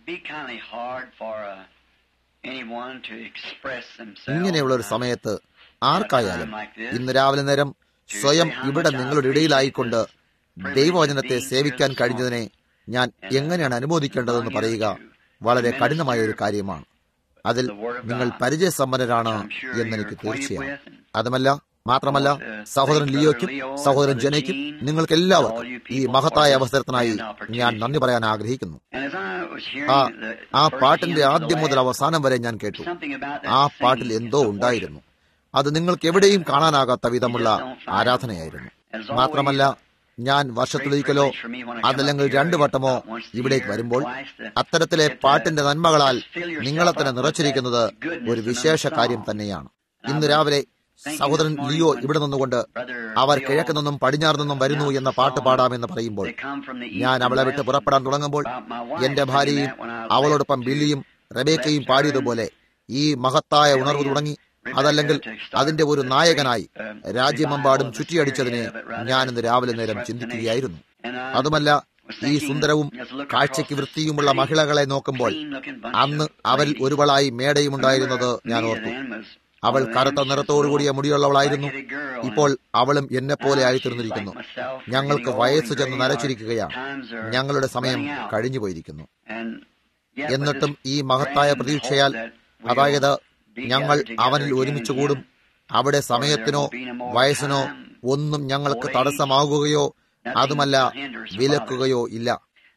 be kind of hard for uh, anyone to express themselves. ഇങ്ങനെയുള്ള ഒരു uh, സമയത്ത് ആർക്കായാലും ഇന്ന് രാവിലെ നേരം സ്വയം ഇവിടെ നിങ്ങളുടെ ഇടയിലായിക്കൊണ്ട് ദൈവവചനത്തെ സേവിക്കാൻ കഴിഞ്ഞതിനെ ഞാൻ എങ്ങനെയാണ് അനുമോദിക്കേണ്ടതെന്ന് പറയുക വളരെ കഠിനമായ ഒരു കാര്യമാണ് അതിൽ നിങ്ങൾ പരിചയസമ്പന്നരാണ് എന്നെനിക്ക് തീർച്ചയാണ് അതുമല്ല മാത്രമല്ല സഹോദരൻ ലിയോയ്ക്കും സഹോദരൻ ജനയ്ക്കും നിങ്ങൾക്ക് എല്ലാവർക്കും ഈ മഹത്തായ അവസരത്തിനായി ഞാൻ നന്ദി പറയാൻ ആഗ്രഹിക്കുന്നു And as I was ആ hearing the, ആ the first പാട്ടിന്റെ hymn to the ആദ്യം മുതൽ last, അവസാനം വരെ ഞാൻ കേട്ടു something about that ആ singing പാട്ടിൽ is എന്തോ the worship. ഉണ്ടായിരുന്നു അത് നിങ്ങൾക്ക് എവിടെയും കാണാനാകാത്ത വിധമുള്ള ആരാധനയായിരുന്നു മാത്രമല്ല ഞാൻ വർഷത്തിലൊരിക്കലോ അതല്ലെങ്കിൽ രണ്ടു വട്ടമോ ഇവിടേക്ക് വരുമ്പോൾ അത്തരത്തിലെ പാട്ടിന്റെ നന്മകളാൽ നിങ്ങളെ തന്നെ നിറച്ചിരിക്കുന്നത് ഒരു വിശേഷ കാര്യം തന്നെയാണ് ഇന്ന് രാവിലെ സഹോദരൻ ലിയോ ഇവിടെ നിന്നുകൊണ്ട് അവർ കിഴക്ക് നിന്നും പടിഞ്ഞാറ് നിന്നും വരുന്നു എന്ന പാട്ട് പാടാമെന്ന് പറയുമ്പോൾ ഞാൻ അവളെ വിട്ട് പുറപ്പെടാൻ തുടങ്ങുമ്പോൾ എന്റെ ഭാര്യയും അവളോടൊപ്പം ബില്ലിയും റബേക്കയും പാടിയതുപോലെ ഈ മഹത്തായ ഉണർവ് തുടങ്ങി അതല്ലെങ്കിൽ അതിന്റെ ഒരു നായകനായി രാജ്യമെമ്പാടും ചുറ്റിയടിച്ചതിനെ ഞാൻ ഇന്ന് രാവിലെ നേരം ചിന്തിക്കുകയായിരുന്നു അതുമല്ല ഈ സുന്ദരവും കാഴ്ചയ്ക്ക് വൃത്തിയുമുള്ള മഹിളകളെ നോക്കുമ്പോൾ അന്ന് അവരിൽ ഒരുവളായി മേടയും ഉണ്ടായിരുന്നത് ഞാൻ ഓർത്തു അവൾ കറുത്ത നിറത്തോടുകൂടിയ മുടിയുള്ളവളായിരുന്നു ഇപ്പോൾ അവളും എന്നെ പോലെ ആയിത്തീർന്നിരിക്കുന്നു ഞങ്ങൾക്ക് വയസ്സ് ചെന്ന് നരച്ചിരിക്കുകയാണ് ഞങ്ങളുടെ സമയം കഴിഞ്ഞു പോയിരിക്കുന്നു എന്നിട്ടും ഈ മഹത്തായ പ്രതീക്ഷയാൽ അതായത് ഞങ്ങൾ അവനിൽ ഒരുമിച്ച് കൂടും അവിടെ സമയത്തിനോ വയസ്സിനോ ഒന്നും ഞങ്ങൾക്ക് തടസ്സമാകുകയോ അതുമല്ല വിലക്കുകയോ ഇല്ല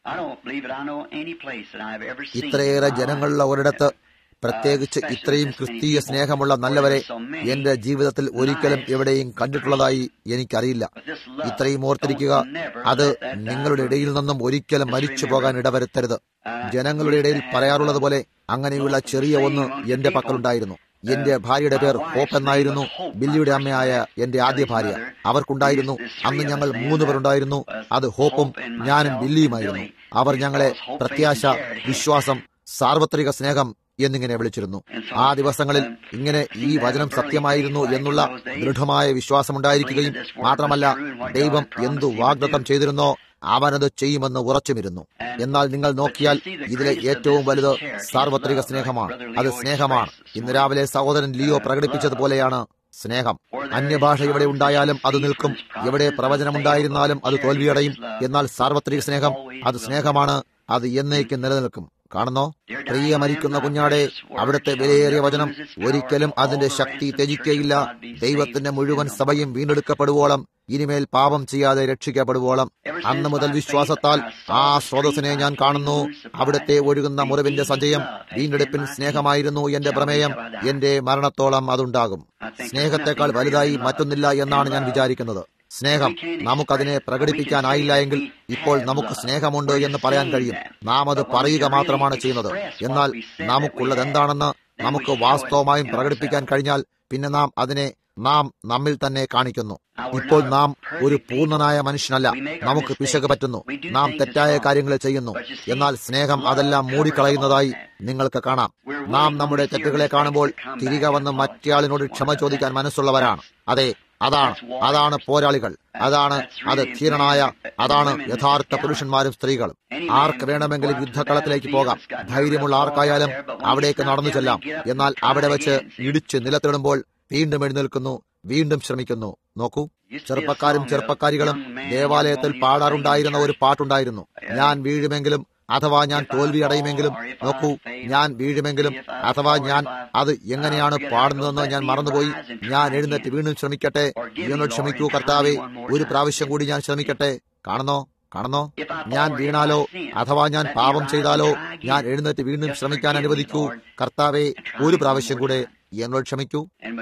ഇത്രയേറെ ജനങ്ങളുള്ള ഒരിടത്ത് പ്രത്യേകിച്ച് ഇത്രയും ക്രിസ്തീയ സ്നേഹമുള്ള നല്ലവരെ എന്റെ ജീവിതത്തിൽ ഒരിക്കലും എവിടെയും കണ്ടിട്ടുള്ളതായി എനിക്കറിയില്ല ഇത്രയും ഓർത്തിരിക്കുക അത് നിങ്ങളുടെ ഇടയിൽ നിന്നും ഒരിക്കലും മരിച്ചു പോകാൻ ഇടവരുത്തരുത് ജനങ്ങളുടെ ഇടയിൽ പറയാറുള്ളത് പോലെ അങ്ങനെയുള്ള ചെറിയ ഒന്ന് എന്റെ പക്കലുണ്ടായിരുന്നു എന്റെ ഭാര്യയുടെ പേർ ഹോപ്പ് എന്നായിരുന്നു ബില്ലിയുടെ അമ്മയായ എന്റെ ആദ്യ ഭാര്യ അവർക്കുണ്ടായിരുന്നു അന്ന് ഞങ്ങൾ മൂന്ന് പേരുണ്ടായിരുന്നു അത് ഹോപ്പും ഞാനും ബില്ലിയുമായിരുന്നു അവർ ഞങ്ങളെ പ്രത്യാശ വിശ്വാസം സാർവത്രിക സ്നേഹം എന്നിങ്ങനെ വിളിച്ചിരുന്നു ആ ദിവസങ്ങളിൽ ഇങ്ങനെ ഈ വചനം സത്യമായിരുന്നു എന്നുള്ള ദൃഢമായ വിശ്വാസമുണ്ടായിരിക്കുകയും മാത്രമല്ല ദൈവം എന്തു വാഗ്ദത്തം ചെയ്തിരുന്നോ അവനത് ചെയ്യുമെന്ന് ഉറച്ചുമിരുന്നു എന്നാൽ നിങ്ങൾ നോക്കിയാൽ ഇതിലെ ഏറ്റവും വലുത് സാർവത്രിക സ്നേഹമാണ് അത് സ്നേഹമാണ് ഇന്ന് രാവിലെ സഹോദരൻ ലിയോ പ്രകടിപ്പിച്ചതുപോലെയാണ് സ്നേഹം അന്യഭാഷ എവിടെ ഉണ്ടായാലും അത് നിൽക്കും എവിടെ പ്രവചനമുണ്ടായിരുന്നാലും അത് തോൽവിയടയും എന്നാൽ സാർവത്രിക സ്നേഹം അത് സ്നേഹമാണ് അത് എന്നേക്കും നിലനിൽക്കും കാണുന്നോ പ്രിയ മരിക്കുന്ന കുഞ്ഞാടെ അവിടുത്തെ വിലയേറിയ വചനം ഒരിക്കലും അതിന്റെ ശക്തി ത്യജിക്കയില്ല ദൈവത്തിന്റെ മുഴുവൻ സഭയും വീണ്ടെടുക്കപ്പെടുവോളം ഇനിമേൽ പാപം ചെയ്യാതെ രക്ഷിക്കപ്പെടുവോളം അന്ന് മുതൽ വിശ്വാസത്താൽ ആ സ്രോതസ്സിനെ ഞാൻ കാണുന്നു അവിടുത്തെ ഒഴുകുന്ന മുറിവിന്റെ സഞ്ചയം വീണ്ടെടുപ്പിൻ സ്നേഹമായിരുന്നു എന്റെ പ്രമേയം എന്റെ മരണത്തോളം അതുണ്ടാകും സ്നേഹത്തെക്കാൾ വലുതായി മറ്റൊന്നില്ല എന്നാണ് ഞാൻ വിചാരിക്കുന്നത് സ്നേഹം നമുക്കതിനെ പ്രകടിപ്പിക്കാനായില്ല എങ്കിൽ ഇപ്പോൾ നമുക്ക് സ്നേഹമുണ്ട് എന്ന് പറയാൻ കഴിയും നാം അത് പറയുക മാത്രമാണ് ചെയ്യുന്നത് എന്നാൽ നമുക്കുള്ളത് എന്താണെന്ന് നമുക്ക് വാസ്തവമായും പ്രകടിപ്പിക്കാൻ കഴിഞ്ഞാൽ പിന്നെ നാം അതിനെ നാം നമ്മിൽ തന്നെ കാണിക്കുന്നു ഇപ്പോൾ നാം ഒരു പൂർണ്ണനായ മനുഷ്യനല്ല നമുക്ക് പിശക് പറ്റുന്നു നാം തെറ്റായ കാര്യങ്ങൾ ചെയ്യുന്നു എന്നാൽ സ്നേഹം അതെല്ലാം മൂടിക്കളയുന്നതായി നിങ്ങൾക്ക് കാണാം നാം നമ്മുടെ തെറ്റുകളെ കാണുമ്പോൾ തിരികെ വന്ന് മറ്റേയാളിനോട് ക്ഷമ ചോദിക്കാൻ മനസ്സുള്ളവരാണ് അതെ അതാണ് അതാണ് പോരാളികൾ അതാണ് അത് ധീരനായ അതാണ് യഥാർത്ഥ പുരുഷന്മാരും സ്ത്രീകളും ആർക്ക് വേണമെങ്കിലും യുദ്ധക്കളത്തിലേക്ക് പോകാം ധൈര്യമുള്ള ആർക്കായാലും അവിടേക്ക് നടന്നു ചെല്ലാം എന്നാൽ അവിടെ വെച്ച് ഇടിച്ച് നിലത്തിടുമ്പോൾ വീണ്ടും എഴുന്നേൽക്കുന്നു വീണ്ടും ശ്രമിക്കുന്നു നോക്കൂ ചെറുപ്പക്കാരും ചെറുപ്പക്കാരികളും ദേവാലയത്തിൽ പാടാറുണ്ടായിരുന്ന ഒരു പാട്ടുണ്ടായിരുന്നു ഞാൻ വീഴുമെങ്കിലും അഥവാ ഞാൻ തോൽവി അടയുമെങ്കിലും നോക്കൂ ഞാൻ വീഴുമെങ്കിലും അഥവാ ഞാൻ അത് എങ്ങനെയാണ് പാടുന്നതെന്ന് ഞാൻ മറന്നുപോയി ഞാൻ എഴുന്നേറ്റ് വീണ്ടും ശ്രമിക്കട്ടെ എന്നോട് ക്ഷമിക്കൂ കർത്താവെ ഒരു പ്രാവശ്യം കൂടി ഞാൻ ശ്രമിക്കട്ടെ കാണുന്നോ കാണുന്നോ ഞാൻ വീണാലോ അഥവാ ഞാൻ പാപം ചെയ്താലോ ഞാൻ എഴുന്നേറ്റ് വീണ്ടും ശ്രമിക്കാൻ അനുവദിക്കൂ കർത്താവെ ഒരു പ്രാവശ്യം കൂടെ എന്നോട് ക്ഷമിക്കൂ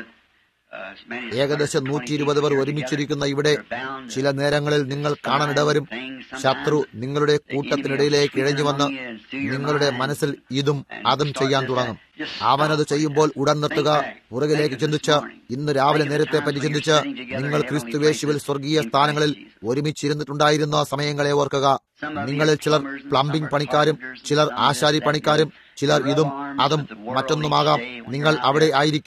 ഏകദേശം നൂറ്റി ഇരുപത് പേർ ഒരുമിച്ചിരിക്കുന്ന ഇവിടെ ചില നേരങ്ങളിൽ നിങ്ങൾ കാണാനിടവരും ശത്രു നിങ്ങളുടെ കൂട്ടത്തിനിടയിലേക്ക് ഇഴഞ്ഞു വന്ന് നിങ്ങളുടെ മനസ്സിൽ ഇതും അതും ചെയ്യാൻ തുടങ്ങും അവനത് ചെയ്യുമ്പോൾ ഉടൻ നിർത്തുക പുറകിലേക്ക് ചിന്തിച്ച് ഇന്ന് രാവിലെ നേരത്തെ പറ്റി ചിന്തിച്ച് നിങ്ങൾ ക്രിസ്തുവേശുവിൽ സ്വർഗീയ സ്ഥാനങ്ങളിൽ ഒരുമിച്ചിരുന്നിട്ടുണ്ടായിരുന്ന സമയങ്ങളെ ഓർക്കുക നിങ്ങളിൽ ചിലർ പ്ലംബിംഗ് പണിക്കാരും ചിലർ ആശാരി പണിക്കാരും ചിലർ ഇതും അതും മറ്റൊന്നുമാകാം നിങ്ങൾ അവിടെ ആയിരിക്കുമ്പോൾ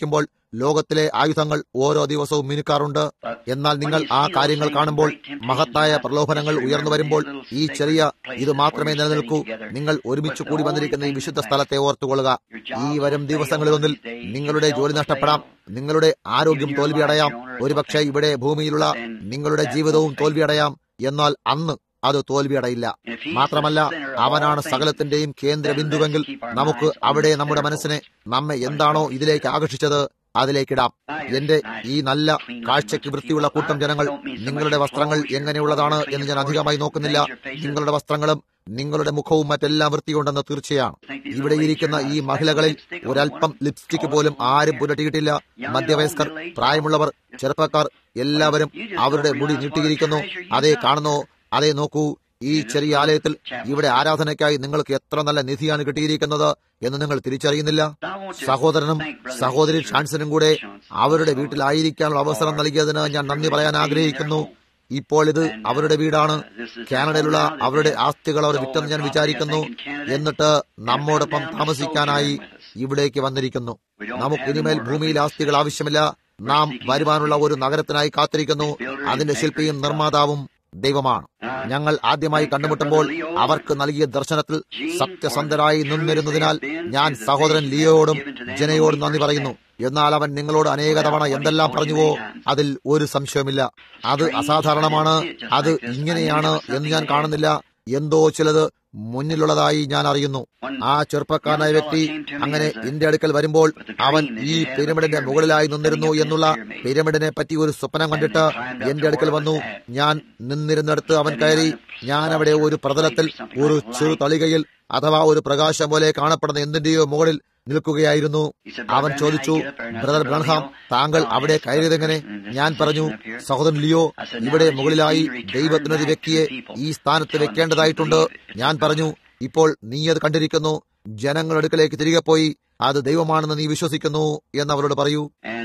ലോകത്തിലെ ആയുധങ്ങൾ ഓരോ ദിവസവും മിനുക്കാറുണ്ട് എന്നാൽ നിങ്ങൾ ആ കാര്യങ്ങൾ കാണുമ്പോൾ മഹത്തായ പ്രലോഭനങ്ങൾ ഉയർന്നു വരുമ്പോൾ ഈ ചെറിയ ഇത് മാത്രമേ നിലനിൽക്കൂ നിങ്ങൾ ഒരുമിച്ച് കൂടി വന്നിരിക്കുന്ന ഈ വിശുദ്ധ സ്ഥലത്തെ ഓർത്തുകൊള്ളുക ഈ വരും ദിവസങ്ങളിലൊന്നിൽ നിങ്ങളുടെ ജോലി നഷ്ടപ്പെടാം നിങ്ങളുടെ ആരോഗ്യം തോൽവിയടയാം ഒരുപക്ഷെ ഇവിടെ ഭൂമിയിലുള്ള നിങ്ങളുടെ ജീവിതവും തോൽവിയടയാം എന്നാൽ അന്ന് അത് തോൽവിയടയില്ല മാത്രമല്ല അവനാണ് സകലത്തിന്റെയും കേന്ദ്ര ബിന്ദുവെങ്കിൽ നമുക്ക് അവിടെ നമ്മുടെ മനസ്സിനെ നമ്മെ എന്താണോ ഇതിലേക്ക് ആകർഷിച്ചത് അതിലേക്കിടാം എന്റെ ഈ നല്ല കാഴ്ചയ്ക്ക് വൃത്തിയുള്ള കൂട്ടം ജനങ്ങൾ നിങ്ങളുടെ വസ്ത്രങ്ങൾ എങ്ങനെയുള്ളതാണ് എന്ന് ഞാൻ അധികമായി നോക്കുന്നില്ല നിങ്ങളുടെ വസ്ത്രങ്ങളും നിങ്ങളുടെ മുഖവും മറ്റെല്ലാം വൃത്തിയുണ്ടെന്ന് തീർച്ചയാണ് ഇവിടെ ഇരിക്കുന്ന ഈ മഹിളകളിൽ ഒരല്പം ലിപ്സ്റ്റിക് പോലും ആരും പുരട്ടിയിട്ടില്ല മധ്യവയസ്കർ പ്രായമുള്ളവർ ചെറുപ്പക്കാർ എല്ലാവരും അവരുടെ മുടി നീട്ടിയിരിക്കുന്നു അതേ കാണുന്നു അതേ നോക്കൂ ഈ ചെറിയ ആലയത്തിൽ ഇവിടെ ആരാധനയ്ക്കായി നിങ്ങൾക്ക് എത്ര നല്ല നിധിയാണ് കിട്ടിയിരിക്കുന്നത് എന്ന് നിങ്ങൾ തിരിച്ചറിയുന്നില്ല സഹോദരനും സഹോദരി ഷാൻസനും കൂടെ അവരുടെ വീട്ടിലായിരിക്കാനുള്ള അവസരം നൽകിയതിന് ഞാൻ നന്ദി പറയാൻ ആഗ്രഹിക്കുന്നു ഇപ്പോൾ ഇത് അവരുടെ വീടാണ് കാനഡയിലുള്ള അവരുടെ ആസ്തികൾ അവർ വിറ്റെന്ന് ഞാൻ വിചാരിക്കുന്നു എന്നിട്ട് നമ്മോടൊപ്പം താമസിക്കാനായി ഇവിടേക്ക് വന്നിരിക്കുന്നു നമുക്ക് ഇനിമേൽ ഭൂമിയിൽ ആസ്തികൾ ആവശ്യമില്ല നാം വരുവാനുള്ള ഒരു നഗരത്തിനായി കാത്തിരിക്കുന്നു അതിന്റെ ശില്പിയും നിർമ്മാതാവും ദൈവമാണ് ഞങ്ങൾ ആദ്യമായി കണ്ടുമുട്ടുമ്പോൾ അവർക്ക് നൽകിയ ദർശനത്തിൽ സത്യസന്ധരായി നിന്നിരുന്നതിനാൽ ഞാൻ സഹോദരൻ ലിയോയോടും ജനയോടും നന്ദി പറയുന്നു എന്നാൽ അവൻ നിങ്ങളോട് അനേക തവണ എന്തെല്ലാം പറഞ്ഞുവോ അതിൽ ഒരു സംശയമില്ല അത് അസാധാരണമാണ് അത് ഇങ്ങനെയാണ് എന്ന് ഞാൻ കാണുന്നില്ല എന്തോ ചിലത് മുന്നിലുള്ളതായി ഞാൻ അറിയുന്നു ആ ചെറുപ്പക്കാരനായ വ്യക്തി അങ്ങനെ എന്റെ അടുക്കൽ വരുമ്പോൾ അവൻ ഈ പിരമിഡിന്റെ മുകളിലായി നിന്നിരുന്നു എന്നുള്ള പിരമിഡിനെ പറ്റി ഒരു സ്വപ്നം കണ്ടിട്ട് എന്റെ അടുക്കൽ വന്നു ഞാൻ നിന്നിരുന്നിടത്ത് അവൻ കയറി ഞാൻ അവിടെ ഒരു പ്രതലത്തിൽ ഒരു ചെറു തളികയിൽ അഥവാ ഒരു പ്രകാശം പോലെ കാണപ്പെടുന്ന എന്തിന്റെയോ മുകളിൽ നിൽക്കുകയായിരുന്നു അവൻ ചോദിച്ചു ബ്രദർ ബ്രൺഹാം താങ്കൾ അവിടെ കയറിയതെങ്ങനെ ഞാൻ പറഞ്ഞു സഹോദരൻ ലിയോ ഇവിടെ മുകളിലായി ദൈവത്തിനൊരു വ്യക്തിയെ ഈ സ്ഥാനത്ത് വെക്കേണ്ടതായിട്ടുണ്ട് ഞാൻ പറഞ്ഞു ഇപ്പോൾ നീ അത് കണ്ടിരിക്കുന്നു ജനങ്ങളുടെ അടുക്കലേക്ക് തിരികെ പോയി അത് ദൈവമാണെന്ന് നീ വിശ്വസിക്കുന്നു എന്ന് അവരോട് പറയൂ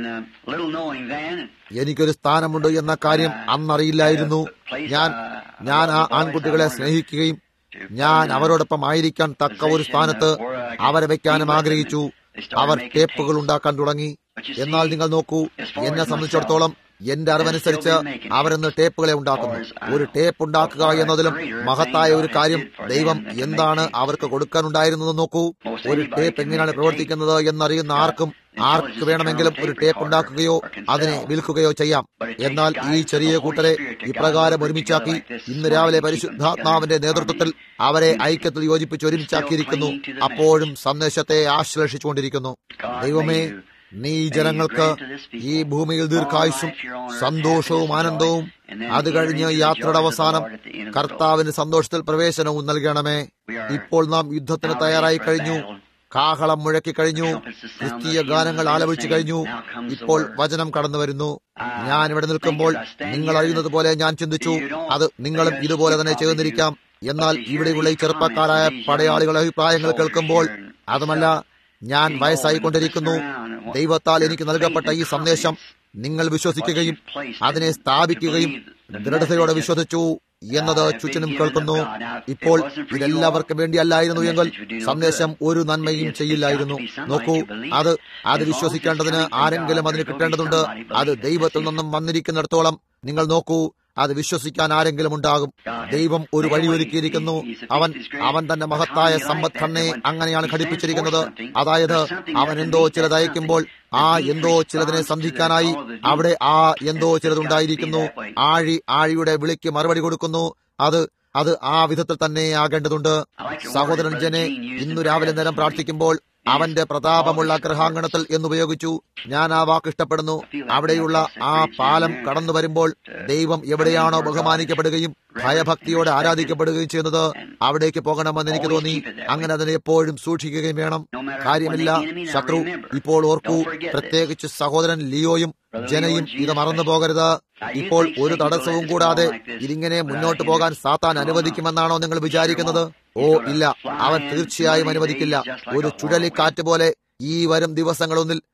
എനിക്കൊരു സ്ഥാനമുണ്ട് എന്ന കാര്യം അന്നറിയില്ലായിരുന്നു ഞാൻ ഞാൻ ആ ആൺകുട്ടികളെ സ്നേഹിക്കുകയും ഞാൻ അവരോടൊപ്പം ആയിരിക്കാൻ തക്ക ഒരു സ്ഥാനത്ത് അവരെ വെക്കാനും ആഗ്രഹിച്ചു അവർ ടേപ്പുകൾ ഉണ്ടാക്കാൻ തുടങ്ങി എന്നാൽ നിങ്ങൾ നോക്കൂ എന്നെ സംബന്ധിച്ചിടത്തോളം എന്റെ അറിവനുസരിച്ച് അവരെന്ന് ടേപ്പുകളെ ഉണ്ടാക്കുന്നു ഒരു ടേപ്പ് ഉണ്ടാക്കുക എന്നതിലും മഹത്തായ ഒരു കാര്യം ദൈവം എന്താണ് അവർക്ക് കൊടുക്കാനുണ്ടായിരുന്നത് നോക്കൂ ഒരു ടേപ്പ് എങ്ങനെയാണ് പ്രവർത്തിക്കുന്നത് എന്നറിയുന്ന ആർക്കും ആർക്ക് വേണമെങ്കിലും ഒരു ടേപ്പ് ഉണ്ടാക്കുകയോ അതിനെ വിൽക്കുകയോ ചെയ്യാം എന്നാൽ ഈ ചെറിയ കൂട്ടരെ ഇപ്രകാരം ഒരുമിച്ചാക്കി ഇന്ന് രാവിലെ പരിശുദ്ധാത്മാവിന്റെ നേതൃത്വത്തിൽ അവരെ ഐക്യത്തിൽ യോജിപ്പിച്ച് ഒരുമിച്ചാക്കിയിരിക്കുന്നു അപ്പോഴും സന്ദേശത്തെ ആശ്ലേഷിച്ചുകൊണ്ടിരിക്കുന്നു ദൈവമേ നീ ജനങ്ങൾക്ക് ഈ ഭൂമിയിൽ ദീർഘായുസും സന്തോഷവും ആനന്ദവും അത് കഴിഞ്ഞ് യാത്രയുടെ അവസാനം കർത്താവിന് സന്തോഷത്തിൽ പ്രവേശനവും നൽകണമേ ഇപ്പോൾ നാം യുദ്ധത്തിന് തയ്യാറായി കഴിഞ്ഞു കാഹളം മുഴക്കി കഴിഞ്ഞു ക്രിസ്തീയ ഗാനങ്ങൾ ആലപിച്ചു കഴിഞ്ഞു ഇപ്പോൾ വചനം കടന്നു വരുന്നു ഞാൻ ഇവിടെ നിൽക്കുമ്പോൾ നിങ്ങൾ അറിയുന്നത് പോലെ ഞാൻ ചിന്തിച്ചു അത് നിങ്ങളും ഇതുപോലെ തന്നെ ചെയ്യുന്നിരിക്കാം എന്നാൽ ഇവിടെയുള്ള ഈ ചെറുപ്പക്കാരായ പടയാളികളുടെ അഭിപ്രായങ്ങൾ കേൾക്കുമ്പോൾ അതുമല്ല ഞാൻ വയസ്സായിക്കൊണ്ടിരിക്കുന്നു ദൈവത്താൽ എനിക്ക് നൽകപ്പെട്ട ഈ സന്ദേശം നിങ്ങൾ വിശ്വസിക്കുകയും അതിനെ സ്ഥാപിക്കുകയും ദൃഢതയോടെ വിശ്വസിച്ചു എന്നത് ചുറ്റിനും കേൾക്കുന്നു ഇപ്പോൾ ഇതെല്ലാവർക്കും വേണ്ടിയല്ലായിരുന്നു എങ്കിൽ സന്ദേശം ഒരു നന്മയും ചെയ്യില്ലായിരുന്നു നോക്കൂ അത് അത് വിശ്വസിക്കേണ്ടതിന് ആരെങ്കിലും അതിന് കിട്ടേണ്ടതുണ്ട് അത് ദൈവത്തിൽ നിന്നും വന്നിരിക്കുന്നിടത്തോളം നിങ്ങൾ നോക്കൂ അത് വിശ്വസിക്കാൻ ആരെങ്കിലും ഉണ്ടാകും ദൈവം ഒരു വഴിയൊരുക്കിയിരിക്കുന്നു അവൻ അവൻ തന്റെ മഹത്തായ സമ്പത്ത് തന്നെ അങ്ങനെയാണ് ഘടിപ്പിച്ചിരിക്കുന്നത് അതായത് അവൻ എന്തോ ചിലതയക്കുമ്പോൾ ആ എന്തോ ചിലതിനെ സന്ധിക്കാനായി അവിടെ ആ എന്തോ ചിലതുണ്ടായിരിക്കുന്നു ആഴി ആഴിയുടെ വിളിക്ക് മറുപടി കൊടുക്കുന്നു അത് അത് ആ വിധത്തിൽ തന്നെ ആകേണ്ടതുണ്ട് സഹോദരൻ ജനെ ഇന്നു രാവിലെ നേരം പ്രാർത്ഥിക്കുമ്പോൾ അവന്റെ പ്രതാപമുള്ള ഗൃഹാങ്കണത്തിൽ എന്നുപയോഗിച്ചു ഞാൻ ആ വാക്ക് ഇഷ്ടപ്പെടുന്നു അവിടെയുള്ള ആ പാലം കടന്നു വരുമ്പോൾ ദൈവം എവിടെയാണോ ബഹുമാനിക്കപ്പെടുകയും ഭയഭക്തിയോടെ ആരാധിക്കപ്പെടുകയും ചെയ്യുന്നത് അവിടേക്ക് പോകണമെന്ന് എനിക്ക് തോന്നി അങ്ങനെ അതിനെ എപ്പോഴും സൂക്ഷിക്കുകയും വേണം കാര്യമില്ല ശത്രു ഇപ്പോൾ ഓർക്കൂ പ്രത്യേകിച്ച് സഹോദരൻ ലിയോയും ജനയും ഇത് മറന്നു പോകരുത് ഇപ്പോൾ ഒരു തടസ്സവും കൂടാതെ ഇതിങ്ങനെ മുന്നോട്ട് പോകാൻ സാത്താൻ അനുവദിക്കുമെന്നാണോ നിങ്ങൾ വിചാരിക്കുന്നത് ഓ ഇല്ല അവൻ തീർച്ചയായും അനുവദിക്കില്ല ഒരു ചുഴലിക്കാറ്റ് പോലെ ഈ വരും ദിവസങ്ങളൊന്നിൽ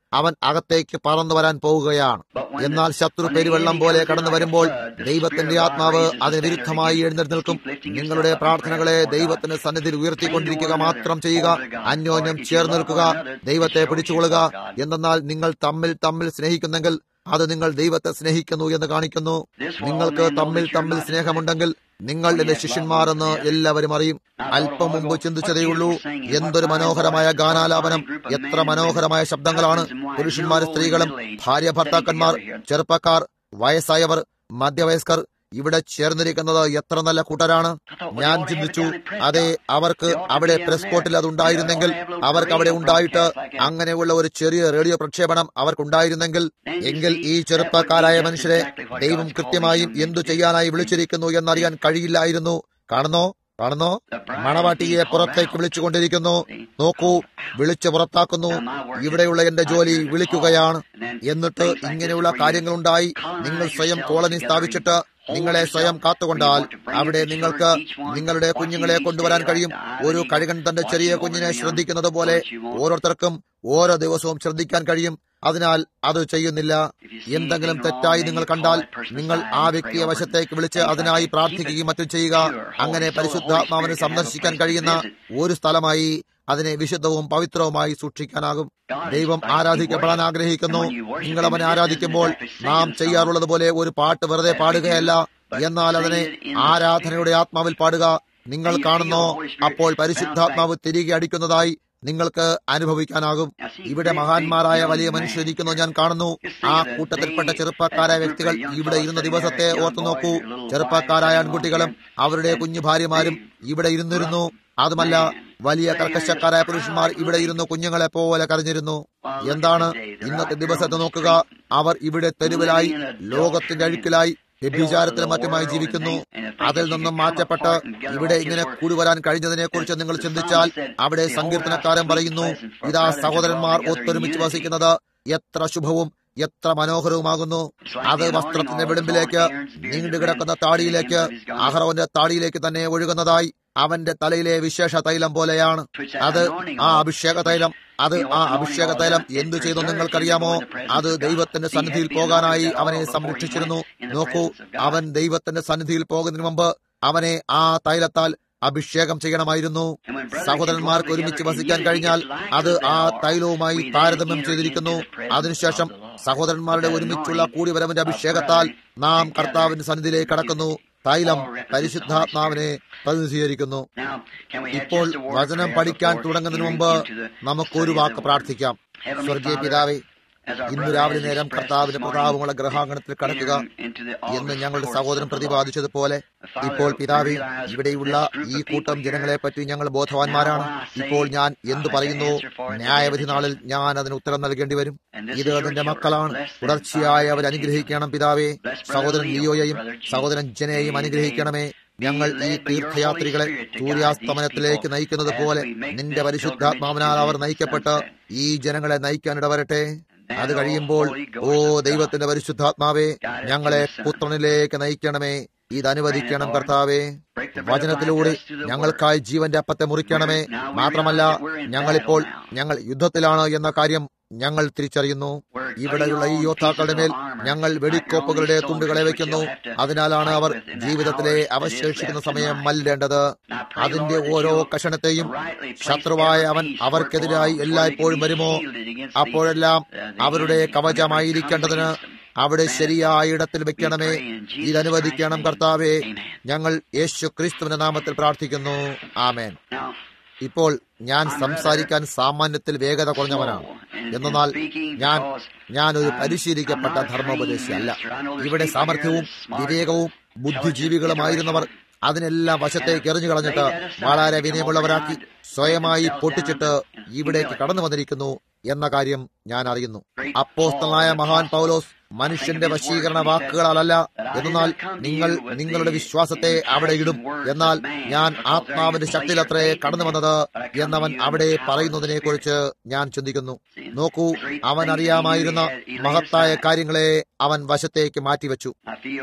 അവൻ അകത്തേക്ക് പറന്നു വരാൻ പോവുകയാണ് എന്നാൽ ശത്രു പെരുവെള്ളം പോലെ കടന്നു വരുമ്പോൾ ദൈവത്തിന്റെ ആത്മാവ് അതിന് വിരുദ്ധമായി എഴുന്നേൽക്കും നിങ്ങളുടെ പ്രാർത്ഥനകളെ ദൈവത്തിന്റെ സന്നിധിയിൽ ഉയർത്തിക്കൊണ്ടിരിക്കുക മാത്രം ചെയ്യുക അന്യോന്യം ചേർന്ന് നിൽക്കുക ദൈവത്തെ പിടിച്ചുകൊള്ളുക എന്തെന്നാൽ നിങ്ങൾ തമ്മിൽ തമ്മിൽ സ്നേഹിക്കുന്നെങ്കിൽ അത് നിങ്ങൾ ദൈവത്തെ സ്നേഹിക്കുന്നു എന്ന് കാണിക്കുന്നു നിങ്ങൾക്ക് തമ്മിൽ തമ്മിൽ സ്നേഹമുണ്ടെങ്കിൽ നിങ്ങൾ എന്റെ ശിഷ്യന്മാരെന്ന് എല്ലാവരും അറിയും അല്പം മുമ്പ് ചിന്തിച്ചതേയുള്ളൂ എന്തൊരു മനോഹരമായ ഗാനാലാപനം എത്ര മനോഹരമായ ശബ്ദങ്ങളാണ് പുരുഷന്മാരും സ്ത്രീകളും ഭാര്യ ഭർത്താക്കന്മാർ ചെറുപ്പക്കാർ വയസ്സായവർ മധ്യവയസ്കർ ഇവിടെ ചേർന്നിരിക്കുന്നത് എത്ര നല്ല കൂട്ടരാണ് ഞാൻ ചിന്തിച്ചു അതെ അവർക്ക് അവിടെ പ്രസ് കോട്ടിൽ അത് ഉണ്ടായിരുന്നെങ്കിൽ അവർക്ക് അവിടെ ഉണ്ടായിട്ട് അങ്ങനെയുള്ള ഒരു ചെറിയ റേഡിയോ പ്രക്ഷേപണം അവർക്കുണ്ടായിരുന്നെങ്കിൽ എങ്കിൽ ഈ ചെറുപ്പക്കാരായ മനുഷ്യരെ ദൈവം കൃത്യമായും എന്തു ചെയ്യാനായി വിളിച്ചിരിക്കുന്നു എന്നറിയാൻ കഴിയില്ലായിരുന്നു കാണുന്നോ കാണുന്നോ മണവാട്ടിയെ പുറത്തേക്ക് വിളിച്ചുകൊണ്ടിരിക്കുന്നു നോക്കൂ വിളിച്ചു പുറത്താക്കുന്നു ഇവിടെയുള്ള എന്റെ ജോലി വിളിക്കുകയാണ് എന്നിട്ട് ഇങ്ങനെയുള്ള കാര്യങ്ങളുണ്ടായി നിങ്ങൾ സ്വയം കോളനി സ്ഥാപിച്ചിട്ട് നിങ്ങളെ സ്വയം കാത്തുകൊണ്ടാൽ അവിടെ നിങ്ങൾക്ക് നിങ്ങളുടെ കുഞ്ഞുങ്ങളെ കൊണ്ടുവരാൻ കഴിയും ഒരു കഴുകൻ തന്റെ ചെറിയ കുഞ്ഞിനെ ശ്രദ്ധിക്കുന്നത് പോലെ ഓരോരുത്തർക്കും ഓരോ ദിവസവും ശ്രദ്ധിക്കാൻ കഴിയും അതിനാൽ അത് ചെയ്യുന്നില്ല എന്തെങ്കിലും തെറ്റായി നിങ്ങൾ കണ്ടാൽ നിങ്ങൾ ആ വ്യക്തിയെ വശത്തേക്ക് വിളിച്ച് അതിനായി പ്രാർത്ഥിക്കുകയും മറ്റും ചെയ്യുക അങ്ങനെ പരിശുദ്ധാത്മാവിന് സന്ദർശിക്കാൻ കഴിയുന്ന ഒരു സ്ഥലമായി അതിനെ വിശുദ്ധവും പവിത്രവുമായി സൂക്ഷിക്കാനാകും ദൈവം ആരാധിക്കപ്പെടാൻ ആഗ്രഹിക്കുന്നു നിങ്ങൾ അവനെ ആരാധിക്കുമ്പോൾ നാം ചെയ്യാറുള്ളത് പോലെ ഒരു പാട്ട് വെറുതെ പാടുകയല്ല എന്നാൽ അതിനെ ആരാധനയുടെ ആത്മാവിൽ പാടുക നിങ്ങൾ കാണുന്നോ അപ്പോൾ പരിശുദ്ധാത്മാവ് തിരികെ അടിക്കുന്നതായി നിങ്ങൾക്ക് അനുഭവിക്കാനാകും ഇവിടെ മഹാന്മാരായ വലിയ മനുഷ്യരിക്കുന്നു ഞാൻ കാണുന്നു ആ കൂട്ടത്തിൽപ്പെട്ട ചെറുപ്പക്കാരായ വ്യക്തികൾ ഇവിടെ ഇരുന്ന ദിവസത്തെ ഓർത്തു നോക്കൂ ചെറുപ്പക്കാരായ ആൺകുട്ടികളും അവരുടെ കുഞ്ഞു ഭാര്യമാരും ഇവിടെ ഇരുന്നിരുന്നു അതുമല്ല വലിയ കർക്കശക്കാരായ പുരുഷന്മാർ ഇവിടെ ഇരുന്നു കുഞ്ഞുങ്ങളെ പോലെ കരഞ്ഞിരുന്നു എന്താണ് ഇന്നത്തെ ദിവസത്തെ നോക്കുക അവർ ഇവിടെ തെരുവിലായി ലോകത്തിന്റെ അഴുക്കിലായി വ്യഭിചാരത്തിലും മറ്റുമായി ജീവിക്കുന്നു അതിൽ നിന്നും മാറ്റപ്പെട്ട് ഇവിടെ ഇങ്ങനെ കൂടി വരാൻ കഴിഞ്ഞതിനെ കുറിച്ച് നിങ്ങൾ ചിന്തിച്ചാൽ അവിടെ സങ്കീർത്തനക്കാരൻ പറയുന്നു ഇതാ സഹോദരന്മാർ ഒത്തൊരുമിച്ച് വസിക്കുന്നത് എത്ര ശുഭവും എത്ര മനോഹരവുമാകുന്നു അത് വസ്ത്രത്തിന്റെ വിളിമ്പിലേക്ക് നീണ്ടുകിടക്കുന്ന താടിയിലേക്ക് അഹ്റോന്റെ താടിയിലേക്ക് തന്നെ ഒഴുകുന്നതായി അവന്റെ തലയിലെ വിശേഷ തൈലം പോലെയാണ് അത് ആ അഭിഷേക തൈലം അത് ആ അഭിഷേക തൈലം എന്തു ചെയ്തു നിങ്ങൾക്കറിയാമോ അത് ദൈവത്തിന്റെ സന്നിധിയിൽ പോകാനായി അവനെ സംരക്ഷിച്ചിരുന്നു നോക്കൂ അവൻ ദൈവത്തിന്റെ സന്നിധിയിൽ പോകുന്നതിന് മുമ്പ് അവനെ ആ തൈലത്താൽ അഭിഷേകം ചെയ്യണമായിരുന്നു സഹോദരന്മാർക്ക് ഒരുമിച്ച് വസിക്കാൻ കഴിഞ്ഞാൽ അത് ആ തൈലവുമായി താരതമ്യം ചെയ്തിരിക്കുന്നു അതിനുശേഷം സഹോദരന്മാരുടെ ഒരുമിച്ചുള്ള കൂടിവരവിന്റെ അഭിഷേകത്താൽ നാം കർത്താവിന്റെ സന്നിധിയിലേക്ക് കടക്കുന്നു തൈലം പരിശുദ്ധാത്മാവിനെ പ്രതിനിധീകരിക്കുന്നു ഇപ്പോൾ വചനം പഠിക്കാൻ തുടങ്ങുന്നതിന് മുമ്പ് നമുക്കൊരു വാക്ക് പ്രാർത്ഥിക്കാം സ്വർഗീയ പിതാവേ ഇന്ന് രാവിലെ നേരം കർത്താവിന്റെ പ്രതാപമുള്ള ഗ്രഹാങ്കണത്തിൽ കടക്കുക എന്ന് ഞങ്ങളുടെ സഹോദരൻ പ്രതിപാദിച്ചതുപോലെ ഇപ്പോൾ പിതാവേ ഇവിടെയുള്ള ഈ കൂട്ടം ജനങ്ങളെ പറ്റി ഞങ്ങൾ ബോധവാന്മാരാണ് ഇപ്പോൾ ഞാൻ എന്തു പറയുന്നു ന്യായവിധി നാളിൽ ഞാൻ അതിന് ഉത്തരം നൽകേണ്ടി വരും ഇത് അതിന്റെ മക്കളാണ് തുടർച്ചയായി അവർ അനുഗ്രഹിക്കണം പിതാവേ സഹോദരൻ ലിയോയെയും സഹോദരൻ ജനയെയും അനുഗ്രഹിക്കണമേ ഞങ്ങൾ ഈ തീർത്ഥയാത്രികളെ സൂര്യാസ്തമനത്തിലേക്ക് നയിക്കുന്നത് പോലെ നിന്റെ പരിശുദ്ധാത്മാവിനാൽ അവർ നയിക്കപ്പെട്ട് ഈ ജനങ്ങളെ നയിക്കാനിടവരട്ടെ അത് കഴിയുമ്പോൾ ഓ ദൈവത്തിന്റെ പരിശുദ്ധാത്മാവേ ഞങ്ങളെ പുത്രനിലേക്ക് നയിക്കണമേ ഇത് അനുവദിക്കണം കർത്താവേ വചനത്തിലൂടെ ഞങ്ങൾക്കായി ജീവന്റെ അപ്പത്തെ മുറിക്കണമേ മാത്രമല്ല ഞങ്ങളിപ്പോൾ ഞങ്ങൾ യുദ്ധത്തിലാണ് എന്ന കാര്യം ഞങ്ങൾ തിരിച്ചറിയുന്നു ഇവിടെയുള്ള ഈ യോദ്ധാക്കളുടെ മേൽ ഞങ്ങൾ വെടിക്കോപ്പുകളുടെ തുണ്ടുകളെ വയ്ക്കുന്നു അതിനാലാണ് അവർ ജീവിതത്തിലെ അവശേഷിക്കുന്ന സമയം മല്ലേണ്ടത് അതിന്റെ ഓരോ കഷണത്തെയും ശത്രുവായ അവൻ അവർക്കെതിരായി എല്ലായ്പ്പോഴും വരുമോ അപ്പോഴെല്ലാം അവരുടെ കവചമായിരിക്കേണ്ടതിന് അവിടെ ശരിയായ ഇടത്തിൽ വെക്കണമേ ഇതനുവദിക്കണം കർത്താവേ ഞങ്ങൾ യേശു ക്രിസ്തുവിന്റെ നാമത്തിൽ പ്രാർത്ഥിക്കുന്നു ആമേൻ ഇപ്പോൾ ഞാൻ സംസാരിക്കാൻ സാമാന്യത്തിൽ വേഗത കുറഞ്ഞവനാണ് എന്നാൽ ഞാൻ ഞാൻ ഒരു പരിശീലിക്കപ്പെട്ട ധർമ്മോപദേശിയല്ല ഇവിടെ സാമർഥ്യവും വിവേകവും ബുദ്ധിജീവികളുമായിരുന്നവർ അതിനെല്ലാം വശത്തേക്ക് എറിഞ്ഞു കളഞ്ഞിട്ട് വളരെ വിനയമുള്ളവരാക്കി സ്വയമായി പൊട്ടിച്ചിട്ട് ഇവിടേക്ക് കടന്നു വന്നിരിക്കുന്നു എന്ന കാര്യം ഞാൻ അറിയുന്നു അപ്പോസ്തനായ മഹാൻ പൗലോസ് മനുഷ്യന്റെ വശീകരണ വാക്കുകളാലല്ല എന്നാൽ നിങ്ങൾ നിങ്ങളുടെ വിശ്വാസത്തെ അവിടെ ഇടും എന്നാൽ ഞാൻ ആത്മാവിന്റെ ശക്തിയിലത്രേ കടന്നു വന്നത് എന്നവൻ അവിടെ പറയുന്നതിനെ കുറിച്ച് ഞാൻ ചിന്തിക്കുന്നു നോക്കൂ അവൻ അറിയാമായിരുന്ന മഹത്തായ കാര്യങ്ങളെ അവൻ വശത്തേക്ക് മാറ്റിവെച്ചു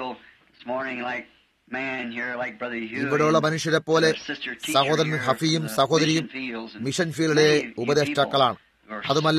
ഇവിടെയുള്ള മനുഷ്യരെ പോലെ സഹോദരൻ ഹഫിയും സഹോദരിയും മിഷൻ ഫീൽഡിലെ ഉപദേഷ്ടാക്കളാണ് അതുമല്ല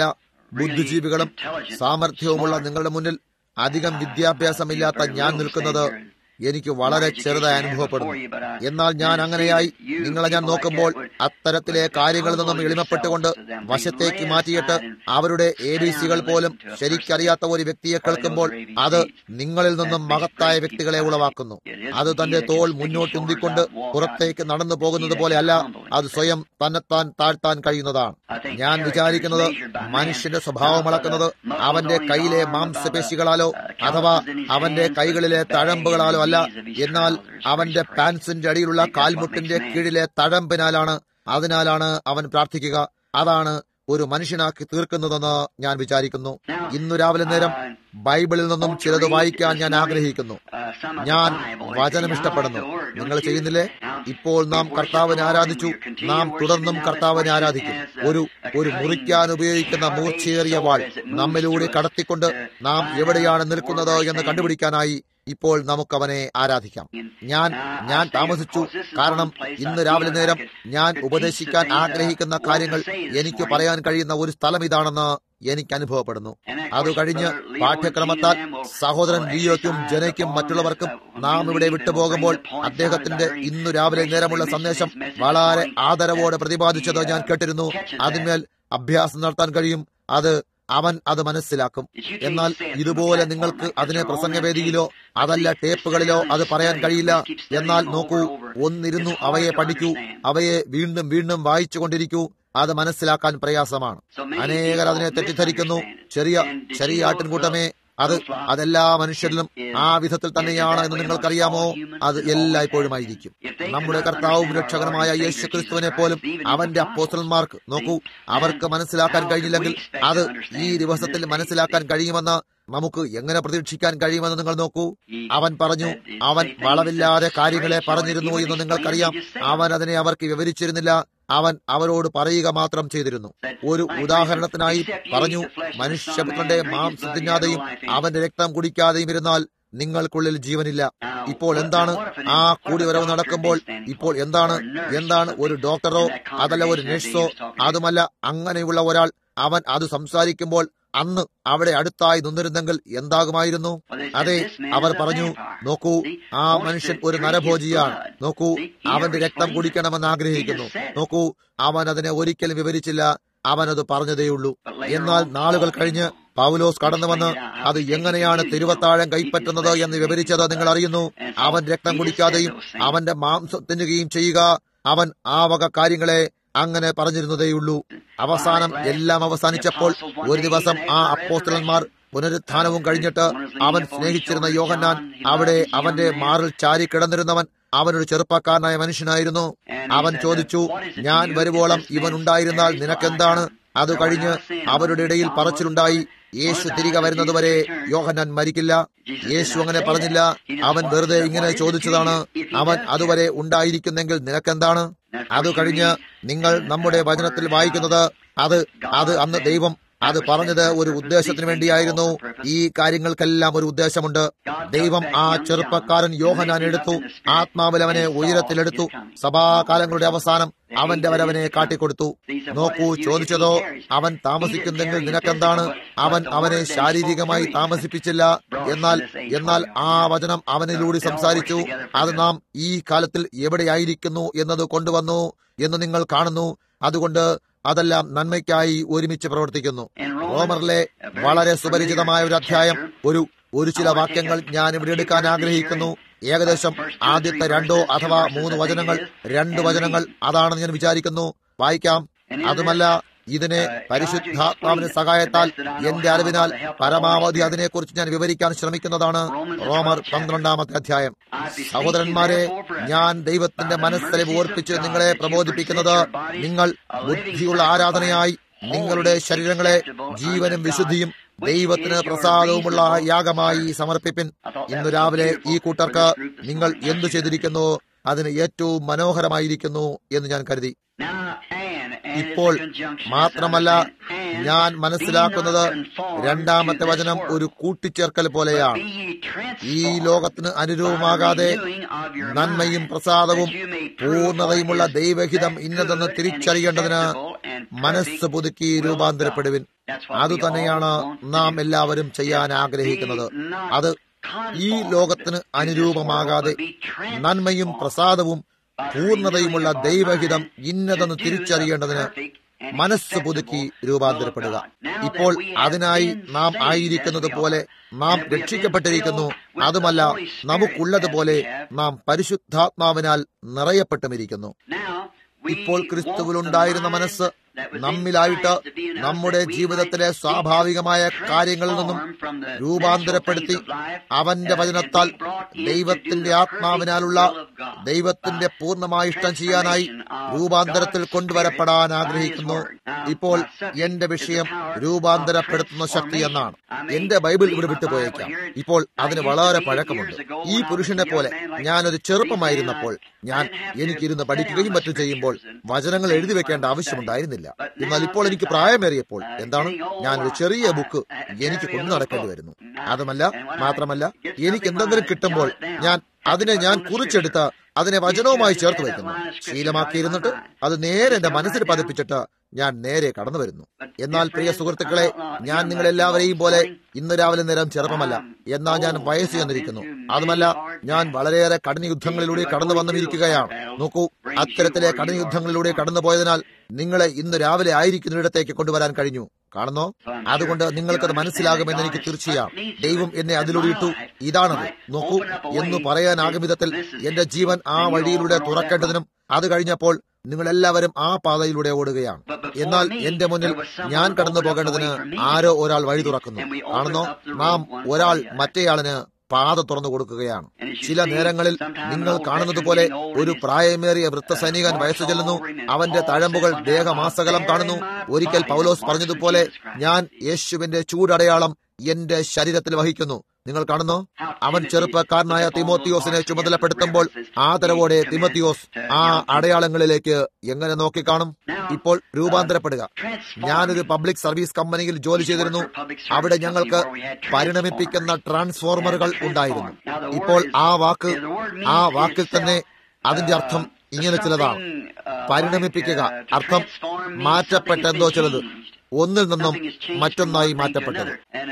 ബുദ്ധിജീവികളും സാമർഥ്യവുമുള്ള നിങ്ങളുടെ മുന്നിൽ അധികം വിദ്യാഭ്യാസമില്ലാത്ത ഞാൻ നിൽക്കുന്നത് എനിക്ക് വളരെ ചെറുതായി അനുഭവപ്പെടുന്നു എന്നാൽ ഞാൻ അങ്ങനെയായി നിങ്ങളെ ഞാൻ നോക്കുമ്പോൾ അത്തരത്തിലെ കാര്യങ്ങളിൽ നിന്നും എളിമപ്പെട്ടുകൊണ്ട് വശത്തേക്ക് മാറ്റിയിട്ട് അവരുടെ എ ബി സികൾ പോലും ശരിക്കറിയാത്ത ഒരു വ്യക്തിയെ കേൾക്കുമ്പോൾ അത് നിങ്ങളിൽ നിന്നും മഹത്തായ വ്യക്തികളെ ഉളവാക്കുന്നു അത് തന്റെ തോൾ മുന്നോട്ടുന്തിക്കൊണ്ട് പുറത്തേക്ക് നടന്നു പോകുന്നത് പോലെ അല്ല അത് സ്വയം തന്നെത്താൻ താഴ്ത്താൻ കഴിയുന്നതാണ് ഞാൻ വിചാരിക്കുന്നത് മനുഷ്യന്റെ സ്വഭാവം അളക്കുന്നത് അവന്റെ കയ്യിലെ മാംസപേശികളാലോ അഥവാ അവന്റെ കൈകളിലെ തഴമ്പുകളാലോ അല്ല എന്നാൽ അവന്റെ പാൻസിന്റെ അടിയിലുള്ള കാൽമുട്ടിന്റെ കീഴിലെ തഴമ്പിനാലാണ് അതിനാലാണ് അവൻ പ്രാർത്ഥിക്കുക അതാണ് ഒരു മനുഷ്യനാക്കി തീർക്കുന്നതെന്ന് ഞാൻ വിചാരിക്കുന്നു ഇന്നു രാവിലെ നേരം ബൈബിളിൽ നിന്നും ചിലത് വായിക്കാൻ ഞാൻ ആഗ്രഹിക്കുന്നു ഞാൻ വചനം ഇഷ്ടപ്പെടുന്നു നിങ്ങൾ ചെയ്യുന്നില്ലേ ഇപ്പോൾ നാം കർത്താവിനെ ആരാധിച്ചു നാം തുടർന്നും കർത്താവിനെ ആരാധിക്കും ഒരു ഒരു മുറിക്കാൻ ഉപയോഗിക്കുന്ന മൂർച്ചയേറിയ വാൾ നമ്മിലൂടെ കടത്തിക്കൊണ്ട് നാം എവിടെയാണ് നിൽക്കുന്നത് എന്ന് കണ്ടുപിടിക്കാനായി ഇപ്പോൾ നമുക്കവനെ ആരാധിക്കാം ഞാൻ ഞാൻ താമസിച്ചു കാരണം ഇന്ന് രാവിലെ നേരം ഞാൻ ഉപദേശിക്കാൻ ആഗ്രഹിക്കുന്ന കാര്യങ്ങൾ എനിക്ക് പറയാൻ കഴിയുന്ന ഒരു സ്ഥലം ഇതാണെന്ന് എനിക്ക് അനുഭവപ്പെടുന്നു അത് കഴിഞ്ഞ് പാഠ്യക്രമത്താൽ സഹോദരൻ ലിയോയ്ക്കും ജനയ്ക്കും മറ്റുള്ളവർക്കും നാം ഇവിടെ വിട്ടുപോകുമ്പോൾ അദ്ദേഹത്തിന്റെ ഇന്നു രാവിലെ നേരമുള്ള സന്ദേശം വളരെ ആദരവോടെ പ്രതിപാദിച്ചത് ഞാൻ കേട്ടിരുന്നു അതിന്മേൽ അഭ്യാസം നടത്താൻ കഴിയും അത് അവൻ അത് മനസ്സിലാക്കും എന്നാൽ ഇതുപോലെ നിങ്ങൾക്ക് അതിനെ പ്രസംഗവേദിയിലോ അതല്ല ടേപ്പുകളിലോ അത് പറയാൻ കഴിയില്ല എന്നാൽ നോക്കൂ ഒന്നിരുന്നു അവയെ പഠിക്കൂ അവയെ വീണ്ടും വീണ്ടും വായിച്ചുകൊണ്ടിരിക്കൂ അത് മനസ്സിലാക്കാൻ പ്രയാസമാണ് അനേകർ അതിനെ തെറ്റിദ്ധരിക്കുന്നു ചെറിയ ചെറിയ ആട്ടിൻകൂട്ടമേ അത് അതെല്ലാ മനുഷ്യരിലും ആ വിധത്തിൽ തന്നെയാണ് എന്ന് നിങ്ങൾക്കറിയാമോ അത് എല്ലായ്പ്പോഴുമായിരിക്കും നമ്മുടെ കർത്താവും രക്ഷകനുമായ യേശു ക്രിസ്തുവിനെ പോലും അവന്റെ അപ്പോസ്റ്റലന്മാർക്ക് നോക്കൂ അവർക്ക് മനസ്സിലാക്കാൻ കഴിഞ്ഞില്ലെങ്കിൽ അത് ഈ ദിവസത്തിൽ മനസ്സിലാക്കാൻ കഴിയുമെന്ന് നമുക്ക് എങ്ങനെ പ്രതീക്ഷിക്കാൻ കഴിയുമെന്ന് നിങ്ങൾ നോക്കൂ അവൻ പറഞ്ഞു അവൻ വളവില്ലാതെ കാര്യങ്ങളെ പറഞ്ഞിരുന്നു എന്ന് നിങ്ങൾക്കറിയാം അവൻ അതിനെ അവർക്ക് വിവരിച്ചിരുന്നില്ല അവൻ അവരോട് പറയുക മാത്രം ചെയ്തിരുന്നു ഒരു ഉദാഹരണത്തിനായി പറഞ്ഞു മനുഷ്യപുത്രന്റെ മാംസം തിന്നാതെയും അവന്റെ രക്തം കുടിക്കാതെയും ഇരുന്നാൽ നിങ്ങൾക്കുള്ളിൽ ജീവനില്ല ഇപ്പോൾ എന്താണ് ആ കൂടിവരവ് നടക്കുമ്പോൾ ഇപ്പോൾ എന്താണ് എന്താണ് ഒരു ഡോക്ടറോ അതല്ല ഒരു നഴ്സോ അതുമല്ല അങ്ങനെയുള്ള ഒരാൾ അവൻ അത് സംസാരിക്കുമ്പോൾ അന്ന് അവിടെ അടുത്തായി നിന്നിരുന്നെങ്കിൽ എന്താകുമായിരുന്നു അതെ അവർ പറഞ്ഞു നോക്കൂ ആ മനുഷ്യൻ ഒരു നരഭോജിയാണ് നോക്കൂ അവന്റെ രക്തം കുടിക്കണമെന്ന് ആഗ്രഹിക്കുന്നു നോക്കൂ അവൻ അതിനെ ഒരിക്കലും വിവരിച്ചില്ല അവനത് പറഞ്ഞതേയുള്ളൂ എന്നാൽ നാളുകൾ കഴിഞ്ഞ് പൗലോസ് കടന്നു വന്ന് അത് എങ്ങനെയാണ് തിരുവത്താഴം കൈപ്പറ്റുന്നത് എന്ന് വിവരിച്ചത് നിങ്ങൾ അറിയുന്നു അവൻ രക്തം കുടിക്കാതെയും അവന്റെ മാംസം തിന്നുകയും ചെയ്യുക അവൻ ആ വക കാര്യങ്ങളെ അങ്ങനെ പറഞ്ഞിരുന്നതേയുള്ളൂ അവസാനം എല്ലാം അവസാനിച്ചപ്പോൾ ഒരു ദിവസം ആ അപ്പോസ്റ്റലന്മാർ പുനരുത്ഥാനവും കഴിഞ്ഞിട്ട് അവൻ സ്നേഹിച്ചിരുന്ന യോഹന്നാൻ അവിടെ അവന്റെ മാറിൽ ചാരി കിടന്നിരുന്നവൻ അവനൊരു ചെറുപ്പക്കാരനായ മനുഷ്യനായിരുന്നു അവൻ ചോദിച്ചു ഞാൻ വരുവോളം ഇവൻ ഉണ്ടായിരുന്നാൽ നിനക്കെന്താണ് അത് കഴിഞ്ഞ് അവരുടെ ഇടയിൽ പറച്ചിലുണ്ടായി യേശു തിരികെ വരുന്നതുവരെ യോഹന്നാൻ മരിക്കില്ല യേശു അങ്ങനെ പറഞ്ഞില്ല അവൻ വെറുതെ ഇങ്ങനെ ചോദിച്ചതാണ് അവൻ അതുവരെ ഉണ്ടായിരിക്കുന്നെങ്കിൽ നിനക്കെന്താണ് അത് കഴിഞ്ഞ് നിങ്ങൾ നമ്മുടെ വചനത്തിൽ വായിക്കുന്നത് അത് അത് അന്ന് ദൈവം അത് പറഞ്ഞത് ഒരു ഉദ്ദേശത്തിന് വേണ്ടിയായിരുന്നു ഈ കാര്യങ്ങൾക്കെല്ലാം ഒരു ഉദ്ദേശമുണ്ട് ദൈവം ആ ചെറുപ്പക്കാരൻ യോഹനാൻ എടുത്തു ആത്മാവിൽ അവനെ ഉയരത്തിലെടുത്തു സഭാകാലങ്ങളുടെ അവസാനം അവന്റെ വരവനെ കാട്ടിക്കൊടുത്തു നോക്കൂ ചോദിച്ചതോ അവൻ താമസിക്കുന്നെങ്കിൽ നിനക്കെന്താണ് അവൻ അവനെ ശാരീരികമായി താമസിപ്പിച്ചില്ല എന്നാൽ എന്നാൽ ആ വചനം അവനിലൂടെ സംസാരിച്ചു അത് നാം ഈ കാലത്തിൽ എവിടെയായിരിക്കുന്നു എന്നത് കൊണ്ടുവന്നു എന്ന് നിങ്ങൾ കാണുന്നു അതുകൊണ്ട് അതെല്ലാം നന്മയ്ക്കായി ഒരുമിച്ച് പ്രവർത്തിക്കുന്നു റോമറിലെ വളരെ സുപരിചിതമായ ഒരു അധ്യായം ഒരു ഒരു ചില വാക്യങ്ങൾ ഞാൻ ഇവിടെ എടുക്കാൻ ആഗ്രഹിക്കുന്നു ഏകദേശം ആദ്യത്തെ രണ്ടോ അഥവാ മൂന്ന് വചനങ്ങൾ രണ്ട് വചനങ്ങൾ അതാണെന്ന് ഞാൻ വിചാരിക്കുന്നു വായിക്കാം അതുമല്ല ഇതിനെ പരിശുദ്ധാത്മാവിന്റെ സഹായത്താൽ എന്റെ അറിവിനാൽ പരമാവധി അതിനെക്കുറിച്ച് ഞാൻ വിവരിക്കാൻ ശ്രമിക്കുന്നതാണ് റോമർ പന്ത്രണ്ടാമത്തെ അധ്യായം സഹോദരന്മാരെ ഞാൻ ദൈവത്തിന്റെ മനസ്സിലെ ഓർപ്പിച്ച് നിങ്ങളെ പ്രബോധിപ്പിക്കുന്നത് നിങ്ങൾ ബുദ്ധിയുള്ള ആരാധനയായി നിങ്ങളുടെ ശരീരങ്ങളെ ജീവനും വിശുദ്ധിയും ദൈവത്തിന് പ്രസാദവുമുള്ള യാഗമായി സമർപ്പിപ്പിൻ ഇന്ന് രാവിലെ ഈ കൂട്ടർക്ക് നിങ്ങൾ എന്തു ചെയ്തിരിക്കുന്നു അതിന് ഏറ്റവും മനോഹരമായിരിക്കുന്നു എന്ന് ഞാൻ കരുതി ഇപ്പോൾ മാത്രമല്ല ഞാൻ മനസ്സിലാക്കുന്നത് രണ്ടാമത്തെ വചനം ഒരു കൂട്ടിച്ചേർക്കൽ പോലെയാണ് ഈ ലോകത്തിന് അനുരൂപമാകാതെ നന്മയും പ്രസാദവും പൂർണ്ണതയുമുള്ള ദൈവഹിതം ഇന്നതെന്ന് തിരിച്ചറിയേണ്ടതിന് മനസ്സ് പുതുക്കി രൂപാന്തരപ്പെടുവിൻ അതുതന്നെയാണ് നാം എല്ലാവരും ചെയ്യാൻ ആഗ്രഹിക്കുന്നത് അത് ഈ ലോകത്തിന് അനുരൂപമാകാതെ നന്മയും പ്രസാദവും പൂർണ്ണതയുമുള്ള ദൈവഹിതം ഇന്നതെന്ന് തിരിച്ചറിയേണ്ടതിന് മനസ്സ് പുതുക്കി രൂപാന്തരപ്പെടുക ഇപ്പോൾ അതിനായി നാം ആയിരിക്കുന്നത് പോലെ നാം രക്ഷിക്കപ്പെട്ടിരിക്കുന്നു അതുമല്ല നമുക്കുള്ളതുപോലെ നാം പരിശുദ്ധാത്മാവിനാൽ നിറയപ്പെട്ടുമിരിക്കുന്നു ഇപ്പോൾ ക്രിസ്തുവിലുണ്ടായിരുന്ന മനസ്സ് നമ്മിലായിട്ട് നമ്മുടെ ജീവിതത്തിലെ സ്വാഭാവികമായ കാര്യങ്ങളിൽ നിന്നും രൂപാന്തരപ്പെടുത്തി അവന്റെ വചനത്താൽ ദൈവത്തിന്റെ ആത്മാവിനാലുള്ള ദൈവത്തിന്റെ പൂർണ്ണമായ ഇഷ്ടം ചെയ്യാനായി രൂപാന്തരത്തിൽ കൊണ്ടുവരപ്പെടാൻ ആഗ്രഹിക്കുന്നു ഇപ്പോൾ എന്റെ വിഷയം രൂപാന്തരപ്പെടുത്തുന്ന ശക്തി എന്നാണ് എന്റെ ബൈബിൾ ഇവിടെ വിട്ടുപോയേക്കാം ഇപ്പോൾ അതിന് വളരെ പഴക്കമുണ്ട് ഈ പുരുഷനെ പോലെ ഞാനൊരു ചെറുപ്പമായിരുന്നപ്പോൾ ഞാൻ എനിക്കിരുന്ന് പഠിക്കുകയും മറ്റും ചെയ്യുമ്പോൾ വചനങ്ങൾ എഴുതി വെക്കേണ്ട ആവശ്യമുണ്ടായിരുന്നില്ല എന്നാൽ ഇപ്പോൾ എനിക്ക് പ്രായമേറിയപ്പോൾ എന്താണ് ഞാനൊരു ചെറിയ ബുക്ക് എനിക്ക് കൊണ്ടു നടക്കേണ്ടി വരുന്നു അതുമല്ല മാത്രമല്ല എനിക്ക് എന്തെങ്കിലും കിട്ടുമ്പോൾ ഞാൻ അതിനെ ഞാൻ കുറിച്ചെടുത്ത് അതിനെ വചനവുമായി ചേർത്ത് വയ്ക്കുന്നു ശീലമാക്കിയിരുന്നിട്ട് അത് നേരെ എന്റെ മനസ്സിൽ പതിപ്പിച്ചിട്ട് ഞാൻ നേരെ കടന്നു വരുന്നു എന്നാൽ പ്രിയ സുഹൃത്തുക്കളെ ഞാൻ നിങ്ങളെല്ലാവരെയും പോലെ ഇന്ന് രാവിലെ നേരം ചെറുപ്പമല്ല എന്നാൽ ഞാൻ വയസ്സ് ചെന്നിരിക്കുന്നു അതുമല്ല ഞാൻ വളരെയേറെ കഠിന യുദ്ധങ്ങളിലൂടെ കടന്നു വന്നിരിക്കുകയാണ് നോക്കൂ അത്തരത്തിലെ കഠിന യുദ്ധങ്ങളിലൂടെ കടന്നു പോയതിനാൽ നിങ്ങളെ ഇന്ന് രാവിലെ ആയിരിക്കുന്നിടത്തേക്ക് കൊണ്ടുവരാൻ കഴിഞ്ഞു കാണുന്നോ അതുകൊണ്ട് നിങ്ങൾക്കത് മനസ്സിലാകുമെന്ന് എനിക്ക് തീർച്ചയാണ് ദൈവം എന്നെ അതിലൂടെ ഇട്ടു ഇതാണത് നോക്കൂ എന്ന് പറയാനാകും വിധത്തിൽ എന്റെ ജീവൻ ആ വഴിയിലൂടെ തുറക്കേണ്ടതിനും അത് കഴിഞ്ഞപ്പോൾ നിങ്ങൾ എല്ലാവരും ആ പാതയിലൂടെ ഓടുകയാണ് എന്നാൽ എന്റെ മുന്നിൽ ഞാൻ കടന്നു പോകേണ്ടതിന് ആരോ ഒരാൾ വഴി തുറക്കുന്നു കാണുന്നോ നാം ഒരാൾ മറ്റേയാളിന് പാത തുറന്നു കൊടുക്കുകയാണ് ചില നേരങ്ങളിൽ നിങ്ങൾ കാണുന്നത് പോലെ ഒരു പ്രായമേറിയ വൃത്തസൈനികൻ വയസ്സു ചെല്ലുന്നു അവന്റെ തഴമ്പുകൾ ദേഹമാസകലം കാണുന്നു ഒരിക്കൽ പൗലോസ് പറഞ്ഞതുപോലെ ഞാൻ യേശുവിന്റെ ചൂടടയാളം എന്റെ ശരീരത്തിൽ വഹിക്കുന്നു നിങ്ങൾ കാണുന്നു അവൻ ചെറുപ്പക്കാരനായ തിമോത്തിയോസിനെ ചുമതലപ്പെടുത്തുമ്പോൾ ആദരവോടെ തിമോത്തിയോസ് ആ അടയാളങ്ങളിലേക്ക് എങ്ങനെ നോക്കിക്കാണും ഇപ്പോൾ രൂപാന്തരപ്പെടുക ഞാനൊരു പബ്ലിക് സർവീസ് കമ്പനിയിൽ ജോലി ചെയ്തിരുന്നു അവിടെ ഞങ്ങൾക്ക് പരിണമിപ്പിക്കുന്ന ട്രാൻസ്ഫോർമറുകൾ ഉണ്ടായിരുന്നു ഇപ്പോൾ ആ വാക്ക് ആ വാക്കിൽ തന്നെ അതിന്റെ അർത്ഥം ഇങ്ങനെ ചിലതാണ് പരിണമിപ്പിക്കുക അർത്ഥം മാറ്റപ്പെട്ടെന്തോ ചിലത് ഒന്നിൽ നിന്നും മറ്റൊന്നായി മാറ്റപ്പെട്ടത്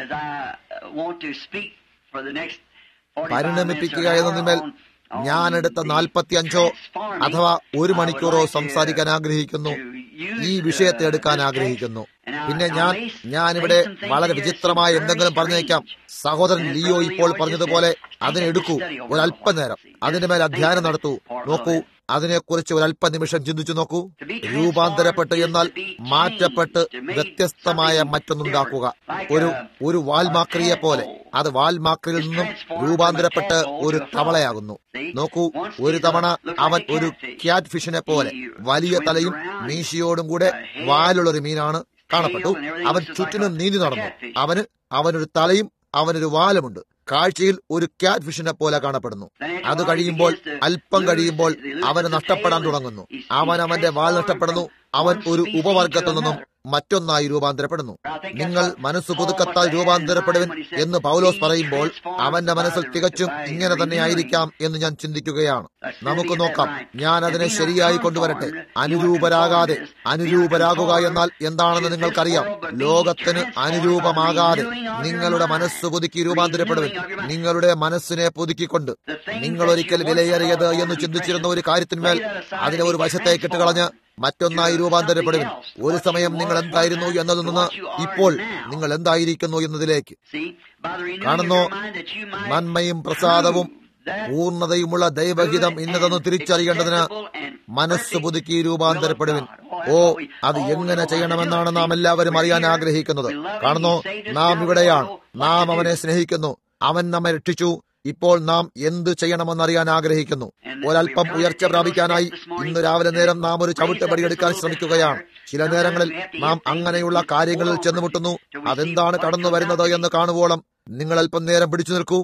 പരിണമിപ്പിക്കുക എന്നതിന്മേൽ ഞാനെടുത്ത നാൽപ്പത്തിയഞ്ചോ അഥവാ ഒരു മണിക്കൂറോ സംസാരിക്കാൻ ആഗ്രഹിക്കുന്നു ഈ വിഷയത്തെ എടുക്കാൻ ആഗ്രഹിക്കുന്നു പിന്നെ ഞാൻ ഞാനിവിടെ വളരെ വിചിത്രമായ എന്തെങ്കിലും പറഞ്ഞേക്കാം സഹോദരൻ ലിയോ ഇപ്പോൾ പറഞ്ഞതുപോലെ അതിനെടുക്കൂ ഒരല്പനേരം അതിന്റെ മേൽ അധ്യയനം നടത്തൂ നോക്കൂ അതിനെക്കുറിച്ച് ഒരല്പ നിമിഷം ചിന്തിച്ചു നോക്കൂ രൂപാന്തരപ്പെട്ട് എന്നാൽ മാറ്റപ്പെട്ട് വ്യത്യസ്തമായ മറ്റൊന്നുണ്ടാക്കുക ഒരു ഒരു വാൽമാക്രിയെ പോലെ അത് വാൽമാക്രിയിൽ നിന്നും രൂപാന്തരപ്പെട്ട് ഒരു തവളയാകുന്നു നോക്കൂ ഒരു തവണ അവൻ ഒരു ക്യാറ്റ് ഫിഷിനെ പോലെ വലിയ തലയും മീശയോടും കൂടെ വാലുള്ളൊരു മീനാണ് കാണപ്പെട്ടു അവൻ ചുറ്റിനും നീന്തി നടന്നു അവന് അവനൊരു തലയും അവനൊരു വാലുമുണ്ട് കാഴ്ചയിൽ ഒരു ക്യാറ്റ് ഫിഷിനെ പോലെ കാണപ്പെടുന്നു അത് കഴിയുമ്പോൾ അല്പം കഴിയുമ്പോൾ അവന് നഷ്ടപ്പെടാൻ തുടങ്ങുന്നു അവൻ അവന്റെ വാൽ നഷ്ടപ്പെടുന്നു അവൻ ഒരു ഉപവർഗത്തിൽ നിന്നും മറ്റൊന്നായി രൂപാന്തരപ്പെടുന്നു നിങ്ങൾ മനസ്സ് പുതുക്കത്താൽ രൂപാന്തരപ്പെടുവൻ എന്ന് പൗലോസ് പറയുമ്പോൾ അവന്റെ മനസ്സിൽ തികച്ചും ഇങ്ങനെ തന്നെ ആയിരിക്കാം എന്ന് ഞാൻ ചിന്തിക്കുകയാണ് നമുക്ക് നോക്കാം ഞാൻ അതിനെ ശരിയായി കൊണ്ടുവരട്ടെ അനുരൂപരാകാതെ അനുരൂപരാകുക എന്നാൽ എന്താണെന്ന് നിങ്ങൾക്കറിയാം ലോകത്തിന് അനുരൂപമാകാതെ നിങ്ങളുടെ മനസ്സ് പുതുക്കി രൂപാന്തരപ്പെടുവൻ നിങ്ങളുടെ മനസ്സിനെ പുതുക്കിക്കൊണ്ട് നിങ്ങൾ ഒരിക്കൽ വിലയേറിയത് എന്ന് ചിന്തിച്ചിരുന്ന ഒരു കാര്യത്തിന്മേൽ അതിനെ ഒരു വശത്തേക്ക് ഇട്ടുകളഞ്ഞ് മറ്റൊന്നായി രൂപാന്തരപ്പെടുവിൻ ഒരു സമയം നിങ്ങൾ എന്തായിരുന്നു എന്നതിൽ നിന്ന് ഇപ്പോൾ നിങ്ങൾ എന്തായിരിക്കുന്നു എന്നതിലേക്ക് കാണുന്നു നന്മയും പ്രസാദവും പൂർണ്ണതയുമുള്ള ദൈവഹിതം ഇന്നതെന്ന് തിരിച്ചറിയേണ്ടതിന് മനസ്സ് പുതുക്കി രൂപാന്തരപ്പെടുവിൻ ഓ അത് എങ്ങനെ ചെയ്യണമെന്നാണ് നാം എല്ലാവരും അറിയാൻ ആഗ്രഹിക്കുന്നത് കാണുന്നു നാം ഇവിടെയാണ് നാം അവനെ സ്നേഹിക്കുന്നു അവൻ നമ്മെ രക്ഷിച്ചു ഇപ്പോൾ നാം എന്ത് ചെയ്യണമെന്നറിയാൻ ആഗ്രഹിക്കുന്നു ഒരല്പം ഉയർച്ച പ്രാപിക്കാനായി ഇന്ന് രാവിലെ നേരം നാം ഒരു ചവിട്ടുപടി എടുക്കാൻ ശ്രമിക്കുകയാണ് ചില നേരങ്ങളിൽ നാം അങ്ങനെയുള്ള കാര്യങ്ങളിൽ ചെന്നുമുട്ടുന്നു അതെന്താണ് കടന്നു വരുന്നത് എന്ന് കാണുവോളം നിങ്ങൾ അല്പം നേരം പിടിച്ചു നിൽക്കൂ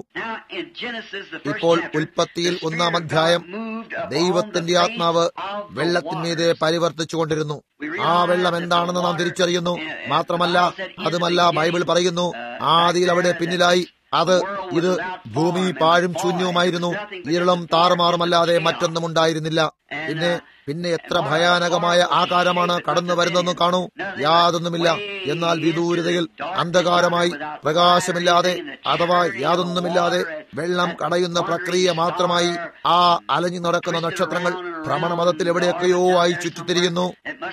ഇപ്പോൾ ഉൽപ്പത്തിയിൽ ഒന്നാം അധ്യായം ദൈവത്തിന്റെ ആത്മാവ് വെള്ളത്തിന്മീതെ പരിവർത്തിച്ചുകൊണ്ടിരുന്നു ആ വെള്ളം എന്താണെന്ന് നാം തിരിച്ചറിയുന്നു മാത്രമല്ല അതുമല്ല ബൈബിൾ പറയുന്നു ആദിയിൽ അവിടെ പിന്നിലായി അത് ഇത് ഭൂമി പാഴും ശൂന്യവുമായിരുന്നു ഇരുളും താറുമാറുമല്ലാതെ മറ്റൊന്നും ഉണ്ടായിരുന്നില്ല പിന്നെ പിന്നെ എത്ര ഭയാനകമായ ആകാരമാണ് കടന്നു വരുന്നതെന്ന് കാണൂ യാതൊന്നുമില്ല എന്നാൽ വിദൂരതയിൽ അന്ധകാരമായി പ്രകാശമില്ലാതെ അഥവാ യാതൊന്നുമില്ലാതെ വെള്ളം കടയുന്ന പ്രക്രിയ മാത്രമായി ആ അലഞ്ഞു നടക്കുന്ന നക്ഷത്രങ്ങൾ ഭ്രമണമതത്തിൽ എവിടെയൊക്കെയോ ആയി ചുറ്റിത്തിരിയുന്നു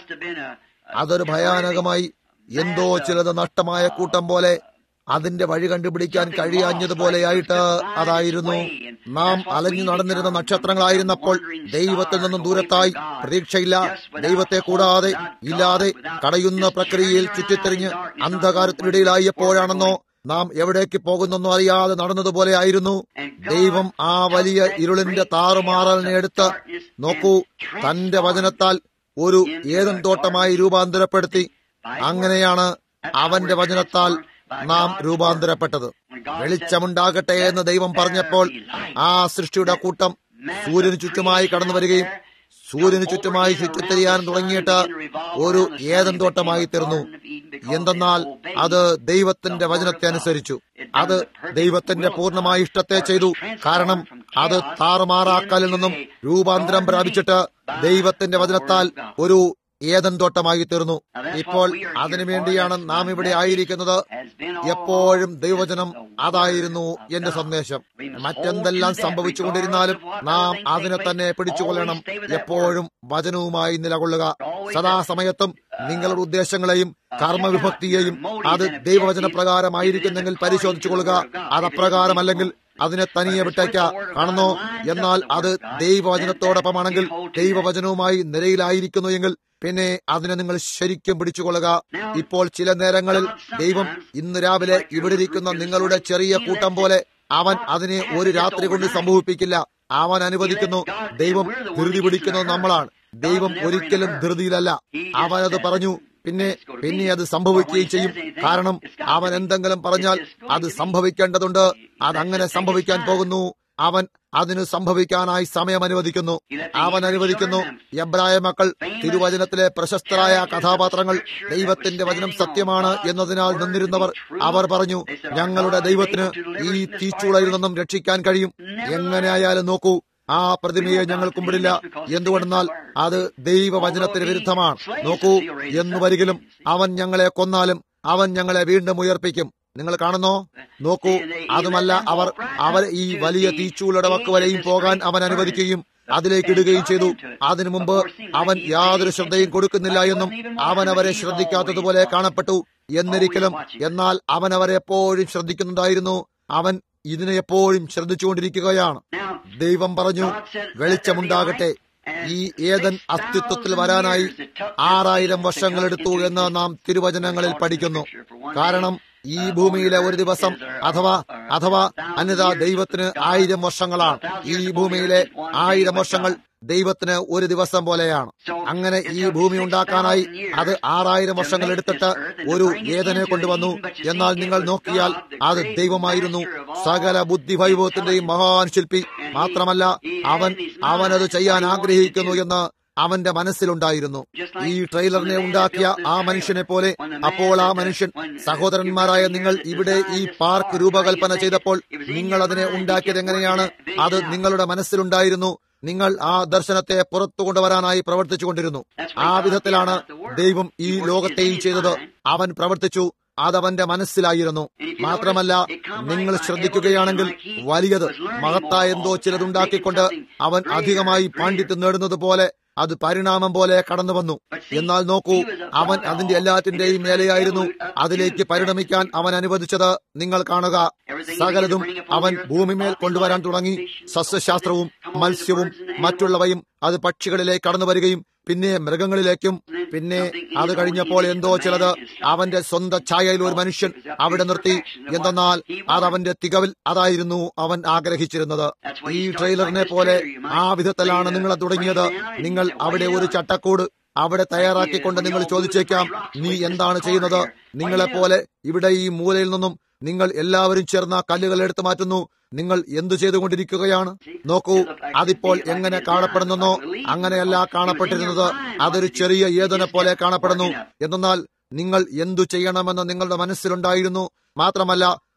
അതൊരു ഭയാനകമായി എന്തോ ചിലത് നഷ്ടമായ കൂട്ടം പോലെ അതിന്റെ വഴി കണ്ടുപിടിക്കാൻ കഴിയാഞ്ഞതുപോലെയായിട്ട് അതായിരുന്നു നാം അലഞ്ഞു നടന്നിരുന്ന നക്ഷത്രങ്ങളായിരുന്നപ്പോൾ ദൈവത്തിൽ നിന്നും ദൂരത്തായി പ്രതീക്ഷയില്ല ദൈവത്തെ കൂടാതെ ഇല്ലാതെ കടയുന്ന പ്രക്രിയയിൽ ചുറ്റിത്തിരിഞ്ഞ് അന്ധകാരത്തിനിടയിലായപ്പോഴാണെന്നോ നാം എവിടേക്ക് പോകുന്നെന്നോ അറിയാതെ നടന്നതുപോലെ ആയിരുന്നു ദൈവം ആ വലിയ ഇരുളിന്റെ താറുമാറലിനെ എടുത്ത് നോക്കൂ തന്റെ വചനത്താൽ ഒരു ഏതൻ തോട്ടമായി രൂപാന്തരപ്പെടുത്തി അങ്ങനെയാണ് അവന്റെ വചനത്താൽ നാം രൂപാന്തരപ്പെട്ടത് വെളിച്ചമുണ്ടാകട്ടെ എന്ന് ദൈവം പറഞ്ഞപ്പോൾ ആ സൃഷ്ടിയുടെ കൂട്ടം സൂര്യന് ചുറ്റുമായി കടന്നു വരികയും സൂര്യന് ചുറ്റുമായി ചുറ്റിത്തിരിയാൻ തുടങ്ങിയിട്ട് ഒരു ഏതൻ തോട്ടമായി തീർന്നു എന്തെന്നാൽ അത് ദൈവത്തിന്റെ വചനത്തെ അനുസരിച്ചു അത് ദൈവത്തിന്റെ പൂർണ്ണമായ ഇഷ്ടത്തെ ചെയ്തു കാരണം അത് താറുമാറാക്കലിൽ നിന്നും രൂപാന്തരം പ്രാപിച്ചിട്ട് ദൈവത്തിന്റെ വചനത്താൽ ഒരു ഏതൻ തോട്ടമായി തീർന്നു ഇപ്പോൾ അതിനുവേണ്ടിയാണ് നാം ഇവിടെ ആയിരിക്കുന്നത് എപ്പോഴും ദൈവവചനം അതായിരുന്നു എന്റെ സന്ദേശം മറ്റെന്തെല്ലാം സംഭവിച്ചുകൊണ്ടിരുന്നാലും നാം അതിനെ തന്നെ പിടിച്ചുകൊള്ളണം എപ്പോഴും വചനവുമായി നിലകൊള്ളുക സദാസമയത്തും നിങ്ങളുടെ ഉദ്ദേശങ്ങളെയും കർമ്മവിഭക്തിയെയും അത് ദൈവവചന പ്രകാരമായിരിക്കുന്നെങ്കിൽ പരിശോധിച്ചു കൊള്ളുക അത് അപ്രകാരമല്ലെങ്കിൽ അതിനെ തനിയെ വിട്ടേക്ക കാണുന്നു എന്നാൽ അത് ദൈവവചനത്തോടൊപ്പമാണെങ്കിൽ ദൈവവചനവുമായി നിരയിലായിരിക്കുന്നു എങ്കിൽ പിന്നെ അതിനെ നിങ്ങൾ ശരിക്കും പിടിച്ചുകൊള്ളുക ഇപ്പോൾ ചില നേരങ്ങളിൽ ദൈവം ഇന്ന് രാവിലെ ഇവിടെ ഇരിക്കുന്ന നിങ്ങളുടെ ചെറിയ കൂട്ടം പോലെ അവൻ അതിനെ ഒരു രാത്രി കൊണ്ട് സംഭവിപ്പിക്കില്ല അവൻ അനുവദിക്കുന്നു ദൈവം ധൃതി പിടിക്കുന്നത് നമ്മളാണ് ദൈവം ഒരിക്കലും ധൃതിയിലല്ല അവൻ അത് പറഞ്ഞു പിന്നെ പിന്നെ അത് സംഭവിക്കുകയും ചെയ്യും കാരണം അവൻ എന്തെങ്കിലും പറഞ്ഞാൽ അത് സംഭവിക്കേണ്ടതുണ്ട് അതങ്ങനെ സംഭവിക്കാൻ പോകുന്നു അവൻ അതിന് സംഭവിക്കാനായി സമയം അനുവദിക്കുന്നു അവൻ അനുവദിക്കുന്നു എബ്രായ മക്കൾ തിരുവചനത്തിലെ പ്രശസ്തരായ കഥാപാത്രങ്ങൾ ദൈവത്തിന്റെ വചനം സത്യമാണ് എന്നതിനാൽ നിന്നിരുന്നവർ അവർ പറഞ്ഞു ഞങ്ങളുടെ ദൈവത്തിന് ഈ തീച്ചൂളയിൽ നിന്നും രക്ഷിക്കാൻ കഴിയും എങ്ങനെയായാലും നോക്കൂ ആ പ്രതിമയെ ഞങ്ങൾ കുമ്പിടില്ല എന്തുകൊണ്ടെന്നാൽ അത് ദൈവവചനത്തിന് വിരുദ്ധമാണ് നോക്കൂ എന്നു വരികിലും അവൻ ഞങ്ങളെ കൊന്നാലും അവൻ ഞങ്ങളെ വീണ്ടും ഉയർപ്പിക്കും നിങ്ങൾ കാണുന്നോ നോക്കൂ അതുമല്ല അവർ അവർ ഈ വലിയ തീച്ചൂളുടെ വക്ക് വരെയും പോകാൻ അവൻ അനുവദിക്കുകയും അതിലേക്ക് ഇടുകയും ചെയ്തു അതിനു മുമ്പ് അവൻ യാതൊരു ശ്രദ്ധയും കൊടുക്കുന്നില്ല എന്നും അവൻ അവരെ ശ്രദ്ധിക്കാത്തതുപോലെ കാണപ്പെട്ടു എന്നിരിക്കലും എന്നാൽ അവൻ അവരെ എപ്പോഴും ശ്രദ്ധിക്കുന്നുണ്ടായിരുന്നു അവൻ ഇതിനെ എപ്പോഴും ശ്രദ്ധിച്ചുകൊണ്ടിരിക്കുകയാണ് ദൈവം പറഞ്ഞു വെളിച്ചമുണ്ടാകട്ടെ ഈ ഏതൻ അസ്തിത്വത്തിൽ വരാനായി ആറായിരം വർഷങ്ങളെടുത്തു എന്ന് നാം തിരുവചനങ്ങളിൽ പഠിക്കുന്നു കാരണം ഈ ഭൂമിയിലെ ഒരു ദിവസം അഥവാ അഥവാ അന്യത ദൈവത്തിന് ആയിരം വർഷങ്ങളാണ് ഈ ഭൂമിയിലെ ആയിരം വർഷങ്ങൾ ദൈവത്തിന് ഒരു ദിവസം പോലെയാണ് അങ്ങനെ ഈ ഭൂമി ഉണ്ടാക്കാനായി അത് ആറായിരം വർഷങ്ങൾ എടുത്തിട്ട് ഒരു ഏതനെ കൊണ്ടുവന്നു എന്നാൽ നിങ്ങൾ നോക്കിയാൽ അത് ദൈവമായിരുന്നു സകല ബുദ്ധി വൈഭവത്തിന്റെയും മഹാൻ ശില്പി മാത്രമല്ല അവൻ അവനത് ചെയ്യാൻ ആഗ്രഹിക്കുന്നു എന്ന് അവന്റെ മനസ്സിലുണ്ടായിരുന്നു ഈ ട്രെയിലറിനെ ഉണ്ടാക്കിയ ആ മനുഷ്യനെ പോലെ അപ്പോൾ ആ മനുഷ്യൻ സഹോദരന്മാരായ നിങ്ങൾ ഇവിടെ ഈ പാർക്ക് രൂപകൽപ്പന ചെയ്തപ്പോൾ നിങ്ങൾ അതിനെ ഉണ്ടാക്കിയത് എങ്ങനെയാണ് അത് നിങ്ങളുടെ മനസ്സിലുണ്ടായിരുന്നു നിങ്ങൾ ആ ദർശനത്തെ പുറത്തു കൊണ്ടുവരാനായി പ്രവർത്തിച്ചു കൊണ്ടിരുന്നു ആ വിധത്തിലാണ് ദൈവം ഈ ലോകത്തെയും ചെയ്തത് അവൻ പ്രവർത്തിച്ചു അതവന്റെ മനസ്സിലായിരുന്നു മാത്രമല്ല നിങ്ങൾ ശ്രദ്ധിക്കുകയാണെങ്കിൽ വലിയത് മഹത്തായ എന്തോ ചിലതുണ്ടാക്കിക്കൊണ്ട് അവൻ അധികമായി പാണ്ഡിത്യം നേടുന്നത് പോലെ അത് പരിണാമം പോലെ കടന്നു വന്നു എന്നാൽ നോക്കൂ അവൻ അതിന്റെ എല്ലാറ്റിന്റെയും മേലെയായിരുന്നു അതിലേക്ക് പരിണമിക്കാൻ അവൻ അനുവദിച്ചത് നിങ്ങൾ കാണുക സകലതും അവൻ ഭൂമിമേൽ കൊണ്ടുവരാൻ തുടങ്ങി സസ്യശാസ്ത്രവും മത്സ്യവും മറ്റുള്ളവയും അത് പക്ഷികളിലേക്ക് കടന്നു വരികയും പിന്നെ മൃഗങ്ങളിലേക്കും പിന്നെ അത് കഴിഞ്ഞപ്പോൾ എന്തോ ചിലത് അവന്റെ സ്വന്തം ഛായയിൽ ഒരു മനുഷ്യൻ അവിടെ നിർത്തി എന്തെന്നാൽ അത് അവന്റെ തികവിൽ അതായിരുന്നു അവൻ ആഗ്രഹിച്ചിരുന്നത് ഈ ട്രെയിലറിനെ പോലെ ആ വിധത്തിലാണ് നിങ്ങൾ തുടങ്ങിയത് നിങ്ങൾ അവിടെ ഒരു ചട്ടക്കൂട് അവിടെ തയ്യാറാക്കിക്കൊണ്ട് നിങ്ങൾ ചോദിച്ചേക്കാം നീ എന്താണ് ചെയ്യുന്നത് നിങ്ങളെപ്പോലെ ഇവിടെ ഈ മൂലയിൽ നിന്നും നിങ്ങൾ എല്ലാവരും ചേർന്ന കല്ലുകൾ എടുത്തു മാറ്റുന്നു നിങ്ങൾ എന്തു ചെയ്തുകൊണ്ടിരിക്കുകയാണ് നോക്കൂ അതിപ്പോൾ എങ്ങനെ കാണപ്പെടുന്നെന്നോ അങ്ങനെയല്ല കാണപ്പെട്ടിരുന്നത് അതൊരു ചെറിയ ഏതനെ പോലെ കാണപ്പെടുന്നു എന്നാൽ നിങ്ങൾ എന്തു ചെയ്യണമെന്ന് നിങ്ങളുടെ മനസ്സിലുണ്ടായിരുന്നു മാത്രമല്ല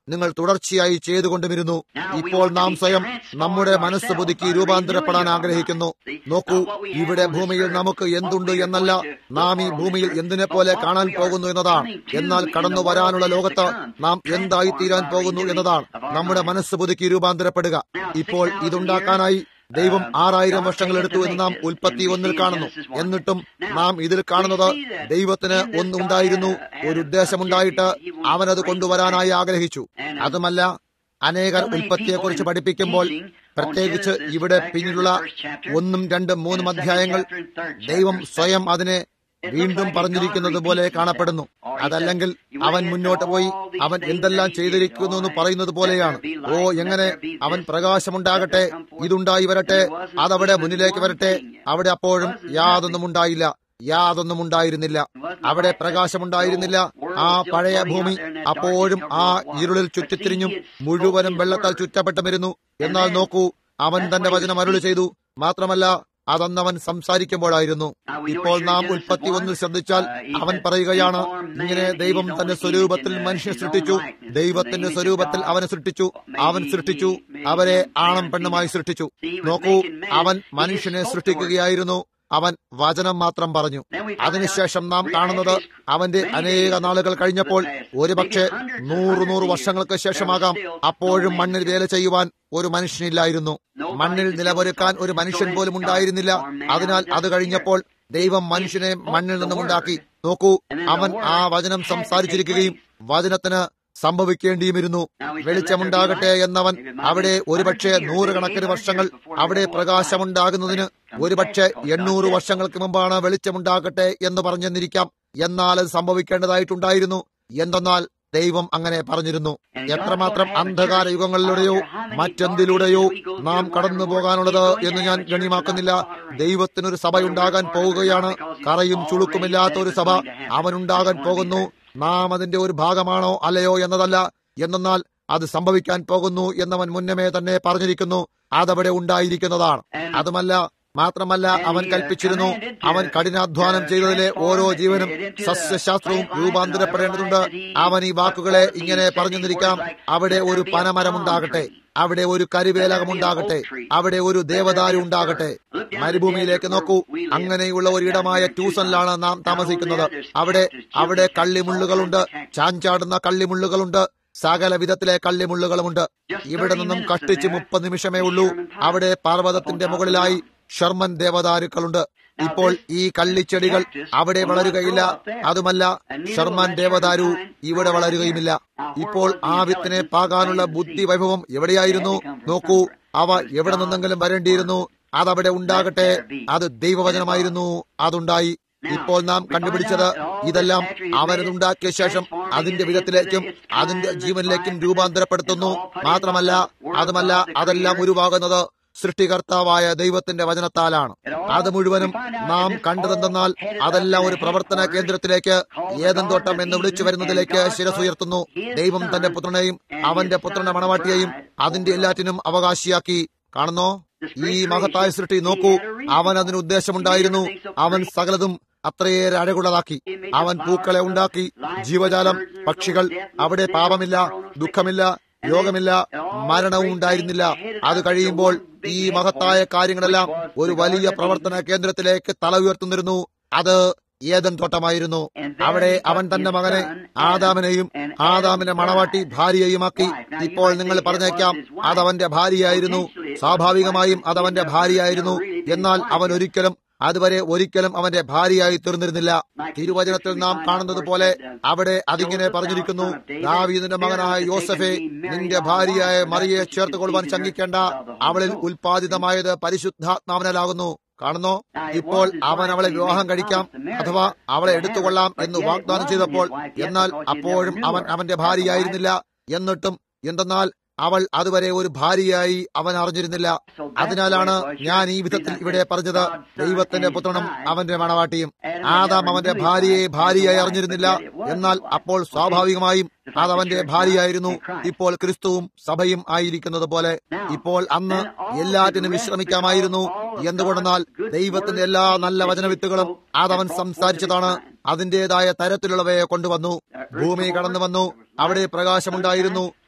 നിങ്ങൾ തുടർച്ചയായി ചെയ്തുകൊണ്ടുമിരുന്നു ഇപ്പോൾ നാം സ്വയം നമ്മുടെ മനസ്സ് പുതുക്കി രൂപാന്തരപ്പെടാൻ ആഗ്രഹിക്കുന്നു നോക്കൂ ഇവിടെ ഭൂമിയിൽ നമുക്ക് എന്തുണ്ട് എന്നല്ല നാം ഈ ഭൂമിയിൽ എന്തിനെ പോലെ കാണാൻ പോകുന്നു എന്നതാണ് എന്നാൽ കടന്നു വരാനുള്ള ലോകത്ത് നാം എന്തായി തീരാൻ പോകുന്നു എന്നതാണ് നമ്മുടെ മനസ്സ് പുതുക്കി രൂപാന്തരപ്പെടുക ഇപ്പോൾ ഇതുണ്ടാക്കാനായി ദൈവം ആറായിരം വർഷങ്ങൾ എടുത്തു എന്ന് നാം ഉൽപ്പത്തി ഒന്നിൽ കാണുന്നു എന്നിട്ടും നാം ഇതിൽ കാണുന്നത് ദൈവത്തിന് ഒന്നുണ്ടായിരുന്നു ഒരു ഉദ്ദേശമുണ്ടായിട്ട് അവനത് കൊണ്ടുവരാനായി ആഗ്രഹിച്ചു അതുമല്ല അനേകർ ഉൽപ്പത്തിയെക്കുറിച്ച് പഠിപ്പിക്കുമ്പോൾ പ്രത്യേകിച്ച് ഇവിടെ പിന്നിലുള്ള ഒന്നും രണ്ടും മൂന്നും അധ്യായങ്ങൾ ദൈവം സ്വയം അതിനെ വീണ്ടും പറഞ്ഞിരിക്കുന്നത് പോലെ കാണപ്പെടുന്നു അതല്ലെങ്കിൽ അവൻ മുന്നോട്ട് പോയി അവൻ എന്തെല്ലാം ചെയ്തിരിക്കുന്നു എന്ന് പറയുന്നത് പോലെയാണ് ഓ എങ്ങനെ അവൻ പ്രകാശമുണ്ടാകട്ടെ ഇതുണ്ടായി വരട്ടെ അതവിടെ മുന്നിലേക്ക് വരട്ടെ അവിടെ അപ്പോഴും യാതൊന്നും ഉണ്ടായില്ല യാതൊന്നും ഉണ്ടായിരുന്നില്ല അവിടെ പ്രകാശമുണ്ടായിരുന്നില്ല ആ പഴയ ഭൂമി അപ്പോഴും ആ ഇരുളിൽ ചുറ്റിത്തിരിഞ്ഞും മുഴുവനും വെള്ളത്താൽ ചുറ്റപ്പെട്ടുമിരുന്നു എന്നാൽ നോക്കൂ അവൻ തന്റെ വചനം അരുളി ചെയ്തു മാത്രമല്ല അതന്നവൻ സംസാരിക്കുമ്പോഴായിരുന്നു ഇപ്പോൾ നാം ഉൽപ്പത്തി ഒന്നിൽ ശ്രദ്ധിച്ചാൽ അവൻ പറയുകയാണ് ഇങ്ങനെ ദൈവം തന്റെ സ്വരൂപത്തിൽ മനുഷ്യനെ സൃഷ്ടിച്ചു ദൈവത്തിന്റെ സ്വരൂപത്തിൽ അവനെ സൃഷ്ടിച്ചു അവൻ സൃഷ്ടിച്ചു അവരെ ആണം പെണ്ണുമായി സൃഷ്ടിച്ചു നോക്കൂ അവൻ മനുഷ്യനെ സൃഷ്ടിക്കുകയായിരുന്നു അവൻ വചനം മാത്രം പറഞ്ഞു അതിനുശേഷം നാം കാണുന്നത് അവന്റെ അനേക നാളുകൾ കഴിഞ്ഞപ്പോൾ ഒരുപക്ഷെ നൂറ് നൂറ് വർഷങ്ങൾക്ക് ശേഷമാകാം അപ്പോഴും മണ്ണിൽ വേല ചെയ്യുവാൻ ഒരു മനുഷ്യനില്ലായിരുന്നു മണ്ണിൽ നിലവൊരുക്കാൻ ഒരു മനുഷ്യൻ പോലും ഉണ്ടായിരുന്നില്ല അതിനാൽ അത് കഴിഞ്ഞപ്പോൾ ദൈവം മനുഷ്യനെ മണ്ണിൽ നിന്നും ഉണ്ടാക്കി നോക്കൂ അവൻ ആ വചനം സംസാരിച്ചിരിക്കുകയും വചനത്തിന് സംഭവിക്കേണ്ടിയുമിരുന്നു വെളിച്ചമുണ്ടാകട്ടെ എന്നവൻ അവിടെ ഒരുപക്ഷെ നൂറുകണക്കിന് വർഷങ്ങൾ അവിടെ പ്രകാശമുണ്ടാകുന്നതിന് ഒരുപക്ഷെ എണ്ണൂറ് വർഷങ്ങൾക്ക് മുമ്പാണ് വെളിച്ചമുണ്ടാകട്ടെ എന്ന് പറഞ്ഞെന്നിരിക്കാം എന്നാൽ അത് സംഭവിക്കേണ്ടതായിട്ടുണ്ടായിരുന്നു എന്തെന്നാൽ ദൈവം അങ്ങനെ പറഞ്ഞിരുന്നു എത്രമാത്രം അന്ധകാര യുഗങ്ങളിലൂടെയോ മറ്റെന്തിലൂടെയോ നാം കടന്നു പോകാനുള്ളത് എന്ന് ഞാൻ ഗണ്യമാക്കുന്നില്ല ദൈവത്തിനൊരു സഭയുണ്ടാകാൻ പോവുകയാണ് കറയും ചുളുക്കുമില്ലാത്ത ഒരു സഭ അവനുണ്ടാകാൻ പോകുന്നു നാം അതിന്റെ ഒരു ഭാഗമാണോ അല്ലയോ എന്നതല്ല എന്നാൽ അത് സംഭവിക്കാൻ പോകുന്നു എന്നവൻ മുന്നമേ തന്നെ പറഞ്ഞിരിക്കുന്നു അതവിടെ ഉണ്ടായിരിക്കുന്നതാണ് അതുമല്ല മാത്രമല്ല അവൻ കൽപ്പിച്ചിരുന്നു അവൻ കഠിനാധ്വാനം ചെയ്തതിലെ ഓരോ ജീവനും സസ്യശാസ്ത്രവും രൂപാന്തരപ്പെടേണ്ടതുണ്ട് അവൻ ഈ വാക്കുകളെ ഇങ്ങനെ പറഞ്ഞിരിക്കാം അവിടെ ഒരു പനമരമുണ്ടാകട്ടെ അവിടെ ഒരു കരിവേലകമുണ്ടാകട്ടെ അവിടെ ഒരു ദേവദാരു ഉണ്ടാകട്ടെ മരുഭൂമിയിലേക്ക് നോക്കൂ അങ്ങനെയുള്ള ഒരിടമായ ട്യൂസണിലാണ് നാം താമസിക്കുന്നത് അവിടെ അവിടെ കള്ളിമുള്ളുകളുണ്ട് ചാഞ്ചാടുന്ന കള്ളിമുള്ളുകളുണ്ട് സകല വിധത്തിലെ കള്ളിമുള്ളുകളുമുണ്ട് ഇവിടെ നിന്നും കഷ്ടിച്ച് മുപ്പത് നിമിഷമേ ഉള്ളൂ അവിടെ പർവ്വതത്തിന്റെ മുകളിലായി ഷർമൻ ദേവദാരുക്കളുണ്ട് ഇപ്പോൾ ഈ കള്ളിച്ചെടികൾ അവിടെ വളരുകയില്ല അതുമല്ല ഷർമാൻ ദേവദാരു ഇവിടെ വളരുകയുമില്ല ഇപ്പോൾ ആ വിത്തിനെ പാകാനുള്ള ബുദ്ധി വൈഭവം എവിടെയായിരുന്നു നോക്കൂ അവ എവിടെ നിന്നെങ്കിലും വരേണ്ടിയിരുന്നു അതവിടെ ഉണ്ടാകട്ടെ അത് ദൈവവചനമായിരുന്നു അതുണ്ടായി ഇപ്പോൾ നാം കണ്ടുപിടിച്ചത് ഇതെല്ലാം അവരതുണ്ടാക്കിയ ശേഷം അതിന്റെ വിധത്തിലേക്കും അതിന്റെ ജീവനിലേക്കും രൂപാന്തരപ്പെടുത്തുന്നു മാത്രമല്ല അതുമല്ല അതെല്ലാം ഉരുവാകുന്നത് സൃഷ്ടികർത്താവായ ദൈവത്തിന്റെ വചനത്താലാണ് അത് മുഴുവനും നാം കണ്ടതെന്തെന്നാൽ അതെല്ലാം ഒരു പ്രവർത്തന കേന്ദ്രത്തിലേക്ക് ഏതൻ തോട്ടം എന്ന് വിളിച്ചു വരുന്നതിലേക്ക് ശിരസുയർത്തുന്നു ദൈവം തന്റെ പുത്രനെയും അവന്റെ പുത്രന്റെ മണവാട്ടിയെയും അതിന്റെ എല്ലാറ്റിനും അവകാശിയാക്കി കാണുന്നോ ഈ മഹത്തായ സൃഷ്ടി നോക്കൂ അവൻ അതിന് ഉദ്ദേശമുണ്ടായിരുന്നു അവൻ സകലതും അത്രയേറെ അഴകുള്ളതാക്കി അവൻ പൂക്കളെ ഉണ്ടാക്കി ജീവജാലം പക്ഷികൾ അവിടെ പാപമില്ല ദുഃഖമില്ല രോഗമില്ല മരണവും ഉണ്ടായിരുന്നില്ല അത് കഴിയുമ്പോൾ ഈ മഹത്തായ കാര്യങ്ങളെല്ലാം ഒരു വലിയ പ്രവർത്തന കേന്ദ്രത്തിലേക്ക് തല ഉയർത്തുന്നിരുന്നു അത് ഏതൻ തോട്ടമായിരുന്നു അവിടെ അവൻ തന്റെ മകനെ ആദാമിനെയും ആദാമിന്റെ മണവാട്ടി ഭാര്യയുമാക്കി ഇപ്പോൾ നിങ്ങൾ പറഞ്ഞേക്കാം അതവന്റെ ഭാര്യയായിരുന്നു സ്വാഭാവികമായും അതവന്റെ ഭാര്യയായിരുന്നു എന്നാൽ അവൻ ഒരിക്കലും അതുവരെ ഒരിക്കലും അവന്റെ ഭാര്യയായി തീർന്നിരുന്നില്ല തിരുവചനത്തിൽ നാം കാണുന്നത് പോലെ അവിടെ അതിങ്ങനെ പറഞ്ഞിരിക്കുന്നു ദാവീദിന്റെ മകനായ യോസഫെ നിന്റെ ഭാര്യയായ മറിയെ ചേർത്ത് കൊള്ളുവാൻ ശങ്കിക്കേണ്ട അവളിൽ ഉൽപാദിതമായത് പരിശുദ്ധാത്മാവനാലാകുന്നു കാണുന്നോ ഇപ്പോൾ അവൻ അവളെ വിവാഹം കഴിക്കാം അഥവാ അവളെ എടുത്തുകൊള്ളാം എന്ന് വാഗ്ദാനം ചെയ്തപ്പോൾ എന്നാൽ അപ്പോഴും അവൻ അവന്റെ ഭാര്യയായിരുന്നില്ല എന്നിട്ടും എന്തെന്നാൽ അവൾ അതുവരെ ഒരു ഭാര്യയായി അവൻ അറിഞ്ഞിരുന്നില്ല അതിനാലാണ് ഞാൻ ഈ വിധത്തിൽ ഇവിടെ പറഞ്ഞത് ദൈവത്തിന്റെ പുത്രനും അവന്റെ മണവാട്ടിയും ആദാം അവന്റെ ഭാര്യയെ ഭാര്യയായി അറിഞ്ഞിരുന്നില്ല എന്നാൽ അപ്പോൾ സ്വാഭാവികമായും അതവന്റെ ഭാര്യയായിരുന്നു ഇപ്പോൾ ക്രിസ്തുവും സഭയും ആയിരിക്കുന്നത് പോലെ ഇപ്പോൾ അന്ന് എല്ലാറ്റിനും വിശ്രമിക്കാമായിരുന്നു എന്തുകൊണ്ടെന്നാൽ ദൈവത്തിന്റെ എല്ലാ നല്ല വചനവിത്തുകളും അതവൻ സംസാരിച്ചതാണ് അതിന്റേതായ തരത്തിലുള്ളവയെ കൊണ്ടുവന്നു ഭൂമി കടന്നു വന്നു അവിടെ പ്രകാശമുണ്ടായിരുന്നു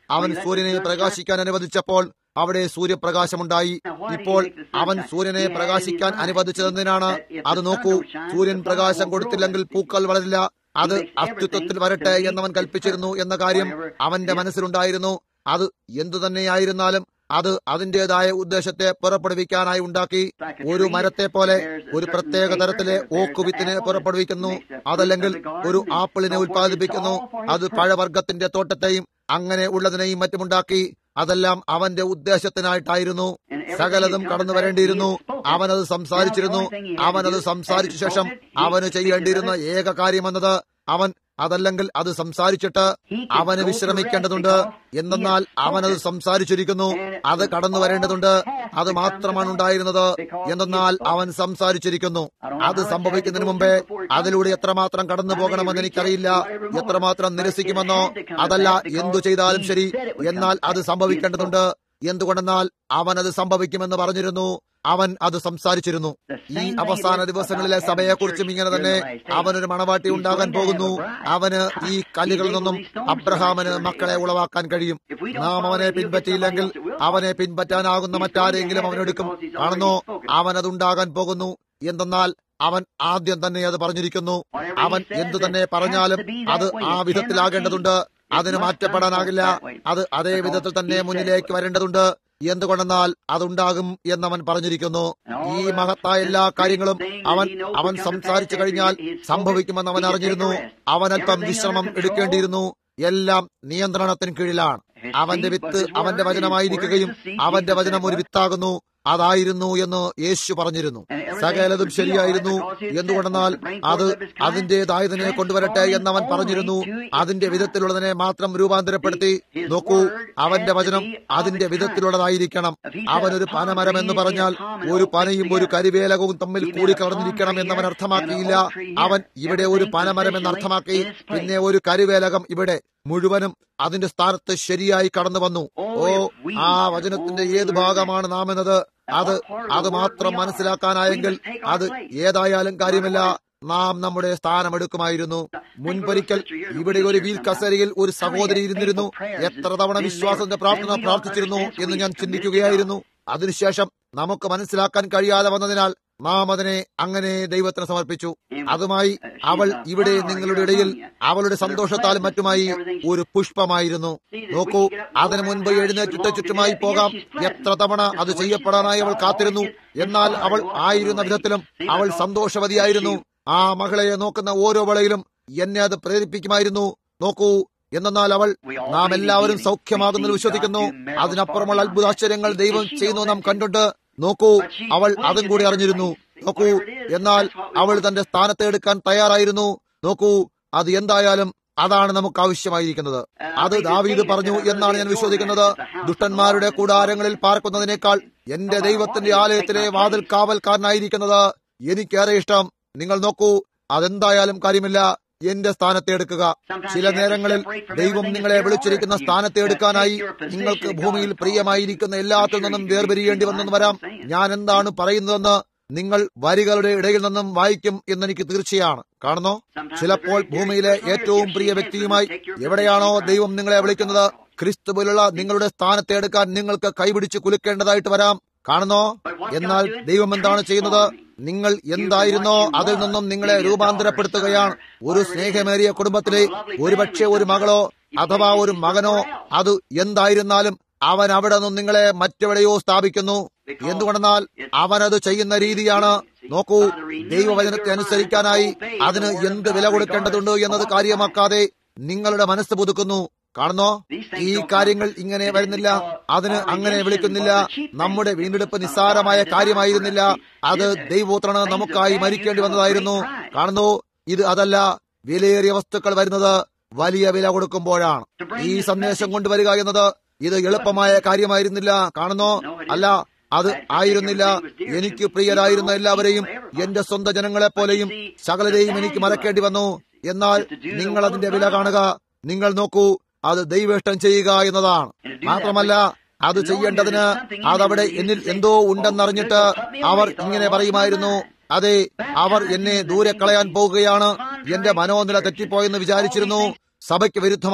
അവൻ സൂര്യനെ പ്രകാശിക്കാൻ അനുവദിച്ചപ്പോൾ അവിടെ സൂര്യപ്രകാശമുണ്ടായി ഇപ്പോൾ അവൻ സൂര്യനെ പ്രകാശിക്കാൻ അനുവദിച്ചതെന്തിനാണ് അത് നോക്കൂ സൂര്യൻ പ്രകാശം കൊടുത്തില്ലെങ്കിൽ പൂക്കൾ വളരില്ല അത് അസ്തിത്വത്തിൽ വരട്ടെ എന്നവൻ കൽപ്പിച്ചിരുന്നു എന്ന കാര്യം അവന്റെ മനസ്സിലുണ്ടായിരുന്നു അത് എന്തു തന്നെയായിരുന്നാലും അത് അതിന്റേതായ ഉദ്ദേശത്തെ പുറപ്പെടുവിക്കാനായി ഉണ്ടാക്കി ഒരു മരത്തെ പോലെ ഒരു പ്രത്യേക തരത്തിലെ ഓക്കുവിത്തിനെ പുറപ്പെടുവിക്കുന്നു അതല്ലെങ്കിൽ ഒരു ആപ്പിളിനെ ഉൽപ്പാദിപ്പിക്കുന്നു അത് പഴവർഗത്തിന്റെ തോട്ടത്തെയും അങ്ങനെ ഉള്ളതിനെയും മറ്റുമുണ്ടാക്കി അതെല്ലാം അവന്റെ ഉദ്ദേശത്തിനായിട്ടായിരുന്നു സകലതും കടന്നു വരേണ്ടിയിരുന്നു അവനത് സംസാരിച്ചിരുന്നു അവനത് സംസാരിച്ച ശേഷം അവന് ചെയ്യേണ്ടിയിരുന്ന ഏക കാര്യമെന്നത് അവൻ അതല്ലെങ്കിൽ അത് സംസാരിച്ചിട്ട് അവന് വിശ്രമിക്കേണ്ടതുണ്ട് എന്തെന്നാൽ അവനത് സംസാരിച്ചിരിക്കുന്നു അത് കടന്നു വരേണ്ടതുണ്ട് അത് മാത്രമാണ് ഉണ്ടായിരുന്നത് എന്തെന്നാൽ അവൻ സംസാരിച്ചിരിക്കുന്നു അത് സംഭവിക്കുന്നതിന് മുമ്പേ അതിലൂടെ എത്രമാത്രം കടന്നു പോകണമെന്ന് എനിക്കറിയില്ല എത്രമാത്രം നിരസിക്കുമെന്നോ അതല്ല എന്തു ചെയ്താലും ശരി എന്നാൽ അത് സംഭവിക്കേണ്ടതുണ്ട് എന്തുകൊണ്ടെന്നാൽ അവൻ അത് സംഭവിക്കുമെന്ന് പറഞ്ഞിരുന്നു അവൻ അത് സംസാരിച്ചിരുന്നു ഈ അവസാന ദിവസങ്ങളിലെ സഭയെക്കുറിച്ചും ഇങ്ങനെ തന്നെ അവനൊരു മണവാട്ടി ഉണ്ടാകാൻ പോകുന്നു അവന് ഈ കല്ലുകളിൽ നിന്നും അബ്രഹാമിന് മക്കളെ ഉളവാക്കാൻ കഴിയും നാം അവനെ പിൻപറ്റിയില്ലെങ്കിൽ അവനെ പിൻപറ്റാനാകുന്ന മറ്റാരെങ്കിലും അവനെടുക്കും കാണുന്നു അവൻ അതുണ്ടാകാൻ പോകുന്നു എന്തെന്നാൽ അവൻ ആദ്യം തന്നെ അത് പറഞ്ഞിരിക്കുന്നു അവൻ എന്തു തന്നെ പറഞ്ഞാലും അത് ആ വിധത്തിലാകേണ്ടതുണ്ട് അതിന് മാറ്റപ്പെടാനാകില്ല അത് അതേ വിധത്തിൽ തന്നെ മുന്നിലേക്ക് വരേണ്ടതുണ്ട് എന്തുകൊണ്ടെന്നാൽ അതുണ്ടാകും എന്നവൻ പറഞ്ഞിരിക്കുന്നു ഈ മഹത്തായ എല്ലാ കാര്യങ്ങളും അവൻ അവൻ സംസാരിച്ചു കഴിഞ്ഞാൽ സംഭവിക്കുമെന്ന് അവൻ അറിഞ്ഞിരുന്നു അവൻ അല്പം വിശ്രമം എടുക്കേണ്ടിയിരുന്നു എല്ലാം നിയന്ത്രണത്തിന് കീഴിലാണ് അവന്റെ വിത്ത് അവന്റെ വചനമായിരിക്കുകയും അവന്റെ വചനം ഒരു വിത്താകുന്നു അതായിരുന്നു എന്ന് യേശു പറഞ്ഞിരുന്നു സകലതും ശരിയായിരുന്നു എന്തുകൊണ്ടെന്നാൽ അത് അതിന്റേതായതിനെ കൊണ്ടുവരട്ടെ എന്നവൻ പറഞ്ഞിരുന്നു അതിന്റെ വിധത്തിലുള്ളതിനെ മാത്രം രൂപാന്തരപ്പെടുത്തി നോക്കൂ അവന്റെ വചനം അതിന്റെ വിധത്തിലുള്ളതായിരിക്കണം അവനൊരു പനമരം എന്ന് പറഞ്ഞാൽ ഒരു പനയും ഒരു കരിവേലകവും തമ്മിൽ കൂടിക്കലർന്നിരിക്കണം എന്നവൻ അർത്ഥമാക്കിയില്ല അവൻ ഇവിടെ ഒരു പനമരം എന്ന് അർത്ഥമാക്കി പിന്നെ ഒരു കരിവേലകം ഇവിടെ മുഴുവനും അതിന്റെ സ്ഥാനത്ത് ശരിയായി കടന്നു വന്നു ഓ ആ വചനത്തിന്റെ ഏത് ഭാഗമാണ് നാം എന്നത് അത് അത് മാത്രം മനസ്സിലാക്കാനായെങ്കിൽ അത് ഏതായാലും കാര്യമില്ല നാം നമ്മുടെ സ്ഥാനമെടുക്കുമായിരുന്നു മുൻപൊരിക്കൽ ഇവിടെ ഒരു വീൽ കസേരയിൽ ഒരു സഹോദരി ഇരുന്നിരുന്നു എത്ര തവണ വിശ്വാസത്തിന്റെ പ്രാർത്ഥന പ്രാർത്ഥിച്ചിരുന്നു എന്ന് ഞാൻ ചിന്തിക്കുകയായിരുന്നു അതിനുശേഷം നമുക്ക് മനസ്സിലാക്കാൻ കഴിയാതെ വന്നതിനാൽ നാം അതിനെ അങ്ങനെ ദൈവത്തിന് സമർപ്പിച്ചു അതുമായി അവൾ ഇവിടെ നിങ്ങളുടെ ഇടയിൽ അവളുടെ സന്തോഷത്താലും മറ്റുമായി ഒരു പുഷ്പമായിരുന്നു നോക്കൂ അതിനു മുൻപ് എഴുന്നേറ്റിട്ട് ചുറ്റുമായി പോകാം എത്ര തവണ അത് ചെയ്യപ്പെടാനായി അവൾ കാത്തിരുന്നു എന്നാൽ അവൾ ആയിരുന്ന വിധത്തിലും അവൾ സന്തോഷവതിയായിരുന്നു ആ മകളെ നോക്കുന്ന ഓരോ വേളയിലും എന്നെ അത് പ്രേരിപ്പിക്കുമായിരുന്നു നോക്കൂ എന്നാൽ അവൾ നാം എല്ലാവരും സൗഖ്യമാകുന്നത് വിശ്വസിക്കുന്നു അതിനപ്പുറമുള്ള അത്ഭുതാശ്ചര്യങ്ങൾ ദൈവം ചെയ്യുന്നു നാം കണ്ടിട്ട് നോക്കൂ അവൾ അതും കൂടി അറിഞ്ഞിരുന്നു നോക്കൂ എന്നാൽ അവൾ തന്റെ സ്ഥാനത്തെ എടുക്കാൻ തയ്യാറായിരുന്നു നോക്കൂ അത് എന്തായാലും അതാണ് നമുക്ക് ആവശ്യമായിരിക്കുന്നത് അത് ദാവീദ് പറഞ്ഞു എന്നാണ് ഞാൻ വിശ്വസിക്കുന്നത് ദുഷ്ടന്മാരുടെ കൂടാരങ്ങളിൽ പാർക്കുന്നതിനേക്കാൾ എന്റെ ദൈവത്തിന്റെ ആലയത്തിലെ വാതിൽ കാവൽക്കാരനായിരിക്കുന്നത് എനിക്കേറെ ഇഷ്ടം നിങ്ങൾ നോക്കൂ അതെന്തായാലും കാര്യമില്ല എന്റെ സ്ഥാനത്തെ എടുക്കുക ചില നേരങ്ങളിൽ ദൈവം നിങ്ങളെ വിളിച്ചിരിക്കുന്ന സ്ഥാനത്തെ എടുക്കാനായി നിങ്ങൾക്ക് ഭൂമിയിൽ പ്രിയമായിരിക്കുന്ന എല്ലാത്തിൽ നിന്നും വേർപിരിയേണ്ടി വന്നെന്ന് വരാം ഞാൻ എന്താണ് പറയുന്നതെന്ന് നിങ്ങൾ വരികളുടെ ഇടയിൽ നിന്നും വായിക്കും എന്നെനിക്ക് തീർച്ചയാണ് കാണുന്നോ ചിലപ്പോൾ ഭൂമിയിലെ ഏറ്റവും പ്രിയ വ്യക്തിയുമായി എവിടെയാണോ ദൈവം നിങ്ങളെ വിളിക്കുന്നത് ക്രിസ്തുവിലുള്ള നിങ്ങളുടെ സ്ഥാനത്തെ എടുക്കാൻ നിങ്ങൾക്ക് കൈപിടിച്ച് കുലുക്കേണ്ടതായിട്ട് വരാം കാണുന്നോ എന്നാൽ ദൈവം എന്താണ് ചെയ്യുന്നത് നിങ്ങൾ എന്തായിരുന്നോ അതിൽ നിന്നും നിങ്ങളെ രൂപാന്തരപ്പെടുത്തുകയാണ് ഒരു സ്നേഹമേറിയ കുടുംബത്തിലെ ഒരുപക്ഷെ ഒരു മകളോ അഥവാ ഒരു മകനോ അത് എന്തായിരുന്നാലും അവൻ അവിടെ നിന്നും നിങ്ങളെ മറ്റെവിടെയോ സ്ഥാപിക്കുന്നു എന്തുകൊണ്ടെന്നാൽ അവനത് ചെയ്യുന്ന രീതിയാണ് നോക്കൂ ദൈവവചനത്തെ അനുസരിക്കാനായി അതിന് എന്ത് വില കൊടുക്കേണ്ടതുണ്ട് എന്നത് കാര്യമാക്കാതെ നിങ്ങളുടെ മനസ്സ് പുതുക്കുന്നു കാണുന്നോ ഈ കാര്യങ്ങൾ ഇങ്ങനെ വരുന്നില്ല അതിന് അങ്ങനെ വിളിക്കുന്നില്ല നമ്മുടെ വീണ്ടെടുപ്പ് നിസ്സാരമായ കാര്യമായിരുന്നില്ല അത് ദൈവപുത്രന് നമുക്കായി മരിക്കേണ്ടി വന്നതായിരുന്നു കാണുന്നു ഇത് അതല്ല വിലയേറിയ വസ്തുക്കൾ വരുന്നത് വലിയ വില കൊടുക്കുമ്പോഴാണ് ഈ സന്ദേശം കൊണ്ടുവരിക എന്നത് ഇത് എളുപ്പമായ കാര്യമായിരുന്നില്ല കാണുന്നോ അല്ല അത് ആയിരുന്നില്ല എനിക്ക് പ്രിയരായിരുന്ന എല്ലാവരെയും എന്റെ സ്വന്തം ജനങ്ങളെ പോലെയും സകലരെയും എനിക്ക് മറക്കേണ്ടി വന്നു എന്നാൽ നിങ്ങൾ അതിന്റെ വില കാണുക നിങ്ങൾ നോക്കൂ അത് ദൈവേഷ്ടം ചെയ്യുക എന്നതാണ് മാത്രമല്ല അത് ചെയ്യേണ്ടതിന് അതവിടെ എന്നിൽ എന്തോ ഉണ്ടെന്നറിഞ്ഞിട്ട് അവർ ഇങ്ങനെ പറയുമായിരുന്നു അതെ അവർ എന്നെ ദൂരെ കളയാൻ പോകുകയാണ് എന്റെ മനോനില തെറ്റിപ്പോയെന്ന് വിചാരിച്ചിരുന്നു സഭയ്ക്ക് വിരുദ്ധമായി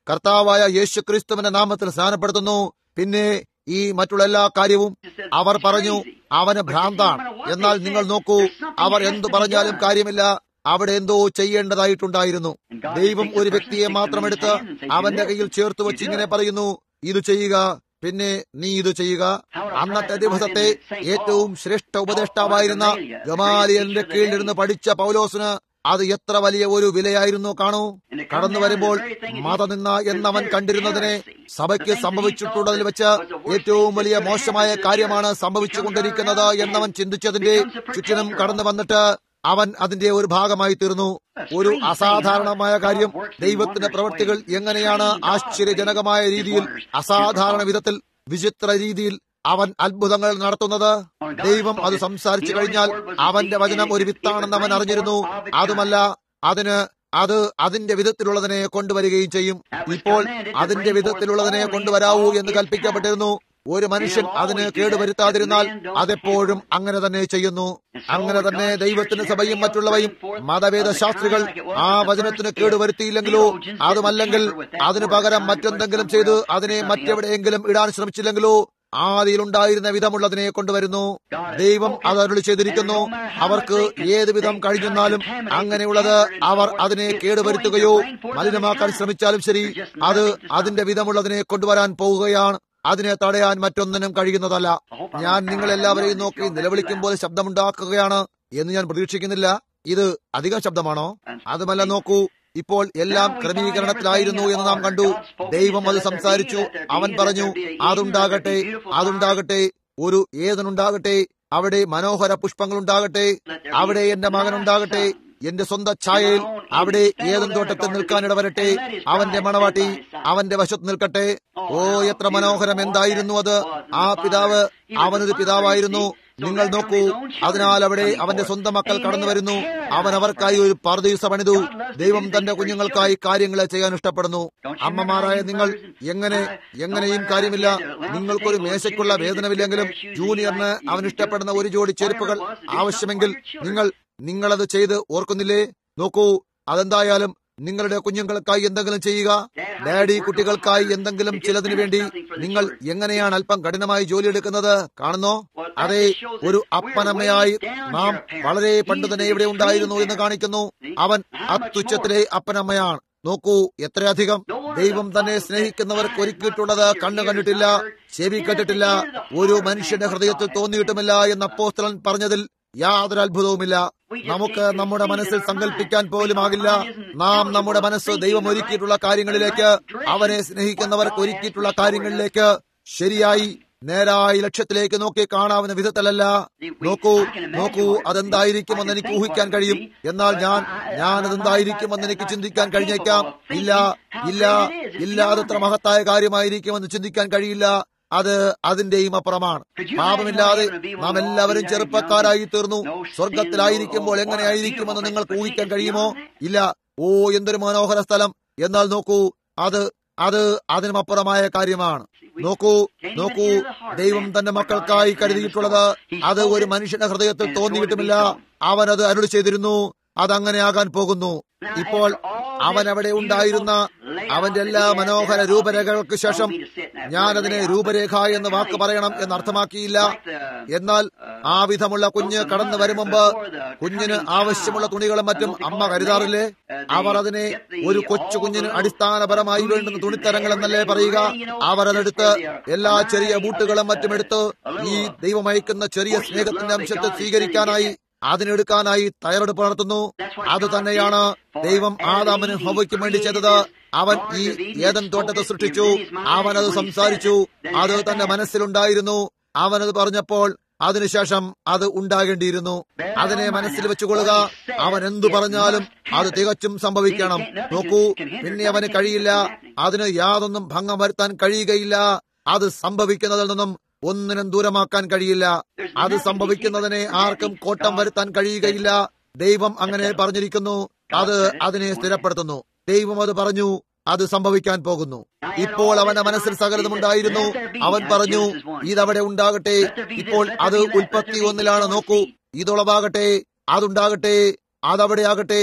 കർത്താവായ യേശു ക്രിസ്തുവിന്റെ നാമത്തിൽ സ്നാനപ്പെടുത്തുന്നു പിന്നെ ഈ മറ്റുള്ള എല്ലാ കാര്യവും അവർ പറഞ്ഞു അവന് ഭ്രാന്താണ് എന്നാൽ നിങ്ങൾ നോക്കൂ അവർ എന്തു പറഞ്ഞാലും കാര്യമില്ല അവിടെ എന്തോ ചെയ്യേണ്ടതായിട്ടുണ്ടായിരുന്നു ദൈവം ഒരു വ്യക്തിയെ മാത്രം എടുത്ത് അവന്റെ കയ്യിൽ ചേർത്ത് വെച്ച് ഇങ്ങനെ പറയുന്നു ഇത് ചെയ്യുക പിന്നെ നീ ഇത് ചെയ്യുക അന്നത്തെ ദിവസത്തെ ഏറ്റവും ശ്രേഷ്ഠ ഉപദേഷ്ടാവായിരുന്ന ഗമാലിയലിന്റെ കീഴിലിരുന്ന് പഠിച്ച പൗലോസിന് അത് എത്ര വലിയ ഒരു വിലയായിരുന്നു കാണൂ കടന്നു വരുമ്പോൾ മതനിന്ന എന്നവൻ കണ്ടിരുന്നതിനെ സഭയ്ക്ക് സംഭവിച്ചിട്ടുള്ളതിൽ വെച്ച് ഏറ്റവും വലിയ മോശമായ കാര്യമാണ് സംഭവിച്ചുകൊണ്ടിരിക്കുന്നത് എന്നവൻ ചിന്തിച്ചതിന്റെ ചുറ്റിനും കടന്നു വന്നിട്ട് അവൻ അതിന്റെ ഒരു ഭാഗമായി തീർന്നു ഒരു അസാധാരണമായ കാര്യം ദൈവത്തിന്റെ പ്രവൃത്തികൾ എങ്ങനെയാണ് ആശ്ചര്യജനകമായ രീതിയിൽ അസാധാരണ വിധത്തിൽ വിചിത്ര രീതിയിൽ അവൻ അത്ഭുതങ്ങൾ നടത്തുന്നത് ദൈവം അത് സംസാരിച്ചു കഴിഞ്ഞാൽ അവന്റെ വചനം ഒരു വിത്താണെന്ന് അവൻ അറിഞ്ഞിരുന്നു അതുമല്ല അതിന് അത് അതിന്റെ വിധത്തിലുള്ളതിനെ കൊണ്ടുവരികയും ചെയ്യും ഇപ്പോൾ അതിന്റെ വിധത്തിലുള്ളതിനെ കൊണ്ടുവരാവൂ എന്ന് കൽപ്പിക്കപ്പെട്ടിരുന്നു ഒരു മനുഷ്യൻ അതിന് കേടുവരുത്താതിരുന്നാൽ അതെപ്പോഴും അങ്ങനെ തന്നെ ചെയ്യുന്നു അങ്ങനെ തന്നെ ദൈവത്തിന് സഭയും മറ്റുള്ളവയും മതവേദ ശാസ്ത്രികൾ ആ വചനത്തിന് കേടുവരുത്തിയില്ലെങ്കിലോ അതുമല്ലെങ്കിൽ അതിനു പകരം മറ്റെന്തെങ്കിലും ചെയ്ത് അതിനെ മറ്റെവിടെയെങ്കിലും ഇടാൻ ശ്രമിച്ചില്ലെങ്കിലോ ആദിയിലുണ്ടായിരുന്ന വിധമുള്ളതിനെ കൊണ്ടുവരുന്നു ദൈവം അത് അരുളി ചെയ്തിരിക്കുന്നു അവർക്ക് ഏത് വിധം കഴിഞ്ഞെന്നാലും അങ്ങനെയുള്ളത് അവർ അതിനെ കേടുവരുത്തുകയോ മലിനമാക്കാൻ ശ്രമിച്ചാലും ശരി അത് അതിന്റെ വിധമുള്ളതിനെ കൊണ്ടുവരാൻ പോവുകയാണ് അതിനെ തടയാൻ മറ്റൊന്നിനും കഴിയുന്നതല്ല ഞാൻ നിങ്ങളെല്ലാവരെയും നോക്കി നിലവിളിക്കുമ്പോൾ ശബ്ദമുണ്ടാക്കുകയാണ് എന്ന് ഞാൻ പ്രതീക്ഷിക്കുന്നില്ല ഇത് അധികം ശബ്ദമാണോ അതുമല്ല നോക്കൂ ഇപ്പോൾ എല്ലാം ക്രമീകരണത്തിലായിരുന്നു എന്ന് നാം കണ്ടു ദൈവം അത് സംസാരിച്ചു അവൻ പറഞ്ഞു അതുണ്ടാകട്ടെ അതുണ്ടാകട്ടെ ഒരു ഏതനുണ്ടാകട്ടെ അവിടെ മനോഹര പുഷ്പങ്ങൾ ഉണ്ടാകട്ടെ അവിടെ എന്റെ മകൻ ഉണ്ടാകട്ടെ എന്റെ സ്വന്തം ഛായയിൽ അവിടെ ഏതും തോട്ടത്തിൽ നിൽക്കാനിട വരട്ടെ അവന്റെ മണവാട്ടി അവന്റെ വശത്ത് നിൽക്കട്ടെ ഓ എത്ര മനോഹരം എന്തായിരുന്നു അത് ആ പിതാവ് അവനൊരു പിതാവായിരുന്നു നിങ്ങൾ നോക്കൂ അതിനാൽ അവിടെ അവന്റെ സ്വന്തം മക്കൾ കടന്നു വരുന്നു അവൻ അവർക്കായി ഒരു പർദീസ പണിതു ദൈവം തന്റെ കുഞ്ഞുങ്ങൾക്കായി കാര്യങ്ങൾ ചെയ്യാൻ ഇഷ്ടപ്പെടുന്നു അമ്മമാരായ നിങ്ങൾ എങ്ങനെ എങ്ങനെയും കാര്യമില്ല നിങ്ങൾക്കൊരു മേശയ്ക്കുള്ള വേതനമില്ലെങ്കിലും ജൂനിയറിന് അവൻ ഇഷ്ടപ്പെടുന്ന ഒരു ജോഡി ചെരുപ്പുകൾ ആവശ്യമെങ്കിൽ നിങ്ങൾ നിങ്ങളത് ചെയ്ത് ഓർക്കുന്നില്ലേ നോക്കൂ അതെന്തായാലും നിങ്ങളുടെ കുഞ്ഞുങ്ങൾക്കായി എന്തെങ്കിലും ചെയ്യുക ഡാഡി കുട്ടികൾക്കായി എന്തെങ്കിലും ചിലതിനു വേണ്ടി നിങ്ങൾ എങ്ങനെയാണ് അല്പം കഠിനമായി ജോലിയെടുക്കുന്നത് കാണുന്നോ അതെ ഒരു അപ്പനമ്മയായി നാം വളരെ പണ്ട് തന്നെ ഇവിടെ ഉണ്ടായിരുന്നു എന്ന് കാണിക്കുന്നു അവൻ അത്യുച്ചത്തിലെ അപ്പനമ്മയാണ് നോക്കൂ എത്രയധികം ദൈവം തന്നെ സ്നേഹിക്കുന്നവർക്ക് ഒരുക്കിയിട്ടുള്ളത് കണ്ണു കണ്ടിട്ടില്ല ചെവി കേട്ടിട്ടില്ല ഒരു മനുഷ്യന്റെ ഹൃദയത്തിൽ തോന്നിയിട്ടുമില്ല എന്ന് അപ്പോസ്തലൻ പറഞ്ഞതിൽ യാതൊരു അത്ഭുതവുമില്ല നമുക്ക് നമ്മുടെ മനസ്സിൽ സങ്കല്പിക്കാൻ പോലും ആകില്ല നാം നമ്മുടെ മനസ്സ് ദൈവം ഒരുക്കിയിട്ടുള്ള കാര്യങ്ങളിലേക്ക് അവനെ സ്നേഹിക്കുന്നവർക്ക് ഒരുക്കിയിട്ടുള്ള കാര്യങ്ങളിലേക്ക് ശരിയായി നേരായി ലക്ഷ്യത്തിലേക്ക് നോക്കി കാണാവുന്ന വിധത്തിലല്ല നോക്കൂ നോക്കൂ അതെന്തായിരിക്കുമെന്ന് എനിക്ക് ഊഹിക്കാൻ കഴിയും എന്നാൽ ഞാൻ ഞാൻ അതെന്തായിരിക്കുമെന്ന് എനിക്ക് ചിന്തിക്കാൻ കഴിഞ്ഞേക്കാം ഇല്ല ഇല്ല ഇല്ല അതത്ര മഹത്തായ കാര്യമായിരിക്കുമെന്ന് ചിന്തിക്കാൻ കഴിയില്ല അത് അതിന്റെയും അപ്പുറമാണ് പാപമില്ലാതെ നാം എല്ലാവരും ചെറുപ്പക്കാരായി തീർന്നു സ്വർഗത്തിലായിരിക്കുമ്പോൾ എങ്ങനെയായിരിക്കുമെന്ന് നിങ്ങൾക്ക് ഊഹിക്കാൻ കഴിയുമോ ഇല്ല ഓ എന്തൊരു മനോഹര സ്ഥലം എന്നാൽ നോക്കൂ അത് അത് അതിനുമപ്പുറമായ കാര്യമാണ് നോക്കൂ നോക്കൂ ദൈവം തന്റെ മക്കൾക്കായി കരുതിയിട്ടുള്ളത് അത് ഒരു മനുഷ്യന്റെ ഹൃദയത്തിൽ തോന്നിയിട്ടുമില്ല അവൻ അത് അരുളി ചെയ്തിരുന്നു അതങ്ങനെ ആകാൻ പോകുന്നു ഇപ്പോൾ അവൻ അവിടെ ഉണ്ടായിരുന്ന അവന്റെ എല്ലാ മനോഹര രൂപരേഖകൾക്ക് ശേഷം ഞാൻ അതിനെ രൂപരേഖ എന്ന് വാക്ക് പറയണം എന്ന് അർത്ഥമാക്കിയില്ല എന്നാൽ ആ വിധമുള്ള കുഞ്ഞ് കടന്നു വരും മുമ്പ് കുഞ്ഞിന് ആവശ്യമുള്ള തുണികളും മറ്റും അമ്മ കരുതാറില്ലേ അവർ അതിനെ ഒരു കൊച്ചു കുഞ്ഞിന് അടിസ്ഥാനപരമായി വേണ്ടുന്ന തുണിത്തരങ്ങൾ എന്നല്ലേ പറയുക അവർ അതെടുത്ത് എല്ലാ ചെറിയ ബൂട്ടുകളും മറ്റും എടുത്ത് ഈ ദൈവം അയക്കുന്ന ചെറിയ സ്നേഹത്തിന്റെ അംശത്തെ സ്വീകരിക്കാനായി അതിനെടുക്കാനായി തയ്യാറെടുപ്പ് നടത്തുന്നു അത് തന്നെയാണ് ദൈവം ആദാമിന് ഹോവയ്ക്കും വേണ്ടി ചെയ്തത് അവൻ ഈ ഏതൻ തോട്ടത്തെ സൃഷ്ടിച്ചു അവനത് സംസാരിച്ചു അത് തന്റെ മനസ്സിലുണ്ടായിരുന്നു അവനത് പറഞ്ഞപ്പോൾ അതിനുശേഷം അത് ഉണ്ടാകേണ്ടിയിരുന്നു അതിനെ മനസ്സിൽ വെച്ചുകൊള്ളുക അവൻ എന്തു പറഞ്ഞാലും അത് തികച്ചും സംഭവിക്കണം നോക്കൂ പിന്നെ അവന് കഴിയില്ല അതിന് യാതൊന്നും ഭംഗം വരുത്താൻ കഴിയുകയില്ല അത് സംഭവിക്കുന്നതിൽ നിന്നും ഒന്നിനും ദൂരമാക്കാൻ കഴിയില്ല അത് സംഭവിക്കുന്നതിനെ ആർക്കും കോട്ടം വരുത്താൻ കഴിയുകയില്ല ദൈവം അങ്ങനെ പറഞ്ഞിരിക്കുന്നു അത് അതിനെ സ്ഥിരപ്പെടുത്തുന്നു ദൈവം അത് പറഞ്ഞു അത് സംഭവിക്കാൻ പോകുന്നു ഇപ്പോൾ അവന്റെ മനസ്സിൽ സകലതുമുണ്ടായിരുന്നു അവൻ പറഞ്ഞു ഇതവിടെ ഉണ്ടാകട്ടെ ഇപ്പോൾ അത് ഉൽപ്പത്തി ഒന്നിലാണ് നോക്കൂ ഇതുളവാകട്ടെ അതുണ്ടാകട്ടെ അതവിടെ ആകട്ടെ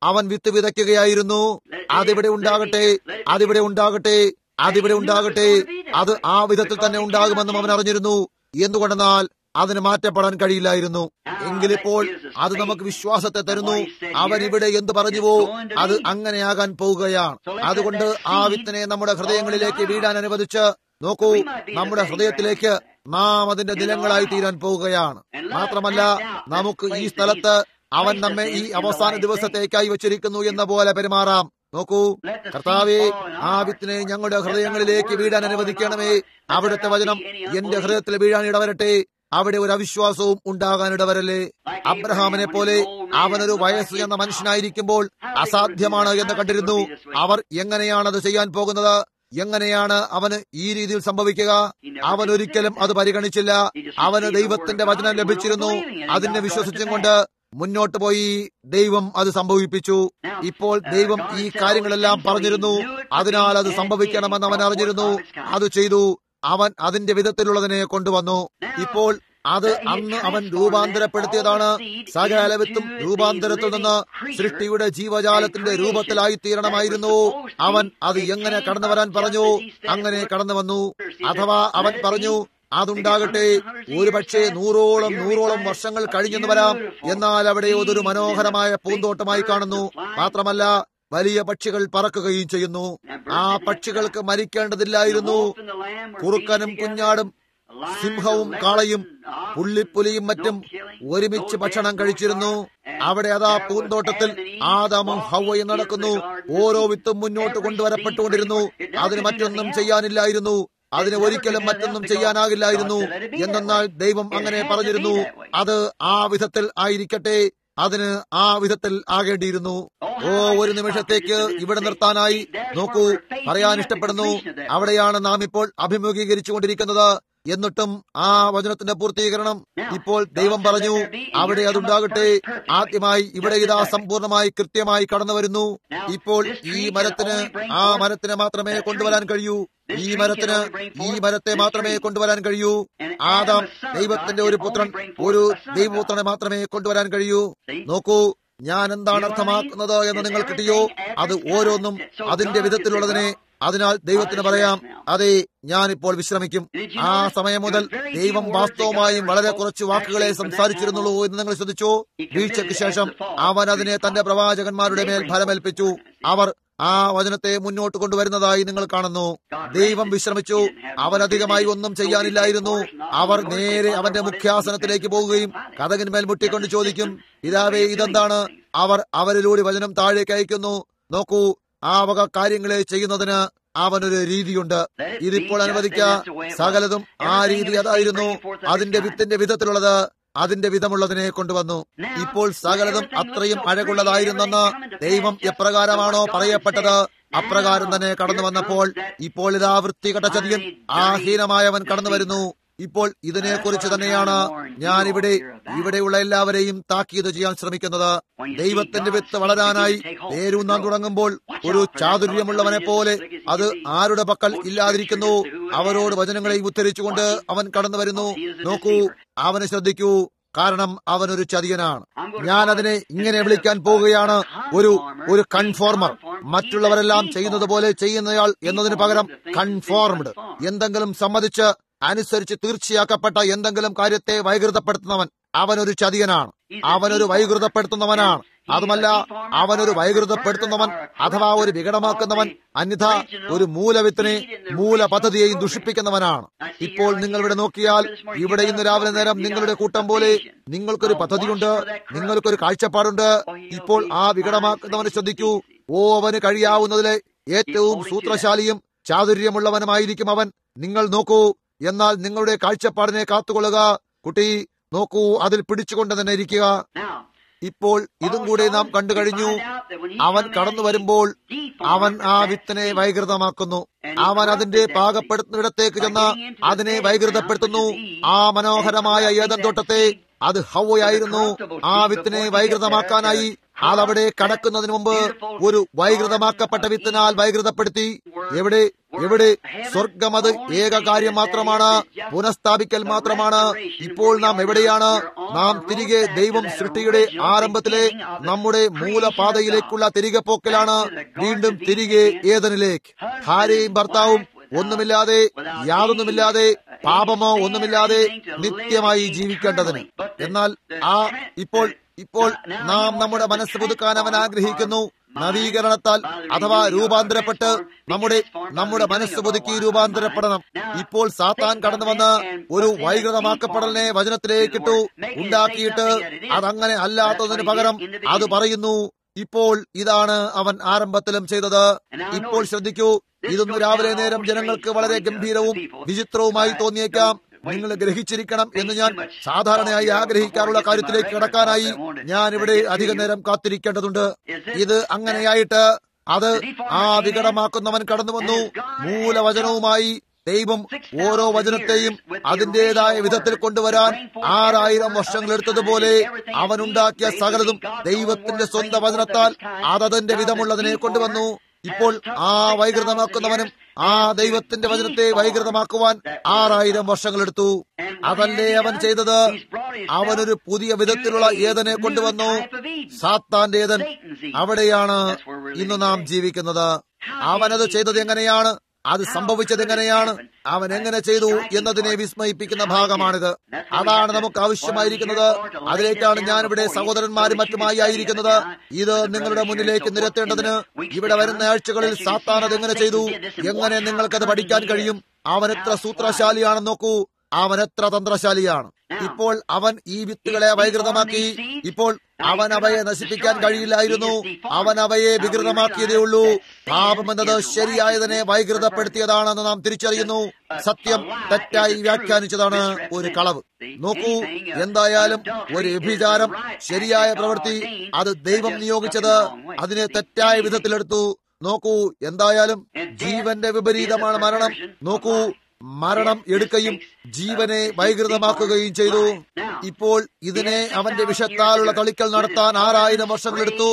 അവൻ വിത്ത് വിതയ്ക്കുകയായിരുന്നു അതിവിടെ ഉണ്ടാകട്ടെ അതിവിടെ ഉണ്ടാകട്ടെ അതിവിടെ ഉണ്ടാകട്ടെ അത് ആ വിധത്തിൽ തന്നെ ഉണ്ടാകുമെന്നും അവൻ അറിഞ്ഞിരുന്നു എന്തുകൊണ്ടെന്നാൽ അതിന് മാറ്റപ്പെടാൻ കഴിയില്ലായിരുന്നു എങ്കിലിപ്പോൾ അത് നമുക്ക് വിശ്വാസത്തെ തരുന്നു അവൻ ഇവിടെ എന്ത് പറഞ്ഞുവോ അത് അങ്ങനെയാകാൻ പോവുകയാണ് അതുകൊണ്ട് ആ വിത്തിനെ നമ്മുടെ ഹൃദയങ്ങളിലേക്ക് വീഴാൻ അനുവദിച്ച് നോക്കൂ നമ്മുടെ ഹൃദയത്തിലേക്ക് നാം അതിന്റെ നിലങ്ങളായി തീരാൻ പോവുകയാണ് മാത്രമല്ല നമുക്ക് ഈ സ്ഥലത്ത് അവൻ നമ്മെ ഈ അവസാന ദിവസത്തേക്കായി വെച്ചിരിക്കുന്നു എന്ന പോലെ പെരുമാറാം നോക്കൂ കർത്താവെ ആ വിത്തിനെ ഞങ്ങളുടെ ഹൃദയങ്ങളിലേക്ക് വീഴാൻ അനുവദിക്കണമേ അവിടുത്തെ വചനം എന്റെ ഹൃദയത്തിൽ വീഴാൻ ഇടവരട്ടെ അവിടെ ഒരു അവിശ്വാസവും ഉണ്ടാകാൻ ഇടവരല്ലേ അബ്രഹാമിനെ പോലെ അവനൊരു വയസ്സ് എന്ന മനുഷ്യനായിരിക്കുമ്പോൾ അസാധ്യമാണ് എന്ന് കണ്ടിരുന്നു അവർ എങ്ങനെയാണ് അത് ചെയ്യാൻ പോകുന്നത് എങ്ങനെയാണ് അവന് ഈ രീതിയിൽ സംഭവിക്കുക അവൻ ഒരിക്കലും അത് പരിഗണിച്ചില്ല അവന് ദൈവത്തിന്റെ വചനം ലഭിച്ചിരുന്നു അതിനെ വിശ്വസിച്ചും കൊണ്ട് മുന്നോട്ട് പോയി ദൈവം അത് സംഭവിപ്പിച്ചു ഇപ്പോൾ ദൈവം ഈ കാര്യങ്ങളെല്ലാം പറഞ്ഞിരുന്നു അതിനാൽ അത് സംഭവിക്കണമെന്ന് അവൻ അറിഞ്ഞിരുന്നു അത് ചെയ്തു അവൻ അതിന്റെ വിധത്തിലുള്ളതിനെ കൊണ്ടുവന്നു ഇപ്പോൾ അത് അന്ന് അവൻ രൂപാന്തരപ്പെടുത്തിയതാണ് സകലവിത്തും രൂപാന്തരത്തിൽ നിന്ന് സൃഷ്ടിയുടെ ജീവജാലത്തിന്റെ രൂപത്തിലായി തീരണമായിരുന്നു അവൻ അത് എങ്ങനെ കടന്നു വരാൻ പറഞ്ഞു അങ്ങനെ കടന്നു വന്നു അഥവാ അവൻ പറഞ്ഞു അതുണ്ടാകട്ടെ ഒരുപക്ഷെ നൂറോളം നൂറോളം വർഷങ്ങൾ കഴിഞ്ഞെന്ന് വരാം എന്നാൽ അവിടെ അതൊരു മനോഹരമായ പൂന്തോട്ടമായി കാണുന്നു മാത്രമല്ല വലിയ പക്ഷികൾ പറക്കുകയും ചെയ്യുന്നു ആ പക്ഷികൾക്ക് മരിക്കേണ്ടതില്ലായിരുന്നു കുറുക്കനും കുഞ്ഞാടും സിംഹവും കാളയും പുള്ളിപ്പുലിയും മറ്റും ഒരുമിച്ച് ഭക്ഷണം കഴിച്ചിരുന്നു അവിടെ അതാ പൂന്തോട്ടത്തിൽ ആദാമും ഹവയും നടക്കുന്നു ഓരോ വിത്തും മുന്നോട്ട് കൊണ്ടുവരപ്പെട്ടുകൊണ്ടിരുന്നു അതിന് മറ്റൊന്നും ചെയ്യാനില്ലായിരുന്നു അതിന് ഒരിക്കലും മറ്റൊന്നും ചെയ്യാനാകില്ലായിരുന്നു എന്നാൽ ദൈവം അങ്ങനെ പറഞ്ഞിരുന്നു അത് ആ വിധത്തിൽ ആയിരിക്കട്ടെ അതിന് ആ വിധത്തിൽ ആകേണ്ടിയിരുന്നു ഓ ഒരു നിമിഷത്തേക്ക് ഇവിടെ നിർത്താനായി നോക്കൂ പറയാൻ ഇഷ്ടപ്പെടുന്നു അവിടെയാണ് നാം ഇപ്പോൾ അഭിമുഖീകരിച്ചു കൊണ്ടിരിക്കുന്നത് എന്നിട്ടും ആ വചനത്തിന്റെ പൂർത്തീകരണം ഇപ്പോൾ ദൈവം പറഞ്ഞു അവിടെ അതുണ്ടാകട്ടെ ആദ്യമായി ഇവിടെ ഇതാ സമ്പൂർണമായി കൃത്യമായി കടന്നു വരുന്നു ഇപ്പോൾ ഈ മരത്തിന് ആ മരത്തിന് മാത്രമേ കൊണ്ടുവരാൻ കഴിയൂ ഈ മരത്തിന് ഈ മരത്തെ മാത്രമേ കൊണ്ടുവരാൻ കഴിയൂ ആദാം ദൈവത്തിന്റെ ഒരു പുത്രൻ ഒരു ദൈവപുത്രനെ മാത്രമേ കൊണ്ടുവരാൻ കഴിയൂ നോക്കൂ ഞാൻ എന്താണ് അർത്ഥമാക്കുന്നത് എന്ന് നിങ്ങൾ കിട്ടിയോ അത് ഓരോന്നും അതിന്റെ വിധത്തിലുള്ളതിനെ അതിനാൽ ദൈവത്തിന് പറയാം അതെ ഞാനിപ്പോൾ വിശ്രമിക്കും ആ സമയം മുതൽ ദൈവം വാസ്തവമായും വളരെ കുറച്ച് വാക്കുകളെ സംസാരിച്ചിരുന്നുള്ളൂ എന്ന് നിങ്ങൾ ശ്രദ്ധിച്ചു വീഴ്ചയ്ക്ക് ശേഷം അവൻ അതിനെ തന്റെ പ്രവാചകന്മാരുടെ മേൽ ഫലമേൽപ്പിച്ചു അവർ ആ വചനത്തെ മുന്നോട്ട് കൊണ്ടുവരുന്നതായി നിങ്ങൾ കാണുന്നു ദൈവം വിശ്രമിച്ചു അവൻ അധികമായി ഒന്നും ചെയ്യാനില്ലായിരുന്നു അവർ നേരെ അവന്റെ മുഖ്യാസനത്തിലേക്ക് പോകുകയും കഥകിന്മേൽ മുട്ടിക്കൊണ്ട് ചോദിക്കും ഇതാവേ ഇതെന്താണ് അവർ അവരിലൂടെ വചനം താഴേക്ക് അയക്കുന്നു നോക്കൂ ആ വക കാര്യങ്ങളെ ചെയ്യുന്നതിന് അവനൊരു രീതിയുണ്ട് ഇതിപ്പോൾ അനുവദിക്ക സകലതും ആ രീതി അതായിരുന്നു അതിന്റെ വിത്തിന്റെ വിധത്തിലുള്ളത് അതിന്റെ വിധമുള്ളതിനെ കൊണ്ടുവന്നു ഇപ്പോൾ സകലതും അത്രയും അഴകുള്ളതായിരുന്നെന്ന് ദൈവം എപ്രകാരമാണോ പറയപ്പെട്ടത് അപ്രകാരം തന്നെ കടന്നു വന്നപ്പോൾ ഇപ്പോൾ ഇതാ വൃത്തികെട്ട ചതിയൻ ആ ഹീനമായവൻ കടന്നു വരുന്നു ഇപ്പോൾ ഇതിനെക്കുറിച്ച് തന്നെയാണ് ഞാൻ ഇവിടെ ഇവിടെയുള്ള എല്ലാവരെയും താക്കീത് ചെയ്യാൻ ശ്രമിക്കുന്നത് ദൈവത്തിന്റെ വിത്ത് വളരാനായി നേരൂന്നാൻ തുടങ്ങുമ്പോൾ ഒരു ചാതുര്യമുള്ളവനെ പോലെ അത് ആരുടെ പക്കൽ ഇല്ലാതിരിക്കുന്നു അവരോട് വചനങ്ങളെ ഉദ്ധരിച്ചുകൊണ്ട് അവൻ കടന്നു വരുന്നു നോക്കൂ അവനെ ശ്രദ്ധിക്കൂ കാരണം അവനൊരു ചതിയനാണ് ഞാൻ അതിനെ ഇങ്ങനെ വിളിക്കാൻ പോവുകയാണ് ഒരു ഒരു കൺഫോർമർ മറ്റുള്ളവരെല്ലാം ചെയ്യുന്നത് പോലെ ചെയ്യുന്നയാൾ എന്നതിന് പകരം കൺഫോർംഡ് എന്തെങ്കിലും സമ്മതിച്ച് അനുസരിച്ച് തീർച്ചയാക്കപ്പെട്ട എന്തെങ്കിലും കാര്യത്തെ വൈകൃതപ്പെടുത്തുന്നവൻ അവനൊരു ചതിയനാണ് അവനൊരു വൈകൃതപ്പെടുത്തുന്നവനാണ് അതുമല്ല അവനൊരു വൈകൃതപ്പെടുത്തുന്നവൻ അഥവാ ഒരു വികടമാക്കുന്നവൻ അന്യഥ ഒരു മൂലവിത്തിനെ മൂല പദ്ധതിയെയും ദുഷിപ്പിക്കുന്നവനാണ് ഇപ്പോൾ നിങ്ങൾ ഇവിടെ നോക്കിയാൽ ഇവിടെ ഇന്ന് രാവിലെ നേരം നിങ്ങളുടെ കൂട്ടം പോലെ നിങ്ങൾക്കൊരു പദ്ധതിയുണ്ട് നിങ്ങൾക്കൊരു കാഴ്ചപ്പാടുണ്ട് ഇപ്പോൾ ആ വികടമാക്കുന്നവനെ ശ്രദ്ധിക്കൂ ഓ അവന് കഴിയാവുന്നതിലെ ഏറ്റവും സൂത്രശാലിയും ചാതുര്യമുള്ളവനുമായിരിക്കും അവൻ നിങ്ങൾ നോക്കൂ എന്നാൽ നിങ്ങളുടെ കാഴ്ചപ്പാടിനെ കാത്തുകൊള്ളുക കുട്ടി നോക്കൂ അതിൽ പിടിച്ചുകൊണ്ട് തന്നെ ഇരിക്കുക ഇപ്പോൾ ഇതും കൂടെ നാം കണ്ടു കഴിഞ്ഞു അവൻ കടന്നു വരുമ്പോൾ അവൻ ആ വിത്തിനെ വൈകൃതമാക്കുന്നു അവൻ അതിന്റെ പാകപ്പെടുത്തുന്നിടത്തേക്ക് ചെന്ന് അതിനെ വൈകൃതപ്പെടുത്തുന്നു ആ മനോഹരമായ ഏതൻ തോട്ടത്തെ അത് ഹൗവയായിരുന്നു ആ വിത്തിനെ വൈകൃതമാക്കാനായി അതവിടെ കടക്കുന്നതിന് മുമ്പ് ഒരു വൈകൃതമാക്കപ്പെട്ട വിത്തിനാൽ വൈകൃതപ്പെടുത്തി എവിടെ എവിടെ സ്വർഗം അത് ഏക കാര്യം മാത്രമാണ് പുനഃസ്ഥാപിക്കൽ മാത്രമാണ് ഇപ്പോൾ നാം എവിടെയാണ് നാം തിരികെ ദൈവം സൃഷ്ടിയുടെ ആരംഭത്തിലെ നമ്മുടെ മൂലപാതയിലേക്കുള്ള തിരികെ പോക്കലാണ് വീണ്ടും തിരികെ ഏതനിലേക്ക് ഭാര്യയും ഭർത്താവും ഒന്നുമില്ലാതെ യാതൊന്നുമില്ലാതെ പാപമോ ഒന്നുമില്ലാതെ നിത്യമായി ജീവിക്കേണ്ടതിന് എന്നാൽ ആ ഇപ്പോൾ ഇപ്പോൾ നാം നമ്മുടെ മനസ്സ് പുതുക്കാൻ അവൻ ആഗ്രഹിക്കുന്നു നവീകരണത്താൽ അഥവാ രൂപാന്തരപ്പെട്ട് നമ്മുടെ നമ്മുടെ മനസ്സ് പുതുക്കി രൂപാന്തരപ്പെടണം ഇപ്പോൾ സാത്താൻ കടന്നു വന്ന് ഒരു വൈകൃതമാക്കപ്പെടലിനെ വചനത്തിലേക്കിട്ടു ഉണ്ടാക്കിയിട്ട് അതങ്ങനെ അല്ലാത്തതിന് പകരം അത് പറയുന്നു ഇപ്പോൾ ഇതാണ് അവൻ ആരംഭത്തിലും ചെയ്തത് ഇപ്പോൾ ശ്രദ്ധിക്കൂ ഇതൊന്ന് രാവിലെ നേരം ജനങ്ങൾക്ക് വളരെ ഗംഭീരവും വിചിത്രവുമായി തോന്നിയേക്കാം നിങ്ങൾ ഗ്രഹിച്ചിരിക്കണം എന്ന് ഞാൻ സാധാരണയായി ആഗ്രഹിക്കാറുള്ള കാര്യത്തിലേക്ക് കടക്കാനായി ഞാൻ ഇവിടെ അധിക നേരം കാത്തിരിക്കേണ്ടതുണ്ട് ഇത് അങ്ങനെയായിട്ട് അത് ആ വികടമാക്കുന്നവൻ കടന്നു വന്നു മൂലവചനവുമായി ദൈവം ഓരോ വചനത്തെയും അതിന്റേതായ വിധത്തിൽ കൊണ്ടുവരാൻ ആറായിരം വർഷങ്ങൾ എടുത്തതുപോലെ അവനുണ്ടാക്കിയ സകലതും ദൈവത്തിന്റെ സ്വന്തം വചനത്താൽ അതതിന്റെ വിധമുള്ളതിനെ കൊണ്ടുവന്നു ഇപ്പോൾ ആ വൈകൃതമാക്കുന്നവനും ആ ദൈവത്തിന്റെ വചനത്തെ വൈകൃതമാക്കുവാൻ ആറായിരം വർഷങ്ങൾ എടുത്തു അതല്ലേ അവൻ ചെയ്തത് അവനൊരു പുതിയ വിധത്തിലുള്ള ഏതനെ കൊണ്ടുവന്നു സാത്താന്റെ ഏതൻ അവിടെയാണ് ഇന്ന് നാം ജീവിക്കുന്നത് അവനത് ചെയ്തത് എങ്ങനെയാണ് അത് സംഭവിച്ചത് എങ്ങനെയാണ് അവൻ എങ്ങനെ ചെയ്തു എന്നതിനെ വിസ്മയിപ്പിക്കുന്ന ഭാഗമാണിത് അതാണ് നമുക്ക് ആവശ്യമായിരിക്കുന്നത് അതിലേക്കാണ് ഞാനിവിടെ സഹോദരന്മാരും മറ്റുമായി ആയിരിക്കുന്നത് ഇത് നിങ്ങളുടെ മുന്നിലേക്ക് നിരത്തേണ്ടതിന് ഇവിടെ വരുന്ന ആഴ്ചകളിൽ സാത്താൻ അത് എങ്ങനെ ചെയ്തു എങ്ങനെ നിങ്ങൾക്കത് പഠിക്കാൻ കഴിയും അവൻ എത്ര സൂത്രശാലിയാണെന്ന് നോക്കൂ അവൻ എത്ര തന്ത്രശാലിയാണ് ഇപ്പോൾ അവൻ ഈ വിത്തുകളെ വൈകൃതമാക്കി ഇപ്പോൾ അവൻ അവയെ നശിപ്പിക്കാൻ കഴിയില്ലായിരുന്നു അവൻ അവയെ വികൃതമാക്കിയതേ ഉള്ളൂ പാപമെന്നത് ശരിയായതിനെ വൈകൃതപ്പെടുത്തിയതാണെന്ന് നാം തിരിച്ചറിയുന്നു സത്യം തെറ്റായി വ്യാഖ്യാനിച്ചതാണ് ഒരു കളവ് നോക്കൂ എന്തായാലും ഒരു വ്യഭിചാരം ശരിയായ പ്രവൃത്തി അത് ദൈവം നിയോഗിച്ചത് അതിനെ തെറ്റായ വിധത്തിലെടുത്തു നോക്കൂ എന്തായാലും ജീവന്റെ വിപരീതമാണ് മരണം നോക്കൂ മരണം എടുക്കുകയും ജീവനെ വൈകൃതമാക്കുകയും ചെയ്തു ഇപ്പോൾ ഇതിനെ അവന്റെ വിഷത്താലുള്ള തളിക്കൽ നടത്താൻ ആറായിരം വർഷങ്ങൾ എടുത്തു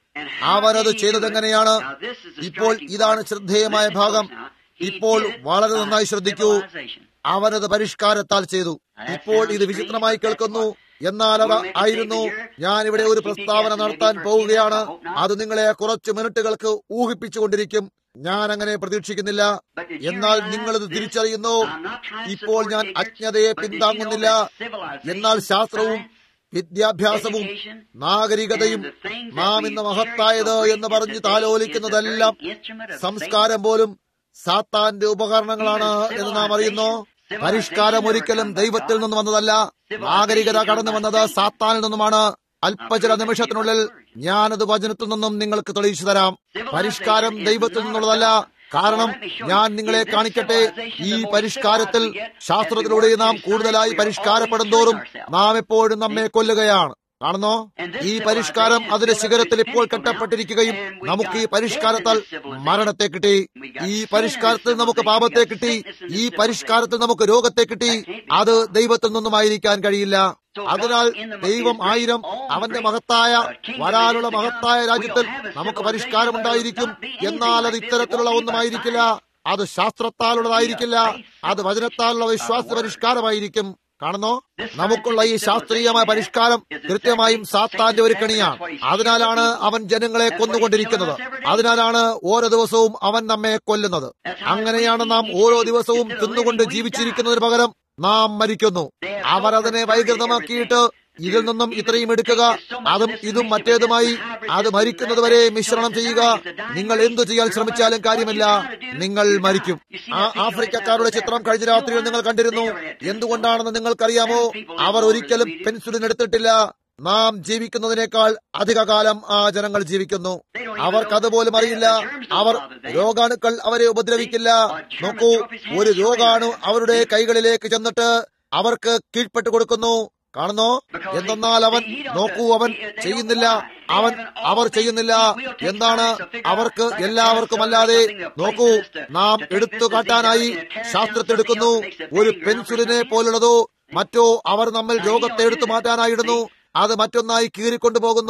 അവനത് ചെയ്തതെങ്ങനെയാണ് ഇപ്പോൾ ഇതാണ് ശ്രദ്ധേയമായ ഭാഗം ഇപ്പോൾ വളരെ നന്നായി ശ്രദ്ധിക്കൂ അവനത് പരിഷ്കാരത്താൽ ചെയ്തു ഇപ്പോൾ ഇത് വിചിത്രമായി കേൾക്കുന്നു എന്നാൽ അവ ആയിരുന്നു ഞാൻ ഇവിടെ ഒരു പ്രസ്താവന നടത്താൻ പോവുകയാണ് അത് നിങ്ങളെ കുറച്ച് മിനിറ്റുകൾക്ക് ഊഹിപ്പിച്ചുകൊണ്ടിരിക്കും ഞാൻ അങ്ങനെ പ്രതീക്ഷിക്കുന്നില്ല എന്നാൽ നിങ്ങളിത് തിരിച്ചറിയുന്നു ഇപ്പോൾ ഞാൻ അജ്ഞതയെ പിന്താങ്ങുന്നില്ല എന്നാൽ ശാസ്ത്രവും വിദ്യാഭ്യാസവും നാഗരികതയും നാം ഇന്ന് മഹത്തായത് എന്ന് പറഞ്ഞ് താലോലിക്കുന്നതെല്ലാം സംസ്കാരം പോലും സാത്താന്റെ ഉപകരണങ്ങളാണ് എന്ന് നാം അറിയുന്നു പരിഷ്കാരം ഒരിക്കലും ദൈവത്തിൽ നിന്ന് വന്നതല്ല നാഗരികത കടന്നു വന്നത് സാത്താനിൽ നിന്നുമാണ് അല്പചില നിമിഷത്തിനുള്ളിൽ ഞാനത് വചനത്തിൽ നിന്നും നിങ്ങൾക്ക് തെളിയിച്ചു തരാം പരിഷ്കാരം ദൈവത്തിൽ നിന്നുള്ളതല്ല കാരണം ഞാൻ നിങ്ങളെ കാണിക്കട്ടെ ഈ പരിഷ്കാരത്തിൽ ശാസ്ത്രത്തിലൂടെ നാം കൂടുതലായി പരിഷ്കാരപ്പെടും തോറും നാം എപ്പോഴും നമ്മെ കൊല്ലുകയാണ് കാണുന്നോ ഈ പരിഷ്കാരം അതിന്റെ ശിഖരത്തിൽ ഇപ്പോൾ കെട്ടപ്പെട്ടിരിക്കുകയും നമുക്ക് ഈ പരിഷ്കാരത്താൽ മരണത്തെ കിട്ടി ഈ പരിഷ്കാരത്തിൽ നമുക്ക് പാപത്തെ കിട്ടി ഈ പരിഷ്കാരത്തിൽ നമുക്ക് രോഗത്തെ കിട്ടി അത് ദൈവത്തിൽ നിന്നുമായിരിക്കാൻ കഴിയില്ല അതിനാൽ ദൈവം ആയിരം അവന്റെ മഹത്തായ വരാനുള്ള മഹത്തായ രാജ്യത്തിൽ നമുക്ക് പരിഷ്കാരമുണ്ടായിരിക്കും എന്നാൽ അത് ഇത്തരത്തിലുള്ള ഒന്നുമായിരിക്കില്ല അത് ശാസ്ത്രത്താലുള്ളതായിരിക്കില്ല അത് വചനത്താലുള്ള വിശ്വാസ പരിഷ്കാരമായിരിക്കും കാണുന്നോ നമുക്കുള്ള ഈ ശാസ്ത്രീയമായ പരിഷ്കാരം കൃത്യമായും സാത്താന്റെ ഒരു കെണിയാണ് അതിനാലാണ് അവൻ ജനങ്ങളെ കൊന്നുകൊണ്ടിരിക്കുന്നത് അതിനാലാണ് ഓരോ ദിവസവും അവൻ നമ്മെ കൊല്ലുന്നത് അങ്ങനെയാണ് നാം ഓരോ ദിവസവും തിന്നുകൊണ്ട് ജീവിച്ചിരിക്കുന്നതിന് പകരം നാം മരിക്കുന്നു അവർ അതിനെ വൈകൃതമാക്കിയിട്ട് ഇതിൽ നിന്നും ഇത്രയും എടുക്കുക അതും ഇതും മറ്റേതുമായി അത് മരിക്കുന്നതുവരെ മിശ്രണം ചെയ്യുക നിങ്ങൾ എന്തു ചെയ്യാൻ ശ്രമിച്ചാലും കാര്യമില്ല നിങ്ങൾ മരിക്കും ആ ആഫ്രിക്കക്കാരുടെ ചിത്രം കഴിഞ്ഞ രാത്രിയിൽ നിങ്ങൾ കണ്ടിരുന്നു എന്തുകൊണ്ടാണെന്ന് നിങ്ങൾക്കറിയാമോ അവർ ഒരിക്കലും പെൻസിലിൻ എടുത്തിട്ടില്ല നാം ജീവിക്കുന്നതിനേക്കാൾ അധിക കാലം ആ ജനങ്ങൾ ജീവിക്കുന്നു അവർക്കതുപോലും അറിയില്ല അവർ രോഗാണുക്കൾ അവരെ ഉപദ്രവിക്കില്ല നോക്കൂ ഒരു രോഗാണു അവരുടെ കൈകളിലേക്ക് ചെന്നിട്ട് അവർക്ക് കീഴ്പ്പെട്ട് കൊടുക്കുന്നു കാണുന്നോ എന്തെന്നാൽ അവൻ നോക്കൂ അവൻ ചെയ്യുന്നില്ല അവൻ അവർ ചെയ്യുന്നില്ല എന്താണ് അവർക്ക് എല്ലാവർക്കും അല്ലാതെ നോക്കൂ നാം എടുത്തു കാട്ടാനായി ശാസ്ത്രത്തെടുക്കുന്നു ഒരു പെൻസിലിനെ പോലുള്ളതോ മറ്റോ അവർ നമ്മൾ രോഗത്തെ എടുത്തു മാറ്റാനായിടുന്നു അത് മറ്റൊന്നായി കീറിക്കൊണ്ടു പോകുന്നു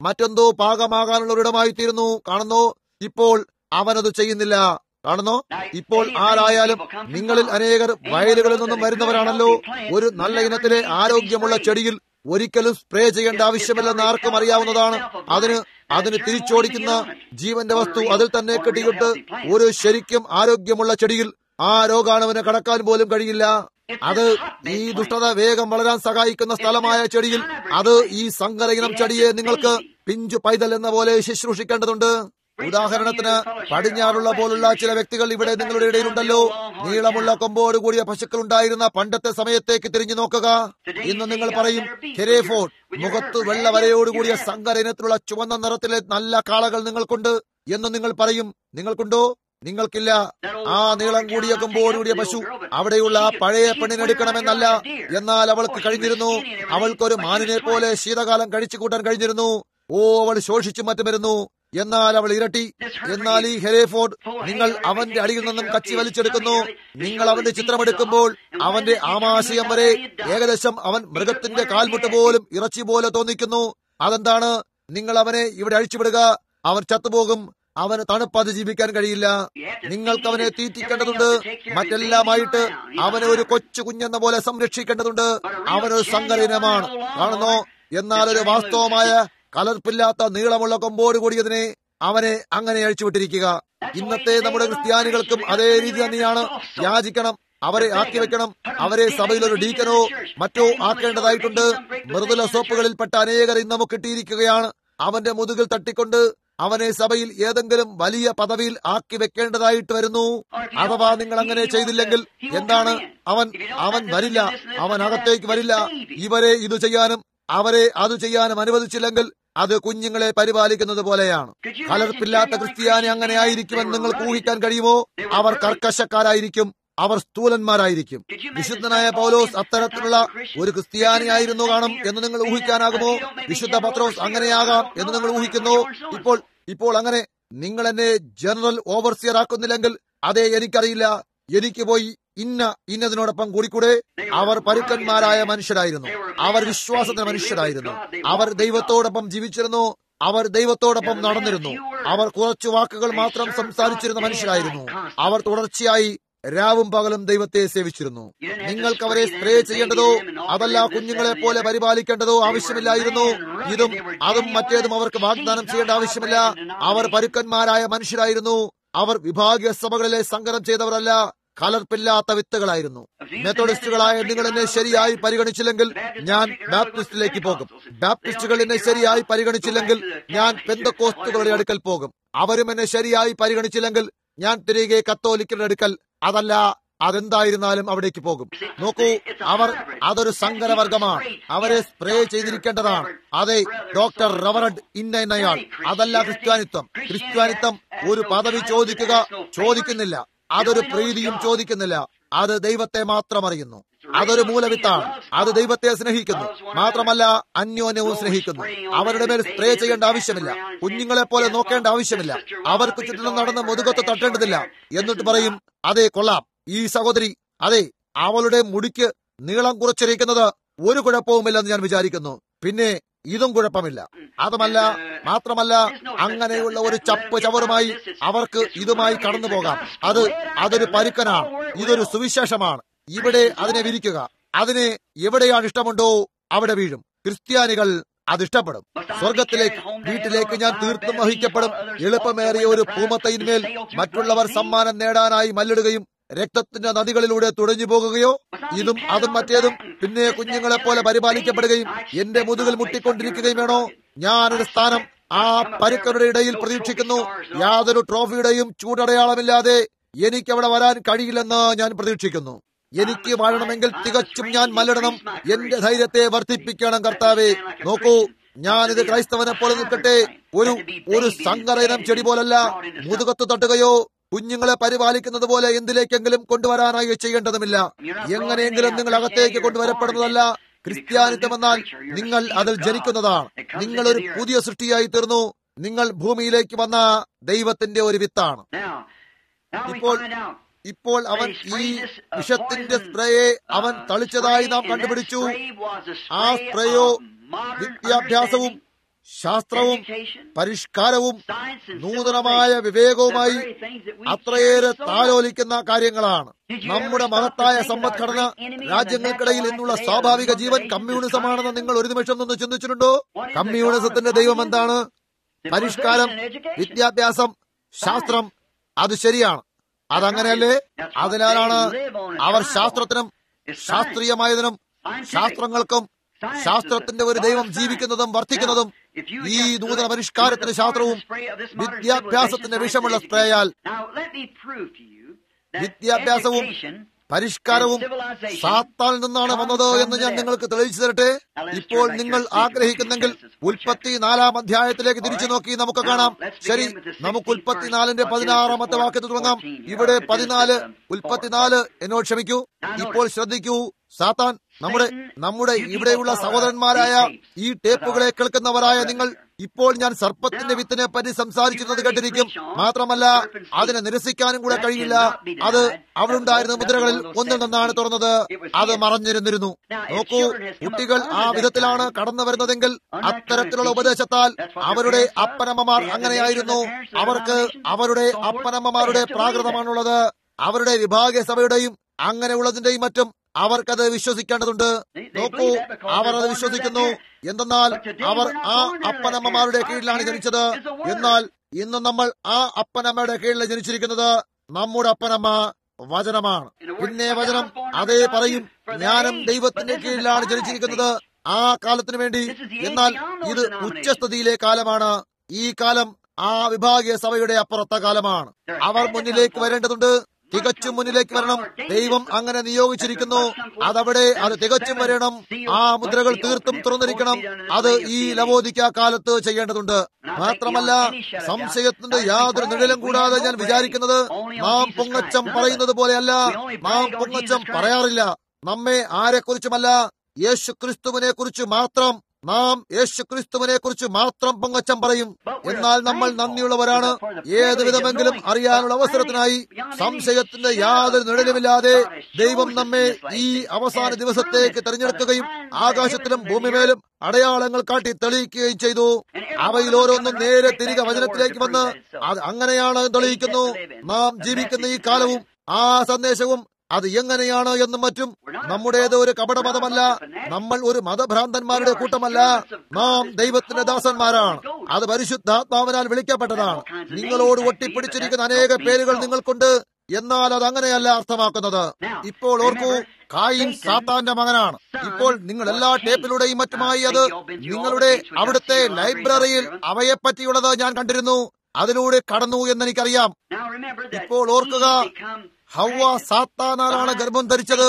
മറ്റെന്തോ പാകമാകാനുള്ള ഒരിടമായി തീരുന്നു കാണുന്നു ഇപ്പോൾ അവനത് ചെയ്യുന്നില്ല കാണുന്നോ ഇപ്പോൾ ആരായാലും നിങ്ങളിൽ അനേകർ വയലുകളിൽ നിന്നും വരുന്നവരാണല്ലോ ഒരു നല്ല ഇനത്തിലെ ആരോഗ്യമുള്ള ചെടിയിൽ ഒരിക്കലും സ്പ്രേ ചെയ്യേണ്ട ആവശ്യമില്ലെന്ന് ആർക്കും അറിയാവുന്നതാണ് അതിന് അതിന് തിരിച്ചോടിക്കുന്ന ജീവന്റെ വസ്തു അതിൽ തന്നെ കെട്ടിയിട്ട് ഒരു ശരിക്കും ആരോഗ്യമുള്ള ചെടിയിൽ ആ രോഗാണുവിനെ കടക്കാൻ പോലും കഴിയില്ല അത് ഈ ദുഷ്ടത വേഗം വളരാൻ സഹായിക്കുന്ന സ്ഥലമായ ചെടിയിൽ അത് ഈ സങ്കര ഇനം ചെടിയെ നിങ്ങൾക്ക് പിഞ്ചു പൈതൽ എന്ന പോലെ ശുശ്രൂഷിക്കേണ്ടതുണ്ട് ഉദാഹരണത്തിന് പടിഞ്ഞാറുള്ള പോലുള്ള ചില വ്യക്തികൾ ഇവിടെ നിങ്ങളുടെ ഇടയിലുണ്ടല്ലോ നീളമുള്ള കൊമ്പോട് കൂടിയ പശുക്കൾ ഉണ്ടായിരുന്ന പണ്ടത്തെ സമയത്തേക്ക് തിരിഞ്ഞു നോക്കുക ഇന്ന് നിങ്ങൾ പറയും ഹെരേഫോർഡ് മുഖത്ത് വെള്ള വരയോടുകൂടിയ സങ്കര ഇനത്തിലുള്ള ചുവന്ന നിറത്തിലെ നല്ല കാളകൾ നിങ്ങൾക്കുണ്ട് എന്ന് നിങ്ങൾ പറയും നിങ്ങൾക്കുണ്ടോ നിങ്ങൾക്കില്ല ആ നീളം കൂടിയ കൊമ്പോടുകൂടിയ പശു അവിടെയുള്ള ആ പഴയ പെണ്ണിനെടുക്കണമെന്നല്ല എന്നാൽ അവൾക്ക് കഴിഞ്ഞിരുന്നു അവൾക്കൊരു മാനിനെ പോലെ ശീതകാലം കഴിച്ചു കൂട്ടാൻ കഴിഞ്ഞിരുന്നു ഓ അവൾ ശോഷിച്ചു മറ്റും വരുന്നു എന്നാൽ അവൾ ഇരട്ടി എന്നാൽ ഈ ഹെരേഫോർഡ് നിങ്ങൾ അവന്റെ അടിയിൽ നിന്നും കച്ചി വലിച്ചെടുക്കുന്നു നിങ്ങൾ അവന്റെ ചിത്രമെടുക്കുമ്പോൾ അവന്റെ ആമാശയം വരെ ഏകദേശം അവൻ മൃഗത്തിന്റെ കാൽമുട്ട് പോലും ഇറച്ചി പോലെ തോന്നിക്കുന്നു അതെന്താണ് നിങ്ങൾ അവനെ ഇവിടെ അഴിച്ചുവിടുക അവൻ ചത്തുപോകും അവന് തണുപ്പ് അതിജീവിക്കാൻ കഴിയില്ല നിങ്ങൾക്ക് അവനെ തീറ്റിക്കേണ്ടതുണ്ട് മറ്റെല്ലാമായിട്ട് അവനെ ഒരു കൊച്ചു കുഞ്ഞെന്ന പോലെ സംരക്ഷിക്കേണ്ടതുണ്ട് അവനൊരു സങ്കരീനമാണ് കാണുന്നോ എന്നാൽ ഒരു വാസ്തവമായ കലർപ്പില്ലാത്ത നീളമുള്ള കൊമ്പോട് കൂടിയതിനെ അവനെ അങ്ങനെ അഴിച്ചുവിട്ടിരിക്കുക ഇന്നത്തെ നമ്മുടെ ക്രിസ്ത്യാനികൾക്കും അതേ രീതി തന്നെയാണ് യാചിക്കണം അവരെ ആക്കി വെക്കണം അവരെ സഭയിൽ ഒരു ഡീക്കനോ മറ്റോ ആക്കേണ്ടതായിട്ടുണ്ട് മൃദുല സോപ്പുകളിൽപ്പെട്ട അനേകർ ഇന്ന് നമുക്ക് കിട്ടിയിരിക്കുകയാണ് അവന്റെ മുതുകിൽ തട്ടിക്കൊണ്ട് അവനെ സഭയിൽ ഏതെങ്കിലും വലിയ പദവിയിൽ ആക്കി വെക്കേണ്ടതായിട്ട് വരുന്നു അഥവാ നിങ്ങൾ അങ്ങനെ ചെയ്തില്ലെങ്കിൽ എന്താണ് അവൻ അവൻ വരില്ല അവൻ അകത്തേക്ക് വരില്ല ഇവരെ ഇത് ചെയ്യാനും അവരെ അത് ചെയ്യാനും അനുവദിച്ചില്ലെങ്കിൽ അത് കുഞ്ഞുങ്ങളെ പരിപാലിക്കുന്നത് പോലെയാണ് കലർപ്പില്ലാത്ത ക്രിസ്ത്യാനി അങ്ങനെ ആയിരിക്കുമെന്ന് നിങ്ങൾക്ക് ഊഹിക്കാൻ കഴിയുമോ അവർ കർക്കശക്കാരായിരിക്കും അവർ സ്ഥൂലന്മാരായിരിക്കും വിശുദ്ധനായ പൗലോസ് അത്തരത്തിലുള്ള ഒരു ക്രിസ്ത്യാനിയായിരുന്നു കാണും എന്ന് നിങ്ങൾ ഊഹിക്കാനാകുമോ വിശുദ്ധ പത്രോസ് അങ്ങനെയാകാം എന്ന് നിങ്ങൾ ഊഹിക്കുന്നു ഇപ്പോൾ ഇപ്പോൾ അങ്ങനെ നിങ്ങൾ എന്നെ ജനറൽ ഓവർസിയർ ആക്കുന്നില്ലെങ്കിൽ അതെ എനിക്കറിയില്ല എനിക്ക് പോയി ഇന്ന ഇന്നതിനോടൊപ്പം കൂടിക്കൂടെ അവർ പരുക്കന്മാരായ മനുഷ്യരായിരുന്നു അവർ വിശ്വാസത്തിന്റെ മനുഷ്യരായിരുന്നു അവർ ദൈവത്തോടൊപ്പം ജീവിച്ചിരുന്നു അവർ ദൈവത്തോടൊപ്പം നടന്നിരുന്നു അവർ കുറച്ചു വാക്കുകൾ മാത്രം സംസാരിച്ചിരുന്ന മനുഷ്യരായിരുന്നു അവർ തുടർച്ചയായി രാവും പകലും ദൈവത്തെ സേവിച്ചിരുന്നു നിങ്ങൾക്ക് അവരെ സ്പ്രേ ചെയ്യേണ്ടതോ അതല്ല കുഞ്ഞുങ്ങളെ പോലെ പരിപാലിക്കേണ്ടതോ ആവശ്യമില്ലായിരുന്നു ഇതും അതും മറ്റേതും അവർക്ക് വാഗ്ദാനം ചെയ്യേണ്ട ആവശ്യമില്ല അവർ പരുക്കന്മാരായ മനുഷ്യരായിരുന്നു അവർ വിഭാഗീയ സഭകളിലെ സങ്കരം ചെയ്തവരല്ല കലർപ്പില്ലാത്ത വിത്തുകളായിരുന്നു മെത്തഡിസ്റ്റുകളായ നിങ്ങൾ എന്നെ ശരിയായി പരിഗണിച്ചില്ലെങ്കിൽ ഞാൻ ബാപ്റ്റിസ്റ്റിലേക്ക് പോകും ബാപ്റ്റിസ്റ്റുകൾ എന്നെ ശരിയായി പരിഗണിച്ചില്ലെങ്കിൽ ഞാൻ പെന്തക്കോസ്തുകളുടെ അടുക്കൽ പോകും അവരും എന്നെ ശരിയായി പരിഗണിച്ചില്ലെങ്കിൽ ഞാൻ തിരികെ കത്തോലിക്കരുടെ അടുക്കൽ അതല്ല അതെന്തായിരുന്നാലും അവിടേക്ക് പോകും നോക്കൂ അവർ അതൊരു സങ്കരവർഗമാണ് അവരെ സ്പ്രേ ചെയ്തിരിക്കേണ്ടതാണ് അതെ ഡോക്ടർ റവറഡ് ഇന്ന എന്നയാൾ അതല്ല ക്രിസ്ത്യാനിത്വം ക്രിസ്ത്യാനിത്വം ഒരു പദവി ചോദിക്കുക ചോദിക്കുന്നില്ല അതൊരു പ്രീതിയും ചോദിക്കുന്നില്ല അത് ദൈവത്തെ മാത്രം അറിയുന്നു അതൊരു മൂലവിത്താണ് അത് ദൈവത്തെ സ്നേഹിക്കുന്നു മാത്രമല്ല അന്യോന്യവും സ്നേഹിക്കുന്നു അവരുടെ മേൽ സ്പ്രേ ചെയ്യേണ്ട ആവശ്യമില്ല കുഞ്ഞുങ്ങളെ പോലെ നോക്കേണ്ട ആവശ്യമില്ല അവർക്ക് ചുറ്റിലും നടന്ന് മുതുകത്ത് തട്ടേണ്ടതില്ല എന്നിട്ട് പറയും അതെ കൊള്ളാം ഈ സഹോദരി അതെ അവളുടെ മുടിക്ക് നീളം കുറച്ചിരിക്കുന്നത് ഒരു കുഴപ്പവുമില്ലെന്ന് ഞാൻ വിചാരിക്കുന്നു പിന്നെ ഇതും കുഴപ്പമില്ല അതുമല്ല മാത്രമല്ല അങ്ങനെയുള്ള ഒരു ചപ്പ് ചവറുമായി അവർക്ക് ഇതുമായി കടന്നു പോകാം അത് അതൊരു പരുക്കനാണ് ഇതൊരു സുവിശേഷമാണ് ഇവിടെ അതിനെ വിരിക്കുക അതിനെ എവിടെയാണ് ഇഷ്ടമുണ്ടോ അവിടെ വീഴും ക്രിസ്ത്യാനികൾ അത് ഇഷ്ടപ്പെടും സ്വർഗത്തിലേക്ക് വീട്ടിലേക്ക് ഞാൻ തീർത്തും വഹിക്കപ്പെടും എളുപ്പമേറിയ ഒരു പൂമത്തയിന്മേൽ മറ്റുള്ളവർ സമ്മാനം നേടാനായി മല്ലിടുകയും രക്തത്തിന്റെ നദികളിലൂടെ തുഴഞ്ഞു പോകുകയോ ഇതും അതും മറ്റേതും പിന്നെ കുഞ്ഞുങ്ങളെ പോലെ പരിപാലിക്കപ്പെടുകയും എന്റെ മുതുകിൽ മുട്ടിക്കൊണ്ടിരിക്കുകയും വേണോ ഞാനൊരു സ്ഥാനം ആ പരുക്കരുടെ ഇടയിൽ പ്രതീക്ഷിക്കുന്നു യാതൊരു ട്രോഫിയുടെയും ചൂടടയാളമില്ലാതെ എനിക്ക് അവിടെ വരാൻ കഴിയില്ലെന്ന് ഞാൻ പ്രതീക്ഷിക്കുന്നു എനിക്ക് വാഴണമെങ്കിൽ തികച്ചും ഞാൻ മല്ലിടണം എന്റെ ധൈര്യത്തെ വർദ്ധിപ്പിക്കണം കർത്താവെ നോക്കൂ ഞാനിത് ക്രൈസ്തവനെ പോലെ നിൽക്കട്ടെ ഒരു ഒരു സങ്കരയിനം ചെടി പോലല്ല മുതുകത്ത് തട്ടുകയോ കുഞ്ഞുങ്ങളെ പരിപാലിക്കുന്നത് പോലെ എന്തിലേക്കെങ്കിലും കൊണ്ടുവരാനായി ചെയ്യേണ്ടതുമില്ല എങ്ങനെയെങ്കിലും നിങ്ങൾ അകത്തേക്ക് കൊണ്ടുവരപ്പെടുന്നതല്ല ക്രിസ്ത്യാനിത്വം എന്നാൽ നിങ്ങൾ അതിൽ ജനിക്കുന്നതാണ് നിങ്ങൾ ഒരു പുതിയ സൃഷ്ടിയായി തീർന്നു നിങ്ങൾ ഭൂമിയിലേക്ക് വന്ന ദൈവത്തിന്റെ ഒരു വിത്താണ് ഇപ്പോൾ ഇപ്പോൾ അവൻ ഈ വിഷത്തിന്റെ സ്പ്രേയെ അവൻ തളിച്ചതായി നാം കണ്ടുപിടിച്ചു ആ സ്പ്രേയോ വിദ്യാഭ്യാസവും ശാസ്ത്രവും education, പരിഷ്കാരവും science, and നൂതനമായ civilization, വിവേകവുമായി the very things that we അത്രയേറെ cherish so much. താലോലിക്കുന്ന കാര്യങ്ങളാണ് നമ്മുടെ മഹത്തായ സമ്പദ്ഘടന രാജ്യങ്ങൾക്കിടയിൽ ഇന്നുള്ള സ്വാഭാവിക ജീവൻ കമ്മ്യൂണിസമാണെന്ന് നിങ്ങൾ ഒരു നിമിഷം ഒന്ന് ചിന്തിച്ചിട്ടുണ്ടോ കമ്മ്യൂണിസത്തിന്റെ ദൈവം എന്താണ് പരിഷ്കാരം വിദ്യാഭ്യാസം ശാസ്ത്രം അത് ശരിയാണ് അതങ്ങനെയല്ലേ അതിനാലാണ് അവർ ശാസ്ത്രത്തിനും ശാസ്ത്രീയമായതിനും ശാസ്ത്രങ്ങൾക്കും ശാസ്ത്രത്തിന്റെ ഒരു ദൈവം ജീവിക്കുന്നതും വർദ്ധിക്കുന്നതും ഈ നൂതന പരിഷ്കാരത്തിന്റെ ശാസ്ത്രവും വിദ്യാഭ്യാസത്തിന്റെ വിഷമുള്ള സ്പ്രേയാൽ വിദ്യാഭ്യാസവും പരിഷ്കാരവും സാത്താനിൽ നിന്നാണ് വന്നത് എന്ന് ഞാൻ നിങ്ങൾക്ക് തെളിയിച്ചു തരട്ടെ ഇപ്പോൾ നിങ്ങൾ ആഗ്രഹിക്കുന്നെങ്കിൽ ഉൽപ്പത്തി നാലാം അധ്യായത്തിലേക്ക് തിരിച്ചു നോക്കി നമുക്ക് കാണാം ശരി നമുക്ക് ഉൽപ്പത്തിനാലിന്റെ പതിനാറാമത്തെ വാക്യത്തിൽ തുടങ്ങാം ഇവിടെ പതിനാല് ഉൽപ്പത്തിനാല് എന്നോട് ക്ഷമിക്കൂ ഇപ്പോൾ ശ്രദ്ധിക്കൂ സാത്താൻ നമ്മുടെ നമ്മുടെ ഇവിടെയുള്ള സഹോദരന്മാരായ ഈ ടേപ്പുകളെ കേൾക്കുന്നവരായ നിങ്ങൾ ഇപ്പോൾ ഞാൻ സർപ്പത്തിന്റെ വിത്തിനെ പറ്റി സംസാരിച്ചിരുന്നത് കേട്ടിരിക്കും മാത്രമല്ല അതിനെ നിരസിക്കാനും കൂടെ കഴിയില്ല അത് അവിടുണ്ടായിരുന്ന മുദ്രകളിൽ ഒന്നിൽ നിന്നാണ് തുറന്നത് അത് മറഞ്ഞിരുന്നിരുന്നു നോക്കൂ കുട്ടികൾ ആ വിധത്തിലാണ് കടന്നു വരുന്നതെങ്കിൽ അത്തരത്തിലുള്ള ഉപദേശത്താൽ അവരുടെ അപ്പനമ്മമാർ അങ്ങനെയായിരുന്നു അവർക്ക് അവരുടെ അപ്പനമ്മമാരുടെ പ്രാകൃതമാണുള്ളത് അവരുടെ വിഭാഗീയ സഭയുടെയും അങ്ങനെയുള്ളതിന്റെയും മറ്റും അവർക്കത് വിശ്വസിക്കേണ്ടതുണ്ട് നോക്കൂ അവർ അത് വിശ്വസിക്കുന്നു എന്തെന്നാൽ അവർ ആ അപ്പനമ്മമാരുടെ കീഴിലാണ് ജനിച്ചത് എന്നാൽ ഇന്ന് നമ്മൾ ആ അപ്പനമ്മയുടെ കീഴിൽ ജനിച്ചിരിക്കുന്നത് നമ്മുടെ അപ്പനമ്മ വചനമാണ് പിന്നെ വചനം അതേ പറയും ഞാനും ദൈവത്തിന്റെ കീഴിലാണ് ജനിച്ചിരിക്കുന്നത് ആ കാലത്തിനു വേണ്ടി എന്നാൽ ഇത് ഉച്ചസ്ഥിതിയിലെ കാലമാണ് ഈ കാലം ആ വിഭാഗീയ സഭയുടെ അപ്പുറത്തെ കാലമാണ് അവർ മുന്നിലേക്ക് വരേണ്ടതുണ്ട് തികച്ചും മുന്നിലേക്ക് വരണം ദൈവം അങ്ങനെ നിയോഗിച്ചിരിക്കുന്നു അതവിടെ അത് തികച്ചും വരണം ആ മുദ്രകൾ തീർത്തും തുറന്നിരിക്കണം അത് ഈ ലവോദിക്ക കാലത്ത് ചെയ്യേണ്ടതുണ്ട് മാത്രമല്ല സംശയത്തിന്റെ യാതൊരു നിഴലും കൂടാതെ ഞാൻ വിചാരിക്കുന്നത് നാം പൊങ്ങച്ചം പറയുന്നത് പോലെയല്ല നാം പൊങ്ങച്ചം പറയാറില്ല നമ്മെ ആരെക്കുറിച്ചുമല്ല യേശു ക്രിസ്തുവിനെ കുറിച്ച് മാത്രം നാം യേശു ക്രിസ്തുവിനെ കുറിച്ച് മാത്രം പൊങ്ങച്ചം പറയും എന്നാൽ നമ്മൾ നന്ദിയുള്ളവരാണ് ഏത് വിധമെങ്കിലും അറിയാനുള്ള അവസരത്തിനായി സംശയത്തിന്റെ യാതൊരു നിഴലുമില്ലാതെ ദൈവം നമ്മെ ഈ അവസാന ദിവസത്തേക്ക് തെരഞ്ഞെടുക്കുകയും ആകാശത്തിലും ഭൂമിമേലും അടയാളങ്ങൾ കാട്ടി തെളിയിക്കുകയും ചെയ്തു അവയിൽ ഓരോന്നും നേരെ തിരികെ വചനത്തിലേക്ക് വന്ന് അത് അങ്ങനെയാണ് തെളിയിക്കുന്നു നാം ജീവിക്കുന്ന ഈ കാലവും ആ സന്ദേശവും അത് എങ്ങനെയാണ് എന്നും മറ്റും നമ്മുടേത് ഒരു കപടമതമല്ല നമ്മൾ ഒരു മതഭ്രാന്തന്മാരുടെ കൂട്ടമല്ല നാം ദൈവത്തിന്റെ ദാസന്മാരാണ് അത് പരിശുദ്ധാത്മാവിനാൽ വിളിക്കപ്പെട്ടതാണ് നിങ്ങളോട് ഒട്ടിപ്പിടിച്ചിരിക്കുന്ന അനേക പേരുകൾ നിങ്ങൾക്കുണ്ട് എന്നാൽ അത് അങ്ങനെയല്ല അർത്ഥമാക്കുന്നത് ഇപ്പോൾ ഓർക്കൂ കായിൻ സാത്താന്റെ മകനാണ് ഇപ്പോൾ നിങ്ങൾ എല്ലാ ടേപ്പിലൂടെയും മറ്റുമായി അത് നിങ്ങളുടെ അവിടുത്തെ ലൈബ്രറിയിൽ അവയെ പറ്റിയുള്ളത് ഞാൻ കണ്ടിരുന്നു അതിലൂടെ കടന്നു എന്നെനിക്കറിയാം ഇപ്പോൾ ഓർക്കുക ഹവ്വ സാത്താനാലാണ് ഗർഭം ധരിച്ചത്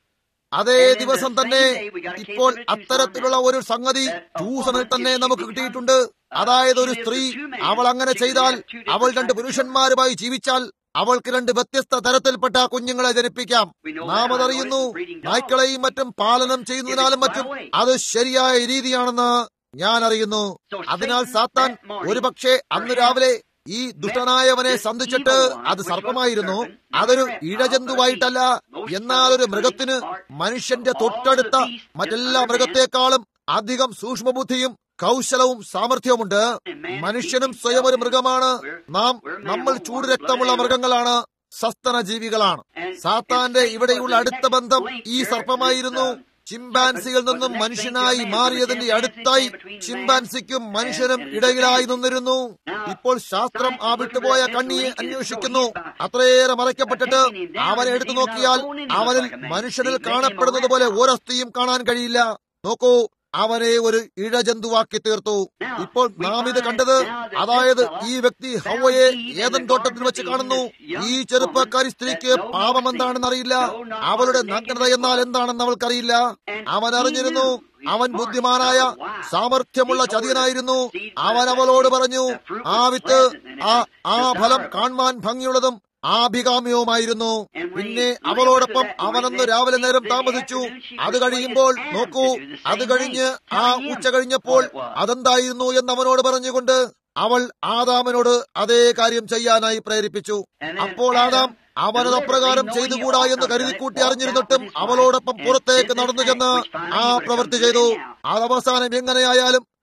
അതേ ദിവസം തന്നെ ഇപ്പോൾ അത്തരത്തിലുള്ള ഒരു സംഗതി ട്യൂഷനിൽ തന്നെ നമുക്ക് കിട്ടിയിട്ടുണ്ട് അതായത് ഒരു സ്ത്രീ അവൾ അങ്ങനെ ചെയ്താൽ അവൾ രണ്ട് പുരുഷന്മാരുമായി ജീവിച്ചാൽ അവൾക്ക് രണ്ട് വ്യത്യസ്ത തരത്തിൽപ്പെട്ട കുഞ്ഞുങ്ങളെ ജനിപ്പിക്കാം നാം അതറിയുന്നു നായ്ക്കളെയും മറ്റും പാലനം ചെയ്യുന്നതിനാലും മറ്റും അത് ശരിയായ രീതിയാണെന്ന് ഞാൻ അറിയുന്നു അതിനാൽ സാത്താൻ ഒരുപക്ഷെ അന്ന് രാവിലെ ഈ ദുഷ്ടനായവനെ സന്ധിച്ചിട്ട് അത് സർപ്പമായിരുന്നു അതൊരു ഇഴജന്തുവായിട്ടല്ല എന്നാൽ ഒരു മൃഗത്തിന് മനുഷ്യന്റെ തൊട്ടടുത്ത മറ്റെല്ലാ മൃഗത്തെക്കാളും അധികം സൂക്ഷ്മബുദ്ധിയും കൗശലവും സാമർഥ്യവുമുണ്ട് മനുഷ്യനും സ്വയം ഒരു മൃഗമാണ് നാം നമ്മൾ ചൂട് രക്തമുള്ള മൃഗങ്ങളാണ് സസ്തന ജീവികളാണ് സാത്താന്റെ ഇവിടെയുള്ള അടുത്ത ബന്ധം ഈ സർപ്പമായിരുന്നു ചിമ്പാൻസിയിൽ നിന്നും മനുഷ്യനായി മാറിയതിന്റെ അടുത്തായി ചിമ്പാൻസിക്കും മനുഷ്യനും ഇടയിലായി നിന്നിരുന്നു ഇപ്പോൾ ശാസ്ത്രം ആ വിട്ടുപോയ കണ്ണിയെ അന്വേഷിക്കുന്നു അത്രയേറെ മറയ്ക്കപ്പെട്ടിട്ട് അവനെ എടുത്തു നോക്കിയാൽ അവനിൽ മനുഷ്യനിൽ കാണപ്പെടുന്നത് പോലെ ഒരസ്ഥിയും കാണാൻ കഴിയില്ല നോക്കൂ അവനെ ഒരു ഇഴജന്തുവാക്കി തീർത്തു ഇപ്പോൾ നാം ഇത് കണ്ടത് അതായത് ഈ വ്യക്തി ഹവയെ ഏതൻ തോട്ടത്തിൽ വെച്ച് കാണുന്നു ഈ ചെറുപ്പക്കാരി സ്ത്രീക്ക് പാപം എന്താണെന്ന് അറിയില്ല അവളുടെ നഗ്നത എന്നാൽ എന്താണെന്ന് അവൾക്കറിയില്ല അവൻ അറിഞ്ഞിരുന്നു അവൻ ബുദ്ധിമാനായ സാമർഥ്യമുള്ള ചതിയനായിരുന്നു അവൻ അവളോട് പറഞ്ഞു ആ വിത്ത് ആ ആ ഫലം കാണുവാൻ ഭംഗിയുള്ളതും ആഭികാമ്യവുമായിരുന്നു പിന്നെ അവളോടൊപ്പം അവനന്ന് രാവിലെ നേരം താമസിച്ചു അത് കഴിയുമ്പോൾ നോക്കൂ അത് കഴിഞ്ഞ് ആ ഉച്ച കഴിഞ്ഞപ്പോൾ അതെന്തായിരുന്നു എന്ന് അവനോട് പറഞ്ഞുകൊണ്ട് അവൾ ആദാമനോട് അതേ കാര്യം ചെയ്യാനായി പ്രേരിപ്പിച്ചു അപ്പോൾ ആദാം അവനത് അപ്രകാരം ചെയ്തുകൂടാ എന്ന് കരുതിക്കൂട്ടി അറിഞ്ഞിരുന്നിട്ടും അവളോടൊപ്പം പുറത്തേക്ക് നടന്നു ചെന്ന് ആ പ്രവൃത്തി ചെയ്തു അത് അവസാനം എങ്ങനെയായാലും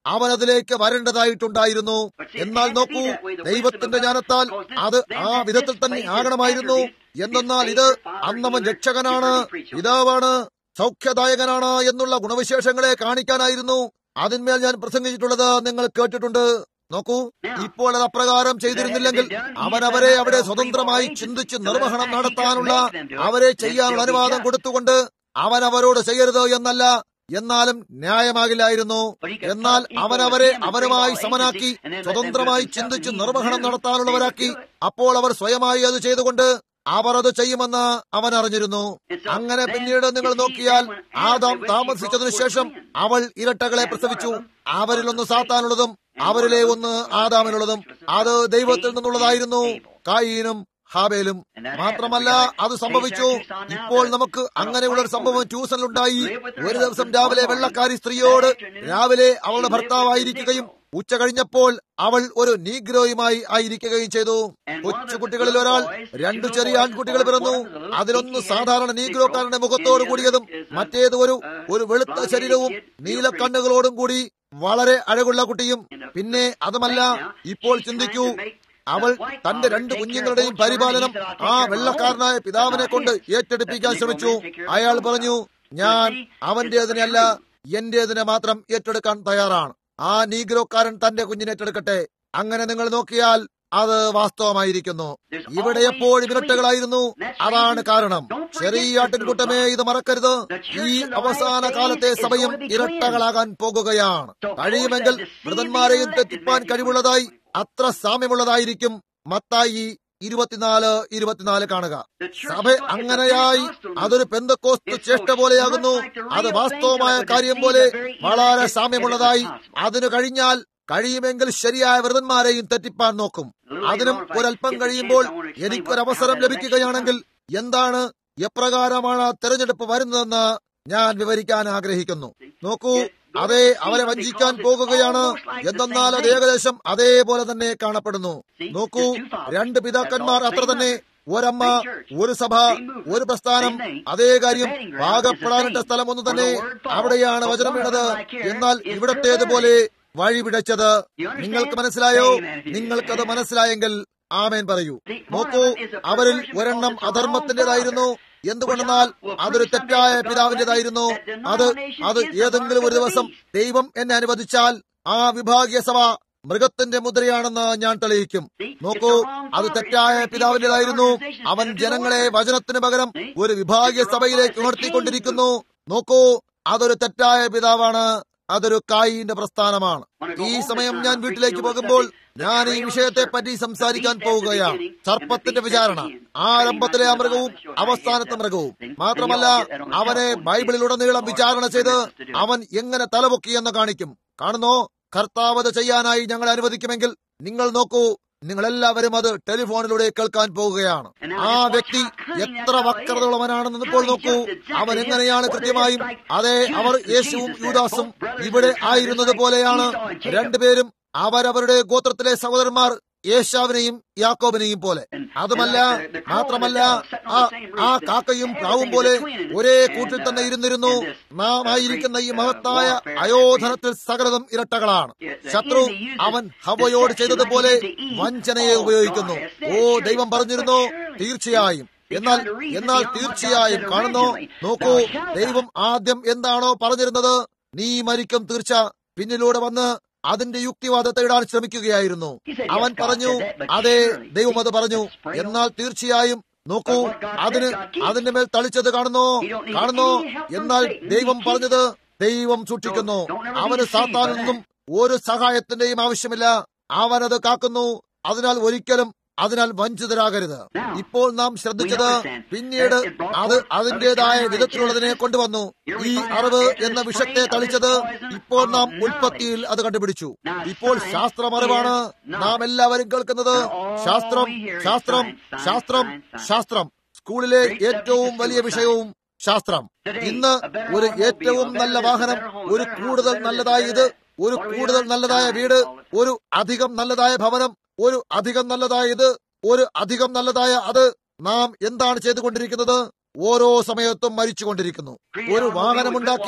അവനതിലേക്ക് വരേണ്ടതായിട്ടുണ്ടായിരുന്നു എന്നാൽ നോക്കൂ ദൈവത്തിന്റെ ജ്ഞാനത്താൽ അത് ആ വിധത്തിൽ തന്നെ ആകണമായിരുന്നു എന്തെന്നാൽ ഇത് അന്നവൻ രക്ഷകനാണ് പിതാവാണ് സൗഖ്യദായകനാണ് എന്നുള്ള ഗുണവിശേഷങ്ങളെ കാണിക്കാനായിരുന്നു അതിന്മേൽ ഞാൻ പ്രസംഗിച്ചിട്ടുള്ളത് നിങ്ങൾ കേട്ടിട്ടുണ്ട് നോക്കൂ ഇപ്പോൾ അത് അപ്രകാരം ചെയ്തിരുന്നില്ലെങ്കിൽ അവൻ അവരെ അവിടെ സ്വതന്ത്രമായി ചിന്തിച്ച് നിർവഹണം നടത്താനുള്ള അവരെ ചെയ്യാനുള്ള അനുവാദം കൊടുത്തുകൊണ്ട് അവൻ അവരോട് ചെയ്യരുത് എന്നല്ല എന്നാലും ന്യായമാകില്ലായിരുന്നു എന്നാൽ അവൻ അവരെ അവനുമായി സമനാക്കി സ്വതന്ത്രമായി ചിന്തിച്ച് നിർവഹണം നടത്താനുള്ളവരാക്കി അപ്പോൾ അവർ സ്വയമായി അത് ചെയ്തുകൊണ്ട് അവർ അത് ചെയ്യുമെന്ന് അവൻ അറിഞ്ഞിരുന്നു അങ്ങനെ പിന്നീട് നിങ്ങൾ നോക്കിയാൽ ആദാം താമസിച്ചതിനു ശേഷം അവൾ ഇരട്ടകളെ പ്രസവിച്ചു അവരിലൊന്ന് സാത്താനുള്ളതും അവരിലെ ഒന്ന് ആദാമിനുള്ളതും അത് ദൈവത്തിൽ നിന്നുള്ളതായിരുന്നു കായീനും ഹാബേലും മാത്രമല്ല അത് സംഭവിച്ചു ഇപ്പോൾ നമുക്ക് അങ്ങനെയുള്ള ഒരു സംഭവം ട്യൂഷനിലുണ്ടായി ഒരു ദിവസം രാവിലെ വെള്ളക്കാരി സ്ത്രീയോട് രാവിലെ അവളുടെ ഭർത്താവായിരിക്കുകയും ഉച്ച കഴിഞ്ഞപ്പോൾ അവൾ ഒരു നീഗ്രോയുമായി ആയിരിക്കുകയും ചെയ്തു കൊച്ചുകുട്ടികളിൽ ഒരാൾ രണ്ടു ചെറിയ ആൺകുട്ടികൾ പിറന്നു അതിലൊന്ന് സാധാരണ നീഗ്രോക്കാരന്റെ മുഖത്തോട് കൂടിയതും മറ്റേത് ഒരു ഒരു വെളുത്ത ശരീരവും നീലക്കണ്ണുകളോടും കൂടി വളരെ അഴകുള്ള കുട്ടിയും പിന്നെ അതുമല്ല ഇപ്പോൾ ചിന്തിക്കൂ അവൾ തന്റെ രണ്ട് കുഞ്ഞുങ്ങളുടെയും പരിപാലനം ആ വെള്ളക്കാരനായ പിതാവിനെ കൊണ്ട് ഏറ്റെടുപ്പിക്കാൻ ശ്രമിച്ചു അയാൾ പറഞ്ഞു ഞാൻ അവന്റേതിനല്ല എന്റേതിനെ മാത്രം ഏറ്റെടുക്കാൻ തയ്യാറാണ് ആ നീഗ്രോക്കാരൻ തന്റെ കുഞ്ഞിനെ ഏറ്റെടുക്കട്ടെ അങ്ങനെ നിങ്ങൾ നോക്കിയാൽ അത് വാസ്തവമായിരിക്കുന്നു ഇവിടെ എപ്പോഴും ഇരട്ടകളായിരുന്നു അതാണ് കാരണം ചെറിയ ആട്ടിൻകൂട്ടമേ ഇത് മറക്കരുത് ഈ അവസാന കാലത്തെ സഭയും ഇരട്ടകളാകാൻ പോകുകയാണ് കഴിയുമെങ്കിൽ മൃതന്മാരെയും തെറ്റിപ്പാൻ കഴിവുള്ളതായി അത്ര സാമ്യമുള്ളതായിരിക്കും മത്തായി ഇരുപത്തിനാല് ഇരുപത്തിനാല് കാണുക സഭ അങ്ങനെയായി അതൊരു പെന്തക്കോസ്തു ചേഷ്ട പോലെയാകുന്നു അത് വാസ്തവമായ കാര്യം പോലെ വളരെ സാമ്യമുള്ളതായി അതിനു കഴിഞ്ഞാൽ കഴിയുമെങ്കിൽ ശരിയായ വ്രതന്മാരെയും തെറ്റിപ്പാൻ നോക്കും അതിനും ഒരല്പം കഴിയുമ്പോൾ എനിക്കൊരവസരം ലഭിക്കുകയാണെങ്കിൽ എന്താണ് എപ്രകാരമാണ് തെരഞ്ഞെടുപ്പ് വരുന്നതെന്ന് ഞാൻ വിവരിക്കാൻ ആഗ്രഹിക്കുന്നു നോക്കൂ അതെ അവരെ വഞ്ചിക്കാൻ പോകുകയാണ് എന്തെന്നാൽ അത് ഏകദേശം അതേപോലെ തന്നെ കാണപ്പെടുന്നു നോക്കൂ രണ്ട് പിതാക്കന്മാർ അത്ര തന്നെ ഒരമ്മ ഒരു സഭ ഒരു പ്രസ്ഥാനം അതേ കാര്യം പാകപ്പെടാനിട്ട സ്ഥലം ഒന്ന് തന്നെ അവിടെയാണ് വചനം വീണത് എന്നാൽ ഇവിടത്തേതുപോലെ വഴിപിടച്ചത് നിങ്ങൾക്ക് മനസ്സിലായോ നിങ്ങൾക്കത് മനസ്സിലായെങ്കിൽ ആമേൻ പറയൂ നോക്കൂ അവരിൽ ഒരെണ്ണം അധർമ്മത്തിന്റേതായിരുന്നു എന്തുകൊണ്ടെന്നാൽ അതൊരു തെറ്റായ പിതാവിന്റേതായിരുന്നു അത് അത് ഏതെങ്കിലും ഒരു ദിവസം ദൈവം എന്നെ അനുവദിച്ചാൽ ആ വിഭാഗീയ സഭ മൃഗത്തിന്റെ മുദ്രയാണെന്ന് ഞാൻ തെളിയിക്കും നോക്കൂ അത് തെറ്റായ പിതാവിന്റേതായിരുന്നു അവൻ ജനങ്ങളെ വചനത്തിന് പകരം ഒരു വിഭാഗീയ സഭയിലേക്ക് ഉണർത്തിക്കൊണ്ടിരിക്കുന്നു നോക്കൂ അതൊരു തെറ്റായ പിതാവാണ് അതൊരു കായിന്റെ പ്രസ്ഥാനമാണ് ഈ സമയം ഞാൻ വീട്ടിലേക്ക് പോകുമ്പോൾ ഞാൻ ഈ വിഷയത്തെ പറ്റി സംസാരിക്കാൻ പോവുകയാണ് സർപ്പത്തിന്റെ വിചാരണ ആരംഭത്തിലെ ആ മൃഗവും അവസാനത്തെ മൃഗവും മാത്രമല്ല അവനെ ബൈബിളിലുടനീളം വിചാരണ ചെയ്ത് അവൻ എങ്ങനെ തലപൊക്കിയെന്ന് കാണിക്കും കാണുന്നോ കർത്താവത് ചെയ്യാനായി ഞങ്ങൾ അനുവദിക്കുമെങ്കിൽ നിങ്ങൾ നോക്കൂ നിങ്ങൾ എല്ലാവരും അത് ടെലിഫോണിലൂടെ കേൾക്കാൻ പോവുകയാണ് ആ വ്യക്തി എത്ര വക്രതയുള്ളവനാണെന്ന് ഇപ്പോൾ നോക്കൂ അവൻ എങ്ങനെയാണ് കൃത്യമായും അതെ അവർ യേശുവും യൂദാസും ഇവിടെ ആയിരുന്നത് പോലെയാണ് രണ്ടുപേരും അവരവരുടെ ഗോത്രത്തിലെ സഹോദരന്മാർ യേശാവിനെയും യാക്കോബിനെയും പോലെ അതുമല്ല മാത്രമല്ല ആ ആ കാക്കയും പ്രാവും പോലെ ഒരേ കൂട്ടിൽ തന്നെ ഇരുന്നിരുന്നു നാം ആയിരിക്കുന്ന ഈ മഹത്തായ അയോധനത്തിൽ സകലതും ഇരട്ടകളാണ് ശത്രു അവൻ ഹവയോട് ചെയ്തതുപോലെ വഞ്ചനയെ ഉപയോഗിക്കുന്നു ഓ ദൈവം പറഞ്ഞിരുന്നു തീർച്ചയായും എന്നാൽ എന്നാൽ തീർച്ചയായും കാണുന്നു നോക്കൂ ദൈവം ആദ്യം എന്താണോ പറഞ്ഞിരുന്നത് നീ മരിക്കും തീർച്ച പിന്നിലൂടെ വന്ന് അതിന്റെ യുക്തിവാദത്തെ ഇടാൻ ശ്രമിക്കുകയായിരുന്നു അവൻ പറഞ്ഞു അതെ ദൈവം അത് പറഞ്ഞു എന്നാൽ തീർച്ചയായും നോക്കൂ അതിന് അതിന്റെ മേൽ തളിച്ചത് കാണുന്നു കാണുന്നു എന്നാൽ ദൈവം പറഞ്ഞത് ദൈവം സൂക്ഷിക്കുന്നു അവന് സാത്താനിൽ നിന്നും ഒരു സഹായത്തിന്റെയും ആവശ്യമില്ല അവനത് കാക്കുന്നു അതിനാൽ ഒരിക്കലും അതിനാൽ വഞ്ചിതരാകരുത് ഇപ്പോൾ നാം ശ്രദ്ധിച്ചത് പിന്നീട് അത് അതിന്റേതായ വിധത്തിലുള്ളതിനെ കൊണ്ടുവന്നു ഈ അറിവ് എന്ന വിഷത്തെ തളിച്ചത് ഇപ്പോൾ നാം ഉൽപ്പത്തിയിൽ അത് കണ്ടുപിടിച്ചു ഇപ്പോൾ ശാസ്ത്രമറിവാണ് നാം എല്ലാവരും കേൾക്കുന്നത് ശാസ്ത്രം ശാസ്ത്രം ശാസ്ത്രം ശാസ്ത്രം സ്കൂളിലെ ഏറ്റവും വലിയ വിഷയവും ശാസ്ത്രം ഇന്ന് ഒരു ഏറ്റവും നല്ല വാഹനം ഒരു കൂടുതൽ നല്ലതായ ഇത് ഒരു കൂടുതൽ നല്ലതായ വീട് ഒരു അധികം നല്ലതായ ഭവനം ഒരു അധികം നല്ലതായ ഇത് ഒരു അധികം നല്ലതായ അത് നാം എന്താണ് ചെയ്തുകൊണ്ടിരിക്കുന്നത് ഓരോ സമയത്തും മരിച്ചുകൊണ്ടിരിക്കുന്നു ഒരു വാഹനമുണ്ടാക്കി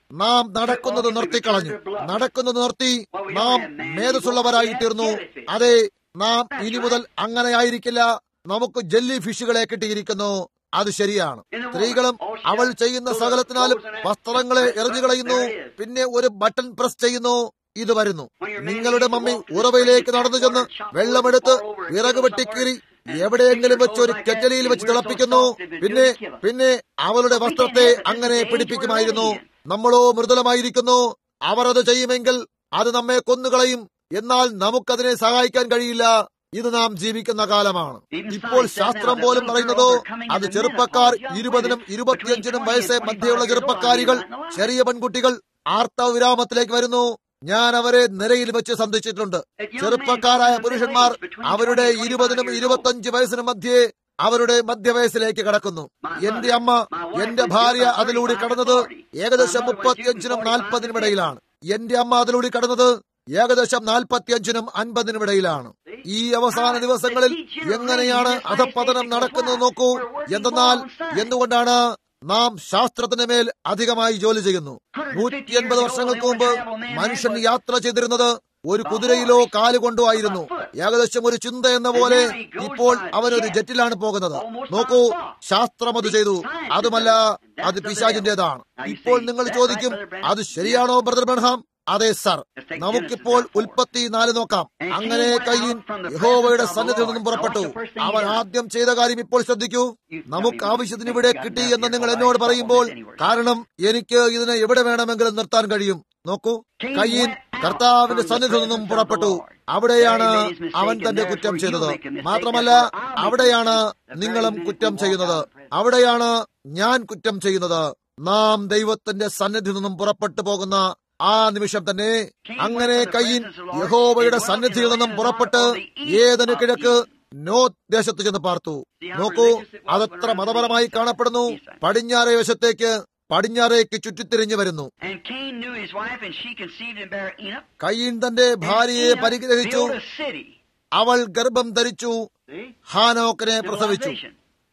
നാം നടക്കുന്നത് നിർത്തിക്കളഞ്ഞു നടക്കുന്നത് നിർത്തി നാം മേധസ്സുള്ളവരായി തീർന്നു അതെ നാം ഇനി മുതൽ അങ്ങനെ ആയിരിക്കില്ല നമുക്ക് ജെല്ലി ഫിഷുകളെ കിട്ടിയിരിക്കുന്നു അത് ശരിയാണ് സ്ത്രീകളും അവൾ ചെയ്യുന്ന സകലത്തിനാലും വസ്ത്രങ്ങളെ എറിഞ്ഞുകളയുന്നു പിന്നെ ഒരു ബട്ടൺ പ്രസ് ചെയ്യുന്നു ഇത് വരുന്നു നിങ്ങളുടെ മമ്മി ഉറവയിലേക്ക് നടന്നു ചെന്ന് വെള്ളമെടുത്ത് വിറക് വെട്ടിക്കീറി എവിടെയെങ്കിലും വെച്ച് ഒരു കെറ്റലിയിൽ വെച്ച് തിളപ്പിക്കുന്നു പിന്നെ പിന്നെ അവളുടെ വസ്ത്രത്തെ അങ്ങനെ പിടിപ്പിക്കുമായിരുന്നു നമ്മളോ മൃദുലമായിരിക്കുന്നു അവർ അത് ചെയ്യുമെങ്കിൽ അത് നമ്മെ കൊന്നുകളയും എന്നാൽ നമുക്കതിനെ സഹായിക്കാൻ കഴിയില്ല ഇത് നാം ജീവിക്കുന്ന കാലമാണ് ഇപ്പോൾ ശാസ്ത്രം പോലും പറയുന്നതോ അത് ചെറുപ്പക്കാർ ഇരുപതിനും ഇരുപത്തിയഞ്ചിനും വയസ്സെ മധ്യയുള്ള ചെറുപ്പക്കാരികൾ ചെറിയ പെൺകുട്ടികൾ ആർത്തവ വിരാമത്തിലേക്ക് വരുന്നു ഞാൻ അവരെ നിരയിൽ വെച്ച് സന്ധിച്ചിട്ടുണ്ട് ചെറുപ്പക്കാരായ പുരുഷന്മാർ അവരുടെ ഇരുപതിനും ഇരുപത്തഞ്ച് വയസ്സിനും മധ്യേ അവരുടെ മധ്യവയസ്സിലേക്ക് കടക്കുന്നു എന്റെ അമ്മ എന്റെ ഭാര്യ അതിലൂടെ കടന്നത് ഏകദേശം മുപ്പത്തിയഞ്ചിനും നാൽപ്പതിനും ഇടയിലാണ് എന്റെ അമ്മ അതിലൂടെ കടന്നത് ഏകദേശം നാൽപ്പത്തിയഞ്ചിനും അൻപതിനും ഇടയിലാണ് ഈ അവസാന ദിവസങ്ങളിൽ എങ്ങനെയാണ് അധപ്പതനം നടക്കുന്നത് നോക്കൂ എന്തെന്നാൽ എന്തുകൊണ്ടാണ് നാം ശാസ്ത്രത്തിന് മേൽ അധികമായി ജോലി ചെയ്യുന്നു നൂറ്റി എൺപത് വർഷങ്ങൾക്ക് മുമ്പ് മനുഷ്യൻ യാത്ര ചെയ്തിരുന്നത് ഒരു കുതിരയിലോ കാലുകൊണ്ടോ ആയിരുന്നു ഏകദേശം ഒരു ചിന്ത എന്ന പോലെ ഇപ്പോൾ അവൻ ഒരു ജെറ്റിലാണ് പോകുന്നത് നോക്കൂ ശാസ്ത്രം അത് ചെയ്തു അതുമല്ല അത് പിശാചിന്റേതാണ് ഇപ്പോൾ നിങ്ങൾ ചോദിക്കും അത് ശരിയാണോ ബ്രദർ ബെൻഹാം അതെ സർ നമുക്കിപ്പോൾ ഉൽപ്പത്തി നാല് നോക്കാം അങ്ങനെ കയ്യൻ യഹോവയുടെ സന്നിധിയിൽ നിന്നും പുറപ്പെട്ടു അവൻ ആദ്യം ചെയ്ത കാര്യം ഇപ്പോൾ ശ്രദ്ധിക്കൂ നമുക്ക് ആവശ്യത്തിന് ഇവിടെ കിട്ടി എന്ന് നിങ്ങൾ എന്നോട് പറയുമ്പോൾ കാരണം എനിക്ക് ഇതിനെ എവിടെ വേണമെങ്കിലും നിർത്താൻ കഴിയും നോക്കൂ കയ്യൻ കർത്താവിന്റെ സന്നിധിയിൽ നിന്നും പുറപ്പെട്ടു അവിടെയാണ് അവൻ തന്റെ കുറ്റം ചെയ്തത് മാത്രമല്ല അവിടെയാണ് നിങ്ങളും കുറ്റം ചെയ്യുന്നത് അവിടെയാണ് ഞാൻ കുറ്റം ചെയ്യുന്നത് നാം ദൈവത്തിന്റെ സന്നിധിയിൽ നിന്നും പുറപ്പെട്ടു പോകുന്ന ആ നിമിഷം തന്നെ അങ്ങനെ കയ്യൻ യഹോവയുടെ സന്നിധിയിൽ നിന്നും പുറപ്പെട്ട് ഏതന് കിഴക്ക് നോ ദേശത്ത് ചെന്ന് പാർത്തു നോക്കൂ അതത്ര മതപരമായി കാണപ്പെടുന്നു പടിഞ്ഞാറേ വശത്തേക്ക് പടിഞ്ഞാറേക്ക് ചുറ്റിത്തിരിഞ്ഞു വരുന്നു And Cain knew his wife, and she conceived and bare Enoch. കയ്യൻ തന്റെ ഭാര്യയെ Enoch പരിഗ്രഹിച്ചു built a city. അവൾ ഗർഭം ധരിച്ചു See? ഹാനോക്കിനെ പ്രസവിച്ചു Civilization.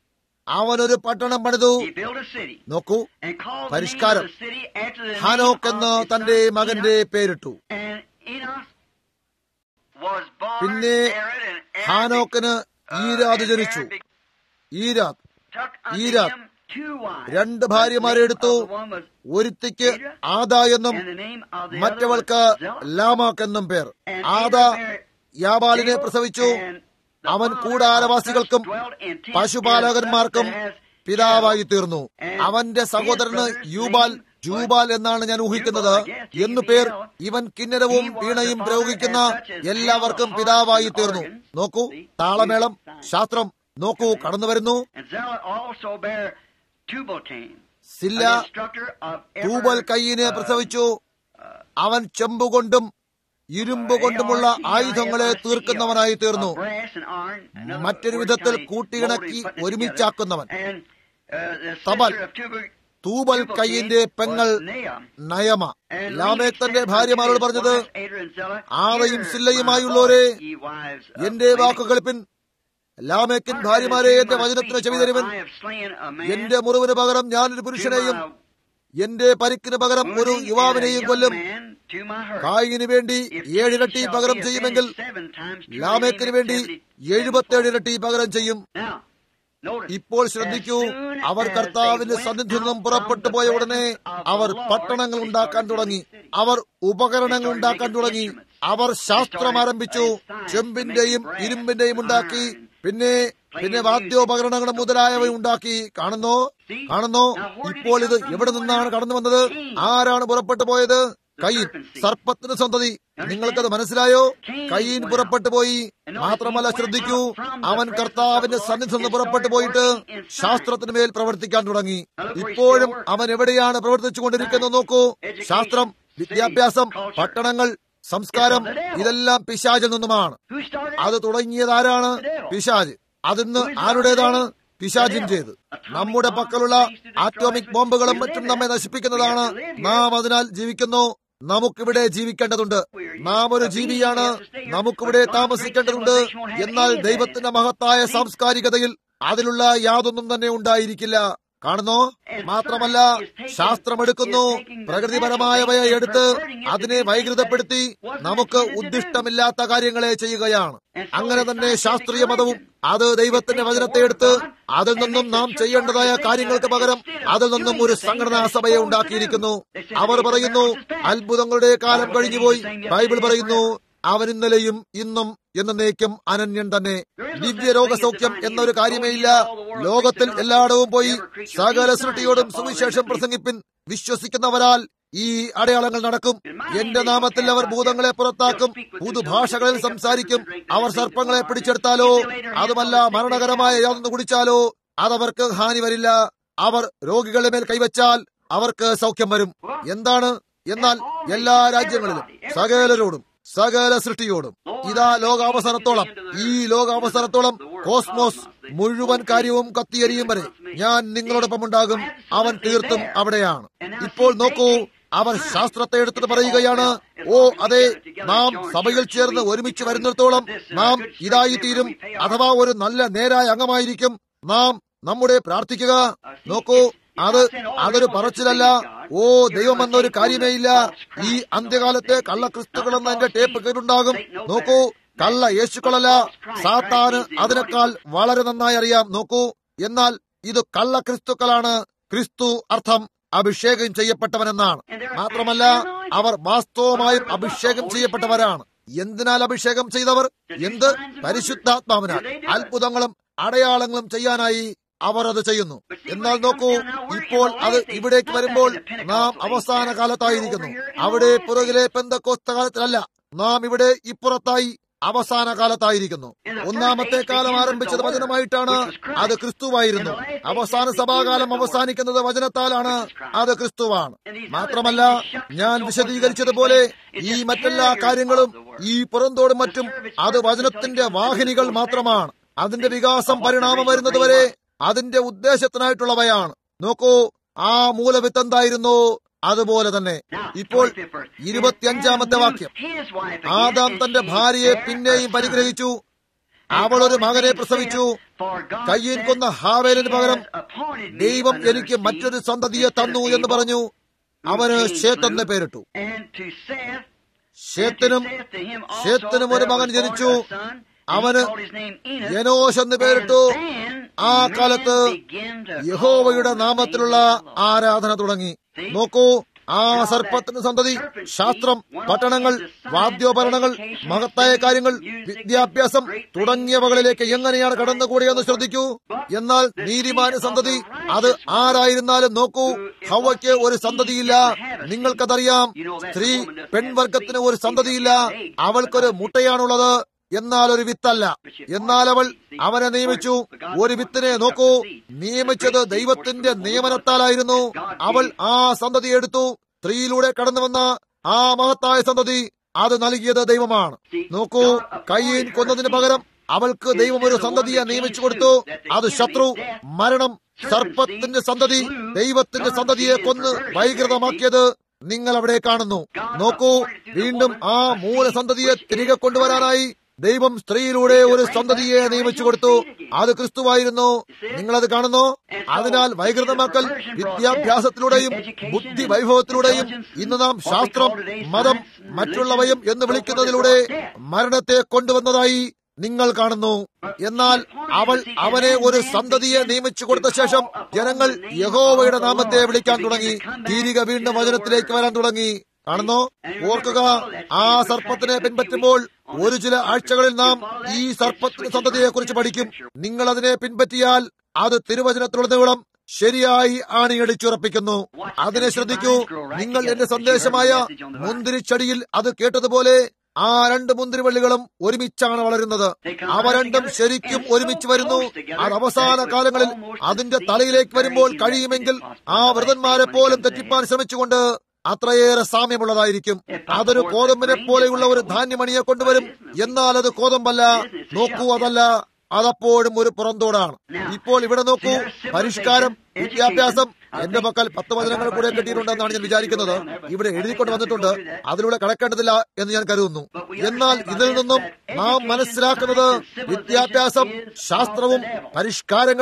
അവനൊരു പട്ടണം പണിതു He built a city. നോക്കൂ And called the name of പരിഷ്കാരം. the city after the name Hanok of എന്ന് his തന്റെ son മകന്റെ Enoch. പേരിട്ടു And Enoch was born പിന്നെ Arad and Arad ഹാനോക്കിന് uh, ഈരാത് and ജനിച്ചു Arad ഈരാത് took unto ഈരാത് him two wives. രണ്ട് The ഭാര്യമാരെ name എടുത്തു of the one was ഒരുത്തിക്ക് ആദ എന്നും and the name of the മറ്റവൾക്ക് other was Zillah. ലാമാക്ക് എന്നും പേർ And ആദ Enoch married യാബാലിനെ പ്രസവിച്ചു and the അവൻ father കൂടാരവാസികൾക്കും of such dwelt in tents പശുപാലകന്മാർക്കും and such that has പിതാവായി തീർന്നു അവന്റെ സഹോദരന് യൂബാൽ ജൂബാൽ എന്നാണ് ഞാൻ ഊഹിക്കുന്നത് എന്നു പേർ ഇവൻ കിന്നരവും വീണയും പ്രയോഗിക്കുന്ന എല്ലാവർക്കും പിതാവായി തീർന്നു നോക്കൂ താളമേളം ശാസ്ത്രം നോക്കൂ കടന്നു വരുന്നു And Zillah also bare Tubal-Cain, Zillah an instructor of every, Tubal കയ്യിനെ uh, പ്രസവിച്ചു അവൻ ചെമ്പുകൊണ്ടും ഇരുമ്പ് കൊണ്ടുമുള്ള ആയുധങ്ങളെ തീർക്കുന്നവനായി തീർന്നു മറ്റൊരു വിധത്തിൽ കൂട്ടിയിണക്കി ഒരുമിച്ചാക്കുന്നവൻ തബൽ, തൂബൽ കയ്യിന്റെ പെങ്ങൾ നയമ ലാമേക് തന്റെ ഭാര്യമാരോട് പറഞ്ഞത് ആദയും സില്ലയുമായുള്ളവരെ എന്റെ വാക്കുകൾ പിൻ ലാമേക്കിൻ ഭാര്യമാരെ എന്റെ വചനത്തിന് ചെവി തരുവൻ എന്റെ മുറിവിന് പകരം ഞാനൊരു പുരുഷനെയും എന്റെ പരിക്കിന് പകരം ഒരു യുവാവിനെയും കൊല്ലും കായിന് വേണ്ടി ഏഴിരട്ടി പകരം ചെയ്യുമെങ്കിൽ ലാമേക്കിന് വേണ്ടി എഴുപത്തേഴ് ഇരട്ടി പകരം ചെയ്യും ഇപ്പോൾ ശ്രദ്ധിക്കൂ അവർ കർത്താവിന്റെ സന്നിധിയിൽ നിന്നും പുറപ്പെട്ടു പോയ ഉടനെ അവർ പട്ടണങ്ങൾ ഉണ്ടാക്കാൻ തുടങ്ങി അവർ ഉപകരണങ്ങൾ ഉണ്ടാക്കാൻ തുടങ്ങി അവർ ശാസ്ത്രം ആരംഭിച്ചു ചെമ്പിന്റെയും ഇരുമ്പിന്റെയും ഉണ്ടാക്കി പിന്നെ പിന്നെ വാദ്യോപകരണങ്ങളും മുതലായവ ഉണ്ടാക്കി കാണുന്നോ കാണുന്നോ ഇപ്പോൾ ഇത് എവിടെ നിന്നാണ് കടന്നു വന്നത് ആരാണ് പുറപ്പെട്ടു പോയത് കയ്യൻ സർപ്പത്തിന് സന്തതി നിങ്ങൾക്കത് മനസ്സിലായോ കയ്യൻ പുറപ്പെട്ടു പോയി മാത്രമല്ല ശ്രദ്ധിക്കൂ അവൻ കർത്താവിന്റെ സന്നിധി നിന്ന് പുറപ്പെട്ടു പോയിട്ട് ശാസ്ത്രത്തിന് മേൽ പ്രവർത്തിക്കാൻ തുടങ്ങി ഇപ്പോഴും അവൻ എവിടെയാണ് പ്രവർത്തിച്ചു കൊണ്ടിരിക്കുന്നത് നോക്കൂ ശാസ്ത്രം വിദ്യാഭ്യാസം പട്ടണങ്ങൾ സംസ്കാരം ഇതെല്ലാം പിശാചിൽ നിന്നുമാണ് അത് തുടങ്ങിയത് ആരാണ് പിശാജ് അതിന്ന് ആരുടേതാണ് പിശാചിന്റേത് നമ്മുടെ പക്കലുള്ള ആറ്റോമിക് ബോംബുകളും മറ്റും നമ്മെ നശിപ്പിക്കുന്നതാണ് നാം അതിനാൽ ജീവിക്കുന്നു നമുക്കിവിടെ ജീവിക്കേണ്ടതുണ്ട് നാം ഒരു ജീവിയാണ് നമുക്കിവിടെ താമസിക്കേണ്ടതുണ്ട് എന്നാൽ ദൈവത്തിന്റെ മഹത്തായ സാംസ്കാരികതയിൽ അതിലുള്ള യാതൊന്നും തന്നെ ഉണ്ടായിരിക്കില്ല കാണുന്നോ മാത്രമല്ല ശാസ്ത്രമെടുക്കുന്നു പ്രകൃതിപരമായവയെ എടുത്ത് അതിനെ വൈകൃതപ്പെടുത്തി നമുക്ക് ഉദ്ദിഷ്ടമില്ലാത്ത കാര്യങ്ങളെ ചെയ്യുകയാണ് അങ്ങനെ തന്നെ ശാസ്ത്രീയ മതവും അത് ദൈവത്തിന്റെ വചനത്തെ എടുത്ത് അതിൽ നിന്നും നാം ചെയ്യേണ്ടതായ കാര്യങ്ങൾക്ക് പകരം അതിൽ നിന്നും ഒരു സംഘടനാ സഭയെ ഉണ്ടാക്കിയിരിക്കുന്നു അവർ പറയുന്നു അത്ഭുതങ്ങളുടെ കാലം കഴിഞ്ഞുപോയി ബൈബിൾ പറയുന്നു അവൻ ഇന്നലെയും ഇന്നും എന്നേക്കും അനന്യൻ തന്നെ ദിവ്യ രോഗസൗഖ്യം എന്നൊരു കാര്യമേ ഇല്ല ലോകത്തിൽ എല്ലായിടവും പോയി സകല സൃഷ്ടിയോടും സുവിശേഷം പ്രസംഗിപ്പിൻ വിശ്വസിക്കുന്നവരാൽ ഈ അടയാളങ്ങൾ നടക്കും എന്റെ നാമത്തിൽ അവർ ഭൂതങ്ങളെ പുറത്താക്കും പുതുഭാഷകളിൽ സംസാരിക്കും അവർ സർപ്പങ്ങളെ പിടിച്ചെടുത്താലോ അതുമല്ല മരണകരമായ യാതൊന്ന് കുടിച്ചാലോ അതവർക്ക് ഹാനി വരില്ല അവർ രോഗികളുടെ മേൽ കൈവച്ചാൽ അവർക്ക് സൗഖ്യം വരും എന്താണ് എന്നാൽ എല്ലാ രാജ്യങ്ങളിലും സകലരോടും സകല സൃഷ്ടിയോടും ഇതാ ലോകാവസാനത്തോളം ഈ ലോകാവസാനത്തോളം കോസ്മോസ് മുഴുവൻ കാര്യവും കത്തിയെരിയും വരെ ഞാൻ നിങ്ങളോടൊപ്പം ഉണ്ടാകും അവൻ തീർത്തും അവിടെയാണ് ഇപ്പോൾ നോക്കൂ അവർ ശാസ്ത്രത്തെ എടുത്തിട്ട് പറയുകയാണ് ഓ അതെ നാം സഭയിൽ ചേർന്ന് ഒരുമിച്ച് വരുന്നിടത്തോളം നാം ഇതായി തീരും അഥവാ ഒരു നല്ല നേരായ അംഗമായിരിക്കും നാം നമ്മുടെ പ്രാർത്ഥിക്കുക നോക്കൂ അത് അതൊരു പറച്ചിലല്ല ഓ ദൈവം എന്നൊരു കാര്യമേ ഇല്ല ഈ അന്ത്യകാലത്തെ കള്ള ക്രിസ്തുക്കളെന്ന എന്റെ ടേപ്പ് കേട്ടുണ്ടാകും നോക്കൂ കള്ള യേശുക്കളല്ല സാത്താന് അതിനേക്കാൾ വളരെ നന്നായി അറിയാം നോക്കൂ എന്നാൽ ഇത് കള്ള ക്രിസ്തുക്കളാണ് ക്രിസ്തു അർത്ഥം അഭിഷേകം ചെയ്യപ്പെട്ടവനെന്നാണ് മാത്രമല്ല അവർ വാസ്തവമായും അഭിഷേകം ചെയ്യപ്പെട്ടവരാണ് എന്തിനാൽ അഭിഷേകം ചെയ്തവർ എന്ത് പരിശുദ്ധാത്മാവിനാൽ അത്ഭുതങ്ങളും അടയാളങ്ങളും ചെയ്യാനായി അവർ അത് ചെയ്യുന്നു എന്നാൽ നോക്കൂ ഇപ്പോൾ അത് ഇവിടേക്ക് വരുമ്പോൾ നാം അവസാന കാലത്തായിരിക്കുന്നു അവിടെ പുറകിലെ പെന്തക്കോസ്ത കാലത്തിലല്ല നാം ഇവിടെ ഇപ്പുറത്തായി അവസാന കാലത്തായിരിക്കുന്നു ഒന്നാമത്തെ കാലം ആരംഭിച്ചത് വചനമായിട്ടാണ് അത് ക്രിസ്തുവായിരുന്നു അവസാന സഭാകാലം അവസാനിക്കുന്നത് വചനത്താലാണ് അത് ക്രിസ്തുവാണ് മാത്രമല്ല ഞാൻ വിശദീകരിച്ചതുപോലെ ഈ മറ്റെല്ലാ കാര്യങ്ങളും ഈ പുറന്തോടും മറ്റും അത് വചനത്തിന്റെ വാഹിനികൾ മാത്രമാണ് അതിന്റെ വികാസം പരിണാമം വരുന്നതുവരെ അതിന്റെ ഉദ്ദേശത്തിനായിട്ടുള്ളവയാണ് നോക്കൂ ആ മൂലവിത്ത് എന്തായിരുന്നു അതുപോലെ തന്നെ ഇപ്പോൾ ഇരുപത്തിയഞ്ചാമത്തെ വാക്യം ആദാം തന്റെ ഭാര്യയെ പിന്നെയും പരിഗ്രഹിച്ചു അവൾ ഒരു മകനെ പ്രസവിച്ചു കയ്യിൽ കൊന്ന ഹാവേലിന് പകരം ദൈവം എനിക്ക് മറ്റൊരു സന്തതിയെ തന്നു എന്ന് പറഞ്ഞു അവന് ഷേത്ത് എന്ന് പേരിട്ടു ഷേത്തിനും ഷേത്തിനും ഒരു മകൻ ജനിച്ചു അവന് യനോഷ് എന്ന് പേരിട്ടു ആ കാലത്ത് യഹോവയുടെ നാമത്തിലുള്ള ആരാധന തുടങ്ങി നോക്കൂ ആ സർപ്പത്തിന് സന്തതി ശാസ്ത്രം പട്ടണങ്ങൾ വാദ്യോപകരണങ്ങൾ മഹത്തായ കാര്യങ്ങൾ വിദ്യാഭ്യാസം തുടങ്ങിയവകളിലേക്ക് എങ്ങനെയാണ് കടന്നുകൂടിയെന്ന് ശ്രദ്ധിക്കൂ എന്നാൽ നീതിമാന സന്തതി അത് ആരായിരുന്നാലും നോക്കൂ ഹവയ്ക്ക് ഒരു സന്തതിയില്ല നിങ്ങൾക്കതറിയാം സ്ത്രീ പെൺവർഗത്തിന് ഒരു സന്തതിയില്ല അവൾക്കൊരു മുട്ടയാണുള്ളത് എന്നാൽ ഒരു വിത്തല്ല എന്നാൽ അവൾ അവനെ നിയമിച്ചു ഒരു വിത്തിനെ നോക്കൂ നിയമിച്ചത് ദൈവത്തിന്റെ നിയമനത്താലായിരുന്നു അവൾ ആ സന്തതി എടുത്തു സ്ത്രീയിലൂടെ കടന്നു വന്ന ആ മഹത്തായ സന്തതി അത് നൽകിയത് ദൈവമാണ് നോക്കൂ കയ്യീൻ കൊന്നതിന് പകരം അവൾക്ക് ദൈവം ഒരു സന്തതിയെ നിയമിച്ചു കൊടുത്തു അത് ശത്രു മരണം സർപ്പത്തിന്റെ സന്തതി ദൈവത്തിന്റെ സന്തതിയെ കൊന്ന് വൈകൃതമാക്കിയത് നിങ്ങൾ അവിടെ കാണുന്നു നോക്കൂ വീണ്ടും ആ മൂലസന്തതിയെ തിരികെ കൊണ്ടുവരാനായി ദൈവം സ്ത്രീയിലൂടെ ഒരു സന്തതിയെ നിയമിച്ചു കൊടുത്തു അത് ക്രിസ്തുവായിരുന്നു നിങ്ങളത് കാണുന്നു അതിനാൽ വൈകൃതമാക്കൽ വിദ്യാഭ്യാസത്തിലൂടെയും ബുദ്ധി വൈഭവത്തിലൂടെയും ഇന്ന് നാം ശാസ്ത്രം മതം മറ്റുള്ളവയും എന്ന് വിളിക്കുന്നതിലൂടെ മരണത്തെ കൊണ്ടുവന്നതായി നിങ്ങൾ കാണുന്നു എന്നാൽ അവൾ അവനെ ഒരു സന്തതിയെ നിയമിച്ചു കൊടുത്ത ശേഷം ജനങ്ങൾ യഹോവയുടെ നാമത്തെ വിളിക്കാൻ തുടങ്ങി തിരികെ വീണ്ടും വചനത്തിലേക്ക് വരാൻ തുടങ്ങി കാണുന്നോ ഓർക്കുക ആ സർപ്പത്തിനെ പിൻപറ്റുമ്പോൾ ഒരു ചില ആഴ്ചകളിൽ നാം ഈ സർപ്പത്തിന് സന്തതിയെ കുറിച്ച് പഠിക്കും നിങ്ങൾ അതിനെ പിൻപറ്റിയാൽ അത് തിരുവചനത്തിലുടനീളം ശരിയായി ആണിയടിച്ചുറപ്പിക്കുന്നു അതിനെ ശ്രദ്ധിക്കൂ നിങ്ങൾ എന്റെ സന്ദേശമായ മുന്തിരിച്ചടിയിൽ അത് കേട്ടതുപോലെ ആ രണ്ട് മുന്തിരിവള്ളികളും ഒരുമിച്ചാണ് വളരുന്നത് അവ രണ്ടും ശരിക്കും ഒരുമിച്ച് വരുന്നു അത് അവസാന കാലങ്ങളിൽ അതിന്റെ തലയിലേക്ക് വരുമ്പോൾ കഴിയുമെങ്കിൽ ആ വ്രതന്മാരെ പോലും തെറ്റിപ്പാൻ ശ്രമിച്ചുകൊണ്ട് അത്രയേറെ സാമ്യമുള്ളതായിരിക്കും അതൊരു കോതമ്പിനെ പോലെയുള്ള ഒരു ധാന്യമണിയെ കൊണ്ടുവരും എന്നാൽ അത് കോതമ്പല്ല നോക്കൂ അതല്ല അതപ്പോഴും ഒരു പുറന്തോടാണ് ഇപ്പോൾ ഇവിടെ നോക്കൂ പരിഷ്കാരം വിദ്യാഭ്യാസം എന്റെ പക്കൽ പത്ത് വചനങ്ങൾ കൂടെ കിട്ടിയിട്ടുണ്ടെന്നാണ് ഞാൻ വിചാരിക്കുന്നത് ഇവിടെ എഴുതിക്കൊണ്ട് വന്നിട്ടുണ്ട് അതിലൂടെ കടക്കേണ്ടതില്ല എന്ന് ഞാൻ കരുതുന്നു എന്നാൽ ഇതിൽ നിന്നും നാം മനസ്സിലാക്കുന്നത് വിദ്യാഭ്യാസം ശാസ്ത്രവും പരിഷ്കാരങ്ങളും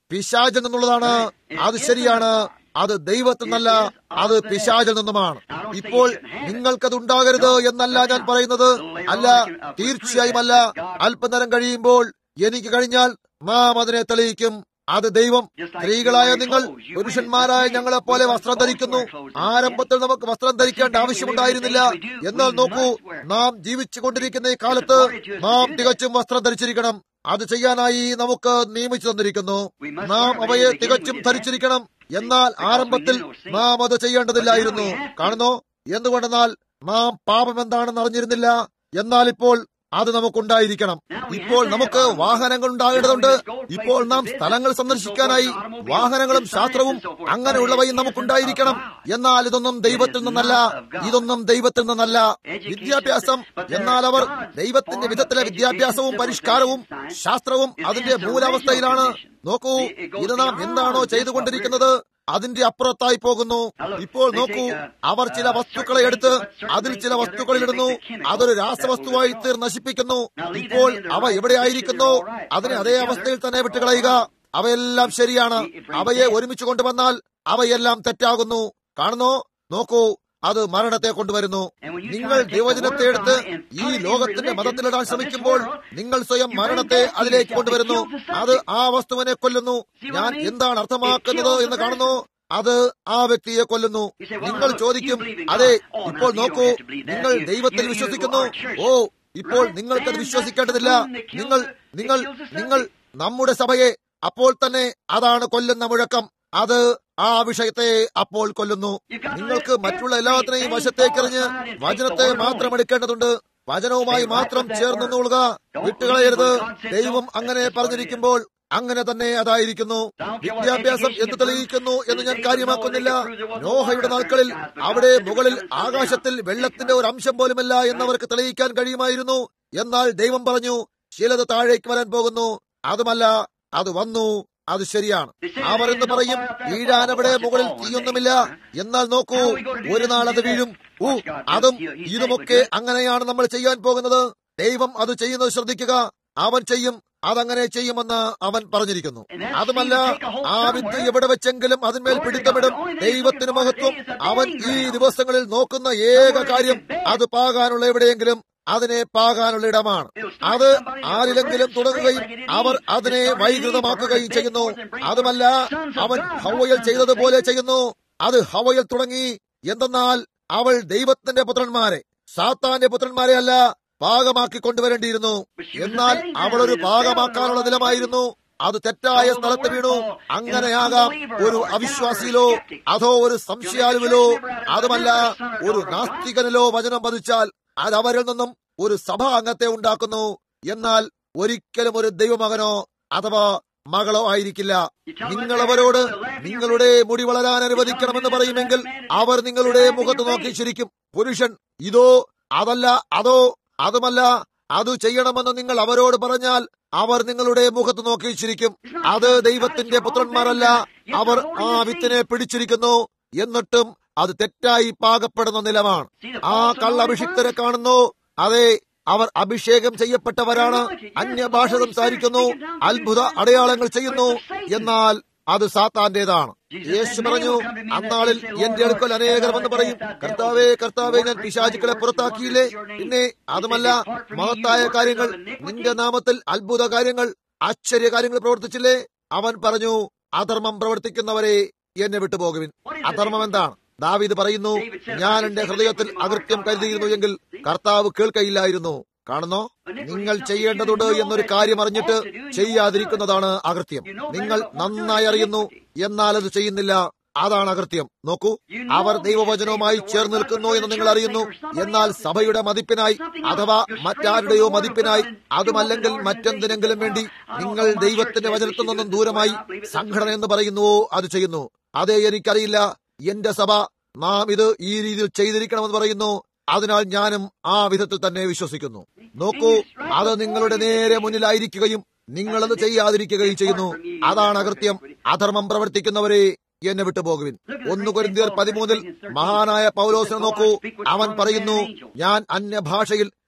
പിശാചിൽ നിന്നുള്ളതാണ് അത് ശരിയാണ് അത് ദൈവത്തിൽ നിന്നല്ല അത് പിശാചിൽ നിന്നുമാണ് ഇപ്പോൾ നിങ്ങൾക്കത് ഉണ്ടാകരുത് എന്നല്ല ഞാൻ പറയുന്നത് അല്ല തീർച്ചയായും അല്ല അല്പനേരം കഴിയുമ്പോൾ എനിക്ക് കഴിഞ്ഞാൽ നാം അതിനെ തെളിയിക്കും അത് ദൈവം സ്ത്രീകളായ നിങ്ങൾ പുരുഷന്മാരായ ഞങ്ങളെ പോലെ വസ്ത്രം ധരിക്കുന്നു ആരംഭത്തിൽ നമുക്ക് വസ്ത്രം ധരിക്കേണ്ട ആവശ്യമുണ്ടായിരുന്നില്ല എന്നാൽ നോക്കൂ നാം ജീവിച്ചു കൊണ്ടിരിക്കുന്ന ഈ കാലത്ത് നാം തികച്ചും വസ്ത്രം ധരിച്ചിരിക്കണം അത് ചെയ്യാനായി നമുക്ക് നിയമിച്ചു തന്നിരിക്കുന്നു നാം അവയെ തികച്ചും ധരിച്ചിരിക്കണം എന്നാൽ ആരംഭത്തിൽ നാം അത് ചെയ്യേണ്ടതില്ലായിരുന്നു കാണുന്നോ എന്തുകൊണ്ടെന്നാൽ നാം പാപം എന്താണെന്ന് അറിഞ്ഞിരുന്നില്ല എന്നാൽ ഇപ്പോൾ അത് നമുക്കുണ്ടായിരിക്കണം ഇപ്പോൾ നമുക്ക് വാഹനങ്ങൾ ഉണ്ടാകേണ്ടതുണ്ട് ഇപ്പോൾ നാം സ്ഥലങ്ങൾ സന്ദർശിക്കാനായി വാഹനങ്ങളും ശാസ്ത്രവും അങ്ങനെയുള്ളവയും നമുക്കുണ്ടായിരിക്കണം എന്നാൽ ഇതൊന്നും ദൈവത്തിൽ നിന്നല്ല ഇതൊന്നും ദൈവത്തിൽ നിന്നല്ല വിദ്യാഭ്യാസം എന്നാൽ അവർ ദൈവത്തിന്റെ വിധത്തിലെ വിദ്യാഭ്യാസവും പരിഷ്കാരവും ശാസ്ത്രവും അതിന്റെ മൂലാവസ്ഥയിലാണ് നോക്കൂ ഇത് നാം എന്താണോ ചെയ്തുകൊണ്ടിരിക്കുന്നത് അതിന്റെ അപ്പുറത്തായി പോകുന്നു ഇപ്പോൾ നോക്കൂ അവർ ചില വസ്തുക്കളെ എടുത്ത് അതിൽ ചില വസ്തുക്കളിൽ ഇടുന്നു അതൊരു രാസവസ്തുവായി തീർ നശിപ്പിക്കുന്നു ഇപ്പോൾ അവ എവിടെയായിരിക്കുന്നു അതിനെ അതേ അവസ്ഥയിൽ തന്നെ വിട്ടുകളയുക അവയെല്ലാം ശരിയാണ് അവയെ ഒരുമിച്ച് കൊണ്ടുവന്നാൽ അവയെല്ലാം തെറ്റാകുന്നു കാണുന്നോ നോക്കൂ അത് മരണത്തെ കൊണ്ടുവരുന്നു നിങ്ങൾ ദൈവജനത്തെ എടുത്ത് ഈ ലോകത്തിന്റെ മതത്തിലിടാൻ ശ്രമിക്കുമ്പോൾ നിങ്ങൾ സ്വയം മരണത്തെ അതിലേക്ക് കൊണ്ടുവരുന്നു അത് ആ വസ്തുവിനെ കൊല്ലുന്നു ഞാൻ എന്താണ് അർത്ഥമാക്കുന്നത് എന്ന് കാണുന്നു അത് ആ വ്യക്തിയെ കൊല്ലുന്നു നിങ്ങൾ ചോദിക്കും അതെ ഇപ്പോൾ നോക്കൂ നിങ്ങൾ ദൈവത്തിൽ വിശ്വസിക്കുന്നു ഓ ഇപ്പോൾ നിങ്ങൾക്കത് വിശ്വസിക്കേണ്ടതില്ല നിങ്ങൾ നിങ്ങൾ നിങ്ങൾ നമ്മുടെ സഭയെ അപ്പോൾ തന്നെ അതാണ് കൊല്ലുന്ന മുഴക്കം അത് ആ വിഷയത്തെ അപ്പോൾ കൊല്ലുന്നു നിങ്ങൾക്ക് മറ്റുള്ള എല്ലാത്തിനെയും വശത്തേക്കെറിഞ്ഞ് വചനത്തെ മാത്രം എടുക്കേണ്ടതുണ്ട് വചനവുമായി മാത്രം ചേർന്ന് നിന്നുകൊള്ളുക വിട്ടുകളയരുത് ദൈവം അങ്ങനെ പറഞ്ഞിരിക്കുമ്പോൾ അങ്ങനെ തന്നെ അതായിരിക്കുന്നു വിദ്യാഭ്യാസം എന്ത് തെളിയിക്കുന്നു എന്ന് ഞാൻ കാര്യമാക്കുന്നില്ല നോഹയുടെ നാൾക്കളിൽ അവിടെ മുകളിൽ ആകാശത്തിൽ വെള്ളത്തിന്റെ ഒരു അംശം പോലുമില്ല എന്നവർക്ക് തെളിയിക്കാൻ കഴിയുമായിരുന്നു എന്നാൽ ദൈവം പറഞ്ഞു ചിലത് താഴേക്ക് വരാൻ പോകുന്നു അതുമല്ല അത് വന്നു അത് ശരിയാണ് അവർ എന്ന് പറയും വീഴാൻ അവിടെ മുകളിൽ തീയൊന്നുമില്ല എന്നാൽ നോക്കൂ ഒരു നാൾ അത് വീഴും ഊ അതും ഇതുമൊക്കെ അങ്ങനെയാണ് നമ്മൾ ചെയ്യാൻ പോകുന്നത് ദൈവം അത് ചെയ്യുന്നത് ശ്രദ്ധിക്കുക അവൻ ചെയ്യും അതങ്ങനെ ചെയ്യുമെന്ന് അവൻ പറഞ്ഞിരിക്കുന്നു അതുമല്ല ആ വിത്ത് എവിടെ വെച്ചെങ്കിലും അതിന്മേൽ പിടിത്തമിടും ദൈവത്തിന് മഹത്വം അവൻ ഈ ദിവസങ്ങളിൽ നോക്കുന്ന ഏക കാര്യം അത് പാകാനുള്ള എവിടെയെങ്കിലും അതിനെ പാകാനുള്ള ഇടമാണ് അത് ആരിലെങ്കിലും തുടങ്ങുകയും അവർ അതിനെ വൈകൃതമാക്കുകയും ചെയ്യുന്നു അതുമല്ല അവൻ ഹവയിൽ ചെയ്തതുപോലെ ചെയ്യുന്നു അത് ഹവയിൽ തുടങ്ങി എന്തെന്നാൽ അവൾ ദൈവത്തിന്റെ പുത്രന്മാരെ സാത്താന്റെ പുത്രന്മാരെ അല്ല പാകമാക്കി കൊണ്ടുവരേണ്ടിയിരുന്നു എന്നാൽ അവൾ ഒരു പാകമാക്കാനുള്ള നിലമായിരുന്നു അത് തെറ്റായ സ്ഥലത്ത് വീണു അങ്ങനെയാകാം ഒരു അവിശ്വാസിയിലോ അതോ ഒരു സംശയാലുവിലോ അതുമല്ല ഒരു നാസ്തികനിലോ വചനം പതിച്ചാൽ അത് അവരിൽ നിന്നും ഒരു സഭാ അംഗത്തെ ഉണ്ടാക്കുന്നു എന്നാൽ ഒരിക്കലും ഒരു ദൈവമകനോ അഥവാ മകളോ ആയിരിക്കില്ല നിങ്ങൾ അവരോട് നിങ്ങളുടെ മുടി വളരാൻ അനുവദിക്കണമെന്ന് പറയുമെങ്കിൽ അവർ നിങ്ങളുടെ മുഖത്ത് നോക്കി ചിരിക്കും പുരുഷൻ ഇതോ അതല്ല അതോ അതുമല്ല അത് ചെയ്യണമെന്ന് നിങ്ങൾ അവരോട് പറഞ്ഞാൽ അവർ നിങ്ങളുടെ മുഖത്ത് നോക്കി ചിരിക്കും അത് ദൈവത്തിന്റെ പുത്രന്മാരല്ല അവർ ആ വിത്തിനെ പിടിച്ചിരിക്കുന്നു എന്നിട്ടും അത് തെറ്റായി പാകപ്പെടുന്ന നിലമാണ് ആ കള്ളഭിഷിക്തരെ കാണുന്നു അതെ അവർ അഭിഷേകം ചെയ്യപ്പെട്ടവരാണ് അന്യഭാഷ സംസാരിക്കുന്നു അത്ഭുത അടയാളങ്ങൾ ചെയ്യുന്നു എന്നാൽ അത് സാത്താന്റേതാണ് യേശു പറഞ്ഞു അന്നാളിൽ എന്റെ അടുക്കൽ അനേകർ വന്ന് പറയും കർത്താവേ കർത്താവേ ഞാൻ പിശാചുക്കളെ പുറത്താക്കിയില്ലേ പിന്നെ അതുമല്ല മഹത്തായ കാര്യങ്ങൾ നിന്റെ നാമത്തിൽ അത്ഭുത കാര്യങ്ങൾ ആശ്ചര്യ കാര്യങ്ങൾ പ്രവർത്തിച്ചില്ലേ അവൻ പറഞ്ഞു അധർമ്മം പ്രവർത്തിക്കുന്നവരെ എന്നെ വിട്ടുപോകുവിൻ അധർമ്മം എന്താണ് ദാവീദ് പറയുന്നു ഞാൻ എന്റെ ഹൃദയത്തിൽ അകൃത്യം കരുതിയിരുന്നു എങ്കിൽ കർത്താവ് കേൾക്കയില്ലായിരുന്നു കാണുന്നോ നിങ്ങൾ ചെയ്യേണ്ടതുണ്ട് എന്നൊരു കാര്യം അറിഞ്ഞിട്ട് ചെയ്യാതിരിക്കുന്നതാണ് അകൃത്യം നിങ്ങൾ നന്നായി അറിയുന്നു എന്നാൽ അത് ചെയ്യുന്നില്ല അതാണ് അകൃത്യം നോക്കൂ അവർ ദൈവവചനവുമായി ചേർന്ന് നിൽക്കുന്നു എന്ന് നിങ്ങൾ അറിയുന്നു എന്നാൽ സഭയുടെ മതിപ്പിനായി അഥവാ മറ്റാരുടെയോ മതിപ്പിനായി അതുമല്ലെങ്കിൽ മറ്റെന്തിനെങ്കിലും വേണ്ടി നിങ്ങൾ ദൈവത്തിന്റെ വചനത്തിൽ നിന്നും ദൂരമായി സംഘടന എന്ന് പറയുന്നുവോ അത് ചെയ്യുന്നു അതേ എനിക്കറിയില്ല എന്റെ സഭ നാം ഇത് ഈ രീതിയിൽ ചെയ്തിരിക്കണമെന്ന് പറയുന്നു അതിനാൽ ഞാനും ആ വിധത്തിൽ തന്നെ വിശ്വസിക്കുന്നു നോക്കൂ അത് നിങ്ങളുടെ നേരെ മുന്നിലായിരിക്കുകയും നിങ്ങളത് ചെയ്യാതിരിക്കുകയും ചെയ്യുന്നു അതാണ് അകൃത്യം അധർമ്മം പ്രവർത്തിക്കുന്നവരെ എന്നെ വിട്ടുപോകുവിൻ ഒന്ന് കൊരിന്തിയർ പതിമൂന്നിൽ മഹാനായ പൗലോസിനെ നോക്കൂ അവൻ പറയുന്നു ഞാൻ അന്യഭാഷയിൽ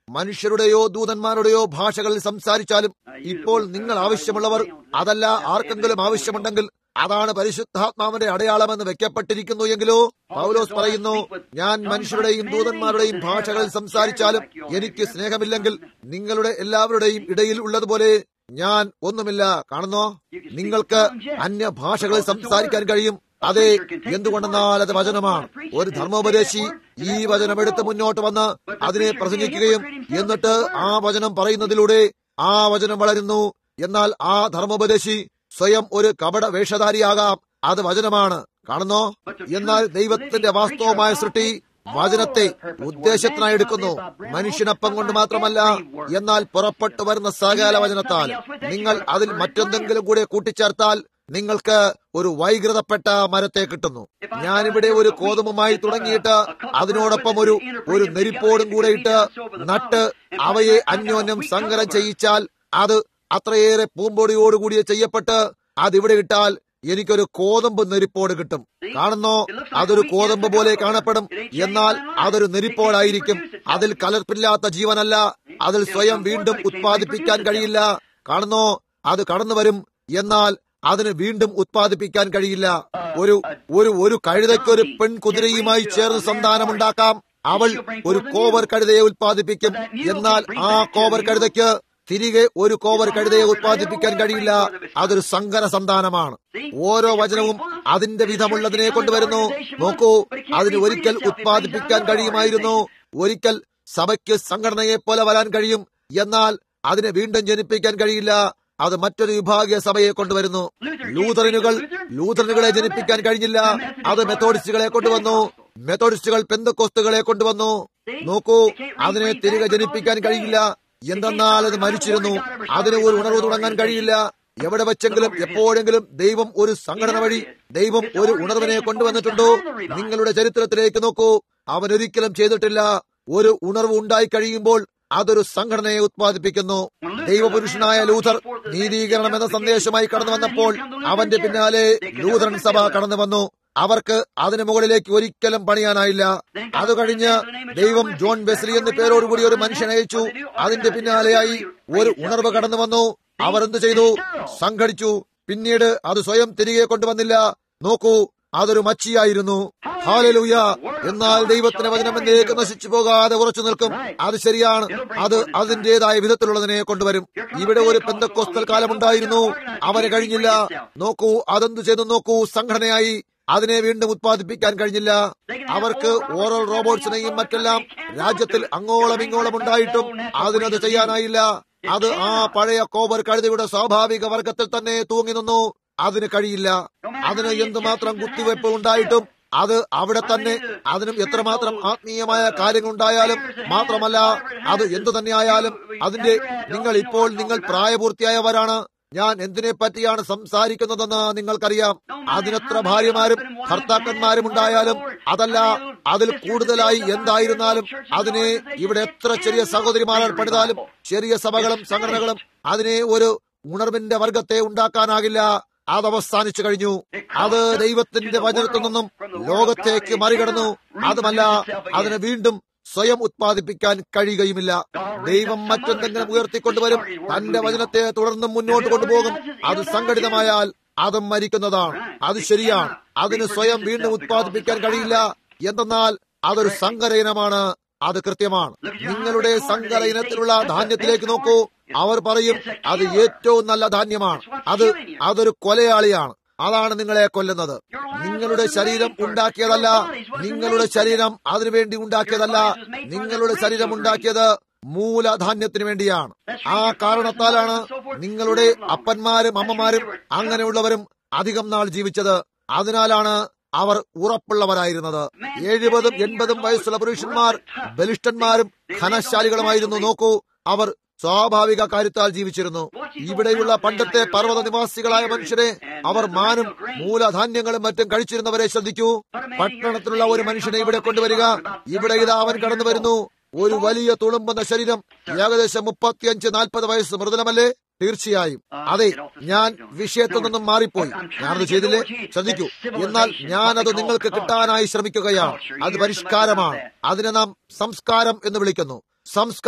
മനുഷ്യരുടെയോ ദൂതന്മാരുടെയോ ഭാഷകളിൽ സംസാരിച്ചാലും ഇപ്പോൾ നിങ്ങൾ ആവശ്യമുള്ളവർ അതല്ല ആർക്കെങ്കിലും ആവശ്യമുണ്ടെങ്കിൽ അതാണ് പരിശുദ്ധാത്മാവിന്റെ അടയാളമെന്ന് വെക്കപ്പെട്ടിരിക്കുന്നു എങ്കിലോ പൗലോസ് പറയുന്നു ഞാൻ മനുഷ്യരുടെയും ദൂതന്മാരുടെയും ഭാഷകളിൽ സംസാരിച്ചാലും എനിക്ക് സ്നേഹമില്ലെങ്കിൽ നിങ്ങളുടെ എല്ലാവരുടെയും ഇടയിൽ ഉള്ളതുപോലെ ഞാൻ ഒന്നുമില്ല കാണുന്നോ നിങ്ങൾക്ക് അന്യ ഭാഷകളിൽ സംസാരിക്കാൻ കഴിയും അതെ എന്തുകൊണ്ടെന്നാൽ അത് വചനമാണ് ഒരു ധർമ്മോപദേശി ഈ വചനം എടുത്ത് മുന്നോട്ട് വന്ന് അതിനെ പ്രസംഗിക്കുകയും എന്നിട്ട് ആ വചനം പറയുന്നതിലൂടെ ആ വചനം വളരുന്നു എന്നാൽ ആ ധർമ്മോപദേശി സ്വയം ഒരു കപട വേഷധാരിയാകാം അത് വചനമാണ് കാണുന്നോ എന്നാൽ ദൈവത്തിന്റെ വാസ്തവമായ സൃഷ്ടി വചനത്തെ ഉദ്ദേശത്തിനായി എടുക്കുന്നു മനുഷ്യനപ്പം കൊണ്ട് മാത്രമല്ല എന്നാൽ പുറപ്പെട്ടു വരുന്ന സകല വചനത്താൽ നിങ്ങൾ അതിൽ മറ്റെന്തെങ്കിലും കൂടെ കൂട്ടിച്ചേർത്താൽ നിങ്ങൾക്ക് ഒരു വൈകൃതപ്പെട്ട മരത്തെ കിട്ടുന്നു ഞാനിവിടെ ഒരു കോതമുമായി തുടങ്ങിയിട്ട് അതിനോടൊപ്പം ഒരു ഒരു നെരിപ്പോടും കൂടെ ഇട്ട് നട്ട് അവയെ അന്യോന്യം സങ്കരം ചെയ്യിച്ചാൽ അത് അത്രയേറെ പൂമ്പൊടിയോടുകൂടി ചെയ്യപ്പെട്ട് അതിവിടെ ഇട്ടാൽ എനിക്കൊരു കോതമ്പ് നെരിപ്പോട് കിട്ടും കാണുന്നോ അതൊരു കോതമ്പ് പോലെ കാണപ്പെടും എന്നാൽ അതൊരു നെരിപ്പോടായിരിക്കും അതിൽ കലർപ്പില്ലാത്ത ജീവനല്ല അതിൽ സ്വയം വീണ്ടും ഉത്പാദിപ്പിക്കാൻ കഴിയില്ല കാണുന്നോ അത് കടന്നു വരും എന്നാൽ അതിന് വീണ്ടും ഉത്പാദിപ്പിക്കാൻ കഴിയില്ല ഒരു ഒരു ഒരു കഴുതയ്ക്ക് ഒരു പെൺകുതിരയുമായി ചേർന്ന് സന്താനമുണ്ടാക്കാം അവൾ ഒരു കോവർ കഴുതയെ ഉത്പാദിപ്പിക്കും എന്നാൽ ആ കോവർ കഴുതയ്ക്ക് തിരികെ ഒരു കോവർ കഴുതയെ ഉത്പാദിപ്പിക്കാൻ കഴിയില്ല അതൊരു സങ്കര സന്താനമാണ് ഓരോ വചനവും അതിന്റെ വിധമുള്ളതിനെ കൊണ്ടുവരുന്നു നോക്കൂ അതിന് ഒരിക്കൽ ഉത്പാദിപ്പിക്കാൻ കഴിയുമായിരുന്നു ഒരിക്കൽ സഭയ്ക്ക് സംഘടനയെ പോലെ വരാൻ കഴിയും എന്നാൽ അതിനെ വീണ്ടും ജനിപ്പിക്കാൻ കഴിയില്ല അത് മറ്റൊരു വിഭാഗീയ സഭയെ കൊണ്ടുവരുന്നു ലൂതറിനുകൾ ലൂതറിനുകളെ ജനിപ്പിക്കാൻ കഴിഞ്ഞില്ല അത് മെത്തോഡിസ്റ്റുകളെ കൊണ്ടുവന്നു മെത്തോഡിസ്റ്റുകൾ പെന്തക്കോസ്തുകളെ കൊണ്ടുവന്നു നോക്കൂ അതിനെ തിരികെ ജനിപ്പിക്കാൻ കഴിയില്ല എന്തെന്നാൽ അത് മരിച്ചിരുന്നു അതിന് ഒരു ഉണർവ് തുടങ്ങാൻ കഴിയില്ല എവിടെ വെച്ചെങ്കിലും എപ്പോഴെങ്കിലും ദൈവം ഒരു സംഘടന വഴി ദൈവം ഒരു ഉണർവിനെ കൊണ്ടുവന്നിട്ടുണ്ടോ നിങ്ങളുടെ ചരിത്രത്തിലേക്ക് നോക്കൂ അവൻ ഒരിക്കലും ചെയ്തിട്ടില്ല ഒരു ഉണർവ് ഉണ്ടായി കഴിയുമ്പോൾ അതൊരു സംഘടനയെ ഉത്പാദിപ്പിക്കുന്നു ദൈവപുരുഷനായ ലൂഥർ നീതീകരണം എന്ന സന്ദേശമായി കടന്നു വന്നപ്പോൾ അവന്റെ പിന്നാലെ ലൂഥറൻ സഭ കടന്നു വന്നു അവർക്ക് അതിനു മുകളിലേക്ക് ഒരിക്കലും പണിയാനായില്ല അത് കഴിഞ്ഞ് ദൈവം ജോൺ വെസ്ലി എന്ന പേരോടുകൂടി ഒരു മനുഷ്യനെ അയച്ചു അതിന്റെ പിന്നാലെയായി ഒരു ഉണർവ് കടന്നു വന്നു അവർ എന്ത് ചെയ്തു സംഘടിച്ചു പിന്നീട് അത് സ്വയം തിരികെ കൊണ്ടുവന്നില്ല നോക്കൂ അതൊരു മച്ചിയായിരുന്നു ഹാലലൂയ എന്നാൽ ദൈവത്തിന്റെ വചനം എന്നേക്ക് നശിച്ചു പോകാതെ ഉറച്ചു നിൽക്കും അത് ശരിയാണ് അത് അതിന്റേതായ വിധത്തിലുള്ളതിനെ കൊണ്ടുവരും ഇവിടെ ഒരു പെന്തക്കോസ്തൽ കാലമുണ്ടായിരുന്നു അവന് കഴിഞ്ഞില്ല നോക്കൂ അതെന്തു ചെയ്തു നോക്കൂ സംഘടനയായി അതിനെ വീണ്ടും ഉത്പാദിപ്പിക്കാൻ കഴിഞ്ഞില്ല അവർക്ക് ഓരോ റോബോട്ട്സിനെയും മറ്റെല്ലാം രാജ്യത്തിൽ അങ്ങോളം ഇങ്ങോളം ഉണ്ടായിട്ടും അതിനത് ചെയ്യാനായില്ല അത് ആ പഴയ കോബർ കഴുതയുടെ സ്വാഭാവിക വർഗത്തിൽ തന്നെ തൂങ്ങി നിന്നു അതിന് കഴിയില്ല അതിന് എന്തുമാത്രം കുത്തിവയ്പ് ഉണ്ടായിട്ടും അത് അവിടെ തന്നെ അതിനും എത്രമാത്രം ആത്മീയമായ കാര്യങ്ങൾ ഉണ്ടായാലും മാത്രമല്ല അത് എന്തു തന്നെയായാലും അതിന്റെ നിങ്ങൾ ഇപ്പോൾ നിങ്ങൾ പ്രായപൂർത്തിയായവരാണ് ഞാൻ എന്തിനെ പറ്റിയാണ് സംസാരിക്കുന്നതെന്ന് നിങ്ങൾക്കറിയാം അതിനെത്ര ഭാര്യമാരും ഭർത്താക്കന്മാരും ഉണ്ടായാലും അതല്ല അതിൽ കൂടുതലായി എന്തായിരുന്നാലും അതിനെ ഇവിടെ എത്ര ചെറിയ സഹോദരിമാരാൽ പണിതാലും ചെറിയ സഭകളും സംഘടനകളും അതിനെ ഒരു ഉണർവിന്റെ വർഗത്തെ ഉണ്ടാക്കാനാകില്ല അത് അവസാനിച്ചു കഴിഞ്ഞു അത് ദൈവത്തിന്റെ വചനത്തിൽ നിന്നും ലോകത്തേക്ക് മറികടന്നു അതുമല്ല അതിന് വീണ്ടും സ്വയം ഉത്പാദിപ്പിക്കാൻ കഴിയുകയുമില്ല ദൈവം മറ്റെന്തെങ്കിലും ഉയർത്തിക്കൊണ്ടുവരും തന്റെ വചനത്തെ തുടർന്നും മുന്നോട്ട് കൊണ്ടുപോകും അത് സംഘടിതമായാൽ അതും മരിക്കുന്നതാണ് അത് ശരിയാണ് അതിന് സ്വയം വീണ്ടും ഉത്പാദിപ്പിക്കാൻ കഴിയില്ല എന്തെന്നാൽ അതൊരു സങ്കര ഇനമാണ് അത് കൃത്യമാണ് നിങ്ങളുടെ സങ്കര ഇനത്തിലുള്ള ധാന്യത്തിലേക്ക് നോക്കൂ അവർ പറയും അത് ഏറ്റവും നല്ല ധാന്യമാണ് അത് അതൊരു കൊലയാളിയാണ് അതാണ് നിങ്ങളെ കൊല്ലുന്നത് നിങ്ങളുടെ ശരീരം ഉണ്ടാക്കിയതല്ല നിങ്ങളുടെ ശരീരം അതിനുവേണ്ടി ഉണ്ടാക്കിയതല്ല നിങ്ങളുടെ ശരീരം ഉണ്ടാക്കിയത് മൂലധാന്യത്തിന് വേണ്ടിയാണ് ആ കാരണത്താലാണ് നിങ്ങളുടെ അപ്പന്മാരും അമ്മമാരും അങ്ങനെയുള്ളവരും അധികം നാൾ ജീവിച്ചത് അതിനാലാണ് അവർ ഉറപ്പുള്ളവരായിരുന്നത് എഴുപതും എൺപതും വയസ്സുള്ള പുരുഷന്മാർ ബലിഷ്ഠന്മാരും ഘനശാലികളുമായിരുന്നു നോക്കൂ അവർ സ്വാഭാവിക കാര്യത്താൽ ജീവിച്ചിരുന്നു ഇവിടെയുള്ള പണ്ടത്തെ പർവ്വത നിവാസികളായ മനുഷ്യരെ അവർ മാനും മൂലധാന്യങ്ങളും മറ്റും കഴിച്ചിരുന്നവരെ ശ്രദ്ധിക്കൂ പട്ടണത്തിലുള്ള ഒരു മനുഷ്യനെ ഇവിടെ കൊണ്ടുവരിക ഇവിടെ ഇതാ അവൻ കടന്നു വരുന്നു ഒരു വലിയ തുളുമ്പുന്ന ശരീരം ഏകദേശം മുപ്പത്തിയഞ്ച് നാൽപ്പത് വയസ്സ് മൃദുലമല്ലേ തീർച്ചയായും അതെ ഞാൻ വിഷയത്തിൽ നിന്നും മാറിപ്പോയി ഞാനത് ചെയ്തില്ലേ ശ്രദ്ധിക്കൂ എന്നാൽ ഞാനത് നിങ്ങൾക്ക് കിട്ടാനായി ശ്രമിക്കുകയാണ് അത് പരിഷ്കാരമാണ് അതിനെ നാം സംസ്കാരം എന്ന് വിളിക്കുന്നു സംസ്കാരം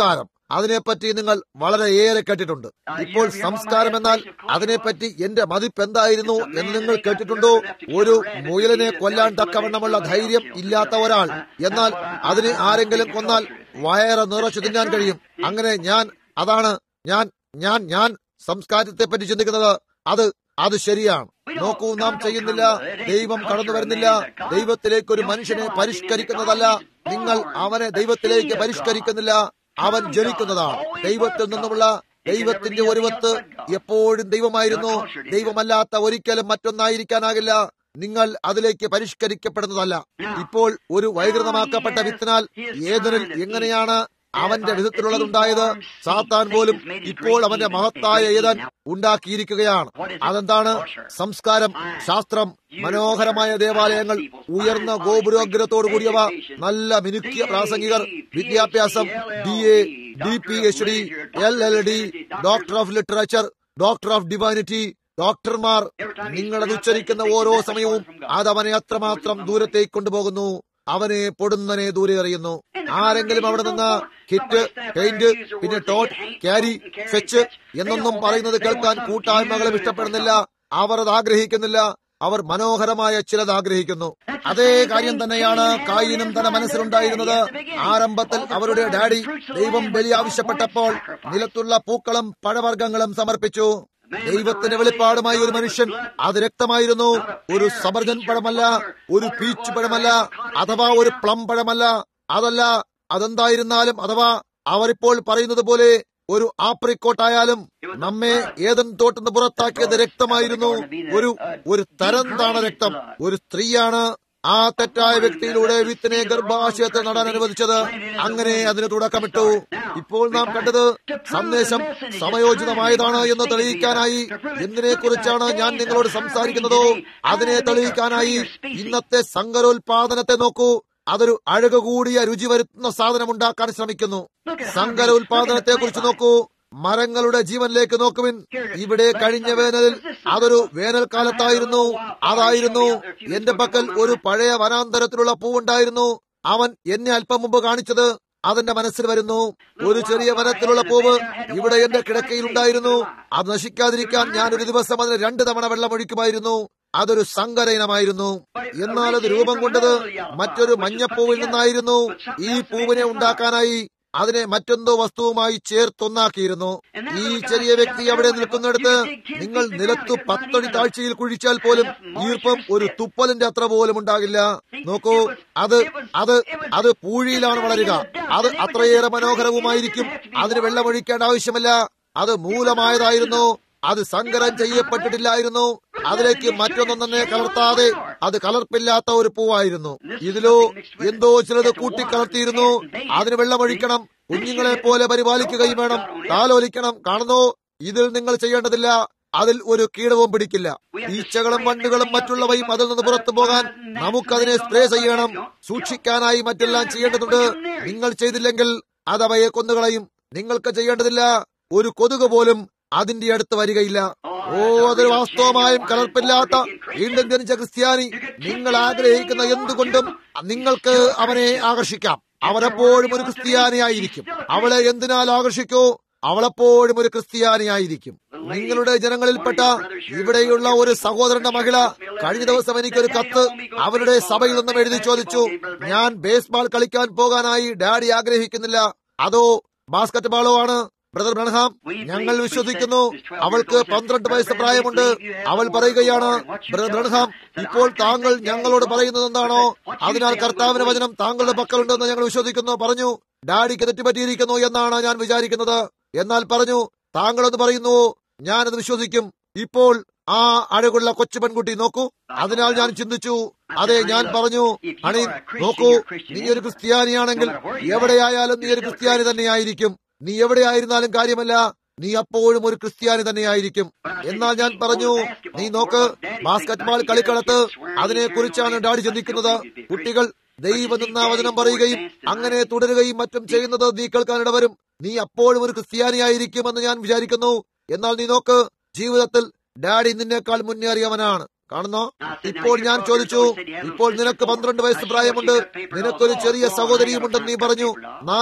അതിനെപ്പറ്റി നിങ്ങൾ വളരെയേറെ കേട്ടിട്ടുണ്ട് ഇപ്പോൾ സംസ്കാരം എന്നാൽ അതിനെപ്പറ്റി എന്റെ മതിപ്പ് എന്തായിരുന്നു എന്ന് നിങ്ങൾ കേട്ടിട്ടുണ്ടോ ഒരു മുയലിനെ കൊല്ലാൻ തക്കവണ്ണമുള്ള ധൈര്യം ഇല്ലാത്ത ഒരാൾ എന്നാൽ അതിന് ആരെങ്കിലും കൊന്നാൽ വയറ് നിറച്ചു തിന്നാൻ കഴിയും അങ്ങനെ ഞാൻ അതാണ് ഞാൻ ഞാൻ ഞാൻ സംസ്കാരത്തെ പറ്റി ചിന്തിക്കുന്നത് അത് അത് ശരിയാണ് നോക്കൂ നാം ചെയ്യുന്നില്ല ദൈവം കടന്നു വരുന്നില്ല ദൈവത്തിലേക്ക് ഒരു മനുഷ്യനെ പരിഷ്കരിക്കുന്നതല്ല നിങ്ങൾ അവനെ ദൈവത്തിലേക്ക് പരിഷ്കരിക്കുന്നില്ല അവൻ ജനിക്കുന്നതാണ് ദൈവത്തിൽ നിന്നുമുള്ള ദൈവത്തിന്റെ ഒരുവത്ത് എപ്പോഴും ദൈവമായിരുന്നു ദൈവമല്ലാത്ത ഒരിക്കലും മറ്റൊന്നായിരിക്കാനാകില്ല നിങ്ങൾ അതിലേക്ക് പരിഷ്കരിക്കപ്പെടുന്നതല്ല ഇപ്പോൾ ഒരു വൈകൃതമാക്കപ്പെട്ട വിത്തിനാൽ ഏതൊരിൽ എങ്ങനെയാണ് അവന്റെ വിധത്തിലുള്ളതുണ്ടായത് സാത്താൻ പോലും ഇപ്പോൾ അവന്റെ മഹത്തായ ഏതാൻ ഉണ്ടാക്കിയിരിക്കുകയാണ് അതെന്താണ് സംസ്കാരം ശാസ്ത്രം മനോഹരമായ ദേവാലയങ്ങൾ ഉയർന്ന ഗോപുരോഗ്രത്തോടു കൂടിയവ നല്ല മിനുക്കിയ പ്രാസംഗികർ വിദ്യാഭ്യാസം B A D P H D L L D doctor of literature doctor of divinity ഡോക്ടർമാർ നിങ്ങളത് ഉച്ചരിക്കുന്ന ഓരോ സമയവും അതവനെ അത്രമാത്രം ദൂരത്തേക്ക് കൊണ്ടുപോകുന്നു അവനെ പൊടുന്നനെ ദൂരെ എറിയുന്നു ആരെങ്കിലും അവിടെ നിന്ന് ഹിറ്റ് പെയിന്റ് പിന്നെ ടോട്ട് ക്യാരി ഫെച്ച് എന്നൊന്നും പറയുന്നത് കേൾക്കാൻ കൂട്ടായ്മകളും ഇഷ്ടപ്പെടുന്നില്ല അവർ അത് ആഗ്രഹിക്കുന്നില്ല അവർ മനോഹരമായ ചിലത് ആഗ്രഹിക്കുന്നു അതേ കാര്യം തന്നെയാണ് കായിനും തന്റെ മനസ്സിലുണ്ടായിരുന്നത് ആരംഭത്തിൽ അവരുടെ ഡാഡി ദൈവം ബലി ആവശ്യപ്പെട്ടപ്പോൾ നിലത്തുള്ള പൂക്കളും പഴവർഗ്ഗങ്ങളും സമർപ്പിച്ചു ദൈവത്തിന്റെ വെളിപ്പാടുമായി ഒരു മനുഷ്യൻ അത് രക്തമായിരുന്നു ഒരു സമർജൻ പഴമല്ല ഒരു പീച്ച് പഴമല്ല അഥവാ ഒരു പ്ലം പഴമല്ല അതല്ല അതെന്തായിരുന്നാലും അഥവാ അവരിപ്പോൾ പറയുന്നത് പോലെ ഒരു ആപ്രിക്കോട്ടായാലും നമ്മെ ഏതൻ തോട്ടുന്ന് പുറത്താക്കിയത് രക്തമായിരുന്നു ഒരു ഒരു തരം താണ രക്തം ഒരു സ്ത്രീയാണ് ആ തെറ്റായ വ്യക്തിയിലൂടെ വിത്തിനെ ഗർഭാശയത്തിൽ നടാൻ അനുവദിച്ചത് അങ്ങനെ അതിന് തുടക്കമിട്ടു ഇപ്പോൾ നാം കണ്ടത് സന്ദേശം സമയോചിതമായതാണ് എന്ന് തെളിയിക്കാനായി എന്തിനെ കുറിച്ചാണ് ഞാൻ നിങ്ങളോട് സംസാരിക്കുന്നതോ അതിനെ തെളിയിക്കാനായി ഇന്നത്തെ സങ്കരോത്പാദനത്തെ നോക്കൂ അതൊരു അഴക് കൂടിയ രുചി വരുത്തുന്ന സാധനം ഉണ്ടാക്കാൻ ശ്രമിക്കുന്നു സങ്കര ഉൽപാദനത്തെ കുറിച്ച് നോക്കൂ മരങ്ങളുടെ ജീവനിലേക്ക് നോക്കുവിൻ ഇവിടെ കഴിഞ്ഞ വേനലിൽ അതൊരു വേനൽക്കാലത്തായിരുന്നു അതായിരുന്നു എന്റെ പക്കൽ ഒരു പഴയ വനാന്തരത്തിലുള്ള പൂവുണ്ടായിരുന്നു അവൻ എന്നെ അല്പം മുമ്പ് കാണിച്ചത് അതെന്റെ മനസ്സിൽ വരുന്നു ഒരു ചെറിയ വനത്തിലുള്ള പൂവ് ഇവിടെ എന്റെ കിടക്കയിൽ ഉണ്ടായിരുന്നു അത് നശിക്കാതിരിക്കാൻ ഞാൻ ഒരു ദിവസം അതിന് രണ്ടു തവണ വെള്ളമൊഴിക്കുമായിരുന്നു അതൊരു സങ്കര ഇനമായിരുന്നു എന്നാൽ അത് രൂപം കൊണ്ടത് മറ്റൊരു മഞ്ഞപ്പൂവിൽ നിന്നായിരുന്നു ഈ പൂവിനെ ഉണ്ടാക്കാനായി അതിനെ മറ്റെന്തോ വസ്തുവുമായി ചേർത്തൊന്നാക്കിയിരുന്നു ഈ ചെറിയ വ്യക്തി അവിടെ നിൽക്കുന്നിടത്ത് നിങ്ങൾ നിലത്തു പത്തടി താഴ്ചയിൽ കുഴിച്ചാൽ പോലും ഈർപ്പം ഒരു തുപ്പലിന്റെ അത്ര പോലും ഉണ്ടാകില്ല നോക്കൂ അത് അത് അത് പൂഴിയിലാണ് വളരുക അത് അത്രയേറെ മനോഹരവുമായിരിക്കും അതിന് വെള്ളമൊഴിക്കേണ്ട ആവശ്യമില്ല അത് മൂലമായതായിരുന്നു അത് സങ്കരം ചെയ്യപ്പെട്ടിട്ടില്ലായിരുന്നു അതിലേക്ക് മറ്റൊന്നും തന്നെ കലർത്താതെ അത് കലർപ്പില്ലാത്ത ഒരു പൂവായിരുന്നു ഇതിലോ എന്തോ ചിലത് കൂട്ടിക്കലർത്തിയിരുന്നു അതിന് വെള്ളമൊഴിക്കണം കുഞ്ഞുങ്ങളെ പോലെ പരിപാലിക്കുകയും വേണം താലോലിക്കണം കാണുന്നു ഇതിൽ നിങ്ങൾ ചെയ്യേണ്ടതില്ല അതിൽ ഒരു കീടവും പിടിക്കില്ല ഈച്ചകളും വണ്ടുകളും മറ്റുള്ളവയും അതിൽ നിന്ന് പുറത്തു പോകാൻ നമുക്കതിനെ സ്പ്രേ ചെയ്യണം സൂക്ഷിക്കാനായി മറ്റെല്ലാം ചെയ്യേണ്ടതുണ്ട് നിങ്ങൾ ചെയ്തില്ലെങ്കിൽ അത് അവയെ കൊന്നുകളയും നിങ്ങൾക്ക് ചെയ്യേണ്ടതില്ല ഒരു കൊതുക് പോലും അതിന്റെ അടുത്ത് വരികയില്ല ഓ അതൊരു വാസ്തവമായും കലർപ്പില്ലാത്ത വീണ്ടും ജനിച്ച ക്രിസ്ത്യാനി നിങ്ങൾ ആഗ്രഹിക്കുന്ന എന്തുകൊണ്ടും നിങ്ങൾക്ക് അവനെ ആകർഷിക്കാം അവരെപ്പോഴും ഒരു ക്രിസ്ത്യാനിയായിരിക്കും അവളെ എന്തിനാൽ ആകർഷിക്കൂ അവളെപ്പോഴും ഒരു ക്രിസ്ത്യാനിയായിരിക്കും നിങ്ങളുടെ ജനങ്ങളിൽപ്പെട്ട ഇവിടെയുള്ള ഒരു സഹോദരന്റെ മഹിള കഴിഞ്ഞ ദിവസം എനിക്കൊരു കത്ത് അവരുടെ സഭയിൽ നിന്നും എഴുതി ചോദിച്ചു ഞാൻ ബേസ്ബാൾ കളിക്കാൻ പോകാനായി ഡാഡി ആഗ്രഹിക്കുന്നില്ല അതോ ബാസ്കറ്റ് ബാളോ ആണ് ബ്രദർ ബ്രൺഹാം ഞങ്ങൾ വിശ്വസിക്കുന്നു അവൾക്ക് പന്ത്രണ്ട് വയസ്സ് പ്രായമുണ്ട് അവൾ പറയുകയാണ് ബ്രദർ ബ്രൺഹാം ഇപ്പോൾ താങ്കൾ ഞങ്ങളോട് പറയുന്നത് എന്താണോ അതിനാൽ കർത്താവിന്റെ വചനം താങ്കളുടെ പക്കലുണ്ടെന്ന് ഞങ്ങൾ വിശ്വസിക്കുന്നു പറഞ്ഞു ഡാഡിക്ക് തെറ്റുപറ്റിയിരിക്കുന്നു എന്നാണ് ഞാൻ വിചാരിക്കുന്നത് എന്നാൽ പറഞ്ഞു താങ്കളെന്ന് പറയുന്നു ഞാനത് വിശ്വസിക്കും ഇപ്പോൾ ആ അഴകുള്ള കൊച്ചു പെൺകുട്ടി നോക്കൂ അതിനാൽ ഞാൻ ചിന്തിച്ചു അതെ ഞാൻ പറഞ്ഞു ഹണി നോക്കൂ നീ ഒരു ക്രിസ്ത്യാനിയാണെങ്കിൽ എവിടെയായാലും നീ ഒരു ക്രിസ്ത്യാനി തന്നെയായിരിക്കും നീ എവിടെയായിരുന്നാലും കാര്യമല്ല നീ അപ്പോഴും ഒരു ക്രിസ്ത്യാനി തന്നെയായിരിക്കും എന്നാൽ ഞാൻ പറഞ്ഞു നീ നോക്ക് ബാസ്കറ്റ് ബാൾ കളിക്കളത്ത് അതിനെ കുറിച്ചാണ് ഡാഡി ചിന്തിക്കുന്നത് കുട്ടികൾ ദൈവ നിന്നാവചനം പറയുകയും അങ്ങനെ തുടരുകയും മറ്റും ചെയ്യുന്നത് നീ കേൾക്കാൻ ഇടവരും നീ അപ്പോഴും ഒരു ക്രിസ്ത്യാനിയായിരിക്കുമെന്ന് ഞാൻ വിചാരിക്കുന്നു എന്നാൽ നീ നോക്ക് ജീവിതത്തിൽ ഡാഡി നിന്നേക്കാൾ മുന്നേറിയവനാണ് കാണുന്നോ ഇപ്പോൾ ഞാൻ ചോദിച്ചു ഇപ്പോൾ നിനക്ക് പന്ത്രണ്ട് വയസ്സ് പ്രായമുണ്ട് നിനക്കൊരു ചെറിയ സഹോദരിയുമുണ്ടെന്ന് നീ പറഞ്ഞു നാല്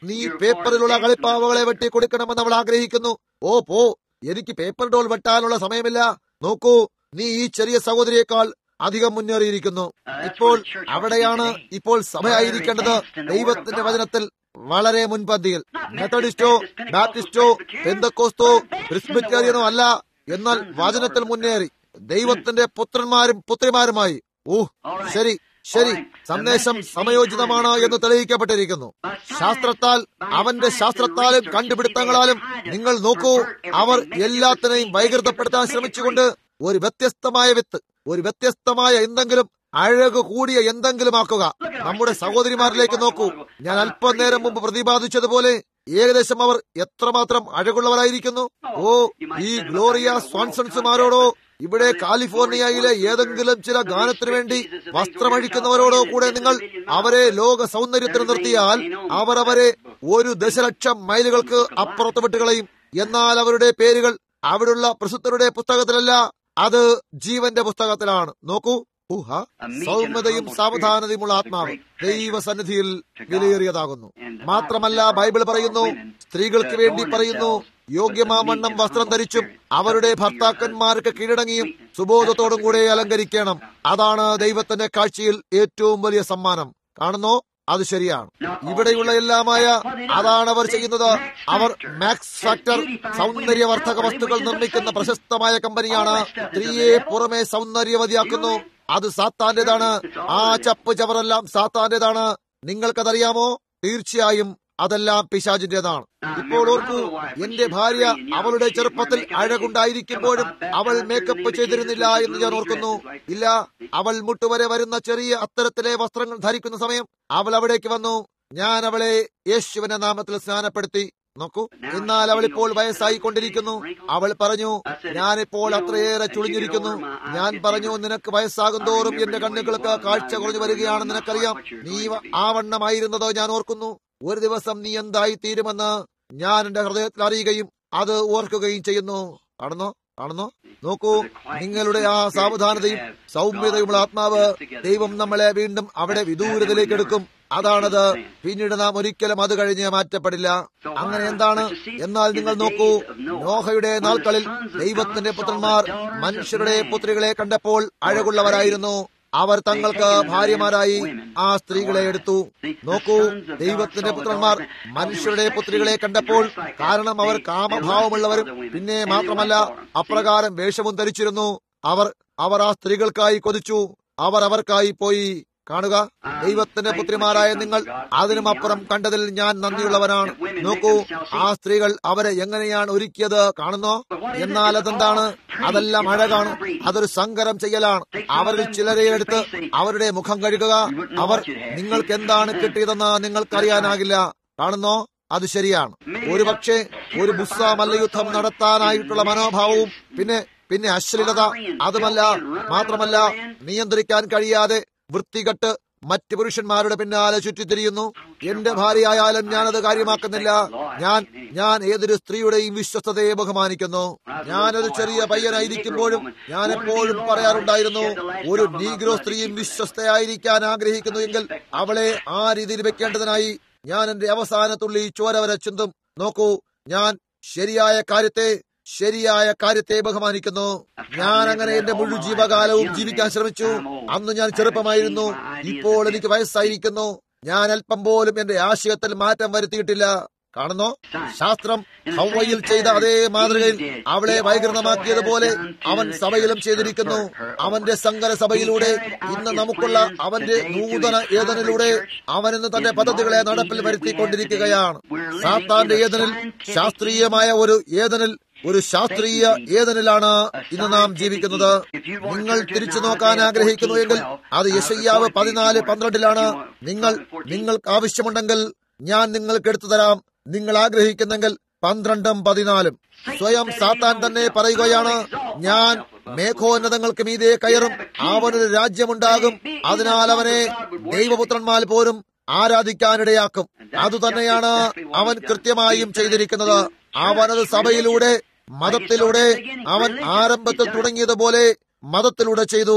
നീ പേപ്പറിലുള്ള കളിപ്പാവകളെ വെട്ടി കൊടുക്കണമെന്ന് അവൾ ആഗ്രഹിക്കുന്നു ഓ പോ എനിക്ക് പേപ്പർ ഡോൾ വെട്ടാനുള്ള സമയമില്ല നോക്കൂ നീ ഈ ചെറിയ സഹോദരിയേക്കാൾ അധികം മുന്നേറിയിരിക്കുന്നു ഇപ്പോൾ അവിടെയാണ് ഇപ്പോൾ സഭയായിരിക്കേണ്ടത് ദൈവത്തിന്റെ വചനത്തിൽ വളരെ മുൻപന്തിയിൽ മെത്തഡിസ്റ്റോ ബാപ്റ്റിസ്റ്റോ പെന്തക്കോസ്തോ ക്രിസ്ബിറ്റേറിയനോ അല്ല എന്നാൽ വചനത്തിൽ മുന്നേറി ദൈവത്തിന്റെ പുത്രന്മാരും പുത്രിമാരുമായി ഊ ശരി ശരി സന്ദേശം സമയോചിതമാണ് എന്ന് തെളിയിക്കപ്പെട്ടിരിക്കുന്നു ശാസ്ത്രത്താൽ അവന്റെ ശാസ്ത്രത്താലും കണ്ടുപിടുത്തങ്ങളാലും നിങ്ങൾ നോക്കൂ അവർ എല്ലാത്തിനെയും വൈകൃതപ്പെടുത്താൻ ശ്രമിച്ചുകൊണ്ട് ഒരു വ്യത്യസ്തമായ വിത്ത് ഒരു വ്യത്യസ്തമായ എന്തെങ്കിലും അഴക് കൂടിയ എന്തെങ്കിലും ആക്കുക നമ്മുടെ സഹോദരിമാരിലേക്ക് നോക്കൂ ഞാൻ അല്പം നേരം മുമ്പ് പ്രതിപാദിച്ചതുപോലെ ഏകദേശം അവർ എത്രമാത്രം അഴകുള്ളവരായിരിക്കുന്നു ഓ ഈ ഗ്ലോറിയ സ്വാൻസൺസുമാരോടോ ഇവിടെ കാലിഫോർണിയയിലെ ഏതെങ്കിലും ചില ഗാനത്തിനു വേണ്ടി വസ്ത്രമഴിക്കുന്നവരോടോ കൂടെ നിങ്ങൾ അവരെ ലോക സൗന്ദര്യത്തിന് നിർത്തിയാൽ അവർ അവരെ ഒരു ദശലക്ഷം മൈലുകൾക്ക് അപ്പുറത്ത് വിട്ടുകളയും എന്നാൽ അവരുടെ പേരുകൾ അവിടുള്ള പ്രസിദ്ധരുടെ പുസ്തകത്തിലല്ല അത് ജീവന്റെ പുസ്തകത്തിലാണ് നോക്കൂ ഊഹ സൗമ്യതയും സാവധാനതയുമുള്ള ആത്മാവ് ദൈവസന്നിധിയിൽ വിലയേറിയതാകുന്നു മാത്രമല്ല ബൈബിൾ പറയുന്നു സ്ത്രീകൾക്ക് വേണ്ടി പറയുന്നു യോഗ്യമാമണ്ണം വസ്ത്രം ധരിച്ചും അവരുടെ ഭർത്താക്കന്മാർക്ക് കീഴടങ്ങിയും സുബോധത്തോടും കൂടെ അലങ്കരിക്കണം അതാണ് ദൈവത്തിന്റെ കാഴ്ചയിൽ ഏറ്റവും വലിയ സമ്മാനം കാണുന്നോ അത് ശരിയാണ് ഇവിടെയുള്ള എല്ലാമായ അതാണ് അവർ ചെയ്യുന്നത് അവർ മാക്സ് ഫാക്ടർ സൗന്ദര്യവർദ്ധക വസ്തുക്കൾ നിർമ്മിക്കുന്ന പ്രശസ്തമായ കമ്പനിയാണ് സ്ത്രീയെ പുറമെ സൗന്ദര്യവതിയാക്കുന്നു അത് സാത്താന്റേതാണ് ആ ചപ്പ് ചവറെല്ലാം സാത്താന്റേതാണ് നിങ്ങൾക്കതറിയാമോ തീർച്ചയായും അതെല്ലാം പിശാചിന്റേതാണ് ഇപ്പോൾ ഓർക്കൂ എന്റെ ഭാര്യ അവളുടെ ചെറുപ്പത്തിൽ അഴകുണ്ടായിരിക്കുമ്പോഴും അവൾ മേക്കപ്പ് ചെയ്തിരുന്നില്ല എന്ന് ഞാൻ ഓർക്കുന്നു ഇല്ല അവൾ മുട്ടുവരെ വരുന്ന ചെറിയ അത്തരത്തിലെ വസ്ത്രങ്ങൾ ധരിക്കുന്ന സമയം അവൾ അവിടേക്ക് വന്നു ഞാൻ അവളെ യേശുവിന്റെ നാമത്തിൽ സ്നാനപ്പെടുത്തി നോക്കൂ എന്നാൽ അവൾ ഇപ്പോൾ വയസ്സായി കൊണ്ടിരിക്കുന്നു അവൾ പറഞ്ഞു ഞാനിപ്പോൾ അത്രയേറെ ചുളിഞ്ഞിരിക്കുന്നു ഞാൻ പറഞ്ഞു നിനക്ക് വയസ്സാകും തോറും എന്റെ കണ്ണുകൾക്ക് കാഴ്ച കുറഞ്ഞു വരികയാണെന്ന് നിനക്കറിയാം നീ ആ വണ്ണമായിരുന്നതോ ഞാൻ ഓർക്കുന്നു ഒരു ദിവസം നീ എന്തായി തീരുമെന്ന് ഞാൻ എന്റെ ഹൃദയത്തിൽ അറിയുകയും അത് ഓർക്കുകയും ചെയ്യുന്നു കാണുന്നോ കാണുന്നോ നോക്കൂ നിങ്ങളുടെ ആ സാവധാനതയും സൗമ്യതയുമുള്ള ആത്മാവ് ദൈവം നമ്മളെ വീണ്ടും അവിടെ വിദൂരതയിലേക്ക് എടുക്കും അതാണത് പിന്നീട് നാം ഒരിക്കലും അത് കഴിഞ്ഞ് മാറ്റപ്പെടില്ല അങ്ങനെ എന്താണ് എന്നാൽ നിങ്ങൾ നോക്കൂ നോഹയുടെ നാൾക്കളിൽ ദൈവത്തിന്റെ പുത്രന്മാർ മനുഷ്യരുടെ പുത്രികളെ കണ്ടപ്പോൾ അഴകുള്ളവരായിരുന്നു അവർ തങ്ങൾക്ക് ഭാര്യമാരായി ആ സ്ത്രീകളെ എടുത്തു നോക്കൂ ദൈവത്തിന്റെ പുത്രന്മാർ മനുഷ്യരുടെ പുത്രികളെ കണ്ടപ്പോൾ കാരണം അവർ കാമഭാവമുള്ളവരും പിന്നെ മാത്രമല്ല അപ്രകാരം വേഷവും ധരിച്ചിരുന്നു അവർ അവർ ആ സ്ത്രീകൾക്കായി കൊതിച്ചു അവർ അവർക്കായി പോയി കാണുക ദൈവത്തിന്റെ പുത്രിമാരായ നിങ്ങൾ അതിനും അപ്പുറം കണ്ടതിൽ ഞാൻ നന്ദിയുള്ളവനാണ് നോക്കൂ ആ സ്ത്രീകൾ അവരെ എങ്ങനെയാണ് ഒരുക്കിയത് കാണുന്നോ എന്നാൽ അതെന്താണ് അതെല്ലാം അഴകാണ് അതൊരു സങ്കരം ചെയ്യലാണ് അവരിൽ ചിലരെ എടുത്ത് അവരുടെ മുഖം കഴുകുക അവർ നിങ്ങൾക്ക് എന്താണ് കിട്ടിയതെന്ന് നിങ്ങൾക്കറിയാനാകില്ല കാണുന്നോ അത് ശരിയാണ് ഒരുപക്ഷെ ഒരു ബുസ്സ മല്ലയുദ്ധം നടത്താനായിട്ടുള്ള മനോഭാവവും പിന്നെ പിന്നെ അശ്ലീലത അതുമല്ല മാത്രമല്ല നിയന്ത്രിക്കാൻ കഴിയാതെ വൃത്തികെട്ട് മറ്റ് പുരുഷന്മാരുടെ പിന്നാലെ ചുറ്റിത്തിരിയുന്നു എന്റെ ഭാര്യയായാലും ഞാനത് കാര്യമാക്കുന്നില്ല ഞാൻ ഞാൻ ഏതൊരു സ്ത്രീയുടെയും വിശ്വസ്തതയെ ബഹുമാനിക്കുന്നു ഞാനൊരു ചെറിയ പയ്യനായിരിക്കുമ്പോഴും ഞാൻ എപ്പോഴും പറയാറുണ്ടായിരുന്നു ഒരു നീഗ്രോ സ്ത്രീയും വിശ്വസ്തയായിരിക്കാൻ ആഗ്രഹിക്കുന്നു എങ്കിൽ അവളെ ആ രീതിയിൽ വെക്കേണ്ടതിനായി ഞാൻ എന്റെ അവസാന തുള്ളി ചോര വരെ ചിന്തും നോക്കൂ ഞാൻ ശരിയായ കാര്യത്തെ ശരിയായ കാര്യത്തെ ബഹുമാനിക്കുന്നു ഞാൻ അങ്ങനെ എന്റെ മുഴു ജീവകാലവും ജീവിക്കാൻ ശ്രമിച്ചു അന്ന് ഞാൻ ചെറുപ്പമായിരുന്നു ഇപ്പോൾ എനിക്ക് വയസ്സായിരിക്കുന്നു ഞാൻ അല്പം പോലും എന്റെ ആശയത്തിൽ മാറ്റം വരുത്തിയിട്ടില്ല കാണുന്നോ ശാസ്ത്രം ഹൗവയിൽ ചെയ്ത അതേ മാതൃകയിൽ അവളെ വൈകൃതമാക്കിയതുപോലെ അവൻ സഭയിലും ചെയ്തിരിക്കുന്നു അവന്റെ സങ്കര സഭയിലൂടെ ഇന്ന് നമുക്കുള്ള അവന്റെ നൂതന ഏതനിലൂടെ അവൻ ഇന്ന് തന്റെ പദ്ധതികളെ നടപ്പിൽ വരുത്തിക്കൊണ്ടിരിക്കുകയാണ് സാത്താന്റെ ഏതനിൽ ശാസ്ത്രീയമായ ഒരു ഏതനിൽ ഒരു ശാസ്ത്രീയ ഏതനിലാണ് ഇന്ന് നാം ജീവിക്കുന്നത് നിങ്ങൾ തിരിച്ചു നോക്കാൻ ആഗ്രഹിക്കുന്നു എങ്കിൽ അത് യശയ്യാവ് പതിനാല് പന്ത്രണ്ടിലാണ് നിങ്ങൾ നിങ്ങൾക്ക് ആവശ്യമുണ്ടെങ്കിൽ ഞാൻ നിങ്ങൾക്ക് എടുത്തു തരാം നിങ്ങൾ ആഗ്രഹിക്കുന്നെങ്കിൽ പന്ത്രണ്ടും പതിനാലും സ്വയം സാത്താൻ തന്നെ പറയുകയാണ് ഞാൻ മേഘോന്നതങ്ങൾക്ക് മീതെ കയറും അവനൊരു രാജ്യമുണ്ടാകും അതിനാൽ അവനെ ദൈവപുത്രന്മാർ പോലും ആരാധിക്കാനിടയാക്കും അതുതന്നെയാണ് അവൻ കൃത്യമായും ചെയ്തിരിക്കുന്നത് അവനത് സഭയിലൂടെ മതത്തിലൂടെ അവൻ ആരംഭത്തിൽ തുടങ്ങിയതുപോലെ മതത്തിലൂടെ ചെയ്തു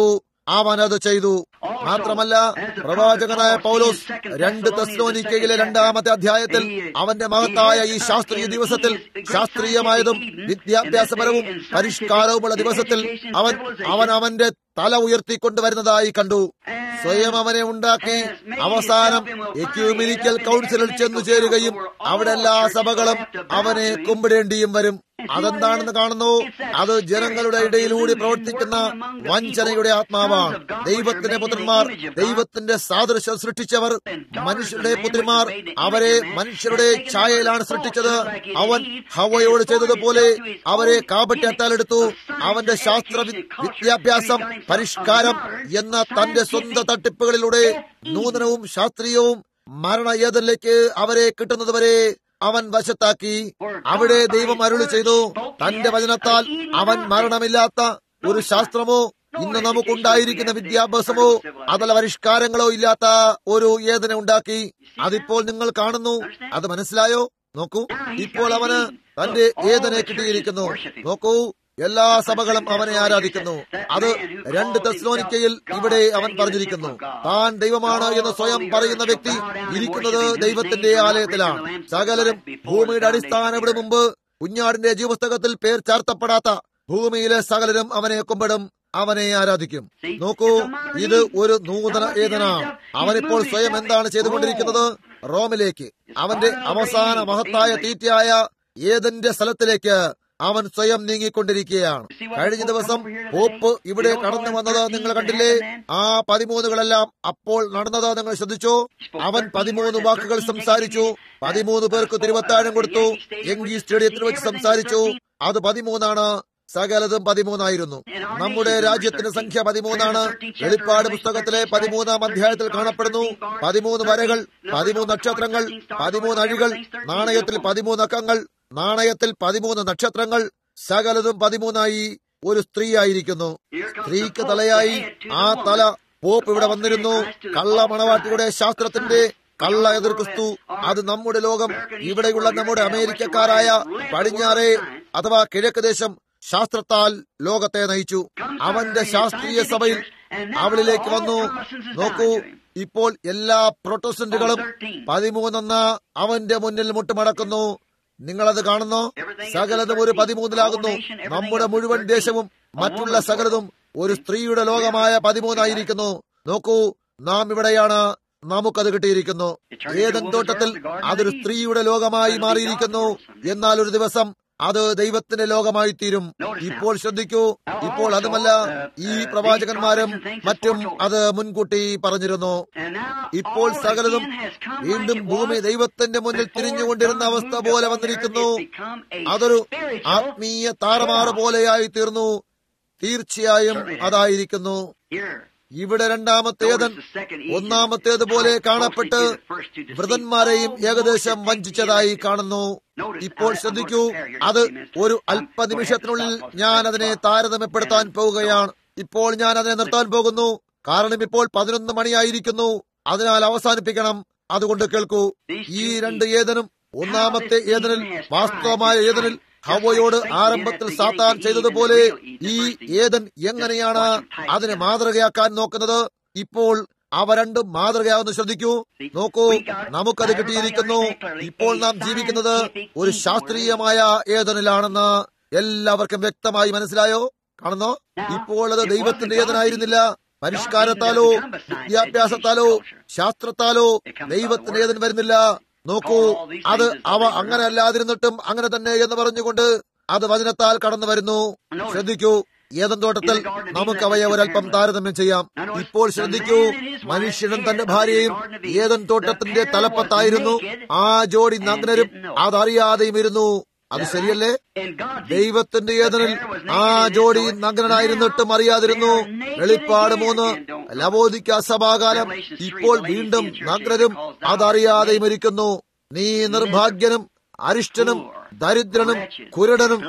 അവൻ അത് ചെയ്തു മാത്രമല്ല പ്രവാചകനായ പൗലോസ് രണ്ട് തെസ്ലോനിക്കയിലെ രണ്ടാമത്തെ അധ്യായത്തിൽ അവന്റെ മഹത്തായ ഈ ശാസ്ത്രീയ ദിവസത്തിൽ ശാസ്ത്രീയമായതും വിദ്യാഭ്യാസപരവും പരിഷ്കാരവുമുള്ള ദിവസത്തിൽ അവൻ അവൻ അവന്റെ തല ഉയർത്തിക്കൊണ്ടുവരുന്നതായി കണ്ടു സ്വയം അവനെ ഉണ്ടാക്കി അവസാനം എക്യൂമിനിക്കൽ കൗൺസിലിൽ ചെന്നു ചേരുകയും അവിടെ എല്ലാ സഭകളും അവനെ കുമ്പിടേണ്ടിയും വരും അതെന്താണെന്ന് കാണുന്നു അത് ജനങ്ങളുടെ ഇടയിലൂടെ പ്രവർത്തിക്കുന്ന വഞ്ചനയുടെ ആത്മാവാണ് ദൈവത്തിന്റെ പുത്രന്മാർ ദൈവത്തിന്റെ സാദൃശ്യം സൃഷ്ടിച്ചവർ മനുഷ്യരുടെ പുത്രിമാർ അവരെ മനുഷ്യരുടെ ഛായയിലാണ് സൃഷ്ടിച്ചത് അവൻ ഹവയോട് ചെയ്തതുപോലെ അവരെ കാപട്യത്താലെടുത്തു അവന്റെ ശാസ്ത്ര വിദ്യാഭ്യാസം പരിഷ്കാരം എന്ന തന്റെ സ്വന്തം തട്ടിപ്പുകളിലൂടെ നൂതനവും ശാസ്ത്രീയവും മരണ ഏതനിലേക്ക് അവരെ കിട്ടുന്നതുവരെ അവൻ വശത്താക്കി അവിടെ ദൈവം അരുളി ചെയ്തു തന്റെ വചനത്താൽ അവൻ മരണമില്ലാത്ത ഒരു ശാസ്ത്രമോ ഇന്ന് നമുക്കുണ്ടായിരിക്കുന്ന വിദ്യാഭ്യാസമോ അതല്ല പരിഷ്കാരങ്ങളോ ഇല്ലാത്ത ഒരു ഏതന ഉണ്ടാക്കി അതിപ്പോൾ നിങ്ങൾ കാണുന്നു അത് മനസ്സിലായോ നോക്കൂ ഇപ്പോൾ അവന് തന്റെ ഏതനെ കിട്ടിയിരിക്കുന്നു നോക്കൂ എല്ലാ സഭകളും അവനെ ആരാധിക്കുന്നു അത് രണ്ട് തെസ്ലോനിക്കയിൽ ഇവിടെ അവൻ പറഞ്ഞിരിക്കുന്നു താൻ ദൈവമാണ് എന്ന് സ്വയം പറയുന്ന വ്യക്തി ഇരിക്കുന്നത് ദൈവത്തിന്റെ ആലയത്തിലാണ് സകലരും ഭൂമിയുടെ അടിസ്ഥാനം ഇവിടെ മുമ്പ് കുഞ്ഞാടിന്റെ ജീവപുസ്തകത്തിൽ പേർ ചേർത്തപ്പെടാത്ത ഭൂമിയിലെ സകലരും അവനെ കുമ്പിടും അവനെ ആരാധിക്കും നോക്കൂ ഇത് ഒരു നൂതന ഏതനാണ് അവനിപ്പോൾ സ്വയം എന്താണ് ചെയ്തുകൊണ്ടിരിക്കുന്നത് റോമിലേക്ക് അവന്റെ അവസാന മഹത്തായ തീറ്റയായ ഏതിന്റെ സ്ഥലത്തിലേക്ക് അവൻ സ്വയം നീങ്ങിക്കൊണ്ടിരിക്കുകയാണ് കഴിഞ്ഞ ദിവസം പോപ്പ് ഇവിടെ കടന്നു വന്നത് നിങ്ങൾ കണ്ടില്ലേ ആ പതിമൂന്നുകളെല്ലാം അപ്പോൾ നടന്നത് നിങ്ങൾ ശ്രദ്ധിച്ചു അവൻ പതിമൂന്ന് വാക്കുകൾ സംസാരിച്ചു പതിമൂന്ന് പേർക്ക് തിരുവത്താഴം കൊടുത്തു എങ്കി സ്റ്റേഡിയത്തിൽ വെച്ച് സംസാരിച്ചു അത് പതിമൂന്നാണ് സകലതും പതിമൂന്നായിരുന്നു നമ്മുടെ രാജ്യത്തിന്റെ സംഖ്യ പതിമൂന്നാണ് വെളിപ്പാട് പുസ്തകത്തിലെ പതിമൂന്നാം അധ്യായത്തിൽ കാണപ്പെടുന്നു പതിമൂന്ന് വരകൾ പതിമൂന്ന് നക്ഷത്രങ്ങൾ പതിമൂന്ന് അഴികൾ നാണയത്തിൽ പതിമൂന്ന് അക്കങ്ങൾ നാണയത്തിൽ പതിമൂന്ന് നക്ഷത്രങ്ങൾ സകലതും പതിമൂന്നായി ഒരു സ്ത്രീ ആയിരിക്കുന്നു സ്ത്രീക്ക് തലയായി ആ തല പോപ്പ് ഇവിടെ വന്നിരുന്നു കള്ള മണവാട്ടിയുടെ ശാസ്ത്രത്തിന്റെ കള്ള എതിർ ക്രിസ്തു അത് നമ്മുടെ ലോകം ഇവിടെയുള്ള നമ്മുടെ അമേരിക്കക്കാരായ പടിഞ്ഞാറേ അഥവാ കിഴക്ക് ദേശം ശാസ്ത്രത്താൽ ലോകത്തെ നയിച്ചു അവന്റെ ശാസ്ത്രീയ സഭയിൽ അവളിലേക്ക് വന്നു നോക്കൂ ഇപ്പോൾ എല്ലാ പ്രൊട്ടസ്റ്റന്റുകളും പതിമൂന്നെന്ന അവന്റെ മുന്നിൽ മുട്ടുമടക്കുന്നു നിങ്ങളത് കാണുന്നു സകലതും ഒരു പതിമൂന്നിലാകുന്നു നമ്മുടെ മുഴുവൻ ദേശവും മറ്റുള്ള സകലതും ഒരു സ്ത്രീയുടെ ലോകമായ പതിമൂന്നായിരിക്കുന്നു നോക്കൂ നാം ഇവിടെയാണ് നമുക്കത് കിട്ടിയിരിക്കുന്നു ഏതൻ തോട്ടത്തിൽ അതൊരു സ്ത്രീയുടെ ലോകമായി മാറിയിരിക്കുന്നു എന്നാൽ ഒരു ദിവസം അത് ദൈവത്തിന്റെ ലോകമായി തീരും ഇപ്പോൾ ശ്രദ്ധിക്കൂ ഇപ്പോൾ അതുമല്ല ഈ പ്രവാചകന്മാരും മറ്റും അത് മുൻകൂട്ടി പറഞ്ഞിരുന്നു ഇപ്പോൾ സകലതും വീണ്ടും ഭൂമി ദൈവത്തിന്റെ മുന്നിൽ തിരിഞ്ഞുകൊണ്ടിരുന്ന അവസ്ഥ പോലെ വന്നിരിക്കുന്നു അതൊരു ആത്മീയ താറമാറ് പോലെയായി തീർന്നു തീർച്ചയായും അതായിരിക്കുന്നു ഇവിടെ രണ്ടാമത്തേതൻ ഒന്നാമത്തേതുപോലെ കാണപ്പെട്ട് വൃതന്മാരെയും ഏകദേശം വഞ്ചിച്ചതായി കാണുന്നു ഇപ്പോൾ ശ്രദ്ധിക്കൂ അത് ഒരു അല്പനിമിഷത്തിനുള്ളിൽ ഞാൻ അതിനെ താരതമ്യപ്പെടുത്താൻ പോവുകയാണ് ഇപ്പോൾ ഞാൻ അതിനെ നിർത്താൻ പോകുന്നു കാരണം ഇപ്പോൾ പതിനൊന്ന് മണിയായിരിക്കുന്നു അതിനാൽ അവസാനിപ്പിക്കണം അതുകൊണ്ട് കേൾക്കൂ ഈ രണ്ട് ഏതനും ഒന്നാമത്തെ ഏതനിൽ വാസ്തവമായ ഏതനിൽ ഹവയോട് ആരംഭത്തിൽ സാത്താൻ ചെയ്തതുപോലെ ഈ ഏതൻ എങ്ങനെയാണ് അതിനെ മാതൃകയാക്കാൻ നോക്കുന്നത് ഇപ്പോൾ അവ രണ്ടും മാതൃകയാവുന്ന ശ്രദ്ധിക്കൂ നോക്കൂ നമുക്കത് കിട്ടിയിരിക്കുന്നു ഇപ്പോൾ നാം ജീവിക്കുന്നത് ഒരു ശാസ്ത്രീയമായ ഏതനിലാണെന്ന് എല്ലാവർക്കും വ്യക്തമായി മനസ്സിലായോ കാണുന്നോ ഇപ്പോൾ അത് ദൈവത്തിന്റെ ഏതനായിരുന്നില്ല പരിഷ്കാരത്താലോ വിദ്യാഭ്യാസത്താലോ ശാസ്ത്രത്താലോ ദൈവത്തിന്റെ ഏതൻ വരുന്നില്ല നോക്കൂ അത് അവ അങ്ങനെ അല്ലാതിരുന്നിട്ടും അങ്ങനെ തന്നെ എന്ന് പറഞ്ഞുകൊണ്ട് അത് വചനത്താൽ കടന്നു വരുന്നു ശ്രദ്ധിക്കൂ ഏതൻ തോട്ടത്തിൽ നമുക്ക് അവയെ ഒരല്പം താരതമ്യം ചെയ്യാം ഇപ്പോൾ ശ്രദ്ധിക്കൂ മനുഷ്യനും തന്റെ ഭാര്യയും ഏതൻ തോട്ടത്തിന്റെ തലപ്പത്തായിരുന്നു ആ ജോഡി നഗ്നരും അതറിയാതെയും ഇരുന്നു അത് ശരിയല്ലേ ദൈവത്തിന്റെ ഏതനിൽ ആ ജോഡി നഗ്നനായിരുന്നിട്ടും അറിയാതിരുന്നു വെളിപ്പാട് മൂന്ന് ലവോദിക്ക സഭാകാലം ഇപ്പോൾ വീണ്ടും നഗ്നരും അതറിയാതെയും ഇരിക്കുന്നു നീ നിർഭാഗ്യനും അരിഷ്ടനും ദരിദ്രനും കുരുടനും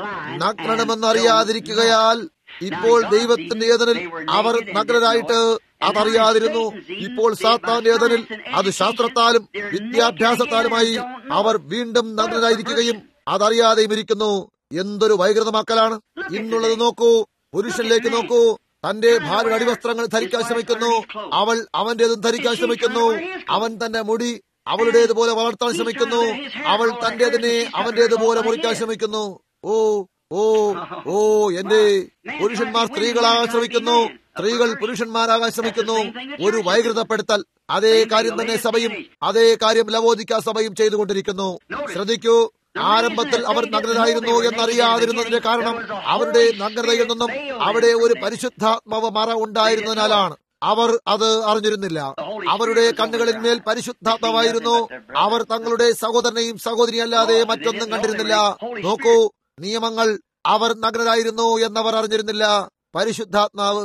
നഗ്നനുമെന്നറിയാതിരിക്കുകയാൽ ഇപ്പോൾ ദൈവത്തിന്റെ ഏതനിൽ അവർ നഗ്നരായിട്ട് അതറിയാതിരുന്നു ഇപ്പോൾ സാത്താന്റെ ഏതനിൽ അത് ശാസ്ത്രത്താലും വിദ്യാഭ്യാസത്താലുമായി അവർ വീണ്ടും നഗ്നരായിരിക്കുകയും അതറിയാതെയും ഇരിക്കുന്നു എന്തൊരു വൈകൃത മക്കളാണ് ഇന്നുള്ളത് നോക്കൂ പുരുഷനിലേക്ക് നോക്കൂ തന്റെ ഭാര്യയുടെ അടിവസ്ത്രങ്ങൾ ധരിക്കാൻ ശ്രമിക്കുന്നു അവൾ അവന്റേതും ധരിക്കാൻ ശ്രമിക്കുന്നു അവൻ തന്റെ മുടി അവളുടേതുപോലെ വളർത്താൻ ശ്രമിക്കുന്നു അവൾ തന്റേതിനെ അവന്റേതുപോലെ മുറിക്കാൻ ശ്രമിക്കുന്നു ഓ ഓ ഓ എന്റെ പുരുഷന്മാർ സ്ത്രീകളാകാൻ ശ്രമിക്കുന്നു സ്ത്രീകൾ പുരുഷന്മാരാകാൻ ശ്രമിക്കുന്നു ഒരു വൈകൃതപ്പെടുത്തൽ അതേ കാര്യം തന്നെ സഭയും അതേ കാര്യം ലവോദിക്ക സഭയും ചെയ്തുകൊണ്ടിരിക്കുന്നു ശ്രദ്ധിക്കൂ ആരംഭത്തിൽ അവർ നഗ്നരായിരുന്നു എന്നറിയാതിരുന്നതിന്റെ കാരണം അവരുടെ നഗ്നതയിൽ നിന്നും അവിടെ ഒരു പരിശുദ്ധാത്മാവ് മറ ഉണ്ടായിരുന്നതിനാലാണ് അവർ അത് അറിഞ്ഞിരുന്നില്ല അവരുടെ കണ്ണുകളിന്മേൽ പരിശുദ്ധാത്മാവായിരുന്നു അവർ തങ്ങളുടെ സഹോദരനെയും സഹോദരിയല്ലാതെ മറ്റൊന്നും കണ്ടിരുന്നില്ല നോക്കൂ നിയമങ്ങൾ അവർ നഗ്നരായിരുന്നു എന്നവർ അറിഞ്ഞിരുന്നില്ല പരിശുദ്ധാത്മാവ്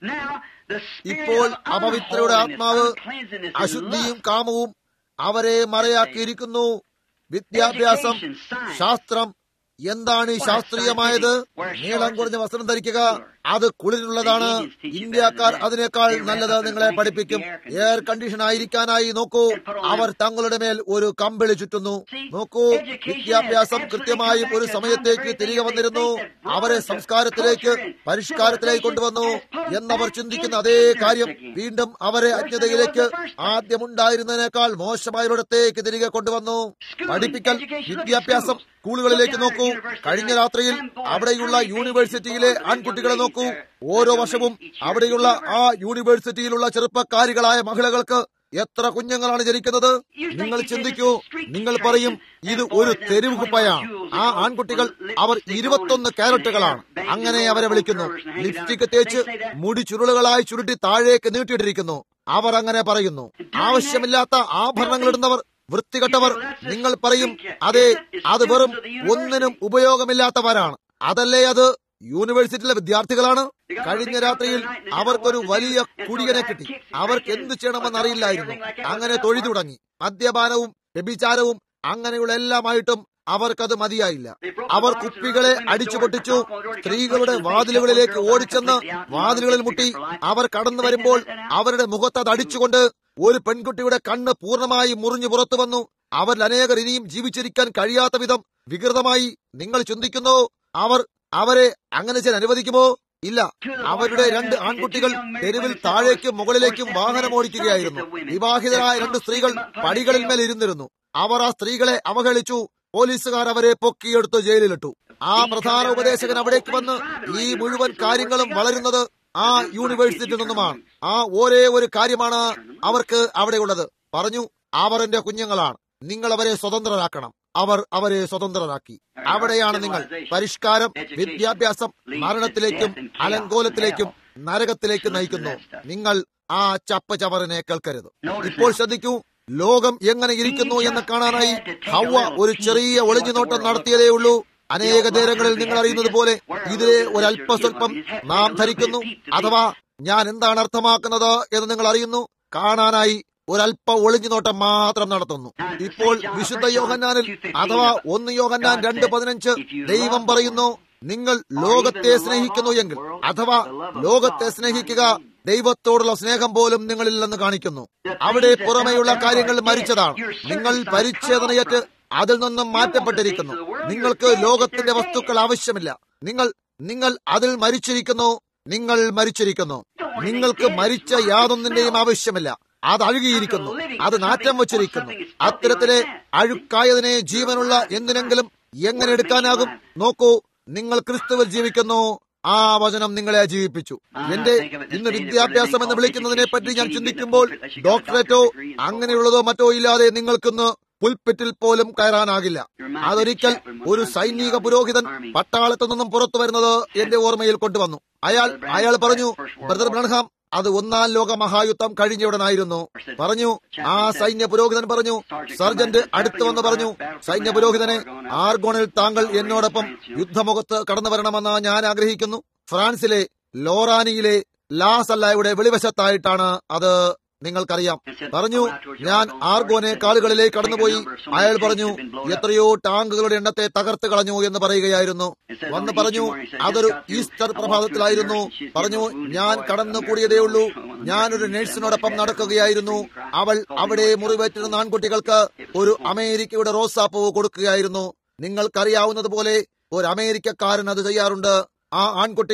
ഇപ്പോൾ അപവിത്രയുടെ ആത്മാവ് അശുദ്ധിയും കാമവും അവരെ മറയാക്കിയിരിക്കുന്നു വിദ്യാഭ്യാസം ശാസ്ത്രം എന്താണ് ഈ ശാസ്ത്രീയമായത് നീളം കുറഞ്ഞ വസ്ത്രം ധരിക്കുക അത് കുളിരിനുള്ളതാണ് ഇന്ത്യക്കാർ അതിനേക്കാൾ നല്ലത് നിങ്ങളെ പഠിപ്പിക്കും എയർ കണ്ടീഷൻ ആയിരിക്കാനായി നോക്കൂ അവർ തങ്ങളുടെ മേൽ ഒരു കമ്പിളി ചുറ്റുന്നു നോക്കൂ വിദ്യാഭ്യാസം കൃത്യമായും ഒരു സമയത്തേക്ക് തിരികെ വന്നിരുന്നു അവരെ സംസ്കാരത്തിലേക്ക് പരിഷ്കാരത്തിലേക്ക് കൊണ്ടുവന്നു എന്നവർ ചിന്തിക്കുന്ന അതേ കാര്യം വീണ്ടും അവരെ അജ്ഞതയിലേക്ക് ആദ്യമുണ്ടായിരുന്നതിനേക്കാൾ മോശമായൊരിടത്തേക്ക് തിരികെ കൊണ്ടുവന്നു പഠിപ്പിക്കൽ വിദ്യാഭ്യാസം സ്കൂളുകളിലേക്ക് നോക്കൂ കഴിഞ്ഞ രാത്രിയിൽ അവിടെയുള്ള യൂണിവേഴ്സിറ്റിയിലെ ആൺകുട്ടികളെ നോക്കൂ ഓരോ വർഷവും അവിടെയുള്ള ആ യൂണിവേഴ്സിറ്റിയിലുള്ള ചെറുപ്പക്കാരികളായ മഹിളകൾക്ക് എത്ര കുഞ്ഞുങ്ങളാണ് ജനിക്കുന്നത് നിങ്ങൾ ചിന്തിക്കൂ നിങ്ങൾ പറയും ഇത് ഒരു തെരുവ് കുപ്പയാണ് ആ ആൺകുട്ടികൾ അവർ ഇരുപത്തൊന്ന് ക്യാരറ്റുകളാണ് അങ്ങനെ അവരെ വിളിക്കുന്നു ലിപ്സ്റ്റിക് തേച്ച് മുടി ചുരുളുകളായി ചുരുട്ടി താഴേക്ക് നീട്ടിയിട്ടിരിക്കുന്നു അവർ അങ്ങനെ പറയുന്നു ആവശ്യമില്ലാത്ത ആഭരണങ്ങൾ ഇടുന്നവർ വൃത്തികെട്ടവർ നിങ്ങൾ പറയും അതെ അത് വെറും ഒന്നിനും ഉപയോഗമില്ലാത്തവരാണ് അതല്ലേ അത് യൂണിവേഴ്സിറ്റിയിലെ വിദ്യാർത്ഥികളാണ് കഴിഞ്ഞ രാത്രിയിൽ അവർക്കൊരു വലിയ കുടിയനെ കിട്ടി അവർക്ക് എന്ത് ചെയ്യണമെന്ന് അറിയില്ലായിരുന്നു അങ്ങനെ തൊഴി തുടങ്ങി മദ്യപാനവും വ്യഭിചാരവും അങ്ങനെയുള്ള എല്ലാമായിട്ടും അവർക്കത് മതിയായില്ല അവർ കുപ്പികളെ അടിച്ചു പൊട്ടിച്ചു സ്ത്രീകളുടെ വാതിലുകളിലേക്ക് ഓടിച്ചെന്ന് വാതിലുകളിൽ മുട്ടി അവർ കടന്നു വരുമ്പോൾ അവരുടെ മുഖത്ത് അത് അടിച്ചുകൊണ്ട് ഒരു പെൺകുട്ടിയുടെ കണ്ണ് പൂർണ്ണമായി മുറിഞ്ഞു പുറത്തു വന്നു അവരിൽ അനേകർ ഇനിയും ജീവിച്ചിരിക്കാൻ കഴിയാത്ത വിധം വികൃതമായി നിങ്ങൾ ചിന്തിക്കുന്നു അവർ അവരെ അങ്ങനെ ചെയ്യാൻ അനുവദിക്കുമോ ഇല്ല അവരുടെ രണ്ട് ആൺകുട്ടികൾ തെരുവിൽ താഴേക്കും മുകളിലേക്കും വാഹനം ഓടിക്കുകയായിരുന്നു വിവാഹിതരായ രണ്ട് സ്ത്രീകൾ പടികളിൽ മേൽ ഇരുന്നിരുന്നു അവർ ആ സ്ത്രീകളെ അവഹേളിച്ചു പോലീസുകാർ അവരെ പൊക്കിയെടുത്ത് ജയിലിലിട്ടു ആ പ്രധാന ഉപദേശകൻ അവിടേക്ക് വന്ന് ഈ മുഴുവൻ കാര്യങ്ങളും വളരുന്നത് ആ യൂണിവേഴ്സിറ്റിയിൽ നിന്നുമാണ് ആ ഒരേ ഒരു കാര്യമാണ് അവർക്ക് അവിടെയുള്ളത് പറഞ്ഞു അവർ എന്റെ കുഞ്ഞുങ്ങളാണ് നിങ്ങൾ അവരെ സ്വതന്ത്രരാക്കണം അവർ അവരെ സ്വതന്ത്രരാക്കി അവിടെയാണ് നിങ്ങൾ പരിഷ്കാരം വിദ്യാഭ്യാസം മരണത്തിലേക്കും അലങ്കോലത്തിലേക്കും നരകത്തിലേക്ക് നയിക്കുന്നു നിങ്ങൾ ആ ചപ്പ ചവറിനെ കേൾക്കരുത് ഇപ്പോൾ ശ്രദ്ധിക്കൂ ലോകം എങ്ങനെ ഇരിക്കുന്നു എന്ന് കാണാനായി ഹവ ഒരു ചെറിയ ഒളിഞ്ഞുനോട്ടം നടത്തിയതേ ഉള്ളൂ അനേക നേരങ്ങളിൽ നിങ്ങൾ അറിയുന്നത് പോലെ ഇതിലെ ഒരല്പസ്വല്പം നാം ധരിക്കുന്നു അഥവാ ഞാൻ എന്താണ് അർത്ഥമാക്കുന്നത് എന്ന് നിങ്ങൾ അറിയുന്നു കാണാനായി ഒരല്പ ഒളിഞ്ഞുനോട്ടം മാത്രം നടത്തുന്നു ഇപ്പോൾ വിശുദ്ധ യോഹന്നാനിൽ അഥവാ ഒന്ന് യോഹന്നാൻ രണ്ട് പതിനഞ്ച് ദൈവം പറയുന്നു നിങ്ങൾ ലോകത്തെ സ്നേഹിക്കുന്നു എങ്കിൽ അഥവാ ലോകത്തെ സ്നേഹിക്കുക ദൈവത്തോടുള്ള സ്നേഹം പോലും നിങ്ങളില്ലെന്ന് കാണിക്കുന്നു അവിടെ പുറമെയുള്ള കാര്യങ്ങൾ മരിച്ചതാണ് നിങ്ങൾ പരിച്ഛേദനയേറ്റ് അതിൽ നിന്നും മാറ്റപ്പെട്ടിരിക്കുന്നു നിങ്ങൾക്ക് ലോകത്തിന്റെ വസ്തുക്കൾ ആവശ്യമില്ല നിങ്ങൾ നിങ്ങൾ അതിൽ മരിച്ചിരിക്കുന്നു നിങ്ങൾ മരിച്ചിരിക്കുന്നു നിങ്ങൾക്ക് മരിച്ച യാതൊന്നിന്റെയും ആവശ്യമില്ല അത് അഴുകിയിരിക്കുന്നു അത് നാറ്റം വച്ചിരിക്കുന്നു അത്തരത്തിലെ അഴുക്കായതിനെ ജീവനുള്ള എന്തിനെങ്കിലും എങ്ങനെ എടുക്കാനാകും നോക്കൂ നിങ്ങൾ ക്രിസ്തുവിൽ ജീവിക്കുന്നു ആ വചനം നിങ്ങളെ ജീവിപ്പിച്ചു എന്റെ ഇന്ന് വിദ്യാഭ്യാസം എന്ന് വിളിക്കുന്നതിനെ പറ്റി ഞാൻ ചിന്തിക്കുമ്പോൾ ഡോക്ടറേറ്റോ അങ്ങനെയുള്ളതോ മറ്റോ ഇല്ലാതെ നിങ്ങൾക്കിന്ന് പുൽപ്പിറ്റിൽ പോലും കയറാനാകില്ല അതൊരിക്കൽ ഒരു സൈനിക പുരോഹിതൻ പട്ടാളത്തു നിന്നും പുറത്തു വരുന്നത് എന്റെ ഓർമ്മയിൽ കൊണ്ടുവന്നു അയാൾ അയാൾ പറഞ്ഞു ബ്രദർ ബ്രൺഹാം അത് ഒന്നാം ലോക മഹായുദ്ധം കഴിഞ്ഞയുടനായിരുന്നു പറഞ്ഞു ആ സൈന്യ പുരോഹിതൻ പറഞ്ഞു സർജന്റ് അടുത്തു വന്ന് പറഞ്ഞു സൈന്യ പുരോഹിതനെ ആർഗോണിൽ താങ്കൾ എന്നോടൊപ്പം യുദ്ധമുഖത്ത് കടന്നു വരണമെന്ന് ഞാൻ ആഗ്രഹിക്കുന്നു ഫ്രാൻസിലെ ലോറാനിയിലെ ലാസല്ലയുടെ വെളിവശത്തായിട്ടാണ് അത് നിങ്ങൾക്കറിയാം പറഞ്ഞു ഞാൻ ആർഗോനെ കാലുകളിലേക്ക് കടന്നുപോയി അയാൾ പറഞ്ഞു എത്രയോ ടാങ്കുകളുടെ എണ്ണത്തെ തകർത്ത് കളഞ്ഞു എന്ന് പറയുകയായിരുന്നു വന്ന് പറഞ്ഞു അതൊരു ഈസ്റ്റർ പ്രഭാതത്തിലായിരുന്നു പറഞ്ഞു ഞാൻ കടന്നു കൂടിയതേ ഉള്ളൂ ഞാനൊരു നഴ്സിനോടൊപ്പം നടക്കുകയായിരുന്നു അവൾ അവിടെ മുറിവേറ്റിരുന്ന ആൺകുട്ടികൾക്ക് ഒരു അമേരിക്കയുടെ റോസാപ്പൂ കൊടുക്കുകയായിരുന്നു നിങ്ങൾക്കറിയാവുന്നതുപോലെ ഒരു അമേരിക്കക്കാരൻ അത് ചെയ്യാറുണ്ട് ആ ആൺകുട്ടികൾ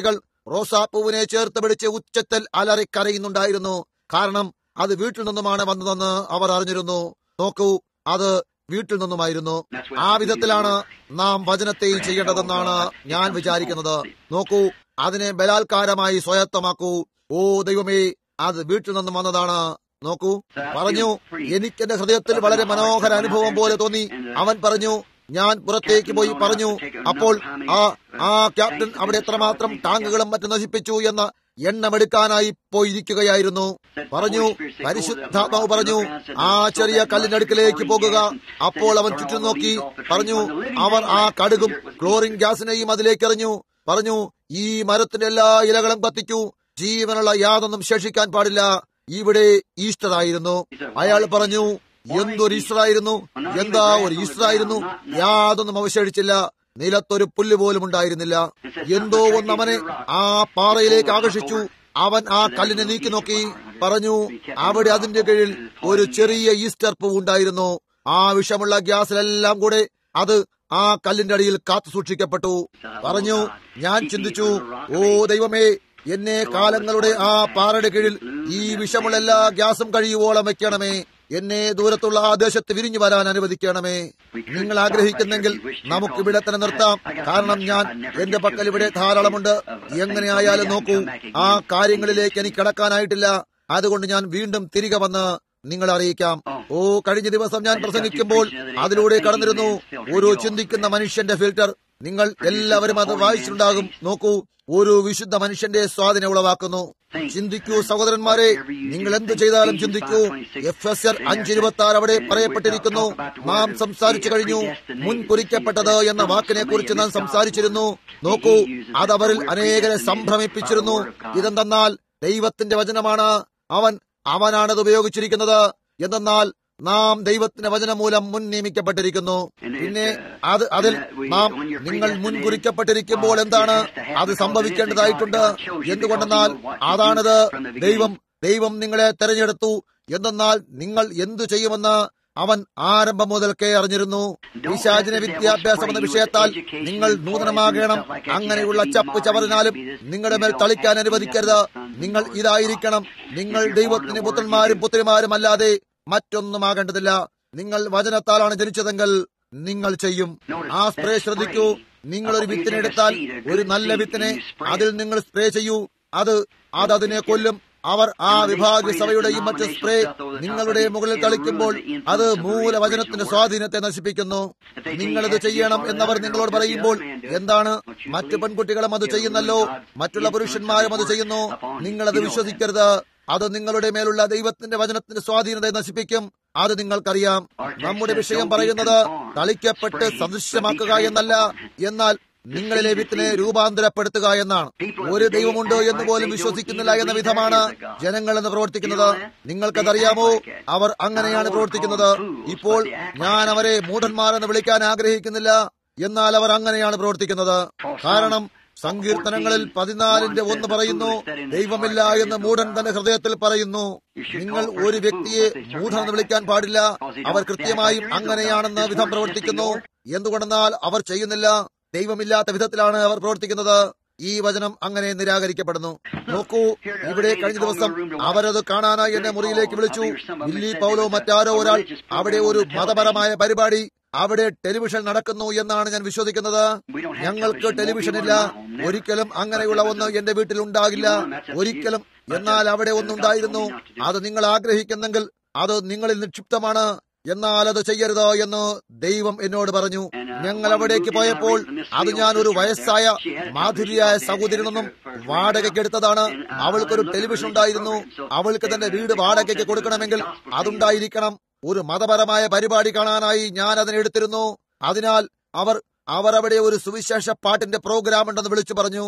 റോസാപ്പൂവിനെ ചേർത്ത് പിടിച്ച് ഉച്ചത്തിൽ അലറിക്കരയുന്നുണ്ടായിരുന്നു കാരണം അത് വീട്ടിൽ നിന്നുമാണ് വന്നതെന്ന് അവർ അറിഞ്ഞിരുന്നു നോക്കൂ അത് വീട്ടിൽ നിന്നുമായിരുന്നു ആ വിധത്തിലാണ് നാം വചനത്തെയും ചെയ്യേണ്ടതെന്നാണ് ഞാൻ വിചാരിക്കുന്നത് നോക്കൂ അതിനെ ബലാത്കാരമായി സ്വായത്തമാക്കൂ ഓ ദൈവമേ അത് വീട്ടിൽ നിന്നും വന്നതാണ് നോക്കൂ പറഞ്ഞു എനിക്ക് എന്റെ ഹൃദയത്തിൽ വളരെ മനോഹര അനുഭവം പോലെ തോന്നി അവൻ പറഞ്ഞു ഞാൻ പുറത്തേക്ക് പോയി പറഞ്ഞു അപ്പോൾ ആ ആ ക്യാപ്റ്റൻ അവിടെ എത്രമാത്രം ടാങ്കുകളും മറ്റും നശിപ്പിച്ചു എന്ന എണ്ണമെടുക്കാനായി പോയിരിക്കുകയായിരുന്നു പറഞ്ഞു പരിശുദ്ധാത്മാവ് പറഞ്ഞു ആ ചെറിയ കല്ലിന്റെ അടുക്കിലേക്ക് പോകുക അപ്പോൾ അവൻ ചുറ്റും നോക്കി പറഞ്ഞു അവർ ആ കടുകും ക്ലോറിൻ ഗ്യാസിനെയും അതിലേക്ക് എറിഞ്ഞു പറഞ്ഞു ഈ മരത്തിന്റെ എല്ലാ ഇലകളും കത്തിക്കൂ ജീവനുള്ള യാതൊന്നും ശേഷിക്കാൻ പാടില്ല ഇവിടെ ഈസ്റ്റർ ആയിരുന്നു അയാൾ പറഞ്ഞു എന്തൊരു ഈസ്റ്റർ ആയിരുന്നു എന്താ ഒരു ഈസ്റ്റർ ആയിരുന്നു യാതൊന്നും അവശേഷിച്ചില്ല നിലത്തൊരു പുല്ല് പോലും ഉണ്ടായിരുന്നില്ല എന്തോ ഒന്ന് അവനെ ആ പാറയിലേക്ക് ആകർഷിച്ചു അവൻ ആ കല്ലിനെ നീക്കി നോക്കി പറഞ്ഞു അവിടെ അതിന്റെ കീഴിൽ ഒരു ചെറിയ ഈസ്റ്റർ പൂ ഉണ്ടായിരുന്നു ആ വിഷമുള്ള ഗ്യാസിലെല്ലാം കൂടെ അത് ആ കല്ലിന്റെ അടിയിൽ കാത്തു സൂക്ഷിക്കപ്പെട്ടു പറഞ്ഞു ഞാൻ ചിന്തിച്ചു ഓ ദൈവമേ എന്നെ കാലങ്ങളുടെ ആ പാറയുടെ കീഴിൽ ഈ വിഷമുള്ള എല്ലാ ഗ്യാസും കഴിയുവോളം വെക്കണമേ എന്നെ ദൂരത്തുള്ള ആ ദേശത്ത് വിരിഞ്ഞു വരാൻ അനുവദിക്കണമേ നിങ്ങൾ ആഗ്രഹിക്കുന്നെങ്കിൽ നമുക്ക് ഇവിടെ തന്നെ നിർത്താം കാരണം ഞാൻ എന്റെ പക്കൽ ഇവിടെ ധാരാളമുണ്ട് എങ്ങനെയായാലും നോക്കൂ ആ കാര്യങ്ങളിലേക്ക് എനിക്ക് കടക്കാനായിട്ടില്ല അതുകൊണ്ട് ഞാൻ വീണ്ടും തിരികെ വന്ന് നിങ്ങളെ അറിയിക്കാം ഓ കഴിഞ്ഞ ദിവസം ഞാൻ പ്രസംഗിക്കുമ്പോൾ അതിലൂടെ കടന്നിരുന്നു ഒരു ചിന്തിക്കുന്ന മനുഷ്യന്റെ ഫിൽറ്റർ നിങ്ങൾ എല്ലാവരും അത് വായിച്ചിട്ടുണ്ടാകും നോക്കൂ ഒരു വിശുദ്ധ മനുഷ്യന്റെ സ്വാധീനം ഉളവാക്കുന്നു ചിന്തിക്കൂ സഹോദരന്മാരെ നിങ്ങൾ എന്ത് ചെയ്താലും ചിന്തിക്കൂ എഫ് എസ് ആർ അഞ്ചിരുപത്തി ആറ് അവിടെ പറയപ്പെട്ടിരിക്കുന്നു നാം സംസാരിച്ചു കഴിഞ്ഞു മുൻകുറിക്കപ്പെട്ടത് എന്ന വാക്കിനെ കുറിച്ച് നാം സംസാരിച്ചിരുന്നു നോക്കൂ അത് അവരിൽ അനേകരെ സംഭ്രമിപ്പിച്ചിരുന്നു ഇതെന്തെന്നാൽ ദൈവത്തിന്റെ വചനമാണ് അവൻ അവനാണത് ഉപയോഗിച്ചിരിക്കുന്നത് എന്തെന്നാൽ നാം ദൈവത്തിന്റെ വചനം മൂലം മുൻ നിയമിക്കപ്പെട്ടിരിക്കുന്നു പിന്നെ അത് അതിൽ നാം നിങ്ങൾ മുൻകുറിക്കപ്പെട്ടിരിക്കുമ്പോൾ എന്താണ് അത് സംഭവിക്കേണ്ടതായിട്ടുണ്ട് എന്തുകൊണ്ടെന്നാൽ അതാണത് ദൈവം ദൈവം നിങ്ങളെ തെരഞ്ഞെടുത്തു എന്തെന്നാൽ നിങ്ങൾ എന്തു ചെയ്യുമെന്ന് അവൻ ആരംഭം മുതൽക്കേ അറിഞ്ഞിരുന്നു പിശാചിന വിദ്യാഭ്യാസം എന്ന വിഷയത്താൽ നിങ്ങൾ നൂതനമാകണം അങ്ങനെയുള്ള ചപ്പ് ചവറിനാലും നിങ്ങളുടെ മേൽ തളിക്കാൻ അനുവദിക്കരുത് നിങ്ങൾ ഇതായിരിക്കണം നിങ്ങൾ ദൈവത്തിന് പുത്രന്മാരും പുത്രിമാരും അല്ലാതെ മറ്റൊന്നുമാകേണ്ടതില്ല നിങ്ങൾ വചനത്താലാണ് ജനിച്ചതെങ്കിൽ നിങ്ങൾ ചെയ്യും ആ സ്പ്രേ ശ്രദ്ധിക്കൂ നിങ്ങൾ ഒരു വിത്തിനെ എടുത്താൽ ഒരു നല്ല വിത്തിനെ അതിൽ നിങ്ങൾ സ്പ്രേ ചെയ്യൂ അത് അത് അതിനെ കൊല്ലും അവർ ആ വിഭാഗ സഭയുടെയും മറ്റ് സ്പ്രേ നിങ്ങളുടെ മുകളിൽ തളിക്കുമ്പോൾ അത് മൂലവചനത്തിന്റെ സ്വാധീനത്തെ നശിപ്പിക്കുന്നു നിങ്ങളിത് ചെയ്യണം എന്നവർ നിങ്ങളോട് പറയുമ്പോൾ എന്താണ് മറ്റു പെൺകുട്ടികളും അത് ചെയ്യുന്നല്ലോ മറ്റുള്ള പുരുഷന്മാരും അത് ചെയ്യുന്നു നിങ്ങളത് വിശ്വസിക്കരുത് അത് നിങ്ങളുടെ മേലുള്ള ദൈവത്തിന്റെ വചനത്തിന്റെ സ്വാധീനത്തെ നശിപ്പിക്കും അത് നിങ്ങൾക്കറിയാം നമ്മുടെ വിഷയം പറയുന്നത് തളിക്കപ്പെട്ട് സദൃശ്യമാക്കുക എന്നല്ല എന്നാൽ നിങ്ങളിലെ വിത്തിനെ രൂപാന്തരപ്പെടുത്തുക എന്നാണ് ഒരു ദൈവമുണ്ട് എന്ന് പോലും വിശ്വസിക്കുന്നില്ല എന്ന വിധമാണ് ജനങ്ങൾ എന്ന് പ്രവർത്തിക്കുന്നത് നിങ്ങൾക്കതറിയാമോ അവർ അങ്ങനെയാണ് പ്രവർത്തിക്കുന്നത് ഇപ്പോൾ ഞാൻ അവരെ മൂഢന്മാരെന്ന് വിളിക്കാൻ ആഗ്രഹിക്കുന്നില്ല എന്നാൽ അവർ അങ്ങനെയാണ് പ്രവർത്തിക്കുന്നത് കാരണം സങ്കീർത്തനങ്ങളിൽ പതിനാലിന്റെ ഒന്ന് പറയുന്നു ദൈവമില്ല എന്ന് മൂഢൻ തന്റെ ഹൃദയത്തിൽ പറയുന്നു നിങ്ങൾ ഒരു വ്യക്തിയെ മൂഢനെന്ന് വിളിക്കാൻ പാടില്ല അവർ കൃത്യമായും അങ്ങനെയാണെന്ന് വിധം പ്രവർത്തിക്കുന്നു എന്തുകൊണ്ടെന്നാൽ അവർ ചെയ്യുന്നില്ല ദൈവമില്ലാത്ത വിധത്തിലാണ് അവർ പ്രവർത്തിക്കുന്നത് ഈ വചനം അങ്ങനെ നിരാകരിക്കപ്പെടുന്നു നോക്കൂ ഇവിടെ കഴിഞ്ഞ ദിവസം അവരത് കാണാനായി എന്നെ മുറിയിലേക്ക് വിളിച്ചു വില്ലി പൗലോ മറ്റാരോ ഒരാൾ അവിടെ ഒരു മതപരമായ പരിപാടി അവിടെ ടെലിവിഷൻ നടക്കുന്നു എന്നാണ് ഞാൻ വിശ്വസിക്കുന്നത് ഞങ്ങൾക്ക് ടെലിവിഷൻ ഇല്ല ഒരിക്കലും അങ്ങനെയുള്ള ഒന്ന് എന്റെ വീട്ടിൽ ഉണ്ടാകില്ല ഒരിക്കലും എന്നാൽ അവിടെ ഒന്നുണ്ടായിരുന്നു അത് നിങ്ങൾ ആഗ്രഹിക്കുന്നെങ്കിൽ അത് നിങ്ങളിൽ നിക്ഷിപ്തമാണ് എന്നാൽ അത് ചെയ്യരുത് എന്ന് ദൈവം എന്നോട് പറഞ്ഞു ഞങ്ങൾ അവിടേക്ക് പോയപ്പോൾ അത് ഞാൻ ഒരു വയസ്സായ മാധുര്യായ സഹോദരിൽ നിന്നും വാടകയ്ക്ക് എടുത്തതാണ് അവൾക്കൊരു ടെലിവിഷൻ ഉണ്ടായിരുന്നു അവൾക്ക് തന്റെ വീട് വാടകയ്ക്ക് കൊടുക്കണമെങ്കിൽ അതുണ്ടായിരിക്കണം ഒരു മതപരമായ പരിപാടി കാണാനായി ഞാൻ അതിനെ എടുത്തിരുന്നു അതിനാൽ അവർ അവർ അവിടെ ഒരു സുവിശേഷ പാട്ടിന്റെ പ്രോഗ്രാം ഉണ്ടെന്ന് വിളിച്ചു പറഞ്ഞു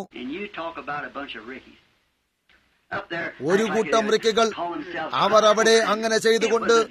ഒരു കൂട്ടം റിക്കുകൾ അവർ അവിടെ അങ്ങനെ ചെയ്തുകൊണ്ട്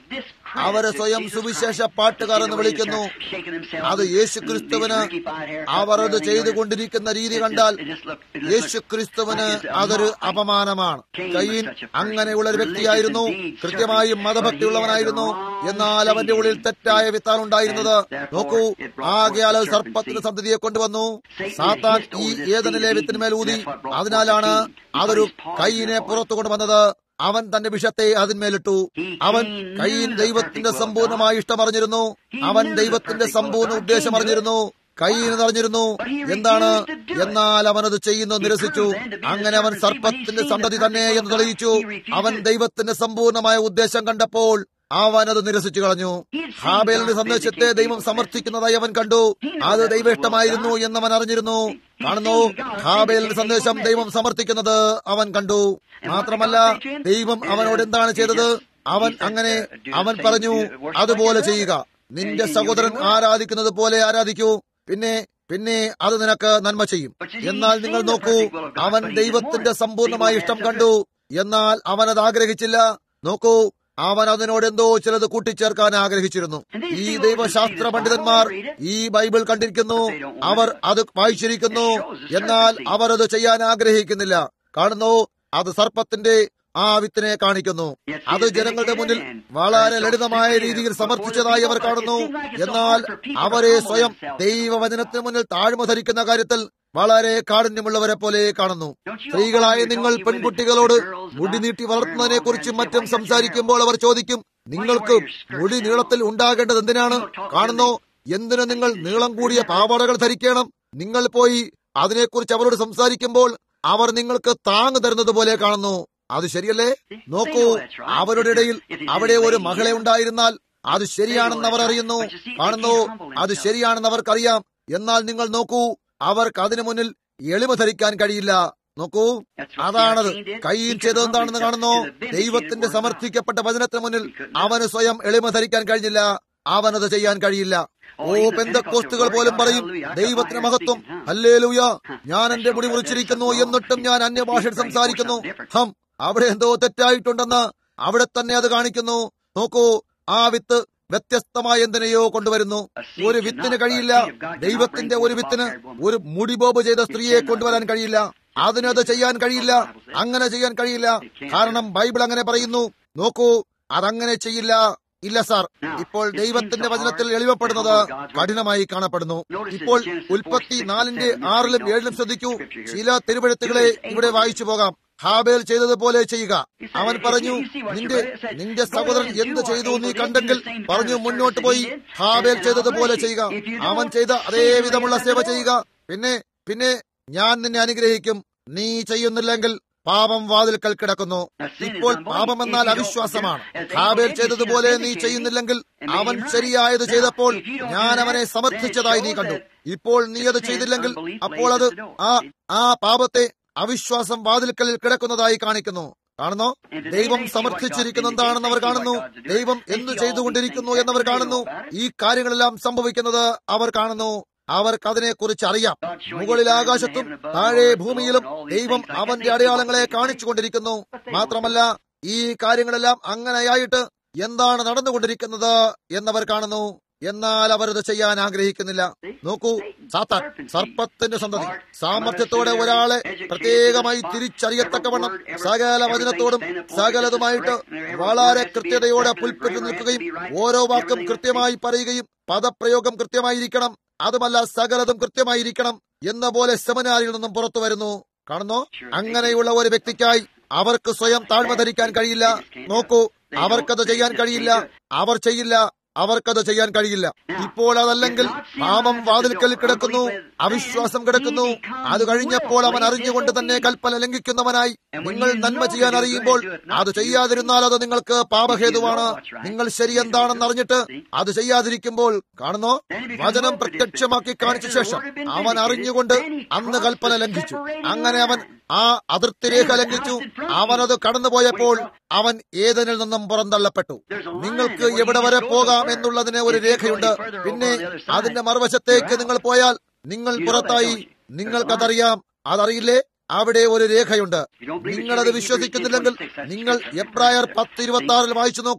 അവരെ സ്വയം സുവിശേഷ പാട്ടുകാർ എന്ന് വിളിക്കുന്നു അത് യേശുക്രിസ്തുവിന് അവർ അത് ചെയ്തുകൊണ്ടിരിക്കുന്ന രീതി കണ്ടാൽ യേശുക്രിസ്തുവിന് അതൊരു അപമാനമാണ് കയ്യൻ അങ്ങനെയുള്ള ഒരു വ്യക്തിയായിരുന്നു കൃത്യമായും മതഭക്തിയുള്ളവനായിരുന്നു എന്നാൽ അവന്റെ ഉള്ളിൽ തെറ്റായ വിത്താണ് ഉണ്ടായിരുന്നത് നോക്കൂ ആകെയാൽ സർപ്പത്തിന് സന്തതിയെ കൊണ്ടുവന്നു സാത്താൻ ഈ ഏതനിലെ വിത്തിന്മേൽ ഊതി അതിനാലാണ് അതൊരു കൈയിനെ പുറത്തു കൊണ്ടുവന്നത് അവൻ തന്റെ വിഷത്തെ അതിന്മേലിട്ടു അവൻ കൈയിൻ ദൈവത്തിന്റെ സമ്പൂർണമായ ഇഷ്ടം അറിഞ്ഞിരുന്നു അവൻ ദൈവത്തിന്റെ സമ്പൂർണ്ണ ഉദ്ദേശം അറിഞ്ഞിരുന്നു കൈയിന് നിറഞ്ഞിരുന്നു എന്താണ് എന്നാൽ അവൻ അത് ചെയ്യുന്നത് നിരസിച്ചു അങ്ങനെ അവൻ സർപ്പത്തിന്റെ സന്തതി തന്നെ എന്ന് തെളിയിച്ചു അവൻ ദൈവത്തിന്റെ സമ്പൂർണമായ ഉദ്ദേശം കണ്ടപ്പോൾ അവൻ അത് നിരസിച്ചു കളഞ്ഞു ഹാബേലിന്റെ സന്ദേശത്തെ ദൈവം സമർത്ഥിക്കുന്നതായി അവൻ കണ്ടു അത് ദൈവ ഇഷ്ടമായിരുന്നു എന്ന് അവൻ അറിഞ്ഞിരുന്നു കാണുന്നു ഹാബേലിന്റെ സന്ദേശം ദൈവം സമർത്ഥിക്കുന്നത് അവൻ കണ്ടു മാത്രമല്ല ദൈവം അവനോട് എന്താണ് ചെയ്തത് അവൻ അങ്ങനെ അവൻ പറഞ്ഞു അതുപോലെ ചെയ്യുക നിന്റെ സഹോദരൻ ആരാധിക്കുന്നത് പോലെ ആരാധിക്കൂ പിന്നെ പിന്നെ അത് നിനക്ക് നന്മ ചെയ്യും എന്നാൽ നിങ്ങൾ നോക്കൂ അവൻ ദൈവത്തിന്റെ സമ്പൂർണമായ ഇഷ്ടം കണ്ടു എന്നാൽ അവൻ അത് ആഗ്രഹിച്ചില്ല നോക്കൂ അവൻ അതിനോട് എന്തോ ചിലത് കൂട്ടിച്ചേർക്കാൻ ആഗ്രഹിച്ചിരുന്നു ഈ ദൈവശാസ്ത്ര പണ്ഡിതന്മാർ ഈ ബൈബിൾ കണ്ടിരിക്കുന്നു അവർ അത് വായിച്ചിരിക്കുന്നു എന്നാൽ അവർ അത് ചെയ്യാൻ ആഗ്രഹിക്കുന്നില്ല കാണുന്നു അത് സർപ്പത്തിന്റെ ആ വിത്തിനെ കാണിക്കുന്നു അത് ജനങ്ങളുടെ മുന്നിൽ വളരെ ലളിതമായ രീതിയിൽ സമർപ്പിച്ചതായി അവർ കാണുന്നു എന്നാൽ അവരെ സ്വയം ദൈവവചനത്തിന് മുന്നിൽ താഴ്മ ധരിക്കുന്ന കാര്യത്തിൽ വളരെ കാഠിന്യമുള്ളവരെ പോലെ കാണുന്നു സ്ത്രീകളായ നിങ്ങൾ പെൺകുട്ടികളോട് മുടി നീട്ടി വളർത്തുന്നതിനെ കുറിച്ചും മറ്റും സംസാരിക്കുമ്പോൾ അവർ ചോദിക്കും നിങ്ങൾക്ക് മുടി നീളത്തിൽ ഉണ്ടാകേണ്ടത് എന്തിനാണ് കാണുന്നു എന്തിനു നിങ്ങൾ നീളം കൂടിയ പാവാടകൾ ധരിക്കണം നിങ്ങൾ പോയി അതിനെക്കുറിച്ച് അവരോട് സംസാരിക്കുമ്പോൾ അവർ നിങ്ങൾക്ക് താങ്ങ് തരുന്നത് പോലെ കാണുന്നു അത് ശരിയല്ലേ നോക്കൂ അവരുടെ ഇടയിൽ അവിടെ ഒരു മകളെ ഉണ്ടായിരുന്നാൽ അത് ശരിയാണെന്ന് അവർ അറിയുന്നു കാണുന്നു അത് ശരിയാണെന്ന് അവർക്കറിയാം എന്നാൽ നിങ്ങൾ നോക്കൂ അവർക്ക് അതിനു മുന്നിൽ എളിമ ധരിക്കാൻ കഴിയില്ല നോക്കൂ അതാണത് കയ്യിൽ ചെയ്തതെന്താണെന്ന് കാണുന്നു ദൈവത്തിന്റെ സമർത്ഥിക്കപ്പെട്ട വചനത്തിന് മുന്നിൽ അവന് സ്വയം എളിമ ധരിക്കാൻ കഴിഞ്ഞില്ല അവനത് ചെയ്യാൻ കഴിയില്ല ഓ ബന്ധക്കോസ്തുകൾ പോലും പറയും ദൈവത്തിന് മഹത്വം അല്ലേ ലൂയ ഞാൻ എന്റെ മുടി മുറിച്ചിരിക്കുന്നു എന്നിട്ടും ഞാൻ അന്യഭാഷയിൽ സംസാരിക്കുന്നു ഹം അവിടെ എന്തോ തെറ്റായിട്ടുണ്ടെന്ന് അവിടെ തന്നെ അത് കാണിക്കുന്നു നോക്കൂ ആ വിത്ത് വ്യത്യസ്തമായ എന്തിനെയോ കൊണ്ടുവരുന്നു ഒരു വിത്തിന് കഴിയില്ല ദൈവത്തിന്റെ ഒരു വിത്തിന് ഒരു മുടിബോബ് ചെയ്ത സ്ത്രീയെ കൊണ്ടുവരാൻ കഴിയില്ല അതിനത് ചെയ്യാൻ കഴിയില്ല അങ്ങനെ ചെയ്യാൻ കഴിയില്ല കാരണം ബൈബിൾ അങ്ങനെ പറയുന്നു നോക്കൂ അതങ്ങനെ ചെയ്യില്ല ഇല്ല സാർ ഇപ്പോൾ ദൈവത്തിന്റെ വചനത്തിൽ എളിവപ്പെടുന്നത് കഠിനമായി കാണപ്പെടുന്നു ഇപ്പോൾ ഉൽപ്പത്തി നാലിന്റെ ആറിലും ഏഴിലും ശ്രദ്ധിക്കൂ ചില തിരുവഴുത്തുകളെ ഇവിടെ വായിച്ചു പോകാം ഹാബേൽ ചെയ്തതുപോലെ ചെയ്യുക അവൻ പറഞ്ഞു നിന്റെ നിന്റെ സഹോദരൻ എന്ത് ചെയ്തു നീ കണ്ടെങ്കിൽ പറഞ്ഞു മുന്നോട്ട് പോയി ഹാബേൽ ചെയ്തതുപോലെ ചെയ്യുക അവൻ ചെയ്ത അതേ വിധമുള്ള സേവ ചെയ്യുക പിന്നെ പിന്നെ ഞാൻ നിന്നെ അനുഗ്രഹിക്കും നീ ചെയ്യുന്നില്ലെങ്കിൽ പാപം വാതിൽക്കൽ കിടക്കുന്നു ഇപ്പോൾ പാപം എന്നാൽ അവിശ്വാസമാണ് ഹാബേൽ ചെയ്തതുപോലെ നീ ചെയ്യുന്നില്ലെങ്കിൽ അവൻ ശരിയായത് ചെയ്തപ്പോൾ ഞാൻ അവനെ സമർത്ഥിച്ചതായി നീ കണ്ടു ഇപ്പോൾ നീ അത് ചെയ്തില്ലെങ്കിൽ അപ്പോൾ അത് ആ ആ പാപത്തെ അവിശ്വാസം വാതിൽക്കലിൽ കിടക്കുന്നതായി കാണിക്കുന്നു കാണുന്നോ ദൈവം സമർത്ഥിച്ചിരിക്കുന്ന എന്താണെന്ന് അവർ കാണുന്നു ദൈവം എന്തു ചെയ്തുകൊണ്ടിരിക്കുന്നു എന്നവർ കാണുന്നു ഈ കാര്യങ്ങളെല്ലാം സംഭവിക്കുന്നത് അവർ കാണുന്നു അവർക്ക് അതിനെക്കുറിച്ച് അറിയാം മുകളിൽ ആകാശത്തും താഴെ ഭൂമിയിലും ദൈവം അവന്റെ അടയാളങ്ങളെ കാണിച്ചുകൊണ്ടിരിക്കുന്നു മാത്രമല്ല ഈ കാര്യങ്ങളെല്ലാം അങ്ങനെയായിട്ട് എന്താണ് നടന്നുകൊണ്ടിരിക്കുന്നത് എന്നവർ കാണുന്നു എന്നാൽ അവരത് ചെയ്യാൻ ആഗ്രഹിക്കുന്നില്ല നോക്കൂ സാത്താൻ സർപ്പത്തിന്റെ സന്തതി സാമർഥ്യത്തോടെ ഒരാളെ പ്രത്യേകമായി തിരിച്ചറിയത്തക്കവണ്ണം സകല വചനത്തോടും സകലതുമായിട്ട് വളരെ കൃത്യതയോടെ പുൽപ്പെട്ട് നിൽക്കുകയും ഓരോ വാക്കും കൃത്യമായി പറയുകയും പദപ്രയോഗം കൃത്യമായിരിക്കണം അതുമല്ല സകലതും കൃത്യമായിരിക്കണം എന്ന പോലെ സെമിനാരിൽ നിന്നും പുറത്തു വരുന്നു കാണുന്നോ അങ്ങനെയുള്ള ഒരു വ്യക്തിക്കായി അവർക്ക് സ്വയം താഴ്മ ധരിക്കാൻ കഴിയില്ല നോക്കൂ അവർക്കത് ചെയ്യാൻ കഴിയില്ല അവർ ചെയ്യില്ല അവർക്കത് ചെയ്യാൻ കഴിയില്ല ഇപ്പോൾ അതല്ലെങ്കിൽ പാപം വാതിൽക്കൽ കിടക്കുന്നു അവിശ്വാസം കിടക്കുന്നു അത് കഴിഞ്ഞപ്പോൾ അവൻ അറിഞ്ഞുകൊണ്ട് തന്നെ കൽപ്പന ലംഘിക്കുന്നവനായി നിങ്ങൾ നന്മ ചെയ്യാൻ അറിയുമ്പോൾ അത് ചെയ്യാതിരുന്നാൽ അത് നിങ്ങൾക്ക് പാപഹേതുവാണ് നിങ്ങൾ ശരി എന്താണെന്ന് അറിഞ്ഞിട്ട് അത് ചെയ്യാതിരിക്കുമ്പോൾ കാണുന്നോ വചനം പ്രത്യക്ഷമാക്കി കാണിച്ച ശേഷം അവൻ അറിഞ്ഞുകൊണ്ട് അന്ന് കൽപ്പന ലംഘിച്ചു അങ്ങനെ അവൻ ആ അതിർത്തി രേഖ ലംഘിച്ചു അവനത് കടന്നുപോയപ്പോൾ അവൻ ഏതനിൽ നിന്നും പുറന്തള്ളപ്പെട്ടു നിങ്ങൾക്ക് എവിടെ വരെ പോകാം എന്നുള്ളതിന് ഒരു രേഖയുണ്ട് പിന്നെ അതിന്റെ മറുവശത്തേക്ക് നിങ്ങൾ പോയാൽ നിങ്ങൾ പുറത്തായി നിങ്ങൾക്കതറിയാം അതറിയില്ലേ അവിടെ ഒരു രേഖയുണ്ട് നിങ്ങളത് വിശ്വസിക്കുന്നില്ലെങ്കിൽ നിങ്ങൾ എബ്രായർ പത്ത് ഇരുപത്തി ആറിൽ വായിച്ചു നോക്കൂ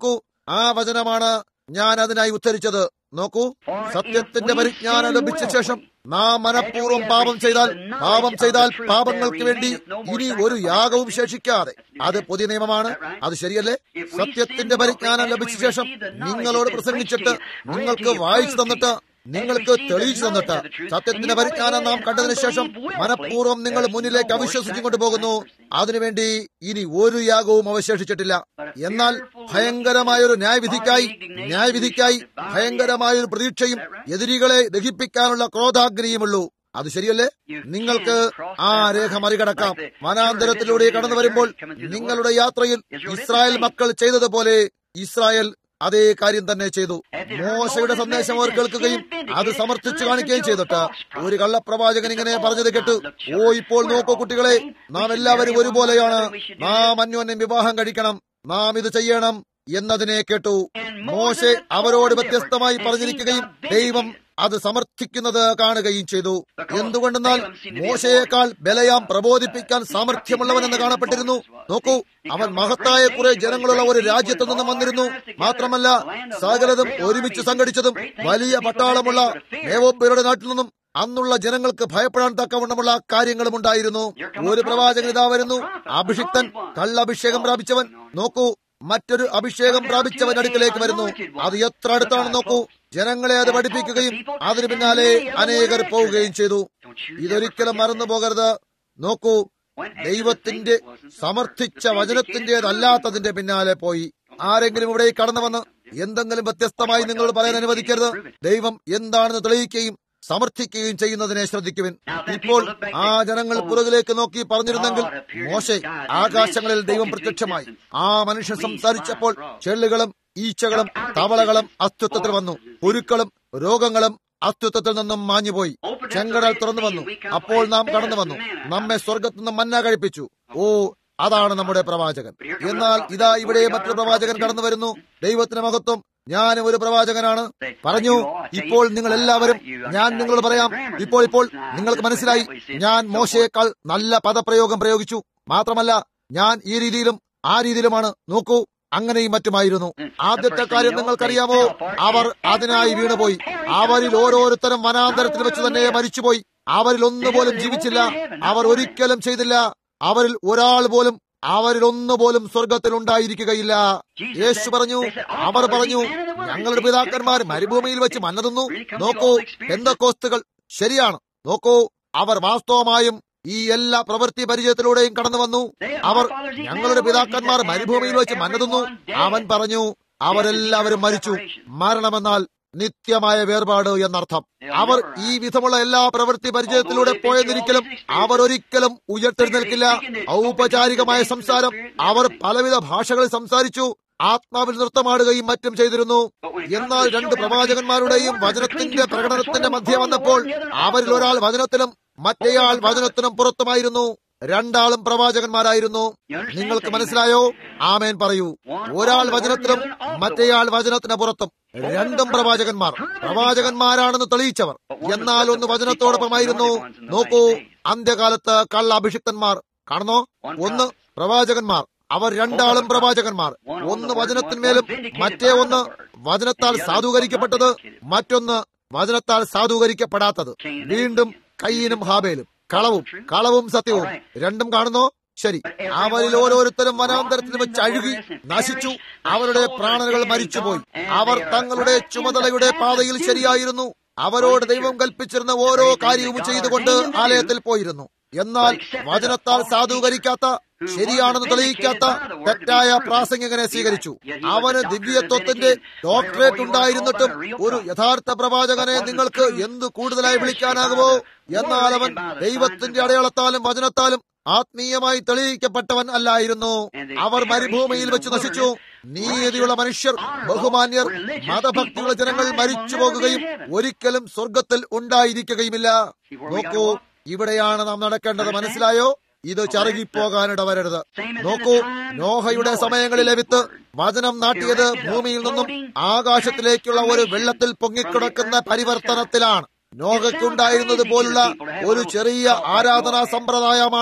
ആ വചനമാണ് ഞാൻ അതിനായി ഉദ്ധരിച്ചത് നോക്കൂ സത്യത്തിന്റെ പരിജ്ഞാനം ലഭിച്ച ശേഷം നാം മനഃപൂർവ്വം പാപം ചെയ്താൽ പാപം ചെയ്താൽ പാപങ്ങൾക്ക് വേണ്ടി ഇനി ഒരു യാഗവും ശേഷിക്കാതെ അത് പുതിയ നിയമമാണ് അത് ശരിയല്ലേ സത്യത്തിന്റെ പരിജ്ഞാനം ലഭിച്ച ശേഷം നിങ്ങളോട് പ്രസംഗിച്ചിട്ട് നിങ്ങൾക്ക് വായിച്ചു തന്നിട്ട് നിങ്ങൾക്ക് തെളിയിച്ചു തന്നിട്ട് സത്യത്തിന്റെ പരിജ്ഞാനം നാം കണ്ടതിന് ശേഷം മനഃപൂർവ്വം നിങ്ങൾ മുന്നിലേക്ക് അവിശ്വസിച്ചു കൊണ്ടുപോകുന്നു അതിനുവേണ്ടി ഇനി ഒരു യാഗവും അവശേഷിച്ചിട്ടില്ല എന്നാൽ ഭയങ്കരമായൊരു ന്യായവിധിക്കായി ന്യായവിധിക്കായി ഭയങ്കരമായൊരു പ്രതീക്ഷയും എതിരികളെ ദഹിപ്പിക്കാനുള്ള ക്രോധാഗ്നിയുമുള്ളൂ അത് ശരിയല്ലേ നിങ്ങൾക്ക് ആ രേഖ മറികടക്കാം വനാന്തരത്തിലൂടെ കടന്നു വരുമ്പോൾ നിങ്ങളുടെ യാത്രയിൽ ഇസ്രായേൽ മക്കൾ ചെയ്തതുപോലെ ഇസ്രായേൽ അതേ കാര്യം തന്നെ ചെയ്തു മോശയുടെ സന്ദേശം അവർ കേൾക്കുകയും അത് സമർത്ഥിച്ചു കാണിക്കുകയും ചെയ്തിട്ട് ഒരു കള്ളപ്രവാചകൻ ഇങ്ങനെ പറഞ്ഞത് കേട്ടു ഓ ഇപ്പോൾ നോക്കൂ കുട്ടികളെ നാം എല്ലാവരും ഒരുപോലെയാണ് നാം അന്യോന്യം വിവാഹം കഴിക്കണം നാം ഇത് ചെയ്യണം എന്നതിനെ കേട്ടു മോശെ അവരോട് വ്യത്യസ്തമായി പറഞ്ഞിരിക്കുകയും ദൈവം അത് സമർത്ഥിക്കുന്നത് കാണുകയും ചെയ്തു എന്തുകൊണ്ടെന്നാൽ മോശയേക്കാൾ ബലയാം പ്രബോധിപ്പിക്കാൻ സാമർഥ്യമുള്ളവനെന്ന് കാണപ്പെട്ടിരുന്നു നോക്കൂ അവൻ മഹത്തായ കുറെ ജനങ്ങളുള്ള ഒരു രാജ്യത്തു നിന്നും വന്നിരുന്നു മാത്രമല്ല സകലതും ഒരുമിച്ച് സംഘടിച്ചതും വലിയ പട്ടാളമുള്ള ഏവോപ്പയുടെ നാട്ടിൽ നിന്നും അന്നുള്ള ജനങ്ങൾക്ക് ഭയപ്പെടാൻ തക്കവണ്ണമുള്ള കാര്യങ്ങളും ഉണ്ടായിരുന്നു ഒരു പ്രവാചകൻ ഇതാ വരുന്നു അഭിഷിക്തൻ കള്ളഭിഷേകം പ്രാപിച്ചവൻ നോക്കൂ മറ്റൊരു അഭിഷേകം പ്രാപിച്ചവൻ അടുക്കലേക്ക് വരുന്നു അത് എത്ര അടുത്താണെന്ന് നോക്കൂ ജനങ്ങളെ അത് പഠിപ്പിക്കുകയും അതിനു പിന്നാലെ അനേകർ പോവുകയും ചെയ്തു ഇതൊരിക്കലും മറന്നു പോകരുത് നോക്കൂ ദൈവത്തിന്റെ സമർത്ഥിച്ച വചനത്തിന്റേതല്ലാത്തതിന്റെ പിന്നാലെ പോയി ആരെങ്കിലും ഇവിടെ കടന്നു വന്ന് എന്തെങ്കിലും വ്യത്യസ്തമായി നിങ്ങളോട് പറയാൻ അനുവദിക്കരുത് ദൈവം എന്താണെന്ന് തെളിയിക്കുകയും സമർത്ഥിക്കുകയും ചെയ്യുന്നതിനെ ശ്രദ്ധിക്കുവിൻ ഇപ്പോൾ ആ ജനങ്ങൾ പുറകിലേക്ക് നോക്കി പറഞ്ഞിരുന്നെങ്കിൽ മോശെ ആകാശങ്ങളിൽ ദൈവം പ്രത്യക്ഷമായി ആ മനുഷ്യൻ സംസാരിച്ചപ്പോൾ ചെള്ളുകളും ഈച്ചകളും തവളകളും അസ്തിത്വത്തിൽ വന്നു പുരുക്കളും രോഗങ്ങളും അസ്തിത്വത്തിൽ നിന്നും മാഞ്ഞുപോയി ചെങ്കടൽ തുറന്നു വന്നു അപ്പോൾ നാം കടന്നു വന്നു നമ്മെ സ്വർഗത്തു നിന്നും മന്ന കഴിപ്പിച്ചു ഓ അതാണ് നമ്മുടെ പ്രവാചകൻ എന്നാൽ ഇതാ ഇവിടെ മറ്റൊരു പ്രവാചകൻ കടന്നു വരുന്നു ദൈവത്തിന് മഹത്വം ഞാനും ഒരു പ്രവാചകനാണ് പറഞ്ഞു ഇപ്പോൾ നിങ്ങൾ എല്ലാവരും ഞാൻ നിങ്ങളോട് പറയാം ഇപ്പോൾ ഇപ്പോൾ നിങ്ങൾക്ക് മനസ്സിലായി ഞാൻ മോശയേക്കാൾ നല്ല പദപ്രയോഗം പ്രയോഗിച്ചു മാത്രമല്ല ഞാൻ ഈ രീതിയിലും ആ രീതിയിലുമാണ് നോക്കൂ അങ്ങനെയും മറ്റുമായിരുന്നു ആദ്യത്തെ കാര്യം നിങ്ങൾക്കറിയാമോ അവർ അതിനായി വീണുപോയി അവരിൽ ഓരോരുത്തരും വനാന്തരത്തിൽ വെച്ച് തന്നെ മരിച്ചുപോയി അവരിൽ ഒന്നുപോലും ജീവിച്ചില്ല അവർ ഒരിക്കലും ചെയ്തില്ല അവരിൽ ഒരാൾ പോലും അവരിൽ ഒന്നുപോലും സ്വർഗത്തിൽ ഉണ്ടായിരിക്കുകയില്ല യേശു പറഞ്ഞു അവർ പറഞ്ഞു ഞങ്ങളുടെ പിതാക്കന്മാർ മരുഭൂമിയിൽ വെച്ച് മന്നതുന്നു നോക്കൂ എന്തൊക്കോസ്തുകൾ ശരിയാണ് നോക്കൂ അവർ വാസ്തവമായും ഈ എല്ലാ പ്രവൃത്തി പരിചയത്തിലൂടെയും കടന്നു വന്നു അവർ ഞങ്ങളുടെ പിതാക്കന്മാർ മരുഭൂമിയിൽ വെച്ച് മന്നതുന്നു അവൻ പറഞ്ഞു അവരെല്ലാവരും മരിച്ചു മരണമെന്നാൽ നിത്യമായ വേർപാട് എന്നർത്ഥം അവർ ഈ വിധമുള്ള എല്ലാ പ്രവൃത്തി പരിചയത്തിലൂടെ പോയെന്നിരിക്കലും അവർ ഒരിക്കലും ഉയർത്തെഴുന്നേൽക്കില്ല ഔപചാരികമായ സംസാരം അവർ പലവിധ ഭാഷകളിൽ സംസാരിച്ചു ആത്മാവിൽ നൃത്തമാടുകയും മറ്റും ചെയ്തിരുന്നു എന്നാൽ രണ്ട് പ്രവാചകന്മാരുടെയും വചനത്തിന്റെ പ്രകടനത്തിന്റെ മധ്യ വന്നപ്പോൾ അവരിൽ ഒരാൾ വചനത്തിലും മറ്റേയാൾ വചനത്തിനും പുറത്തുമായിരുന്നു രണ്ടാളും പ്രവാചകന്മാരായിരുന്നു നിങ്ങൾക്ക് മനസ്സിലായോ ആമേൻ പറയൂ ഒരാൾ വചനത്തിലും മറ്റേയാൾ വചനത്തിന് പുറത്തും രണ്ടും പ്രവാചകന്മാർ പ്രവാചകന്മാരാണെന്ന് തെളിയിച്ചവർ എന്നാൽ ഒന്ന് വചനത്തോടൊപ്പമായിരുന്നു നോക്കൂ അന്ത്യകാലത്ത് കള്ള അഭിഷിക്തന്മാർ കാണുന്നോ ഒന്ന് പ്രവാചകന്മാർ അവർ രണ്ടാളും പ്രവാചകന്മാർ ഒന്ന് വചനത്തിന്മേലും മറ്റേ ഒന്ന് വചനത്താൽ സാധൂകരിക്കപ്പെട്ടത് മറ്റൊന്ന് വചനത്താൽ സാധൂകരിക്കപ്പെടാത്തത് വീണ്ടും കയ്യനും ഹാബേലും കളവും കളവും സത്യവും രണ്ടും കാണുന്നോ ശരി അവരിൽ ഓരോരുത്തരും വനാന്തരത്തിൽ വെച്ച് അഴുകി നശിച്ചു അവരുടെ പ്രാണനുകൾ മരിച്ചുപോയി അവർ തങ്ങളുടെ ചുമതലയുടെ പാതയിൽ ശരിയായിരുന്നു അവരോട് ദൈവം കൽപ്പിച്ചിരുന്ന ഓരോ കാര്യവും ചെയ്തുകൊണ്ട് ആലയത്തിൽ പോയിരുന്നു എന്നാൽ വചനത്താൽ സാധൂകരിക്കാത്ത ശരിയാണെന്ന് തെളിയിക്കാത്ത തെറ്റായ പ്രാസംഗികനെ സ്വീകരിച്ചു അവന് ദിവ്യത്വത്തിന്റെ ഡോക്ടറേറ്റ് ഉണ്ടായിരുന്നിട്ടും ഒരു യഥാർത്ഥ പ്രവാചകനെ നിങ്ങൾക്ക് എന്ത് കൂടുതലായി വിളിക്കാനാകുമോ എന്നാൽ അവൻ ദൈവത്തിന്റെ അടയാളത്താലും വചനത്താലും ആത്മീയമായി തെളിയിക്കപ്പെട്ടവൻ അല്ലായിരുന്നു അവർ മരുഭൂമിയിൽ വെച്ച് നശിച്ചു നീതിയുള്ള മനുഷ്യർ ബഹുമാന്യർ മതഭക്തിയുള്ള ജനങ്ങൾ മരിച്ചു പോകുകയും ഒരിക്കലും സ്വർഗത്തിൽ ഉണ്ടായിരിക്കുകയുമില്ല നോക്കൂ ഇവിടെയാണ് നാം നടക്കേണ്ടത് മനസ്സിലായോ ഇത് ചറുകിപ്പോകാനിട വരരുത് നോക്കൂ നോഹയുടെ സമയങ്ങളിലെ വിത്ത് വചനം നാട്ടിയത് ഭൂമിയിൽ നിന്നും ആകാശത്തിലേക്കുള്ള ഒരു വെള്ളത്തിൽ പൊങ്ങിക്കിടക്കുന്ന പരിവർത്തനത്തിലാണ് നോഹയ്ക്കുണ്ടായിരുന്നത് പോലുള്ള ഒരു ചെറിയ ആരാധനാ സമ്പ്രദായമാണ്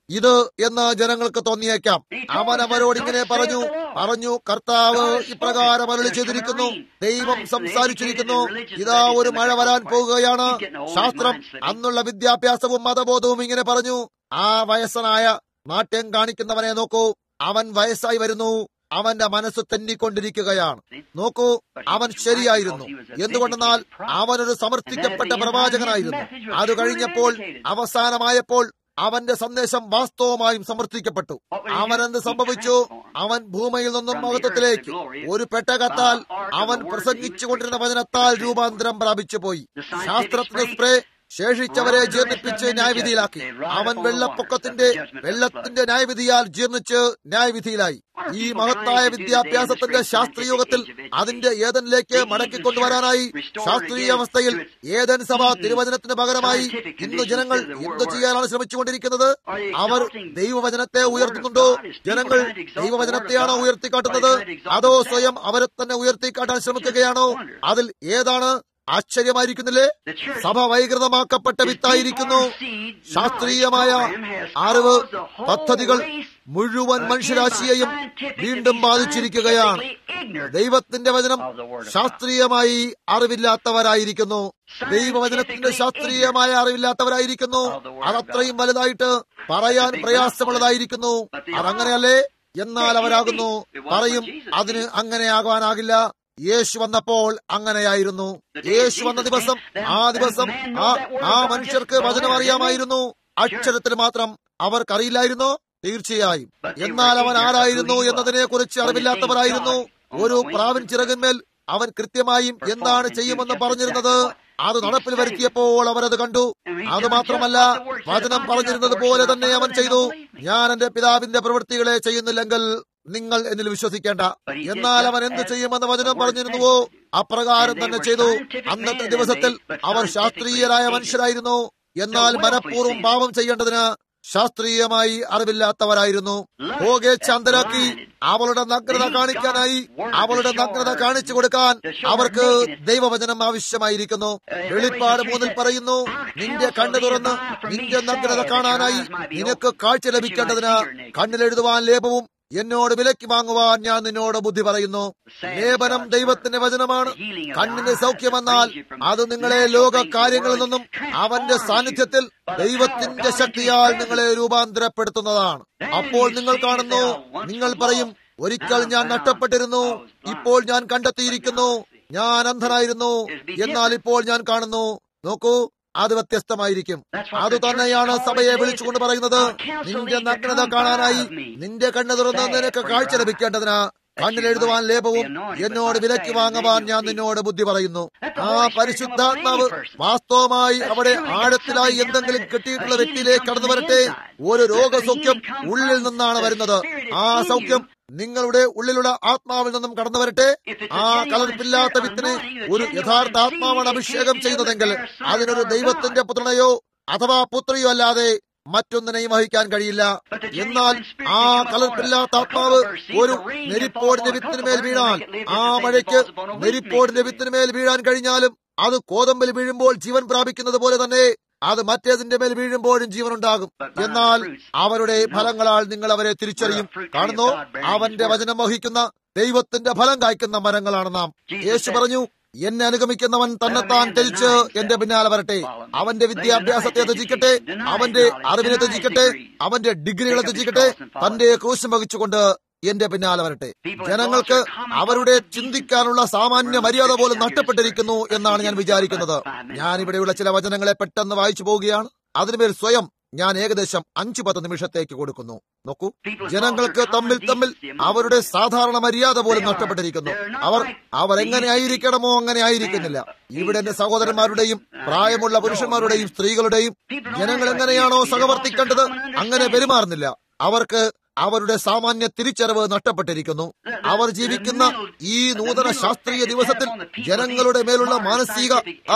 ഇത് എന്ന് ജനങ്ങൾക്ക് തോന്നിയേക്കാം അവൻ അവരോട് ഇങ്ങനെ പറഞ്ഞു പറഞ്ഞു കർത്താവ് ഇപ്രകാരം അരളി ചെയ്തിരിക്കുന്നു ദൈവം സംസാരിച്ചിരിക്കുന്നു ഇതാ ഒരു മഴ വരാൻ പോകുകയാണ് ശാസ്ത്രം അന്നുള്ള വിദ്യാഭ്യാസവും മതബോധവും ഇങ്ങനെ പറഞ്ഞു ആ വയസ്സനായ നാട്യം കാണിക്കുന്നവനെ നോക്കൂ അവൻ വയസ്സായി വരുന്നു അവന്റെ മനസ്സ് തെന്നിക്കൊണ്ടിരിക്കുകയാണ് നോക്കൂ അവൻ ശരിയായിരുന്നു എന്തുകൊണ്ടെന്നാൽ അവനൊരു സമർത്ഥിക്കപ്പെട്ട പ്രവാചകനായിരുന്നു അത് കഴിഞ്ഞപ്പോൾ അവസാനമായപ്പോൾ അവന്റെ സന്ദേശം വാസ്തവമായും സമർത്ഥിക്കപ്പെട്ടു അവൻ എന്ത് സംഭവിച്ചു അവൻ ഭൂമിയിൽ നിന്നും മഹത്വത്തിലേക്ക് ഒരു പെട്ടകത്താൽ അവൻ പ്രസംഗിച്ചു കൊണ്ടിരുന്ന വചനത്താൽ രൂപാന്തരം പ്രാപിച്ചു പോയി ശാസ്ത്രത്തിന് സ്പ്രേ ശേഷിച്ചവരെ ജീർണിപ്പിച്ച് ന്യായവിധിയിലാക്കി അവൻ വെള്ളപ്പൊക്കത്തിന്റെ വെള്ളത്തിന്റെ ന്യായവിധിയാൽ ജീർണിച്ച് ന്യായവിധിയിലായി ഈ മഹത്തായ വിദ്യാഭ്യാസത്തിന്റെ ശാസ്ത്രീയത്തിൽ അതിന്റെ ഏതനിലേക്ക് മടക്കിക്കൊണ്ടുവരാനായി ശാസ്ത്രീയ അവസ്ഥയിൽ ഏതൻ സഭ തിരുവചനത്തിന് പകരമായി ഇന്ന് ജനങ്ങൾ എന്ത് ചെയ്യാനാണ് ശ്രമിച്ചുകൊണ്ടിരിക്കുന്നത് അവർ ദൈവവചനത്തെ ഉയർത്തുന്നുണ്ടോ ജനങ്ങൾ ദൈവവചനത്തെയാണോ ഉയർത്തിക്കാട്ടുന്നത് അതോ സ്വയം അവരെ തന്നെ ഉയർത്തിക്കാട്ടാൻ ശ്രമിക്കുകയാണോ അതിൽ ഏതാണ് ആശ്ചര്യമായിരിക്കുന്നില്ലേ സഭ വൈകൃതമാക്കപ്പെട്ട വിത്തായിരിക്കുന്നു ശാസ്ത്രീയമായ അറിവ് പദ്ധതികൾ മുഴുവൻ മനുഷ്യരാശിയെയും വീണ്ടും ബാധിച്ചിരിക്കുകയാണ് ദൈവത്തിന്റെ വചനം ശാസ്ത്രീയമായി അറിവില്ലാത്തവരായിരിക്കുന്നു ദൈവവചനത്തിന്റെ ശാസ്ത്രീയമായ അറിവില്ലാത്തവരായിരിക്കുന്നു അതത്രയും വലുതായിട്ട് പറയാൻ പ്രയാസമുള്ളതായിരിക്കുന്നു അതങ്ങനെയല്ലേ എന്നാൽ അവരാകുന്നു പറയും അതിന് അങ്ങനെ ആകാനാകില്ല യേശു വന്നപ്പോൾ അങ്ങനെയായിരുന്നു യേശു വന്ന ദിവസം ആ ദിവസം ആ ആ മനുഷ്യർക്ക് വചനം അറിയാമായിരുന്നു അക്ഷരത്തിൽ മാത്രം അവർക്കറിയില്ലായിരുന്നോ തീർച്ചയായും എന്നാൽ അവൻ ആരായിരുന്നു എന്നതിനെ കുറിച്ച് അറിവില്ലാത്തവരായിരുന്നു ഒരു പ്രാവിൻ ചിറകിന്മേൽ അവൻ കൃത്യമായും എന്താണ് ചെയ്യുമെന്ന് പറഞ്ഞിരുന്നത് അത് നടപ്പിൽ വരുത്തിയപ്പോൾ അവരത് കണ്ടു അത് മാത്രമല്ല വചനം പറഞ്ഞിരുന്നത് പോലെ തന്നെ അവൻ ചെയ്തു ഞാൻ എന്റെ പിതാവിന്റെ പ്രവൃത്തികളെ ചെയ്യുന്നില്ലെങ്കിൽ നിങ്ങൾ എന്നിൽ വിശ്വസിക്കേണ്ട എന്നാൽ അവൻ എന്ത് ചെയ്യുമെന്ന് വചനം പറഞ്ഞിരുന്നുവോ അപ്രകാരം തന്നെ ചെയ്തു അന്നത്തെ ദിവസത്തിൽ അവർ ശാസ്ത്രീയരായ മനുഷ്യരായിരുന്നു എന്നാൽ മനഃപൂർവ്വം പാപം ചെയ്യേണ്ടതിന് ശാസ്ത്രീയമായി അറിവില്ലാത്തവരായിരുന്നു പോകെ ചന്തരാക്കി അവളുടെ നഗ്നത കാണിക്കാനായി അവളുടെ നഗ്നത കാണിച്ചു കൊടുക്കാൻ അവർക്ക് ദൈവവചനം ആവശ്യമായിരിക്കുന്നു വെളിപ്പാട് മൂന്നിൽ പറയുന്നു നിന്റെ കണ്ണു തുറന്ന് നിന്റെ നഗ്നത കാണാനായി നിനക്ക് കാഴ്ച ലഭിക്കേണ്ടതിന് കണ്ണിലെഴുതുവാൻ ലേപവും എന്നോട് വിലക്ക് വാങ്ങുവാൻ ഞാൻ നിന്നോട് ബുദ്ധി പറയുന്നു ലേപനം ദൈവത്തിന്റെ വചനമാണ് കണ്ണിന്റെ സൗഖ്യമെന്നാൽ അത് നിങ്ങളെ ലോക കാര്യങ്ങളിൽ നിന്നും അവന്റെ സാന്നിധ്യത്തിൽ ദൈവത്തിന്റെ ശക്തിയാൽ നിങ്ങളെ രൂപാന്തരപ്പെടുത്തുന്നതാണ് അപ്പോൾ നിങ്ങൾ കാണുന്നു നിങ്ങൾ പറയും ഒരിക്കൽ ഞാൻ നഷ്ടപ്പെട്ടിരുന്നു ഇപ്പോൾ ഞാൻ കണ്ടെത്തിയിരിക്കുന്നു ഞാൻ അന്ധനായിരുന്നു എന്നാൽ ഇപ്പോൾ ഞാൻ കാണുന്നു നോക്കൂ അത് വ്യത്യസ്തമായിരിക്കും അത് തന്നെയാണ് സഭയെ വിളിച്ചുകൊണ്ട് പറയുന്നത് നിന്റെ നഗ്നത കാണാനായി നിന്റെ കണ്ണു തുറന്ന് നിനക്ക് കാഴ്ച ലഭിക്കേണ്ടതിന് കണ്ണിലെഴുതുവാൻ ലേപവും എന്നോട് വിലക്ക് വാങ്ങുവാൻ ഞാൻ നിന്നോട് ബുദ്ധി പറയുന്നു ആ പരിശുദ്ധാത്മാവ് വാസ്തവമായി അവിടെ ആഴത്തിലായി എന്തെങ്കിലും കിട്ടിയിട്ടുള്ള വ്യക്തിയിലേക്ക് കടന്നു വരട്ടെ ഒരു രോഗസൗഖ്യം ഉള്ളിൽ നിന്നാണ് വരുന്നത് ആ സൗഖ്യം നിങ്ങളുടെ ഉള്ളിലുള്ള ആത്മാവിൽ നിന്നും കടന്നു വരട്ടെ ആ കലർപ്പില്ലാത്ത വിത്തിന് ഒരു യഥാർത്ഥ ആത്മാവാണ് അഭിഷേകം ചെയ്യുന്നതെങ്കിൽ അതിനൊരു ദൈവത്തിന്റെ പുത്രനെയോ അഥവാ പുത്രിയോ അല്ലാതെ മറ്റൊന്നിനെയും വഹിക്കാൻ കഴിയില്ല എന്നാൽ ആ കലർപ്പില്ലാത്ത ആത്മാവ് ഒരു നെരിപ്പോടിന്റെ വിത്തിനുമേൽ വീണാൽ ആ മഴയ്ക്ക് നെരിപ്പോടിന്റെ വിത്തിനുമേൽ വീഴാൻ കഴിഞ്ഞാലും അത് കോതമ്പിൽ വീഴുമ്പോൾ ജീവൻ പ്രാപിക്കുന്നത് പോലെ തന്നെ അത് മറ്റേതിന്റെ മേൽ വീഴുമ്പോഴും ജീവനുണ്ടാകും എന്നാൽ അവരുടെ ഫലങ്ങളാൽ നിങ്ങൾ അവരെ തിരിച്ചറിയും കാണുന്നു അവന്റെ വചനം വഹിക്കുന്ന ദൈവത്തിന്റെ ഫലം കായ്ക്കുന്ന മരങ്ങളാണ് നാം യേശു പറഞ്ഞു എന്നെ അനുഗമിക്കുന്നവൻ തന്നെത്താൻ ധരിച്ച് എന്റെ പിന്നാലെ വരട്ടെ അവന്റെ വിദ്യാഭ്യാസത്തെ ത്യജിക്കട്ടെ അവന്റെ അറിവിനെ ത്യജിക്കട്ടെ അവന്റെ ഡിഗ്രികളെ ത്യജിക്കട്ടെ തന്റെ ക്രൂശം വഹിച്ചുകൊണ്ട് എന്റെ പിന്നാലെ വരട്ടെ ജനങ്ങൾക്ക് അവരുടെ ചിന്തിക്കാനുള്ള സാമാന്യ മര്യാദ പോലും നഷ്ടപ്പെട്ടിരിക്കുന്നു എന്നാണ് ഞാൻ വിചാരിക്കുന്നത് ഞാൻ ഇവിടെയുള്ള ചില വചനങ്ങളെ പെട്ടെന്ന് വായിച്ചു പോവുകയാണ് അതിനുമേൽ സ്വയം ഞാൻ ഏകദേശം അഞ്ചു പത്ത് നിമിഷത്തേക്ക് കൊടുക്കുന്നു നോക്കൂ ജനങ്ങൾക്ക് തമ്മിൽ തമ്മിൽ അവരുടെ സാധാരണ മര്യാദ പോലും നഷ്ടപ്പെട്ടിരിക്കുന്നു അവർ അവർ എങ്ങനെ ആയിരിക്കണമോ അങ്ങനെ ആയിരിക്കുന്നില്ല ഇവിടെ എന്റെ സഹോദരന്മാരുടെയും പ്രായമുള്ള പുരുഷന്മാരുടെയും സ്ത്രീകളുടെയും ജനങ്ങൾ എങ്ങനെയാണോ സഹവർത്തിക്കേണ്ടത് അങ്ങനെ പെരുമാറുന്നില്ല അവർക്ക് അവരുടെ സാമാന്യ തിരിച്ചറിവ് നഷ്ടപ്പെട്ടിരിക്കുന്നു അവർ ജീവിക്കുന്ന ഈ നൂതന ശാസ്ത്രീയ ദിവസത്തിൽ ജനങ്ങളുടെ മേലുള്ള മാനസിക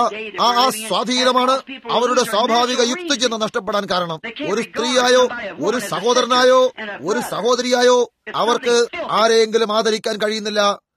ആ ആ സ്വാധീനമാണ് അവരുടെ സ്വാഭാവിക യുക്തിചിന്ത നഷ്ടപ്പെടാൻ കാരണം ഒരു സ്ത്രീയായോ ഒരു സഹോദരനായോ ഒരു സഹോദരിയായോ അവർക്ക് ആരെയെങ്കിലും ആദരിക്കാൻ കഴിയുന്നില്ല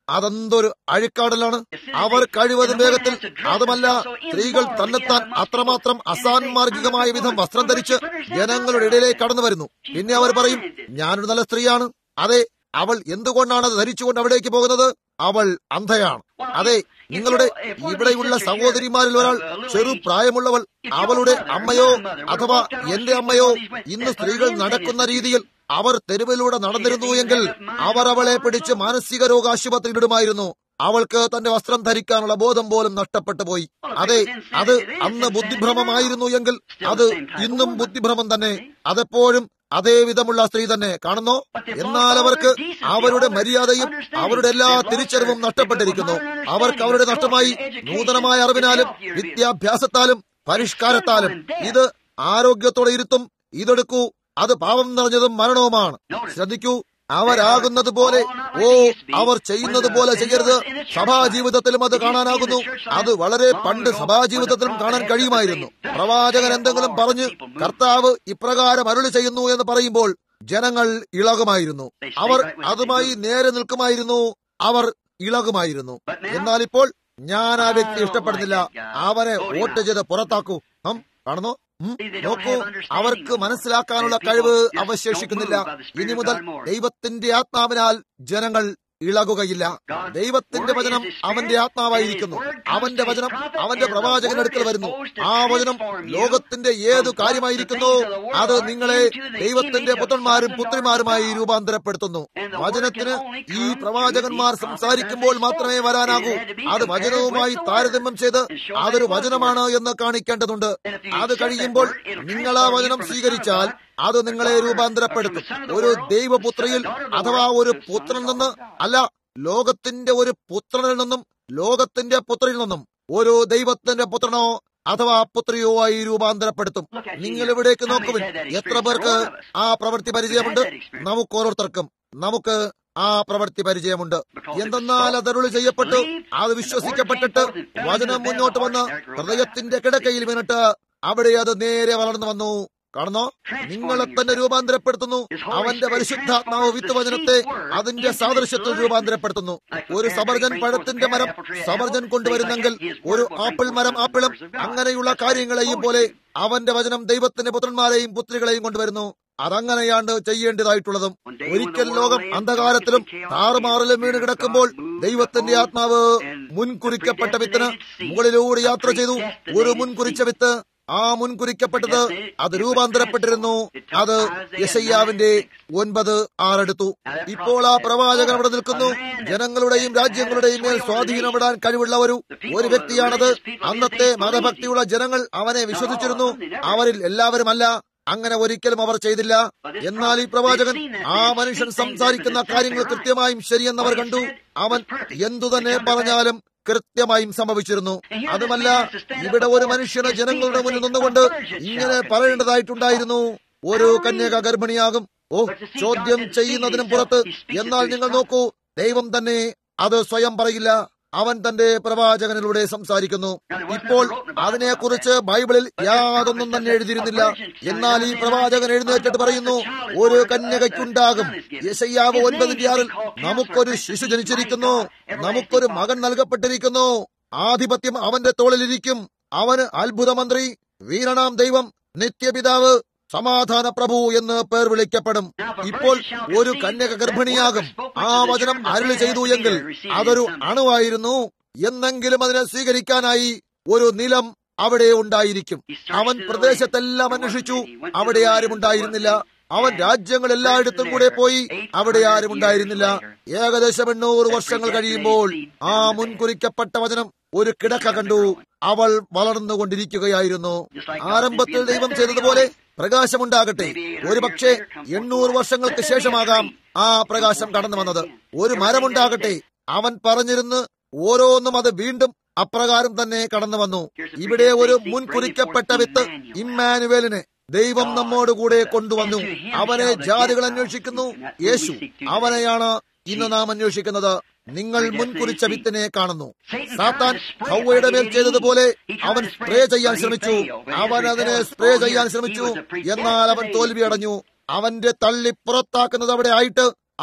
അതെന്തൊരു അഴിക്കാടലാണ് അവർ കഴിവതും വേഗത്തിൽ അതുമല്ല സ്ത്രീകൾ തന്നെത്താൻ അത്രമാത്രം അസാൻമാർഗികമായ വിധം വസ്ത്രം ധരിച്ച് ജനങ്ങളുടെ ഇടയിലേക്ക് കടന്നു വരുന്നു പിന്നെ അവർ പറയും ഞാനൊരു നല്ല സ്ത്രീയാണ് അതെ അവൾ എന്തുകൊണ്ടാണ് അത് ധരിച്ചുകൊണ്ട് അവിടേക്ക് പോകുന്നത് അവൾ അന്ധയാണ് അതെ നിങ്ങളുടെ ഇവിടെയുള്ള സഹോദരിമാരിൽ ഒരാൾ ചെറു പ്രായമുള്ളവൾ അവളുടെ അമ്മയോ അഥവാ എന്റെ അമ്മയോ ഇന്ന് സ്ത്രീകൾ നടക്കുന്ന രീതിയിൽ അവർ തെരുവിലൂടെ നടന്നിരുന്നു എങ്കിൽ അവർ അവളെ പിടിച്ച് മാനസിക രോഗ ആശുപത്രിയിലിടുമായിരുന്നു അവൾക്ക് തന്റെ വസ്ത്രം ധരിക്കാനുള്ള ബോധം പോലും നഷ്ടപ്പെട്ടു പോയി അതെ അത് അന്ന് ബുദ്ധിഭ്രമമായിരുന്നു എങ്കിൽ അത് ഇന്നും ബുദ്ധിഭ്രമം തന്നെ അതെപ്പോഴും അതേ വിധമുള്ള സ്ത്രീ തന്നെ കാണുന്നോ എന്നാൽ അവർക്ക് അവരുടെ മര്യാദയും അവരുടെ എല്ലാ തിരിച്ചറിവും നഷ്ടപ്പെട്ടിരിക്കുന്നു അവർക്ക് അവരുടെ നഷ്ടമായി നൂതനമായ അറിവിനാലും വിദ്യാഭ്യാസത്താലും പരിഷ്കാരത്താലും ഇത് ആരോഗ്യത്തോടെ ഇരുത്തും ഇതെടുക്കൂ അത് പാപം നിറഞ്ഞതും മരണവുമാണ് ശ്രദ്ധിക്കൂ അവരാകുന്നത് പോലെ ഓ അവർ ചെയ്യുന്നത് പോലെ ചെയ്യരുത് സഭാജീവിതത്തിലും അത് കാണാനാകുന്നു അത് വളരെ പണ്ട് സഭാജീവിതത്തിലും കാണാൻ കഴിയുമായിരുന്നു പ്രവാചകൻ എന്തെങ്കിലും പറഞ്ഞ് കർത്താവ് ഇപ്രകാരം അരുളി ചെയ്യുന്നു എന്ന് പറയുമ്പോൾ ജനങ്ങൾ ഇളകുമായിരുന്നു അവർ അതുമായി നേരെ നിൽക്കുമായിരുന്നു അവർ ഇളകുമായിരുന്നു എന്നാൽ ഇപ്പോൾ ഞാൻ ആ വ്യക്തി ഇഷ്ടപ്പെടുന്നില്ല അവനെ വോട്ട് ചെയ്ത് പുറത്താക്കൂ ഹം കാണുന്നു ഉം, നോക്കൂ അവർക്ക് മനസ്സിലാക്കാനുള്ള കഴിവ് അവശേഷിക്കുന്നില്ല ഇനി മുതൽ ദൈവത്തിന്റെ ആത്മാവിനാൽ ജനങ്ങൾ ഇളകുകയില്ല ദൈവത്തിന്റെ വചനം അവന്റെ ആത്മാവായിരിക്കുന്നു അവന്റെ വചനം അവന്റെ പ്രവാചകന്റെ അടുക്കൽ വരുന്നു ആ വചനം ലോകത്തിന്റെ ഏതു കാര്യമായിരിക്കുന്നു അത് നിങ്ങളെ ദൈവത്തിന്റെ പുത്രന്മാരും പുത്രിമാരുമായി രൂപാന്തരപ്പെടുത്തുന്നു വചനത്തിന് ഈ പ്രവാചകന്മാർ സംസാരിക്കുമ്പോൾ മാത്രമേ വരാനാകൂ അത് വചനവുമായി താരതമ്യം ചെയ്ത് അതൊരു വചനമാണ് എന്ന് കാണിക്കേണ്ടതുണ്ട് അത് കഴിയുമ്പോൾ നിങ്ങൾ ആ വചനം സ്വീകരിച്ചാൽ അത് നിങ്ങളെ രൂപാന്തരപ്പെടുത്തും ഒരു ദൈവപുത്രിയിൽ അഥവാ ഒരു പുത്രനിൽ നിന്ന് അല്ല ലോകത്തിന്റെ ഒരു പുത്രനിൽ നിന്നും ലോകത്തിന്റെ പുത്രിയിൽ നിന്നും ഒരു ദൈവത്തിന്റെ പുത്രനോ അഥവാ പുത്രിയോ ആയി രൂപാന്തരപ്പെടുത്തും നിങ്ങൾ ഇവിടേക്ക് നോക്കുവിൻ എത്ര പേർക്ക് ആ പ്രവൃത്തി പരിചയമുണ്ട് നമുക്ക് ഓരോരുത്തർക്കും നമുക്ക് ആ പ്രവൃത്തി പരിചയമുണ്ട് എന്തെന്നാൽ അതരുളി ചെയ്യപ്പെട്ടു അത് വിശ്വസിക്കപ്പെട്ടിട്ട് വചനം മുന്നോട്ട് വന്ന് ഹൃദയത്തിന്റെ കിടക്കയിൽ വീണിട്ട് അവിടെ അത് നേരെ വളർന്നു വന്നു കാണുന്നോ നിങ്ങളെ തന്നെ രൂപാന്തരപ്പെടുത്തുന്നു അവന്റെ പരിശുദ്ധാത്മാവ് വിത്തുവചനത്തെ അതിന്റെ സാദൃശ്യത്തിൽ രൂപാന്തരപ്പെടുത്തുന്നു ഒരു സബർജൻ പഴത്തിന്റെ മരം സബർജൻ കൊണ്ടുവരുന്നെങ്കിൽ ഒരു ആപ്പിൾ മരം ആപ്പിളും അങ്ങനെയുള്ള കാര്യങ്ങളെയും പോലെ അവന്റെ വചനം ദൈവത്തിന്റെ പുത്രന്മാരെയും പുത്രികളെയും കൊണ്ടുവരുന്നു അതങ്ങനെയാണ് ചെയ്യേണ്ടതായിട്ടുള്ളതും ഒരിക്കൽ ലോകം അന്ധകാരത്തിലും താറുമാറിലും വീണ് കിടക്കുമ്പോൾ ദൈവത്തിന്റെ ആത്മാവ് മുൻകുറിക്കപ്പെട്ട വിത്തിന് മുകളിലൂടെ യാത്ര ചെയ്തു ഒരു മുൻകുറിച്ച വിത്ത് ആ മുൻകുറിക്കപ്പെട്ടത് അത് രൂപാന്തരപ്പെട്ടിരുന്നു അത് യശയ്യാവിന്റെ ഒൻപത് ആറെടുത്തു ഇപ്പോൾ ആ പ്രവാചകൻ അവിടെ നിൽക്കുന്നു ജനങ്ങളുടെയും രാജ്യങ്ങളുടെയും മേൽ സ്വാധീനമിടാൻ കഴിവുള്ള ഒരു ഒരു വ്യക്തിയാണത് അന്നത്തെ മതഭക്തിയുള്ള ജനങ്ങൾ അവനെ വിശ്വസിച്ചിരുന്നു അവരിൽ എല്ലാവരുമല്ല അങ്ങനെ ഒരിക്കലും അവർ ചെയ്തില്ല എന്നാൽ ഈ പ്രവാചകൻ ആ മനുഷ്യൻ സംസാരിക്കുന്ന കാര്യങ്ങൾ കൃത്യമായും ശരിയെന്നവർ കണ്ടു അവൻ എന്തു തന്നെ പറഞ്ഞാലും കൃത്യമായും സംഭവിച്ചിരുന്നു അതുമല്ല ഇവിടെ ഒരു മനുഷ്യന് ജനങ്ങളുടെ മുന്നിൽ നിന്നുകൊണ്ട് ഇങ്ങനെ പറയേണ്ടതായിട്ടുണ്ടായിരുന്നു ഒരു കന്യക ഗർഭിണിയാകും ഓ ചോദ്യം ചെയ്യുന്നതിനും പുറത്ത് എന്നാൽ നിങ്ങൾ നോക്കൂ ദൈവം തന്നെ അത് സ്വയം പറയില്ല അവൻ തന്റെ പ്രവാചകനിലൂടെ സംസാരിക്കുന്നു ഇപ്പോൾ അതിനെക്കുറിച്ച് ബൈബിളിൽ യാതൊന്നും തന്നെ എഴുതിയിരുന്നില്ല എന്നാൽ ഈ പ്രവാചകൻ എഴുന്നേറ്റിട്ട് പറയുന്നു ഒരു കന്യകയ്ക്കുണ്ടാകും യശയ്യാവ് ഒൻപതിന്റെ ആറിൽ നമുക്കൊരു ശിശു ജനിച്ചിരിക്കുന്നു നമുക്കൊരു മകൻ നൽകപ്പെട്ടിരിക്കുന്നു ആധിപത്യം അവന്റെ തോളിലിരിക്കും അവന് അത്ഭുതമന്ത്രി വീരണാം ദൈവം നിത്യപിതാവ് സമാധാന പ്രഭു എന്ന് പേർ വിളിക്കപ്പെടും ഇപ്പോൾ ഒരു കന്യക ഗർഭിണിയാകും ആ വചനം അരുളി ചെയ്തു എങ്കിൽ അതൊരു അണുവായിരുന്നു എന്നെങ്കിലും അതിനെ സ്വീകരിക്കാനായി ഒരു നിലം അവിടെ ഉണ്ടായിരിക്കും അവൻ പ്രദേശത്തെല്ലാം അന്വേഷിച്ചു അവിടെ ആരും ഉണ്ടായിരുന്നില്ല അവൻ രാജ്യങ്ങൾ എല്ലായിടത്തും കൂടെ പോയി അവിടെ ആരും ഉണ്ടായിരുന്നില്ല ഏകദേശം എണ്ണൂറ് വർഷങ്ങൾ കഴിയുമ്പോൾ ആ മുൻകുറിക്കപ്പെട്ട വചനം ഒരു കിടക്ക കണ്ടു അവൾ വളർന്നുകൊണ്ടിരിക്കുകയായിരുന്നു ആരംഭത്തിൽ ദൈവം ചെയ്തതുപോലെ പ്രകാശമുണ്ടാകട്ടെ ഒരു പക്ഷേ എണ്ണൂറ് വർഷങ്ങൾക്ക് ശേഷമാകാം ആ പ്രകാശം കടന്നു വന്നത് ഒരു മരമുണ്ടാകട്ടെ അവൻ പറഞ്ഞിരുന്ന് ഓരോന്നും അത് വീണ്ടും അപ്രകാരം തന്നെ കടന്നു വന്നു ഇവിടെ ഒരു മുൻകുറിക്കപ്പെട്ട വിത്ത് ഇമ്മാനുവേലിനെ ദൈവം നമ്മോടുകൂടെ കൊണ്ടുവന്നു അവനെ ജാതികൾ അന്വേഷിക്കുന്നു യേശു അവനെയാണ് ഇന്ന് നാം അന്വേഷിക്കുന്നത് നിങ്ങൾ മുൻകുറിച്ച വിത്തിനെ കാണുന്നു സാത്താൻ ഹൗവയുടെ മേൽ ചെയ്തതുപോലെ അവൻ സ്പ്രേ ചെയ്യാൻ ശ്രമിച്ചു അവൻ അതിനെ സ്പ്രേ ചെയ്യാൻ ശ്രമിച്ചു എന്നാൽ അവൻ തോൽവി അടഞ്ഞു അവന്റെ തള്ളി പുറത്താക്കുന്നത് അവിടെ ആയിട്ട് അവൻ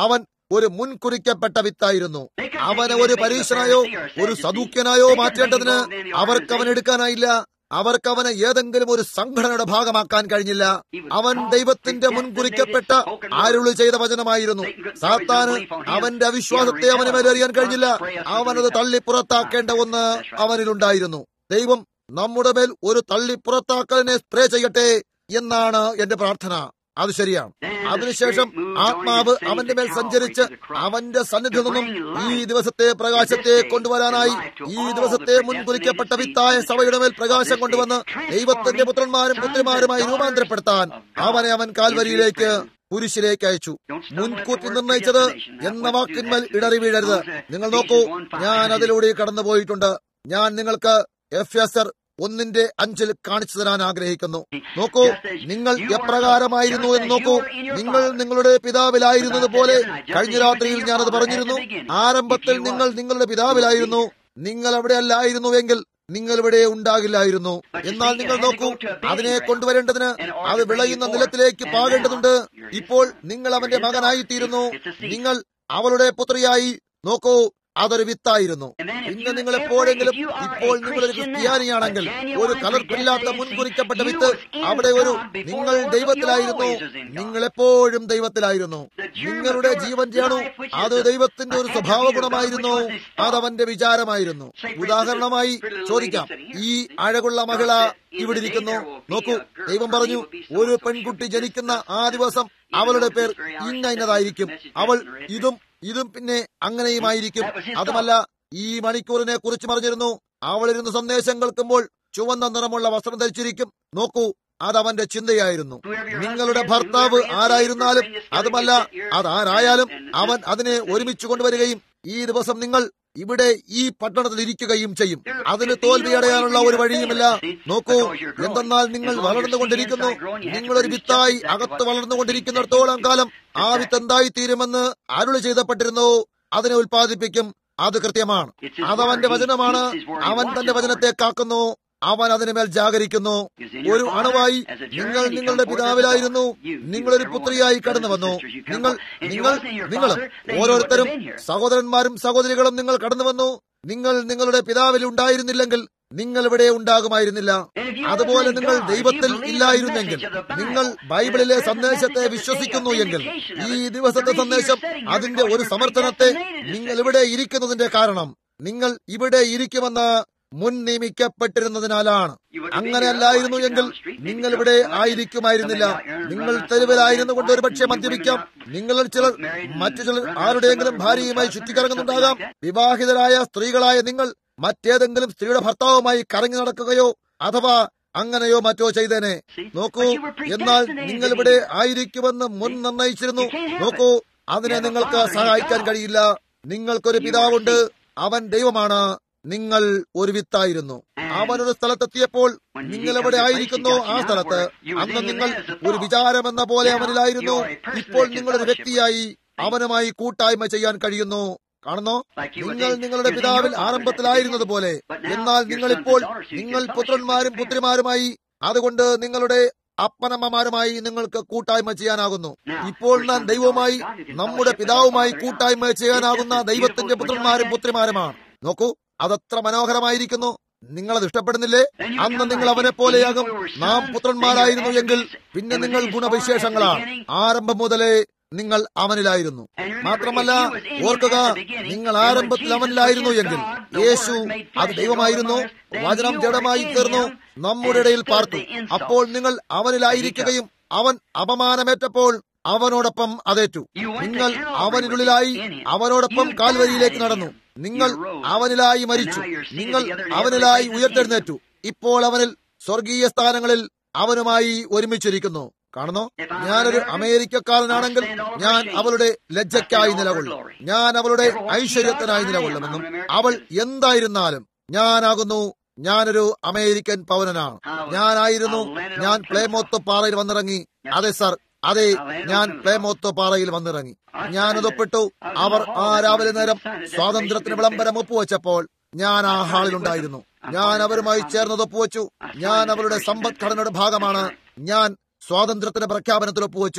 ഒരു മുൻകുറിക്കപ്പെട്ട വിത്തായിരുന്നു അവനെ ഒരു പരീക്ഷനായോ ഒരു സദൂക്യനായോ മാറ്റേണ്ടതിന് അവർക്ക് അവൻ എടുക്കാനായില്ല അവർക്ക് അവനെ ഏതെങ്കിലും ഒരു സംഘടനയുടെ ഭാഗമാക്കാൻ കഴിഞ്ഞില്ല അവൻ ദൈവത്തിന്റെ മുൻകുറിക്കപ്പെട്ട ആരുളി ചെയ്ത വചനമായിരുന്നു സാത്താന് അവന്റെ അവിശ്വാസത്തെ അവന് മേലെറിയാൻ കഴിഞ്ഞില്ല അവനത് തള്ളി പുറത്താക്കേണ്ട ഒന്ന് അവനിലുണ്ടായിരുന്നു ദൈവം നമ്മുടെ മേൽ ഒരു തള്ളി പുറത്താക്കലിനെ സ്പ്രേ ചെയ്യട്ടെ എന്നാണ് എന്റെ പ്രാർത്ഥന അത് ശരിയാണ് അതിനുശേഷം ആത്മാവ് അവന്റെ മേൽ സഞ്ചരിച്ച് അവന്റെ സന്നിധിയിൽ നിന്നും ഈ ദിവസത്തെ പ്രകാശത്തെ കൊണ്ടുവരാനായി ഈ ദിവസത്തെ മുൻകുറിക്കപ്പെട്ട വിത്തായ സഭയുടെ മേൽ പ്രകാശം കൊണ്ടുവന്ന് ദൈവത്തിന്റെ പുത്രന്മാരും പുത്രിമാരുമായി രൂപാന്തരപ്പെടുത്താൻ അവനെ അവൻ കാൽവരിയിലേക്ക് കുരിശിലേക്ക് അയച്ചു മുൻകൂട്ടി നിർണയിച്ചത് എന്ന വാക്കിന്മേൽ ഇടറി വീഴരുത് നിങ്ങൾ നോക്കൂ ഞാൻ അതിലൂടെ കടന്നു പോയിട്ടുണ്ട് ഞാൻ നിങ്ങൾക്ക് എഫ് എസ് ആർ ഒന്നിന്റെ അഞ്ചിൽ കാണിച്ചു തരാൻ ആഗ്രഹിക്കുന്നു നോക്കൂ നിങ്ങൾ എപ്രകാരമായിരുന്നു എന്ന് നോക്കൂ നിങ്ങൾ നിങ്ങളുടെ പിതാവിലായിരുന്നത് പോലെ കഴിഞ്ഞ രാത്രിയിൽ ഞാനത് പറഞ്ഞിരുന്നു ആരംഭത്തിൽ നിങ്ങൾ നിങ്ങളുടെ പിതാവിലായിരുന്നു നിങ്ങൾ അവിടെ അല്ലായിരുന്നുവെങ്കിൽ നിങ്ങൾ ഇവിടെ ഉണ്ടാകില്ലായിരുന്നു എന്നാൽ നിങ്ങൾ നോക്കൂ അതിനെ കൊണ്ടുവരേണ്ടതിന് അത് വിളയുന്ന നിലത്തിലേക്ക് പാകേണ്ടതുണ്ട് ഇപ്പോൾ നിങ്ങൾ അവന്റെ മകനായിത്തീരുന്നു നിങ്ങൾ അവളുടെ പുത്രിയായി നോക്കൂ അതൊരു വിത്തായിരുന്നു പിന്നെ നിങ്ങൾ എപ്പോഴെങ്കിലും ഇപ്പോൾ നിങ്ങളൊരു ക്രിസ്ത്യാനിയാണെങ്കിൽ ഒരു കലർപ്പില്ലാത്ത മുൻകുറിക്കപ്പെട്ട വിത്ത് അവിടെ ഒരു നിങ്ങൾ ദൈവത്തിലായിരുന്നു നിങ്ങൾ എപ്പോഴും ദൈവത്തിലായിരുന്നു നിങ്ങളുടെ ജീവൻ ചെയ്യണു അത് ദൈവത്തിന്റെ ഒരു സ്വഭാവ ഗുണമായിരുന്നു അതവന്റെ വിചാരമായിരുന്നു ഉദാഹരണമായി ചോദിക്കാം ഈ അഴകുള്ള മഹിള ഇവിടെ ഇരിക്കുന്നു നോക്കൂ ദൈവം പറഞ്ഞു ഒരു പെൺകുട്ടി ജനിക്കുന്ന ആ ദിവസം അവളുടെ പേർ ഇന്ന ഇന്നതായിരിക്കും അവൾ ഇതും ഇതും പിന്നെ അങ്ങനെയുമായിരിക്കും അതുമല്ല ഈ മണിക്കൂറിനെ കുറിച്ച് പറഞ്ഞിരുന്നു അവളിരുന്ന് സന്ദേശം കേൾക്കുമ്പോൾ ചുവന്ന നിറമുള്ള വസ്ത്രം ധരിച്ചിരിക്കും നോക്കൂ അത് അവന്റെ ചിന്തയായിരുന്നു നിങ്ങളുടെ ഭർത്താവ് ആരായിരുന്നാലും അതുമല്ല അതാരായാലും അവൻ അതിനെ ഒരുമിച്ച് കൊണ്ടുവരികയും ഈ ദിവസം നിങ്ങൾ ഇവിടെ ഈ പട്ടണത്തിൽ ഇരിക്കുകയും ചെയ്യും അതിന് തോൽവിയടയാനുള്ള ഒരു വഴിയുമില്ല നോക്കൂ എന്തെന്നാൽ നിങ്ങൾ വളർന്നുകൊണ്ടിരിക്കുന്നു നിങ്ങളൊരു വിത്തായി അകത്ത് വളർന്നുകൊണ്ടിരിക്കുന്നിടത്തോളം കാലം ആ വിത്ത് എന്തായി തീരുമെന്ന് അരുളി ചെയ്തപ്പെട്ടിരുന്നു അതിനെ ഉൽപ്പാദിപ്പിക്കും അത് കൃത്യമാണ് അതവന്റെ വചനമാണ് അവൻ തന്റെ വചനത്തെ കാക്കുന്നു അവൻ അതിനുമേൽ ജാഗരിക്കുന്നു ഒരു അണുവായി നിങ്ങൾ നിങ്ങളുടെ പിതാവിലായിരുന്നു നിങ്ങളൊരു പുത്രിയായി കടന്നു വന്നു നിങ്ങൾ നിങ്ങൾ നിങ്ങളും ഓരോരുത്തരും സഹോദരന്മാരും സഹോദരികളും നിങ്ങൾ കടന്നു വന്നു നിങ്ങൾ നിങ്ങളുടെ പിതാവിൽ ഉണ്ടായിരുന്നില്ലെങ്കിൽ നിങ്ങൾ ഇവിടെ ഉണ്ടാകുമായിരുന്നില്ല അതുപോലെ നിങ്ങൾ ദൈവത്തിൽ ഇല്ലായിരുന്നെങ്കിൽ നിങ്ങൾ ബൈബിളിലെ സന്ദേശത്തെ വിശ്വസിക്കുന്നു എങ്കിൽ ഈ ദിവസത്തെ സന്ദേശം അതിന്റെ ഒരു സമർത്ഥനത്തെ നിങ്ങൾ ഇവിടെ ഇരിക്കുന്നതിന്റെ കാരണം നിങ്ങൾ ഇവിടെ ഇരിക്കുമെന്ന് മുൻ നിയമിക്കപ്പെട്ടിരുന്നതിനാലാണ് അങ്ങനെയല്ലായിരുന്നു എങ്കിൽ നിങ്ങൾ ഇവിടെ ആയിരിക്കുമായിരുന്നില്ല നിങ്ങൾ തെരുവിലായിരുന്നു കൊണ്ട് ഒരുപക്ഷെ മദ്യപിക്കാം നിങ്ങളിൽ ചിലർ മറ്റു ചിലർ ആരുടെയെങ്കിലും ഭാര്യയുമായി ചുറ്റിക്കറങ്ങുന്നുണ്ടാകാം വിവാഹിതരായ സ്ത്രീകളായ നിങ്ങൾ മറ്റേതെങ്കിലും സ്ത്രീയുടെ ഭർത്താവുമായി കറങ്ങി നടക്കുകയോ അഥവാ അങ്ങനെയോ മറ്റോ ചെയ്തേനെ നോക്കൂ എന്നാൽ നിങ്ങൾ ഇവിടെ ആയിരിക്കുമെന്ന് മുൻ നിർണയിച്ചിരുന്നു നോക്കൂ അതിനെ നിങ്ങൾക്ക് സഹായിക്കാൻ കഴിയില്ല നിങ്ങൾക്കൊരു പിതാവുണ്ട് അവൻ ദൈവമാണ് നിങ്ങൾ ഒരു വിത്തായിരുന്നു അവനൊരു സ്ഥലത്തെത്തിയപ്പോൾ നിങ്ങൾ എവിടെ ആയിരിക്കുന്നോ ആ സ്ഥലത്ത് അന്ന് നിങ്ങൾ ഒരു വിചാരമെന്ന പോലെ അവനിലായിരുന്നു ഇപ്പോൾ നിങ്ങളൊരു വ്യക്തിയായി അവനുമായി കൂട്ടായ്മ ചെയ്യാൻ കഴിയുന്നു കാണുന്നോ നിങ്ങൾ നിങ്ങളുടെ പിതാവിൽ ആരംഭത്തിലായിരുന്നത് പോലെ എന്നാൽ നിങ്ങൾ ഇപ്പോൾ നിങ്ങൾ പുത്രന്മാരും പുത്രിമാരുമായി അതുകൊണ്ട് നിങ്ങളുടെ അപ്പനമ്മമാരുമായി നിങ്ങൾക്ക് കൂട്ടായ്മ ചെയ്യാനാകുന്നു ഇപ്പോൾ നാം ദൈവവുമായി നമ്മുടെ പിതാവുമായി കൂട്ടായ്മ ചെയ്യാനാകുന്ന ദൈവത്തിന്റെ പുത്രന്മാരും പുത്രിമാരുമാണ് നോക്കൂ അതത്ര മനോഹരമായിരിക്കുന്നു നിങ്ങളത് ഇഷ്ടപ്പെടുന്നില്ലേ അന്ന് നിങ്ങൾ അവനെ പോലെയാകും നാം പുത്രന്മാരായിരുന്നു എങ്കിൽ പിന്നെ നിങ്ങൾ ഗുണവിശേഷങ്ങളാണ് ആരംഭം മുതലേ നിങ്ങൾ അവനിലായിരുന്നു മാത്രമല്ല ഓർക്കുക നിങ്ങൾ ആരംഭത്തിൽ അവനിലായിരുന്നു എങ്കിൽ യേശു അത് ദൈവമായിരുന്നു വചനം ജഡമായി തീർന്നു നമ്മുടെ ഇടയിൽ പാർത്തു അപ്പോൾ നിങ്ങൾ അവനിലായിരിക്കുകയും അവൻ അപമാനമേറ്റപ്പോൾ അവനോടൊപ്പം അതേറ്റു നിങ്ങൾ അവനിനുള്ളിലായി അവനോടൊപ്പം കാൽവരിയിലേക്ക് നടന്നു നിങ്ങൾ അവനിലായി മരിച്ചു നിങ്ങൾ അവനിലായി ഉയർത്തെഴുന്നേറ്റു ഇപ്പോൾ അവനിൽ സ്വർഗീയ സ്ഥാനങ്ങളിൽ അവനുമായി ഒരുമിച്ചിരിക്കുന്നു കാണുന്നോ ഞാനൊരു അമേരിക്കക്കാരനാണെങ്കിൽ ഞാൻ അവളുടെ ലജ്ജയ്ക്കായി നിലകൊള്ളും ഞാൻ അവളുടെ ഐശ്വര്യത്തിനായി നിലകൊള്ളുമെന്നും അവൾ എന്തായിരുന്നാലും ഞാനാകുന്നു ഞാനൊരു അമേരിക്കൻ പൗരനാണ് ഞാനായിരുന്നു ഞാൻ പ്ലേമോത്ത് പാറയിൽ വന്നിറങ്ങി അതെ സർ അതെ ഞാൻ പ്ലേമോത്ത് പാറയിൽ വന്നിറങ്ങി ഞാൻ ഒതപ്പെട്ടു അവർ ആ രാവിലെ നേരം സ്വാതന്ത്ര്യത്തിന് വിളംബരം ഒപ്പുവെച്ചപ്പോൾ ഞാൻ ആ ഹാളിലുണ്ടായിരുന്നു ഞാൻ അവരുമായി ചേർന്ന് ഒപ്പുവെച്ചു ഞാൻ അവരുടെ സമ്പദ്ഘടനയുടെ ഭാഗമാണ് ഞാൻ സ്വാതന്ത്ര്യത്തിന്റെ പ്രഖ്യാപനത്തിൽ ഒപ്പുവെച്ചു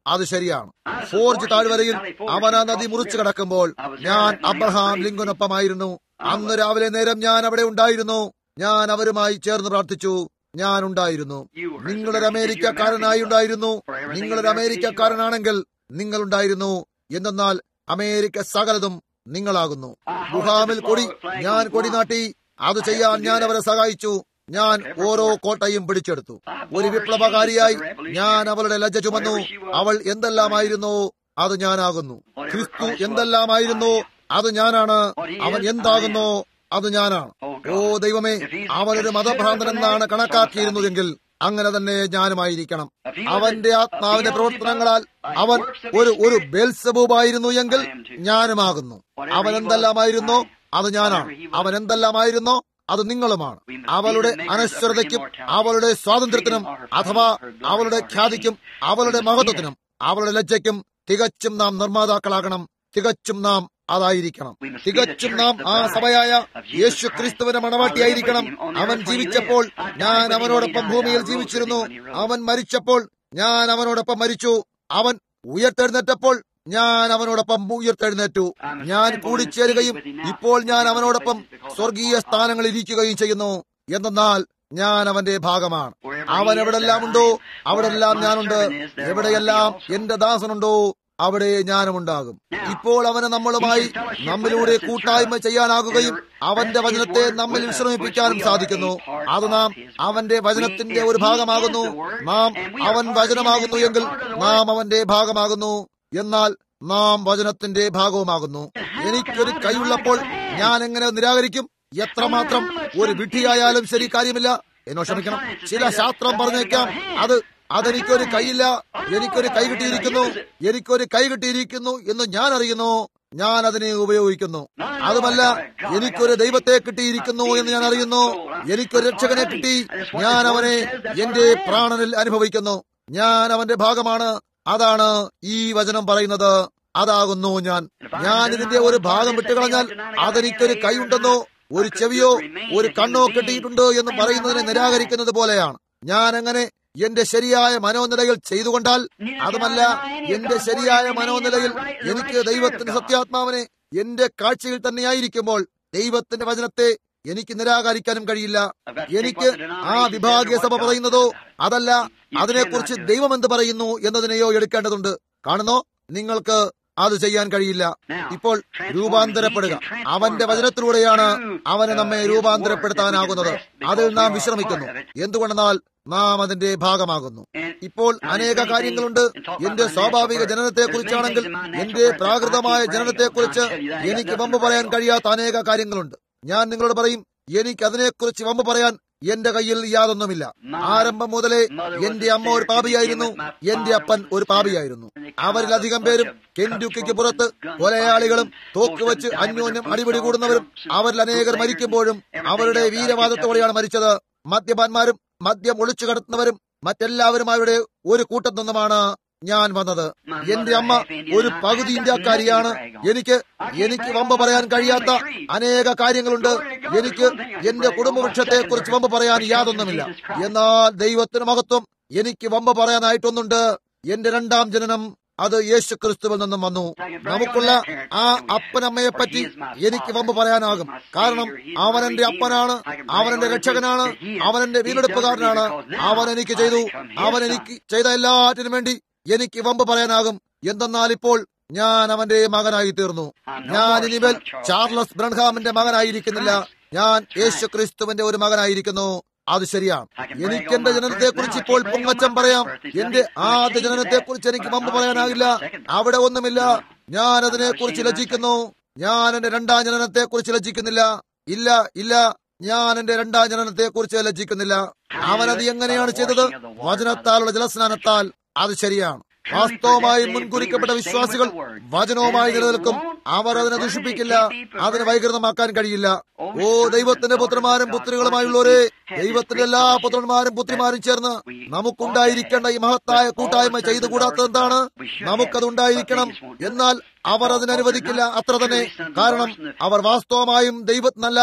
അത് ശരിയാണ് ഫോർജ് താഴ്വരയിൽ അവൻ ആ നദി മുറിച്ചു കടക്കുമ്പോൾ ഞാൻ അബ്രഹാം ലിങ്കനൊപ്പമായിരുന്നു അന്ന് രാവിലെ നേരം ഞാൻ അവിടെ ഉണ്ടായിരുന്നു ഞാൻ അവരുമായി ചേർന്ന് പ്രാർത്ഥിച്ചു ഞാൻ ഉണ്ടായിരുന്നു നിങ്ങളൊരു അമേരിക്കക്കാരനായി ഉണ്ടായിരുന്നു നിങ്ങളൊരു അമേരിക്കക്കാരനാണെങ്കിൽ നിങ്ങൾ ഉണ്ടായിരുന്നു എന്തെന്നാൽ അമേരിക്ക സകലതും നിങ്ങളാകുന്നു ഗുഹാമിൽ കൊടി ഞാൻ കൊടി നാട്ടി അത് ചെയ്യാൻ ഞാൻ അവരെ സഹായിച്ചു ഞാൻ ഓരോ കോട്ടയും പിടിച്ചെടുത്തു ഒരു വിപ്ലവകാരിയായി ഞാൻ അവളുടെ ലജ്ജ ചുമന്നു അവൾ എന്തെല്ലാമായിരുന്നു അത് ഞാനാകുന്നു ക്രിസ്തു എന്തെല്ലാമായിരുന്നു അത് ഞാനാണ് അവൻ എന്താകുന്നു അത് ഞാനാണ് ഓ ദൈവമേ അവനൊരു മതഭ്രാന്തനെന്നാണ് കണക്കാക്കിയിരുന്നതെങ്കിൽ അങ്ങനെ തന്നെ ഞാനുമായിരിക്കണം അവന്റെ ആത്മാവിന്റെ പ്രവർത്തനങ്ങളാൽ അവൻ ഒരു ഒരു ബേൽസബൂബായിരുന്നു എങ്കിൽ ഞാനുമാകുന്നു അവൻ എന്തെല്ലാമായിരുന്നോ അത് ഞാനാണ് അവൻ എന്തെല്ലാമായിരുന്നോ അത് നിങ്ങളുമാണ് അവളുടെ അനശ്വരതയ്ക്കും അവളുടെ സ്വാതന്ത്ര്യത്തിനും അഥവാ അവളുടെ ഖ്യാതിക്കും അവളുടെ മഹത്വത്തിനും അവളുടെ ലജ്ജയ്ക്കും തികച്ചും നാം നിർമ്മാതാക്കളാകണം തികച്ചും നാം അതായിരിക്കണം തികച്ചും നാം ആ സഭയായ യേശു ക്രിസ്തുവിന്റെ മണവാട്ടിയായിരിക്കണം അവൻ ജീവിച്ചപ്പോൾ ഞാൻ അവനോടൊപ്പം ഭൂമിയിൽ ജീവിച്ചിരുന്നു അവൻ മരിച്ചപ്പോൾ ഞാൻ അവനോടൊപ്പം മരിച്ചു അവൻ ഉയർത്തെഴുന്നേറ്റപ്പോൾ ഞാൻ അവനോടൊപ്പം ഉയർത്തെഴുന്നേറ്റു ഞാൻ കൂടിച്ചേരുകയും ഇപ്പോൾ ഞാൻ അവനോടൊപ്പം സ്വർഗീയ സ്ഥാനങ്ങളിൽ ഇരിക്കുകയും ചെയ്യുന്നു എന്തെന്നാൽ ഞാൻ അവന്റെ ഭാഗമാണ് അവൻ എവിടെല്ലാം ഉണ്ടോ അവിടെല്ലാം ഞാനുണ്ട് എവിടെയെല്ലാം എന്റെ ദാസനുണ്ടോ അവിടെ ഞാനുമുണ്ടാകും ഇപ്പോൾ അവന് നമ്മളുമായി നമ്മിലൂടെ കൂട്ടായ്മ ചെയ്യാനാകുകയും അവന്റെ വചനത്തെ നമ്മിൽ വിശ്രമിപ്പിക്കാനും സാധിക്കുന്നു അത് നാം അവന്റെ വചനത്തിന്റെ ഒരു ഭാഗമാകുന്നു നാം അവൻ വചനമാകുന്നു എങ്കിൽ നാം അവന്റെ ഭാഗമാകുന്നു എന്നാൽ നാം വചനത്തിന്റെ ഭാഗവുമാകുന്നു എനിക്കൊരു കൈയുള്ളപ്പോൾ ഞാൻ എങ്ങനെ നിരാകരിക്കും എത്രമാത്രം ഒരു വിഡ്ഢിയായാലും ശരി കാര്യമില്ല എന്നോ ക്ഷമിക്കണം ചില ശാസ്ത്രം പറഞ്ഞേക്കാം അത് അതെനിക്കൊരു കൈയില്ല എനിക്കൊരു കൈ കിട്ടിയിരിക്കുന്നു എനിക്കൊരു കൈ കിട്ടിയിരിക്കുന്നു എന്ന് ഞാൻ അറിയുന്നു ഞാൻ അതിനെ ഉപയോഗിക്കുന്നു അതുമല്ല എനിക്കൊരു ദൈവത്തെ കിട്ടിയിരിക്കുന്നു എന്ന് ഞാൻ അറിയുന്നു എനിക്കൊരു രക്ഷകനെ കിട്ടി ഞാൻ അവനെ എന്റെ പ്രാണനിൽ അനുഭവിക്കുന്നു ഞാൻ അവന്റെ ഭാഗമാണ് അതാണ് ഈ വചനം പറയുന്നത് അതാകുന്നു ഞാൻ ഞാൻ ഇതിന്റെ ഒരു ഭാഗം വിട്ടുകളഞ്ഞാൽ അതെനിക്കൊരു കൈയുണ്ടെന്നോ ഒരു ചെവിയോ ഒരു കണ്ണോ കെട്ടിയിട്ടുണ്ടോ എന്ന് പറയുന്നതിനെ നിരാകരിക്കുന്നത് പോലെയാണ് ഞാൻ അങ്ങനെ എന്റെ ശരിയായ മനോനിലയിൽ ചെയ്തുകൊണ്ടാൽ അതുമല്ല എന്റെ ശരിയായ മനോനിലയിൽ എനിക്ക് ദൈവത്തിന്റെ സത്യാത്മാവിനെ എന്റെ കാഴ്ചയിൽ തന്നെയായിരിക്കുമ്പോൾ ദൈവത്തിന്റെ വചനത്തെ എനിക്ക് നിരാകരിക്കാനും കഴിയില്ല എനിക്ക് ആ വിഭാഗീയ സഭ പറയുന്നതോ അതല്ല അതിനെക്കുറിച്ച് ദൈവം എന്ത് പറയുന്നു എന്നതിനെയോ എടുക്കേണ്ടതുണ്ട് കാണുന്നോ നിങ്ങൾക്ക് അത് ചെയ്യാൻ കഴിയില്ല ഇപ്പോൾ രൂപാന്തരപ്പെടുക അവന്റെ വചനത്തിലൂടെയാണ് അവനെ നമ്മെ രൂപാന്തരപ്പെടുത്താനാകുന്നത് അതിൽ നാം വിശ്രമിക്കുന്നു എന്തുകൊണ്ടെന്നാൽ നാം അതിന്റെ ഭാഗമാകുന്നു ഇപ്പോൾ അനേക കാര്യങ്ങളുണ്ട് എന്റെ സ്വാഭാവിക ജനനത്തെ കുറിച്ചാണെങ്കിൽ എന്റെ പ്രാകൃതമായ ജനനത്തെ കുറിച്ച് എനിക്ക് വമ്പ് പറയാൻ കഴിയാത്ത അനേക കാര്യങ്ങളുണ്ട് ഞാൻ നിങ്ങളോട് പറയും എനിക്ക് അതിനെക്കുറിച്ച് വമ്പ് പറയാൻ എന്റെ കയ്യിൽ യാതൊന്നുമില്ല ആരംഭം മുതലേ എന്റെ അമ്മ ഒരു പാപിയായിരുന്നു എന്റെ അപ്പൻ ഒരു പാപിയായിരുന്നു അവരിലധികം പേരും കെൻഡുക്കിക്ക് പുറത്ത് കൊലയാളികളും തോക്ക് വെച്ച് അന്യോന്യം അടിപിടി കൂടുന്നവരും അവരിൽ അനേകർ മരിക്കുമ്പോഴും അവരുടെ വീരവാദത്തോടെയാണ് മരിച്ചത് മദ്യപാന്മാരും മദ്യം ഒളിച്ചു കടത്തുന്നവരും മറ്റെല്ലാവരും അവരുടെ ഒരു കൂട്ടത്തിൽ നിന്നുമാണ് ഞാൻ വന്നത് എന്റെ അമ്മ ഒരു പകുതി ഇന്ത്യക്കാരിയാണ് എനിക്ക് എനിക്ക് വമ്പ പറയാൻ കഴിയാത്ത അനേക കാര്യങ്ങളുണ്ട് എനിക്ക് എന്റെ കുടുംബവൃക്ഷത്തെ കുറിച്ച് വമ്പ പറയാൻ യാതൊന്നുമില്ല എന്നാൽ ദൈവത്തിന് മഹത്വം എനിക്ക് വമ്പ പറയാനായിട്ടൊന്നുണ്ട് എന്റെ രണ്ടാം ജനനം അത് യേശു ക്രിസ്തുവിൽ നിന്നും വന്നു നമുക്കുള്ള ആ അപ്പനമ്മയെ പറ്റി എനിക്ക് വമ്പ് പറയാനാകും കാരണം അവൻ എന്റെ അപ്പനാണ് അവൻ എന്റെ രക്ഷകനാണ് അവൻ എന്റെ വീണ്ടെടുപ്പുകാരനാണ് അവൻ എനിക്ക് ചെയ്തു അവൻ എനിക്ക് ചെയ്ത എല്ലാറ്റിനും വേണ്ടി എനിക്ക് വമ്പ് പറയാനാകും എന്തെന്നാൽ ഇപ്പോൾ ഞാൻ അവന്റെ മകനായി തീർന്നു ഞാൻ ഇനിമേൽ ചാർലസ് ബ്രൺഹാമിന്റെ മകനായിരിക്കുന്നില്ല ഞാൻ യേശു ക്രിസ്തുവിന്റെ ഒരു മകനായിരിക്കുന്നു അത് ശരിയാണ് എനിക്ക് എന്റെ ജനനത്തെ കുറിച്ച് ഇപ്പോൾ പൊങ്ങച്ചം പറയാം എന്റെ ആദ്യ ജനനത്തെ കുറിച്ച് എനിക്ക് വമ്പ് പറയാനാകില്ല അവിടെ ഒന്നുമില്ല ഞാൻ അതിനെ കുറിച്ച് ലജ്ജിക്കുന്നു ഞാൻ എന്റെ രണ്ടാം ജനനത്തെ കുറിച്ച് ലജ്ജിക്കുന്നില്ല ഇല്ല ഇല്ല ഞാൻ എന്റെ രണ്ടാം ജനനത്തെ കുറിച്ച് ലജ്ജിക്കുന്നില്ല അവനത് എങ്ങനെയാണ് ചെയ്തത് വചനത്താലുള്ള ജലസ്നാനത്താൽ അത് ശരിയാണ് വാസ്തവമായി മുൻകുറിക്കപ്പെട്ട വിശ്വാസികൾ വചനവുമായി നിലനിൽക്കും അവർ അതിനെ ദുഷിപ്പിക്കില്ല അതിനെ വൈകൃതമാക്കാൻ കഴിയില്ല ഓ ദൈവത്തിന്റെ പുത്രന്മാരും പുത്രികളുമായുള്ളവരെ ദൈവത്തിന്റെ എല്ലാ പുത്രന്മാരും പുത്രിമാരും ചേർന്ന് നമുക്കുണ്ടായിരിക്കേണ്ട ഈ മഹത്തായ കൂട്ടായ്മ ചെയ്തുകൂടാത്തത് എന്താണ് നമുക്കത് ഉണ്ടായിരിക്കണം എന്നാൽ അവർ അതിനനുവദിക്കില്ല അത്ര തന്നെ കാരണം അവർ വാസ്തവമായും ദൈവത്തിനല്ല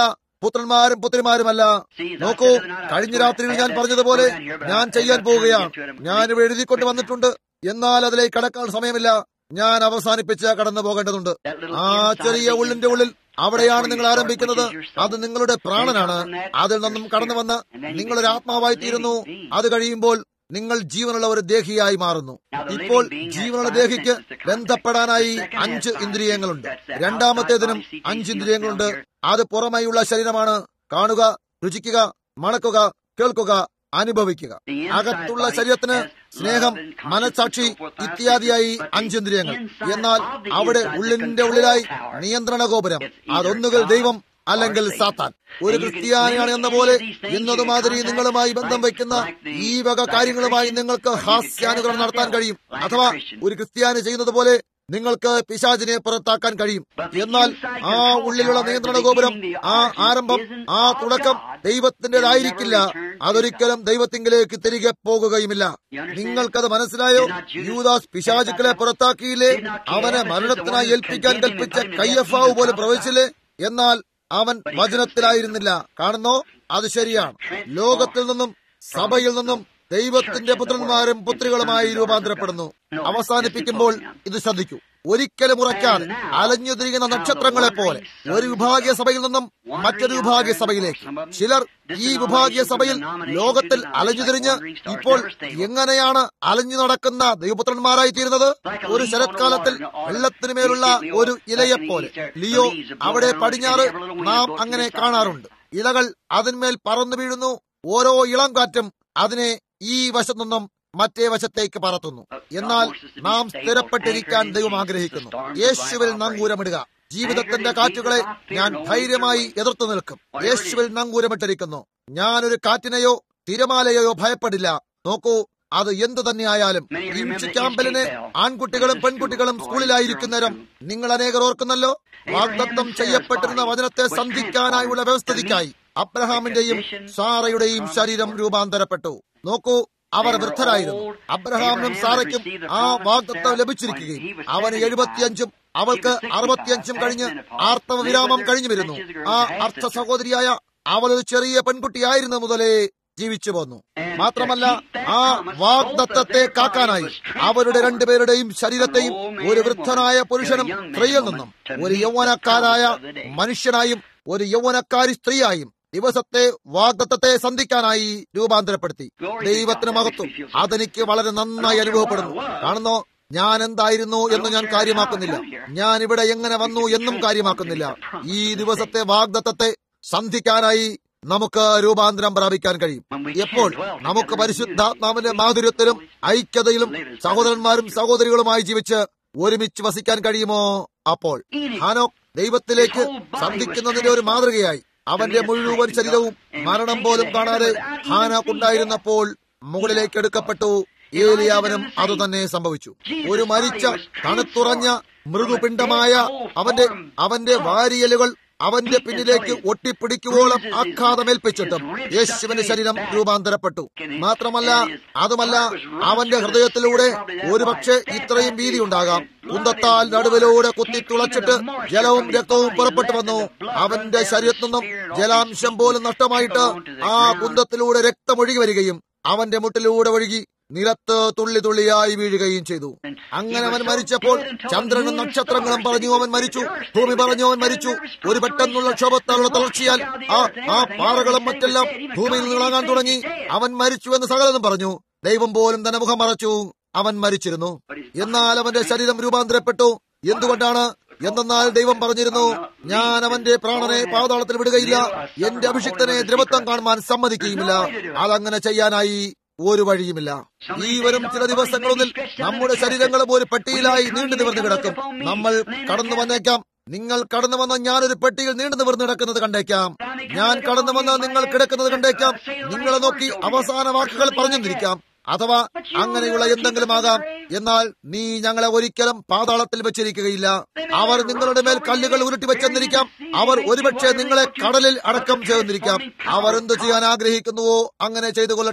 പുത്രന്മാരും പുത്രിമാരുമല്ല നോക്കൂ കഴിഞ്ഞ രാത്രിയിൽ ഞാൻ പറഞ്ഞതുപോലെ ഞാൻ ചെയ്യാൻ പോവുകയാണ് ഞാൻ ഇവിടെ എഴുതിക്കൊണ്ട് വന്നിട്ടുണ്ട് എന്നാൽ അതിലേക്ക് കടക്കാൻ സമയമില്ല ഞാൻ അവസാനിപ്പിച്ച് കടന്നു പോകേണ്ടതുണ്ട് ആ ചെറിയ ഉള്ളിന്റെ ഉള്ളിൽ അവിടെയാണ് നിങ്ങൾ ആരംഭിക്കുന്നത് അത് നിങ്ങളുടെ പ്രാണനാണ് അതിൽ നിന്നും കടന്നു വന്ന് നിങ്ങളൊരു ആത്മാവായി തീരുന്നു അത് കഴിയുമ്പോൾ നിങ്ങൾ ജീവനുള്ള ഒരു ദേഹിയായി മാറുന്നു ഇപ്പോൾ ജീവനുള്ള ദേഹിക്ക് ബന്ധപ്പെടാനായി അഞ്ച് ഇന്ദ്രിയങ്ങളുണ്ട് രണ്ടാമത്തേതിനും അഞ്ച് ഇന്ദ്രിയങ്ങളുണ്ട് അത് പുറമെയുള്ള ശരീരമാണ് കാണുക രുചിക്കുക മണക്കുക കേൾക്കുക അനുഭവിക്കുക അകത്തുള്ള ശരീരത്തിന് സ്നേഹം മനസാക്ഷി ഇത്യാദിയായി അഞ്ചിന്ദ്രിയങ്ങൾ എന്നാൽ അവിടെ ഉള്ളിന്റെ ഉള്ളിലായി നിയന്ത്രണ ഗോപുരം അതൊന്നുകിൽ ദൈവം അല്ലെങ്കിൽ സാത്താൻ ഒരു ക്രിസ്ത്യാനിയാണ് എന്ന പോലെ എന്നതുമാതിരി നിങ്ങളുമായി ബന്ധം വയ്ക്കുന്ന ഈ വക കാര്യങ്ങളുമായി നിങ്ങൾക്ക് ഹാസ്യാനുഗ്രഹം നടത്താൻ കഴിയും അഥവാ ഒരു ക്രിസ്ത്യാനി ചെയ്യുന്നത് പോലെ നിങ്ങൾക്ക് പിശാചിനെ പുറത്താക്കാൻ കഴിയും എന്നാൽ ആ ഉള്ളിലുള്ള നിയന്ത്രണ ഗോപുരം ആ ആരംഭം ആ തുടക്കം ദൈവത്തിൻ്റെതായിരിക്കില്ല അതൊരിക്കലും ദൈവത്തിങ്കിലേക്ക് തിരികെ പോകുകയുമില്ല നിങ്ങൾക്കത് മനസ്സിലായോ യൂദാസ് പിശാചുക്കളെ പുറത്താക്കിയില്ലേ അവനെ മരണത്തിനായി ഏൽപ്പിക്കാൻ കൽപ്പിച്ച കയ്യഫാവ് പോലും പ്രവേശിച്ചില്ലേ എന്നാൽ അവൻ വചനത്തിലായിരുന്നില്ല കാണുന്നോ അത് ശരിയാണ് ലോകത്തിൽ നിന്നും സഭയിൽ നിന്നും ദൈവത്തിന്റെ പുത്രന്മാരും പുത്രികളുമായി രൂപാന്തരപ്പെടുന്നു അവസാനിപ്പിക്കുമ്പോൾ ഇത് ശ്രദ്ധിക്കൂ ഒരിക്കലും ഉറയ്ക്കാതെ അലഞ്ഞു തിരിയുന്ന നക്ഷത്രങ്ങളെ പോലെ ഒരു വിഭാഗീയ സഭയിൽ നിന്നും മറ്റൊരു വിഭാഗീയ സഭയിലേക്ക് ചിലർ ഈ വിഭാഗീയ സഭയിൽ ലോകത്തിൽ അലഞ്ഞു തിരിഞ്ഞ് ഇപ്പോൾ എങ്ങനെയാണ് അലഞ്ഞു നടക്കുന്ന ദൈവപുത്രന്മാരായി തീരുന്നത് ഒരു ശരത്കാലത്തിൽ വെള്ളത്തിനുമേലുള്ള ഒരു ഇലയെപ്പോലെ ലിയോ അവിടെ പടിഞ്ഞാറ് നാം അങ്ങനെ കാണാറുണ്ട് ഇലകൾ അതിന്മേൽ പറന്നു വീഴുന്നു ഓരോ ഇളം കാറ്റും അതിനെ ഈ വശത്തു നിന്നും മറ്റേ വശത്തേക്ക് പറത്തുന്നു എന്നാൽ നാം സ്ഥിരപ്പെട്ടിരിക്കാൻ ദൈവം ആഗ്രഹിക്കുന്നു യേശുവിൽ നങ്കൂരമിടുക ജീവിതത്തിന്റെ കാറ്റുകളെ ഞാൻ ധൈര്യമായി എതിർത്തു നിൽക്കും യേശുവിൽ നങ്കൂരമിട്ടിരിക്കുന്നു ഞാനൊരു കാറ്റിനെയോ തിരമാലയെയോ ഭയപ്പെടില്ല നോക്കൂ അത് എന്തു തന്നെയായാലും ഇംഷി ക്യാമ്പലിന് ആൺകുട്ടികളും പെൺകുട്ടികളും സ്കൂളിലായിരിക്കുന്നേരം നിങ്ങൾ അനേകർ ഓർക്കുന്നല്ലോ വാഗ്ദത്തം ചെയ്യപ്പെട്ടിരുന്ന വചനത്തെ സന്ധിക്കാനായുള്ള വ്യവസ്ഥിതിക്കായി അബ്രഹാമിന്റെയും സാറയുടെയും ശരീരം രൂപാന്തരപ്പെട്ടു നോക്കൂ അവർ വൃദ്ധരായിരുന്നു അബ്രഹാമിനും സാറയ്ക്കും ആ വാഗ്ദത്തം ലഭിച്ചിരിക്കുകയും അവന് എഴുപത്തിയഞ്ചും അവൾക്ക് അറുപത്തിയഞ്ചും കഴിഞ്ഞ് ആർത്തവ വിരാമം കഴിഞ്ഞു വരുന്നു ആ അർത്ഥ സഹോദരിയായ അവൾ ഒരു ചെറിയ പെൺകുട്ടിയായിരുന്നു മുതലേ ജീവിച്ചു പോന്നു മാത്രമല്ല ആ വാഗ്ദത്തത്തെ കാക്കാനായി അവരുടെ രണ്ടുപേരുടെയും ശരീരത്തെയും ഒരു വൃദ്ധനായ പുരുഷനും സ്ത്രീയിൽ നിന്നും ഒരു യൗവനക്കാരായ മനുഷ്യനായും ഒരു യൗവനക്കാരി സ്ത്രീയായും ദിവസത്തെ വാഗ്ദത്തത്തെ സന്ധിക്കാനായി രൂപാന്തരപ്പെടുത്തി ദൈവത്തിന് മഹത്വം അതെനിക്ക് വളരെ നന്നായി അനുഭവപ്പെടുന്നു കാണുന്നോ ഞാൻ എന്തായിരുന്നു എന്ന് ഞാൻ കാര്യമാക്കുന്നില്ല ഞാൻ ഇവിടെ എങ്ങനെ വന്നു എന്നും കാര്യമാക്കുന്നില്ല ഈ ദിവസത്തെ വാഗ്ദത്തത്തെ സന്ധിക്കാനായി നമുക്ക് രൂപാന്തരം പ്രാപിക്കാൻ കഴിയും എപ്പോൾ നമുക്ക് പരിശുദ്ധാത്മാവിന്റെ മാധുര്യത്തിലും ഐക്യതയിലും സഹോദരന്മാരും സഹോദരികളുമായി ജീവിച്ച് ഒരുമിച്ച് വസിക്കാൻ കഴിയുമോ അപ്പോൾ ഹാനോക്ക് ദൈവത്തിലേക്ക് സന്ധിക്കുന്നതിന്റെ ഒരു മാതൃകയായി അവന്റെ മുഴുവൻ ശരീരവും മരണം പോലും കാണാതെ ഹാനോക്ക് ഉണ്ടായിരുന്നപ്പോൾ മുകളിലേക്ക് എടുക്കപ്പെട്ടു ഏലിയാവനും അതുതന്നെ സംഭവിച്ചു ഒരു മരിച്ച തണുത്തുറഞ്ഞ മൃദുപിണ്ഡമായ അവന്റെ അവന്റെ വാരിയലുകൾ അവന്റെ പിന്നിലേക്ക് ഒട്ടിപ്പിടിക്കുവോളം ആഘാതമേൽപ്പിച്ചിട്ടും യേശുവിന്റെ ശരീരം രൂപാന്തരപ്പെട്ടു മാത്രമല്ല അതുമല്ല അവന്റെ ഹൃദയത്തിലൂടെ ഒരുപക്ഷെ ഇത്രയും വീതി ഉണ്ടാകാം കുന്തത്താൽ നടുവിലൂടെ കുത്തി തുളച്ചിട്ട് ജലവും രക്തവും പുറപ്പെട്ടു വന്നു അവന്റെ ശരീരത്തിൽ നിന്നും ജലാംശം പോലും നഷ്ടമായിട്ട് ആ കുന്തത്തിലൂടെ രക്തം ഒഴുകി വരികയും അവന്റെ മുട്ടിലൂടെ ഒഴുകി നിലത്ത് തുള്ളി തുള്ളിയായി വീഴുകയും ചെയ്തു അങ്ങനെ അവൻ മരിച്ചപ്പോൾ ചന്ദ്രനും നക്ഷത്രങ്ങളും പറഞ്ഞു അവൻ മരിച്ചു ഭൂമി പറഞ്ഞു അവൻ മരിച്ചു ഒരു പെട്ടെന്നുള്ള ക്ഷോഭത്താലുള്ള തളർച്ചയാൽ ആ ആ പാറകളും മറ്റെല്ലാം ഭൂമിയിൽ നിളങ്ങാൻ തുടങ്ങി അവൻ മരിച്ചു എന്ന് സകലതും പറഞ്ഞു ദൈവം പോലും തന്നെ മുഖം മറച്ചു അവൻ മരിച്ചിരുന്നു എന്നാൽ അവന്റെ ശരീരം രൂപാന്തരപ്പെട്ടു എന്തുകൊണ്ടാണ് എന്തെന്നാൽ ദൈവം പറഞ്ഞിരുന്നു ഞാൻ അവന്റെ പ്രാണനെ പാതാളത്തിൽ വിടുകയില്ല എന്റെ അഭിഷിക്തനെ ദ്രവത്വം കാണുവാൻ സമ്മതിക്കുകയുമില്ല അതങ്ങനെ ചെയ്യാനായി ഒരു വഴിയുമില്ല ഈ വരും ചില ദിവസങ്ങളൊന്നിൽ നമ്മുടെ ശരീരങ്ങളും ഒരു പെട്ടിയിലായി നീണ്ടു നിവർന്നു കിടക്കും നമ്മൾ കടന്നു വന്നേക്കാം നിങ്ങൾ കടന്നു വന്ന ഞാനൊരു പെട്ടിയിൽ നീണ്ടു നിവർന്നു കിടക്കുന്നത് കണ്ടേക്കാം ഞാൻ കടന്നു വന്ന് നിങ്ങൾ കിടക്കുന്നത് കണ്ടേക്കാം നിങ്ങളെ നോക്കി അവസാന വാക്കുകൾ പറഞ്ഞെന്നിരിക്കാം അഥവാ അങ്ങനെയുള്ള എന്തെങ്കിലും ആകാം എന്നാൽ നീ ഞങ്ങളെ ഒരിക്കലും പാതാളത്തിൽ വെച്ചിരിക്കുകയില്ല അവർ നിങ്ങളുടെ മേൽ കല്ലുകൾ ഉരുട്ടി വെച്ചെന്നിരിക്കാം അവർ ഒരുപക്ഷെ നിങ്ങളെ കടലിൽ അടക്കം ചെയ്യുന്നിരിക്കാം അവർ എന്തു ചെയ്യാൻ ആഗ്രഹിക്കുന്നുവോ അങ്ങനെ ചെയ്തു കൊള്ളട്ടെ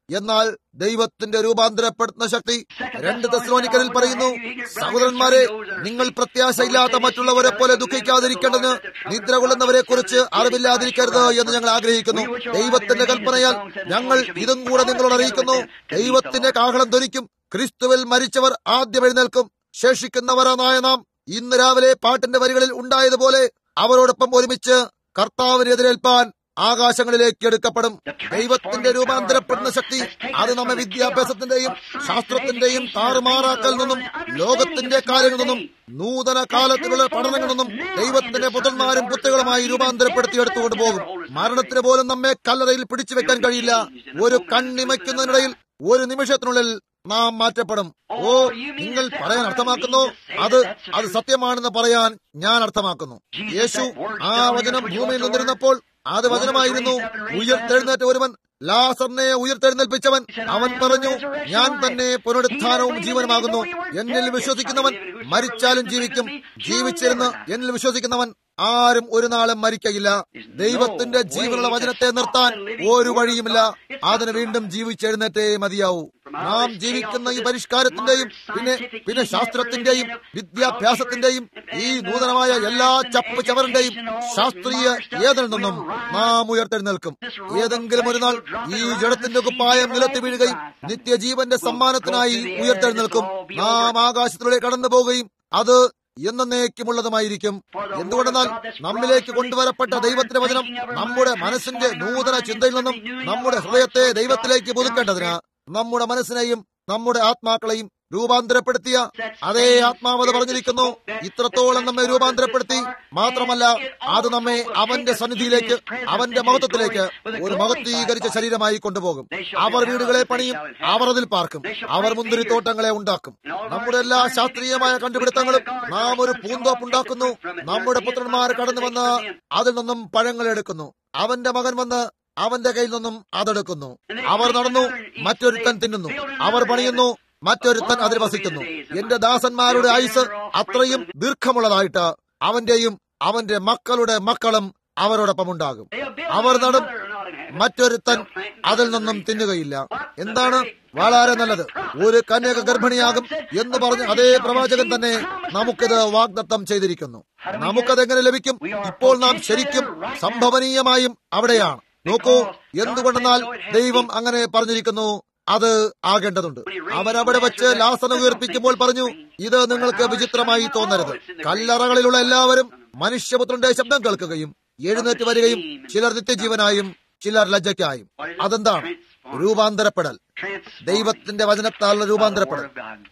എന്നാൽ ദൈവത്തിന്റെ രൂപാന്തരപ്പെടുത്തുന്ന ശക്തി രണ്ട് തെസ്ലോനിക്കലിൽ പറയുന്നു സഹോദരന്മാരെ നിങ്ങൾ പ്രത്യാശയില്ലാത്ത മറ്റുള്ളവരെ പോലെ ദുഃഖിക്കാതിരിക്കേണ്ടതിന് നിദ്ര കൊള്ളുന്നവരെ കുറിച്ച് അറിവില്ലാതിരിക്കരുത് എന്ന് ഞങ്ങൾ ആഗ്രഹിക്കുന്നു ദൈവത്തിന്റെ കൽപ്പനയാൽ ഞങ്ങൾ ഇതും കൂടെ നിങ്ങളോട് അറിയിക്കുന്നു ദൈവത്തിന്റെ കാഹളം ധ്വനിക്കും ക്രിസ്തുവിൽ മരിച്ചവർ ആദ്യം എഴുന്നേൽക്കും ശേഷിക്കുന്നവരായ നാം ഇന്ന് രാവിലെ പാട്ടിന്റെ വരികളിൽ ഉണ്ടായതുപോലെ അവരോടൊപ്പം ഒരുമിച്ച് കർത്താവിനെ എതിരേൽപ്പാൻ ആകാശങ്ങളിലേക്ക് എടുക്കപ്പെടും ദൈവത്തിന്റെ രൂപാന്തരപ്പെടുന്ന ശക്തി അത് നമ്മെ വിദ്യാഭ്യാസത്തിന്റെയും ശാസ്ത്രത്തിന്റെയും താറുമാറാക്കൽ നിന്നും ലോകത്തിന്റെ കാര്യങ്ങളിൽ നിന്നും നൂതന കാലത്തിലുള്ള പഠനങ്ങളിൽ നിന്നും ദൈവത്തിന്റെ പുത്രന്മാരും പുത്രികളുമായി രൂപാന്തരപ്പെടുത്തി എടുത്തുകൊണ്ട് പോകും മരണത്തിന് പോലും നമ്മെ കല്ലറയിൽ പിടിച്ചു വെക്കാൻ കഴിയില്ല ഒരു കണ്ണിമയ്ക്കുന്നതിനിടയിൽ ഒരു നിമിഷത്തിനുള്ളിൽ നാം മാറ്റപ്പെടും ഓ നിങ്ങൾ പറയാൻ അർത്ഥമാക്കുന്നു അത് അത് സത്യമാണെന്ന് പറയാൻ ഞാൻ അർത്ഥമാക്കുന്നു യേശു ആ വചനം ഭൂമിയിൽ നിന്നിരുന്നപ്പോൾ അത് വചനമായിരുന്നു ഉയർത്തെഴുന്നേറ്റ ഒരുവൻ ലാസറിനെ ഉയർത്തെഴുന്നേൽപ്പിച്ചവൻ അവൻ പറഞ്ഞു ഞാൻ തന്നെ പുനരുത്ഥാനവും ജീവനുമാകുന്നു എന്നിൽ വിശ്വസിക്കുന്നവൻ മരിച്ചാലും ജീവിക്കും ജീവിച്ചിരുന്ന് എന്നിൽ വിശ്വസിക്കുന്നവൻ ആരും ഒരു നാളും മരിക്കയില്ല ദൈവത്തിന്റെ ജീവനുള്ള വചനത്തെ നിർത്താൻ ഒരു വഴിയുമില്ല അതിന് വീണ്ടും ജീവിച്ചെഴുന്നേറ്റേ മതിയാവൂ നാം ജീവിക്കുന്ന ഈ പരിഷ്കാരത്തിന്റെയും പിന്നെ പിന്നെ ശാസ്ത്രത്തിന്റെയും വിദ്യാഭ്യാസത്തിന്റെയും ഈ നൂതനമായ എല്ലാ ചപ്പ് ചവറിന്റെയും ശാസ്ത്രീയ ഏതിൽ നിന്നും നാം ഉയർത്തെഴുന്നേൽക്കും ഏതെങ്കിലും ഒരു നാൾ ഈ ജഡത്തിന്റെ കുപ്പായം നിലത്ത് വീഴുകയും നിത്യജീവന്റെ സമ്മാനത്തിനായി ഉയർത്തെഴുന്നേൽക്കും നാം ആകാശത്തിലൂടെ കടന്നു പോവുകയും അത് എന്നേക്കുമുള്ളതുമായിരിക്കും എന്തുകൊണ്ടെന്നാൽ നമ്മിലേക്ക് കൊണ്ടുവരപ്പെട്ട ദൈവത്തിന്റെ വചനം നമ്മുടെ മനസ്സിന്റെ നൂതന ചിന്തയിൽ നിന്നും നമ്മുടെ ഹൃദയത്തെ ദൈവത്തിലേക്ക് പുതുക്കേണ്ടതിന് നമ്മുടെ മനസ്സിനെയും നമ്മുടെ ആത്മാക്കളെയും രൂപാന്തരപ്പെടുത്തിയ അതേ ആത്മാവത പറഞ്ഞിരിക്കുന്നു ഇത്രത്തോളം നമ്മെ രൂപാന്തരപ്പെടുത്തി മാത്രമല്ല അത് നമ്മെ അവന്റെ സന്നിധിയിലേക്ക് അവന്റെ മഹത്വത്തിലേക്ക് ഒരു മഹത്വീകരിച്ച ശരീരമായി കൊണ്ടുപോകും അവർ വീടുകളെ പണിയും അവർ അതിൽ പാർക്കും അവർ മുന്തിരിത്തോട്ടങ്ങളെ ഉണ്ടാക്കും നമ്മുടെ എല്ലാ ശാസ്ത്രീയമായ കണ്ടുപിടുത്തങ്ങളും നാം ഒരു പൂന്തോപ്പുണ്ടാക്കുന്നു നമ്മുടെ പുത്രന്മാർ കടന്നു വന്ന് അതിൽ നിന്നും പഴങ്ങൾ എടുക്കുന്നു അവന്റെ മകൻ വന്ന് അവന്റെ കയ്യിൽ നിന്നും അതെടുക്കുന്നു അവർ നടന്നു മറ്റൊരുത്തൻ തിന്നുന്നു അവർ പണിയുന്നു മറ്റൊരുത്തൻ അതിൽ വസിക്കുന്നു എന്റെ ദാസന്മാരുടെ ആയുസ് അത്രയും ദീർഘമുള്ളതായിട്ട് അവന്റെയും അവന്റെ മക്കളുടെ മക്കളും അവരോടൊപ്പം ഉണ്ടാകും അവർ നടും മറ്റൊരുത്തൻ അതിൽ നിന്നും തിന്നുകയില്ല എന്താണ് വളരെ നല്ലത് ഒരു കന്യക ഗർഭിണിയാകും എന്ന് പറഞ്ഞ് അതേ പ്രവാചകൻ തന്നെ നമുക്കിത് വാഗ്ദത്തം ചെയ്തിരിക്കുന്നു നമുക്കത് എങ്ങനെ ലഭിക്കും ഇപ്പോൾ നാം ശരിക്കും സംഭവനീയമായും അവിടെയാണ് നോക്കൂ എന്തുകൊണ്ടെന്നാൽ ദൈവം അങ്ങനെ പറഞ്ഞിരിക്കുന്നു അത് ആകേണ്ടതുണ്ട് അവനവിടെ വെച്ച് ലാസന ഉയർപ്പിക്കുമ്പോൾ പറഞ്ഞു ഇത് നിങ്ങൾക്ക് വിചിത്രമായി തോന്നരുത് കല്ലറകളിലുള്ള എല്ലാവരും മനുഷ്യപുത്രന്റെ ശബ്ദം കേൾക്കുകയും എഴുന്നേറ്റ് വരികയും ചിലർ നിത്യജീവനായും ചിലർ ലജ്ജയ്ക്കായും അതെന്താണ് രൂപാന്തരപ്പെടൽ ദൈവത്തിന്റെ വചനത്താലുള്ള രൂപാന്തരപ്പെടൽ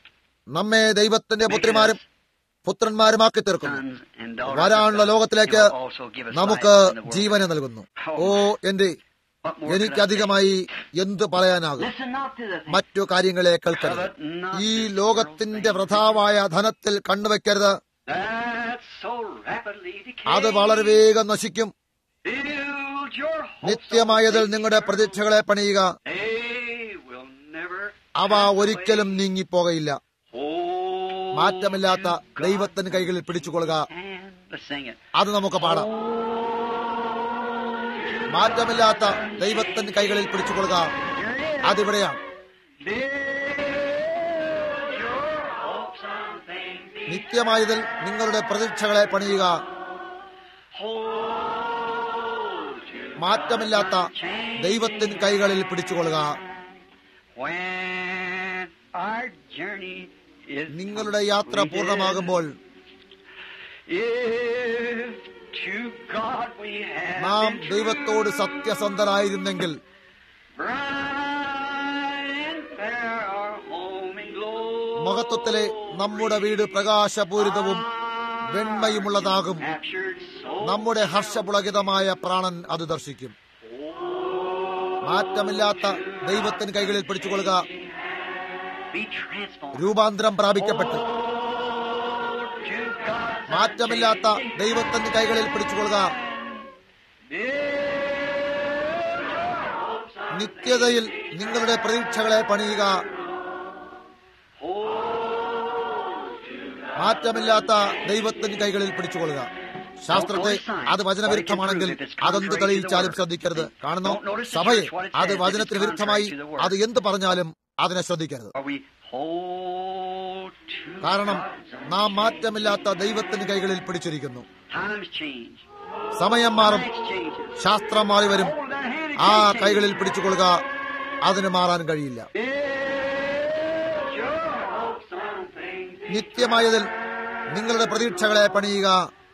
നമ്മെ ദൈവത്തിന്റെ പുത്രിമാരും പുത്രന്മാരുമാക്കി തീർക്കുന്നു വരാനുള്ള ലോകത്തിലേക്ക് നമുക്ക് ജീവനെ നൽകുന്നു ഓ എന്റെ എനിക്കധികമായി എന്ത് പറയാനാകും മറ്റു കാര്യങ്ങളെ കേൾക്കരുത് ഈ ലോകത്തിന്റെ വൃഥാവായ ധനത്തിൽ കണ്ണുവെക്കരുത് അത് വളരെ വേഗം നശിക്കും നിത്യമായതിൽ നിങ്ങളുടെ പ്രതീക്ഷകളെ പണിയുക അവ ഒരിക്കലും നീങ്ങിപ്പോകയില്ല മാറ്റമില്ലാത്ത ദൈവത്തിന് കൈകളിൽ പിടിച്ചുകൊള്ളുക അത് നമുക്ക് പാടാം മാറ്റമില്ലാത്ത ദൈവത്തിന് കൈകളിൽ പിടിച്ചുകൊള്ളുക അതിവിടെയാണ് നിത്യമായതിൽ നിങ്ങളുടെ പ്രതീക്ഷകളെ പണിയുക മാറ്റമില്ലാത്ത ദൈവത്തിന് കൈകളിൽ പിടിച്ചുകൊള്ളുക നിങ്ങളുടെ യാത്ര പൂർണ്ണമാകുമ്പോൾ നാം ദൈവത്തോട് സത്യസന്ധരായിരുന്നെങ്കിൽ മഹത്വത്തിലെ നമ്മുടെ വീട് പ്രകാശപൂരിതവും വെണ്മയുമുള്ളതാകും നമ്മുടെ ഹർഷപുളകിതമായ പ്രാണൻ അത് ദർശിക്കും മാറ്റമില്ലാത്ത ദൈവത്തിന് കൈകളിൽ പിടിച്ചുകൊള്ളുക രൂപാന്തരം പ്രാപിക്കപ്പെട്ടു മാറ്റമില്ലാത്ത ദൈവത്തിന്റെ കൈകളിൽ പിടിച്ചുകൊള്ളുക നിത്യതയിൽ നിങ്ങളുടെ പ്രതീക്ഷകളെ പണിയുക മാറ്റമില്ലാത്ത ദൈവത്തിന്റെ കൈകളിൽ പിടിച്ചുകൊള്ളുക ശാസ്ത്രത്തെ അത് വചനവിരുദ്ധമാണെങ്കിൽ അതെന്ത് തെളിയിച്ചാലും ശ്രദ്ധിക്കരുത് കാണുന്നു സഭയെ അത് വചനത്തിന് വിരുദ്ധമായി അത് എന്ത് പറഞ്ഞാലും അതിനെ ശ്രദ്ധിക്കരുത് For we hold to കാരണം God's own നാം hand. മാറ്റമില്ലാത്ത ദൈവത്തിന്റെ കൈകളിൽ പിടിച്ചിരിക്കുന്നു Times change. സമയം മാറും Things changes. ശാസ്ത്രം മാറി വരും Hold that hand and ആ can't change. കൈകളിൽ പിടിച്ചുകൊള്ളുക അതിന് മാറാൻ കഴിയില്ല Build your hopes on things നിത്യമായതിൽ നിങ്ങളുടെ പ്രതീക്ഷകളെ പണിയുക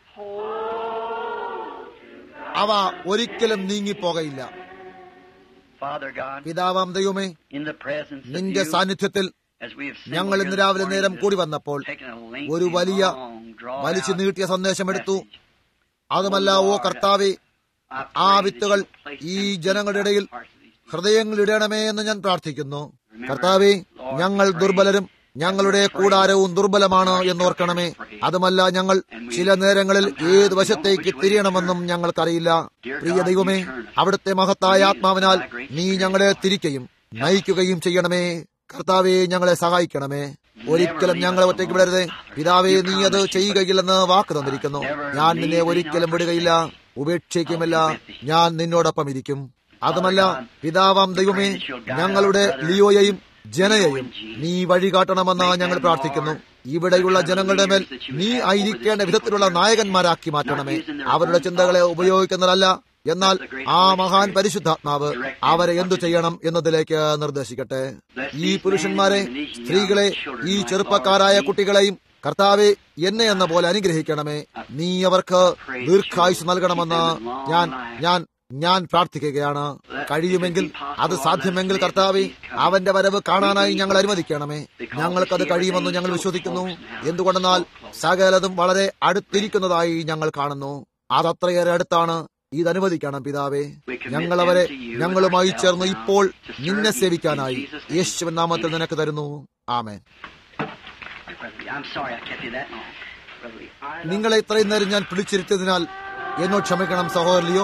അവ ഒരിക്കലും നീങ്ങിപ്പോകയില്ല Father God, പിതാവാം ദൈവമേ in the presence of നിന്റെ you, സാന്നിധ്യത്തിൽ as we have assembled ഞങ്ങൾ here ഇന്ന് this രാവിലെ morning, നേരം just കൂടി വന്നപ്പോൾ taken a lengthy, ഒരു വലിയ long, drawn വലിച്ചു out നീട്ടിയ സന്ദേശമെടുത്തു message. അതുമല്ല ഓ കർത്താവെ I ആ pray that വിത്തുകൾ you place ഈ them in ജനങ്ങളുടെ the ഇടയിൽ hearts of these people. ഹൃദയങ്ങളിടണമേ എന്ന് ഞാൻ പ്രാർത്ഥിക്കുന്നു കർത്താവെ ഞങ്ങൾ ദുർബലരും ഞങ്ങളുടെ കൂടാരവും ദുർബലമാണ് എന്നോർക്കണമേ അതുമല്ല ഞങ്ങൾ ചില നേരങ്ങളിൽ ഏത് വശത്തേക്ക് തിരിയണമെന്നും ഞങ്ങൾക്കറിയില്ല പ്രിയ ദൈവമേ അവിടുത്തെ മഹത്തായ ആത്മാവിനാൽ നീ ഞങ്ങളെ തിരിക്കുകയും നയിക്കുകയും ചെയ്യണമേ കർത്താവെ ഞങ്ങളെ സഹായിക്കണമേ ഒരിക്കലും ഞങ്ങളെ ഒറ്റയ്ക്ക് വിടരുതേ പിതാവേ നീ അത് ചെയ്യുകയില്ലെന്ന് വാക്ക് തന്നിരിക്കുന്നു ഞാൻ നിന്നെ ഒരിക്കലും വിടുകയില്ല ഉപേക്ഷിക്കുമില്ല ഞാൻ നിന്നോടൊപ്പം ഇരിക്കും അതുമല്ല പിതാവാം ദൈവമേ ഞങ്ങളുടെ ലിയോയെയും ജനയെയും നീ വഴി കാട്ടണമെന്ന് ഞങ്ങൾ പ്രാർത്ഥിക്കുന്നു ഇവിടെയുള്ള ജനങ്ങളുടെ മേൽ നീ ആയിരിക്കേണ്ട വിധത്തിലുള്ള നായകന്മാരാക്കി മാറ്റണമേ അവരുടെ ചിന്തകളെ ഉപയോഗിക്കുന്നതല്ല എന്നാൽ ആ മഹാൻ പരിശുദ്ധാത്മാവ് അവരെ എന്തു ചെയ്യണം എന്നതിലേക്ക് നിർദ്ദേശിക്കട്ടെ ഈ പുരുഷന്മാരെ സ്ത്രീകളെ ഈ ചെറുപ്പക്കാരായ കുട്ടികളെയും കർത്താവെ എന്നെ എന്ന പോലെ അനുഗ്രഹിക്കണമേ നീ അവർക്ക് ദീർഘായുസ് നൽകണമെന്ന് ഞാൻ ഞാൻ ഞാൻ പ്രാർത്ഥിക്കുകയാണ് കഴിയുമെങ്കിൽ അത് സാധ്യമെങ്കിൽ കർത്താവെ അവന്റെ വരവ് കാണാനായി ഞങ്ങൾ അനുവദിക്കണമേ ഞങ്ങൾക്കത് കഴിയുമെന്ന് ഞങ്ങൾ വിശ്വസിക്കുന്നു എന്തുകൊണ്ടെന്നാൽ സകലതും വളരെ അടുത്തിരിക്കുന്നതായി ഞങ്ങൾ കാണുന്നു അതത്രയേറെ അടുത്താണ് ഇത് അനുവദിക്കണം പിതാവേ ഞങ്ങൾ അവരെ ഞങ്ങളുമായി ചേർന്ന് ഇപ്പോൾ നിന്നെ സേവിക്കാനായി യേശുവൻ നാമത്തിൽ നിനക്ക് തരുന്നു ആമേൻ I'm sorry I kept you that long. Brother Lee. I നിങ്ങളെ ഇത്രയും നേരം ഞാൻ പിടിച്ചിരുത്തിയതിനാൽ എന്നോട് ക്ഷമിക്കണം സഹോദരലിയോ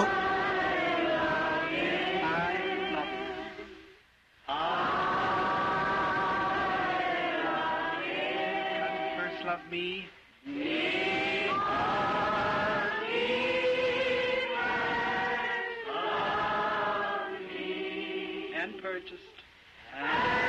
first love me. And purchased.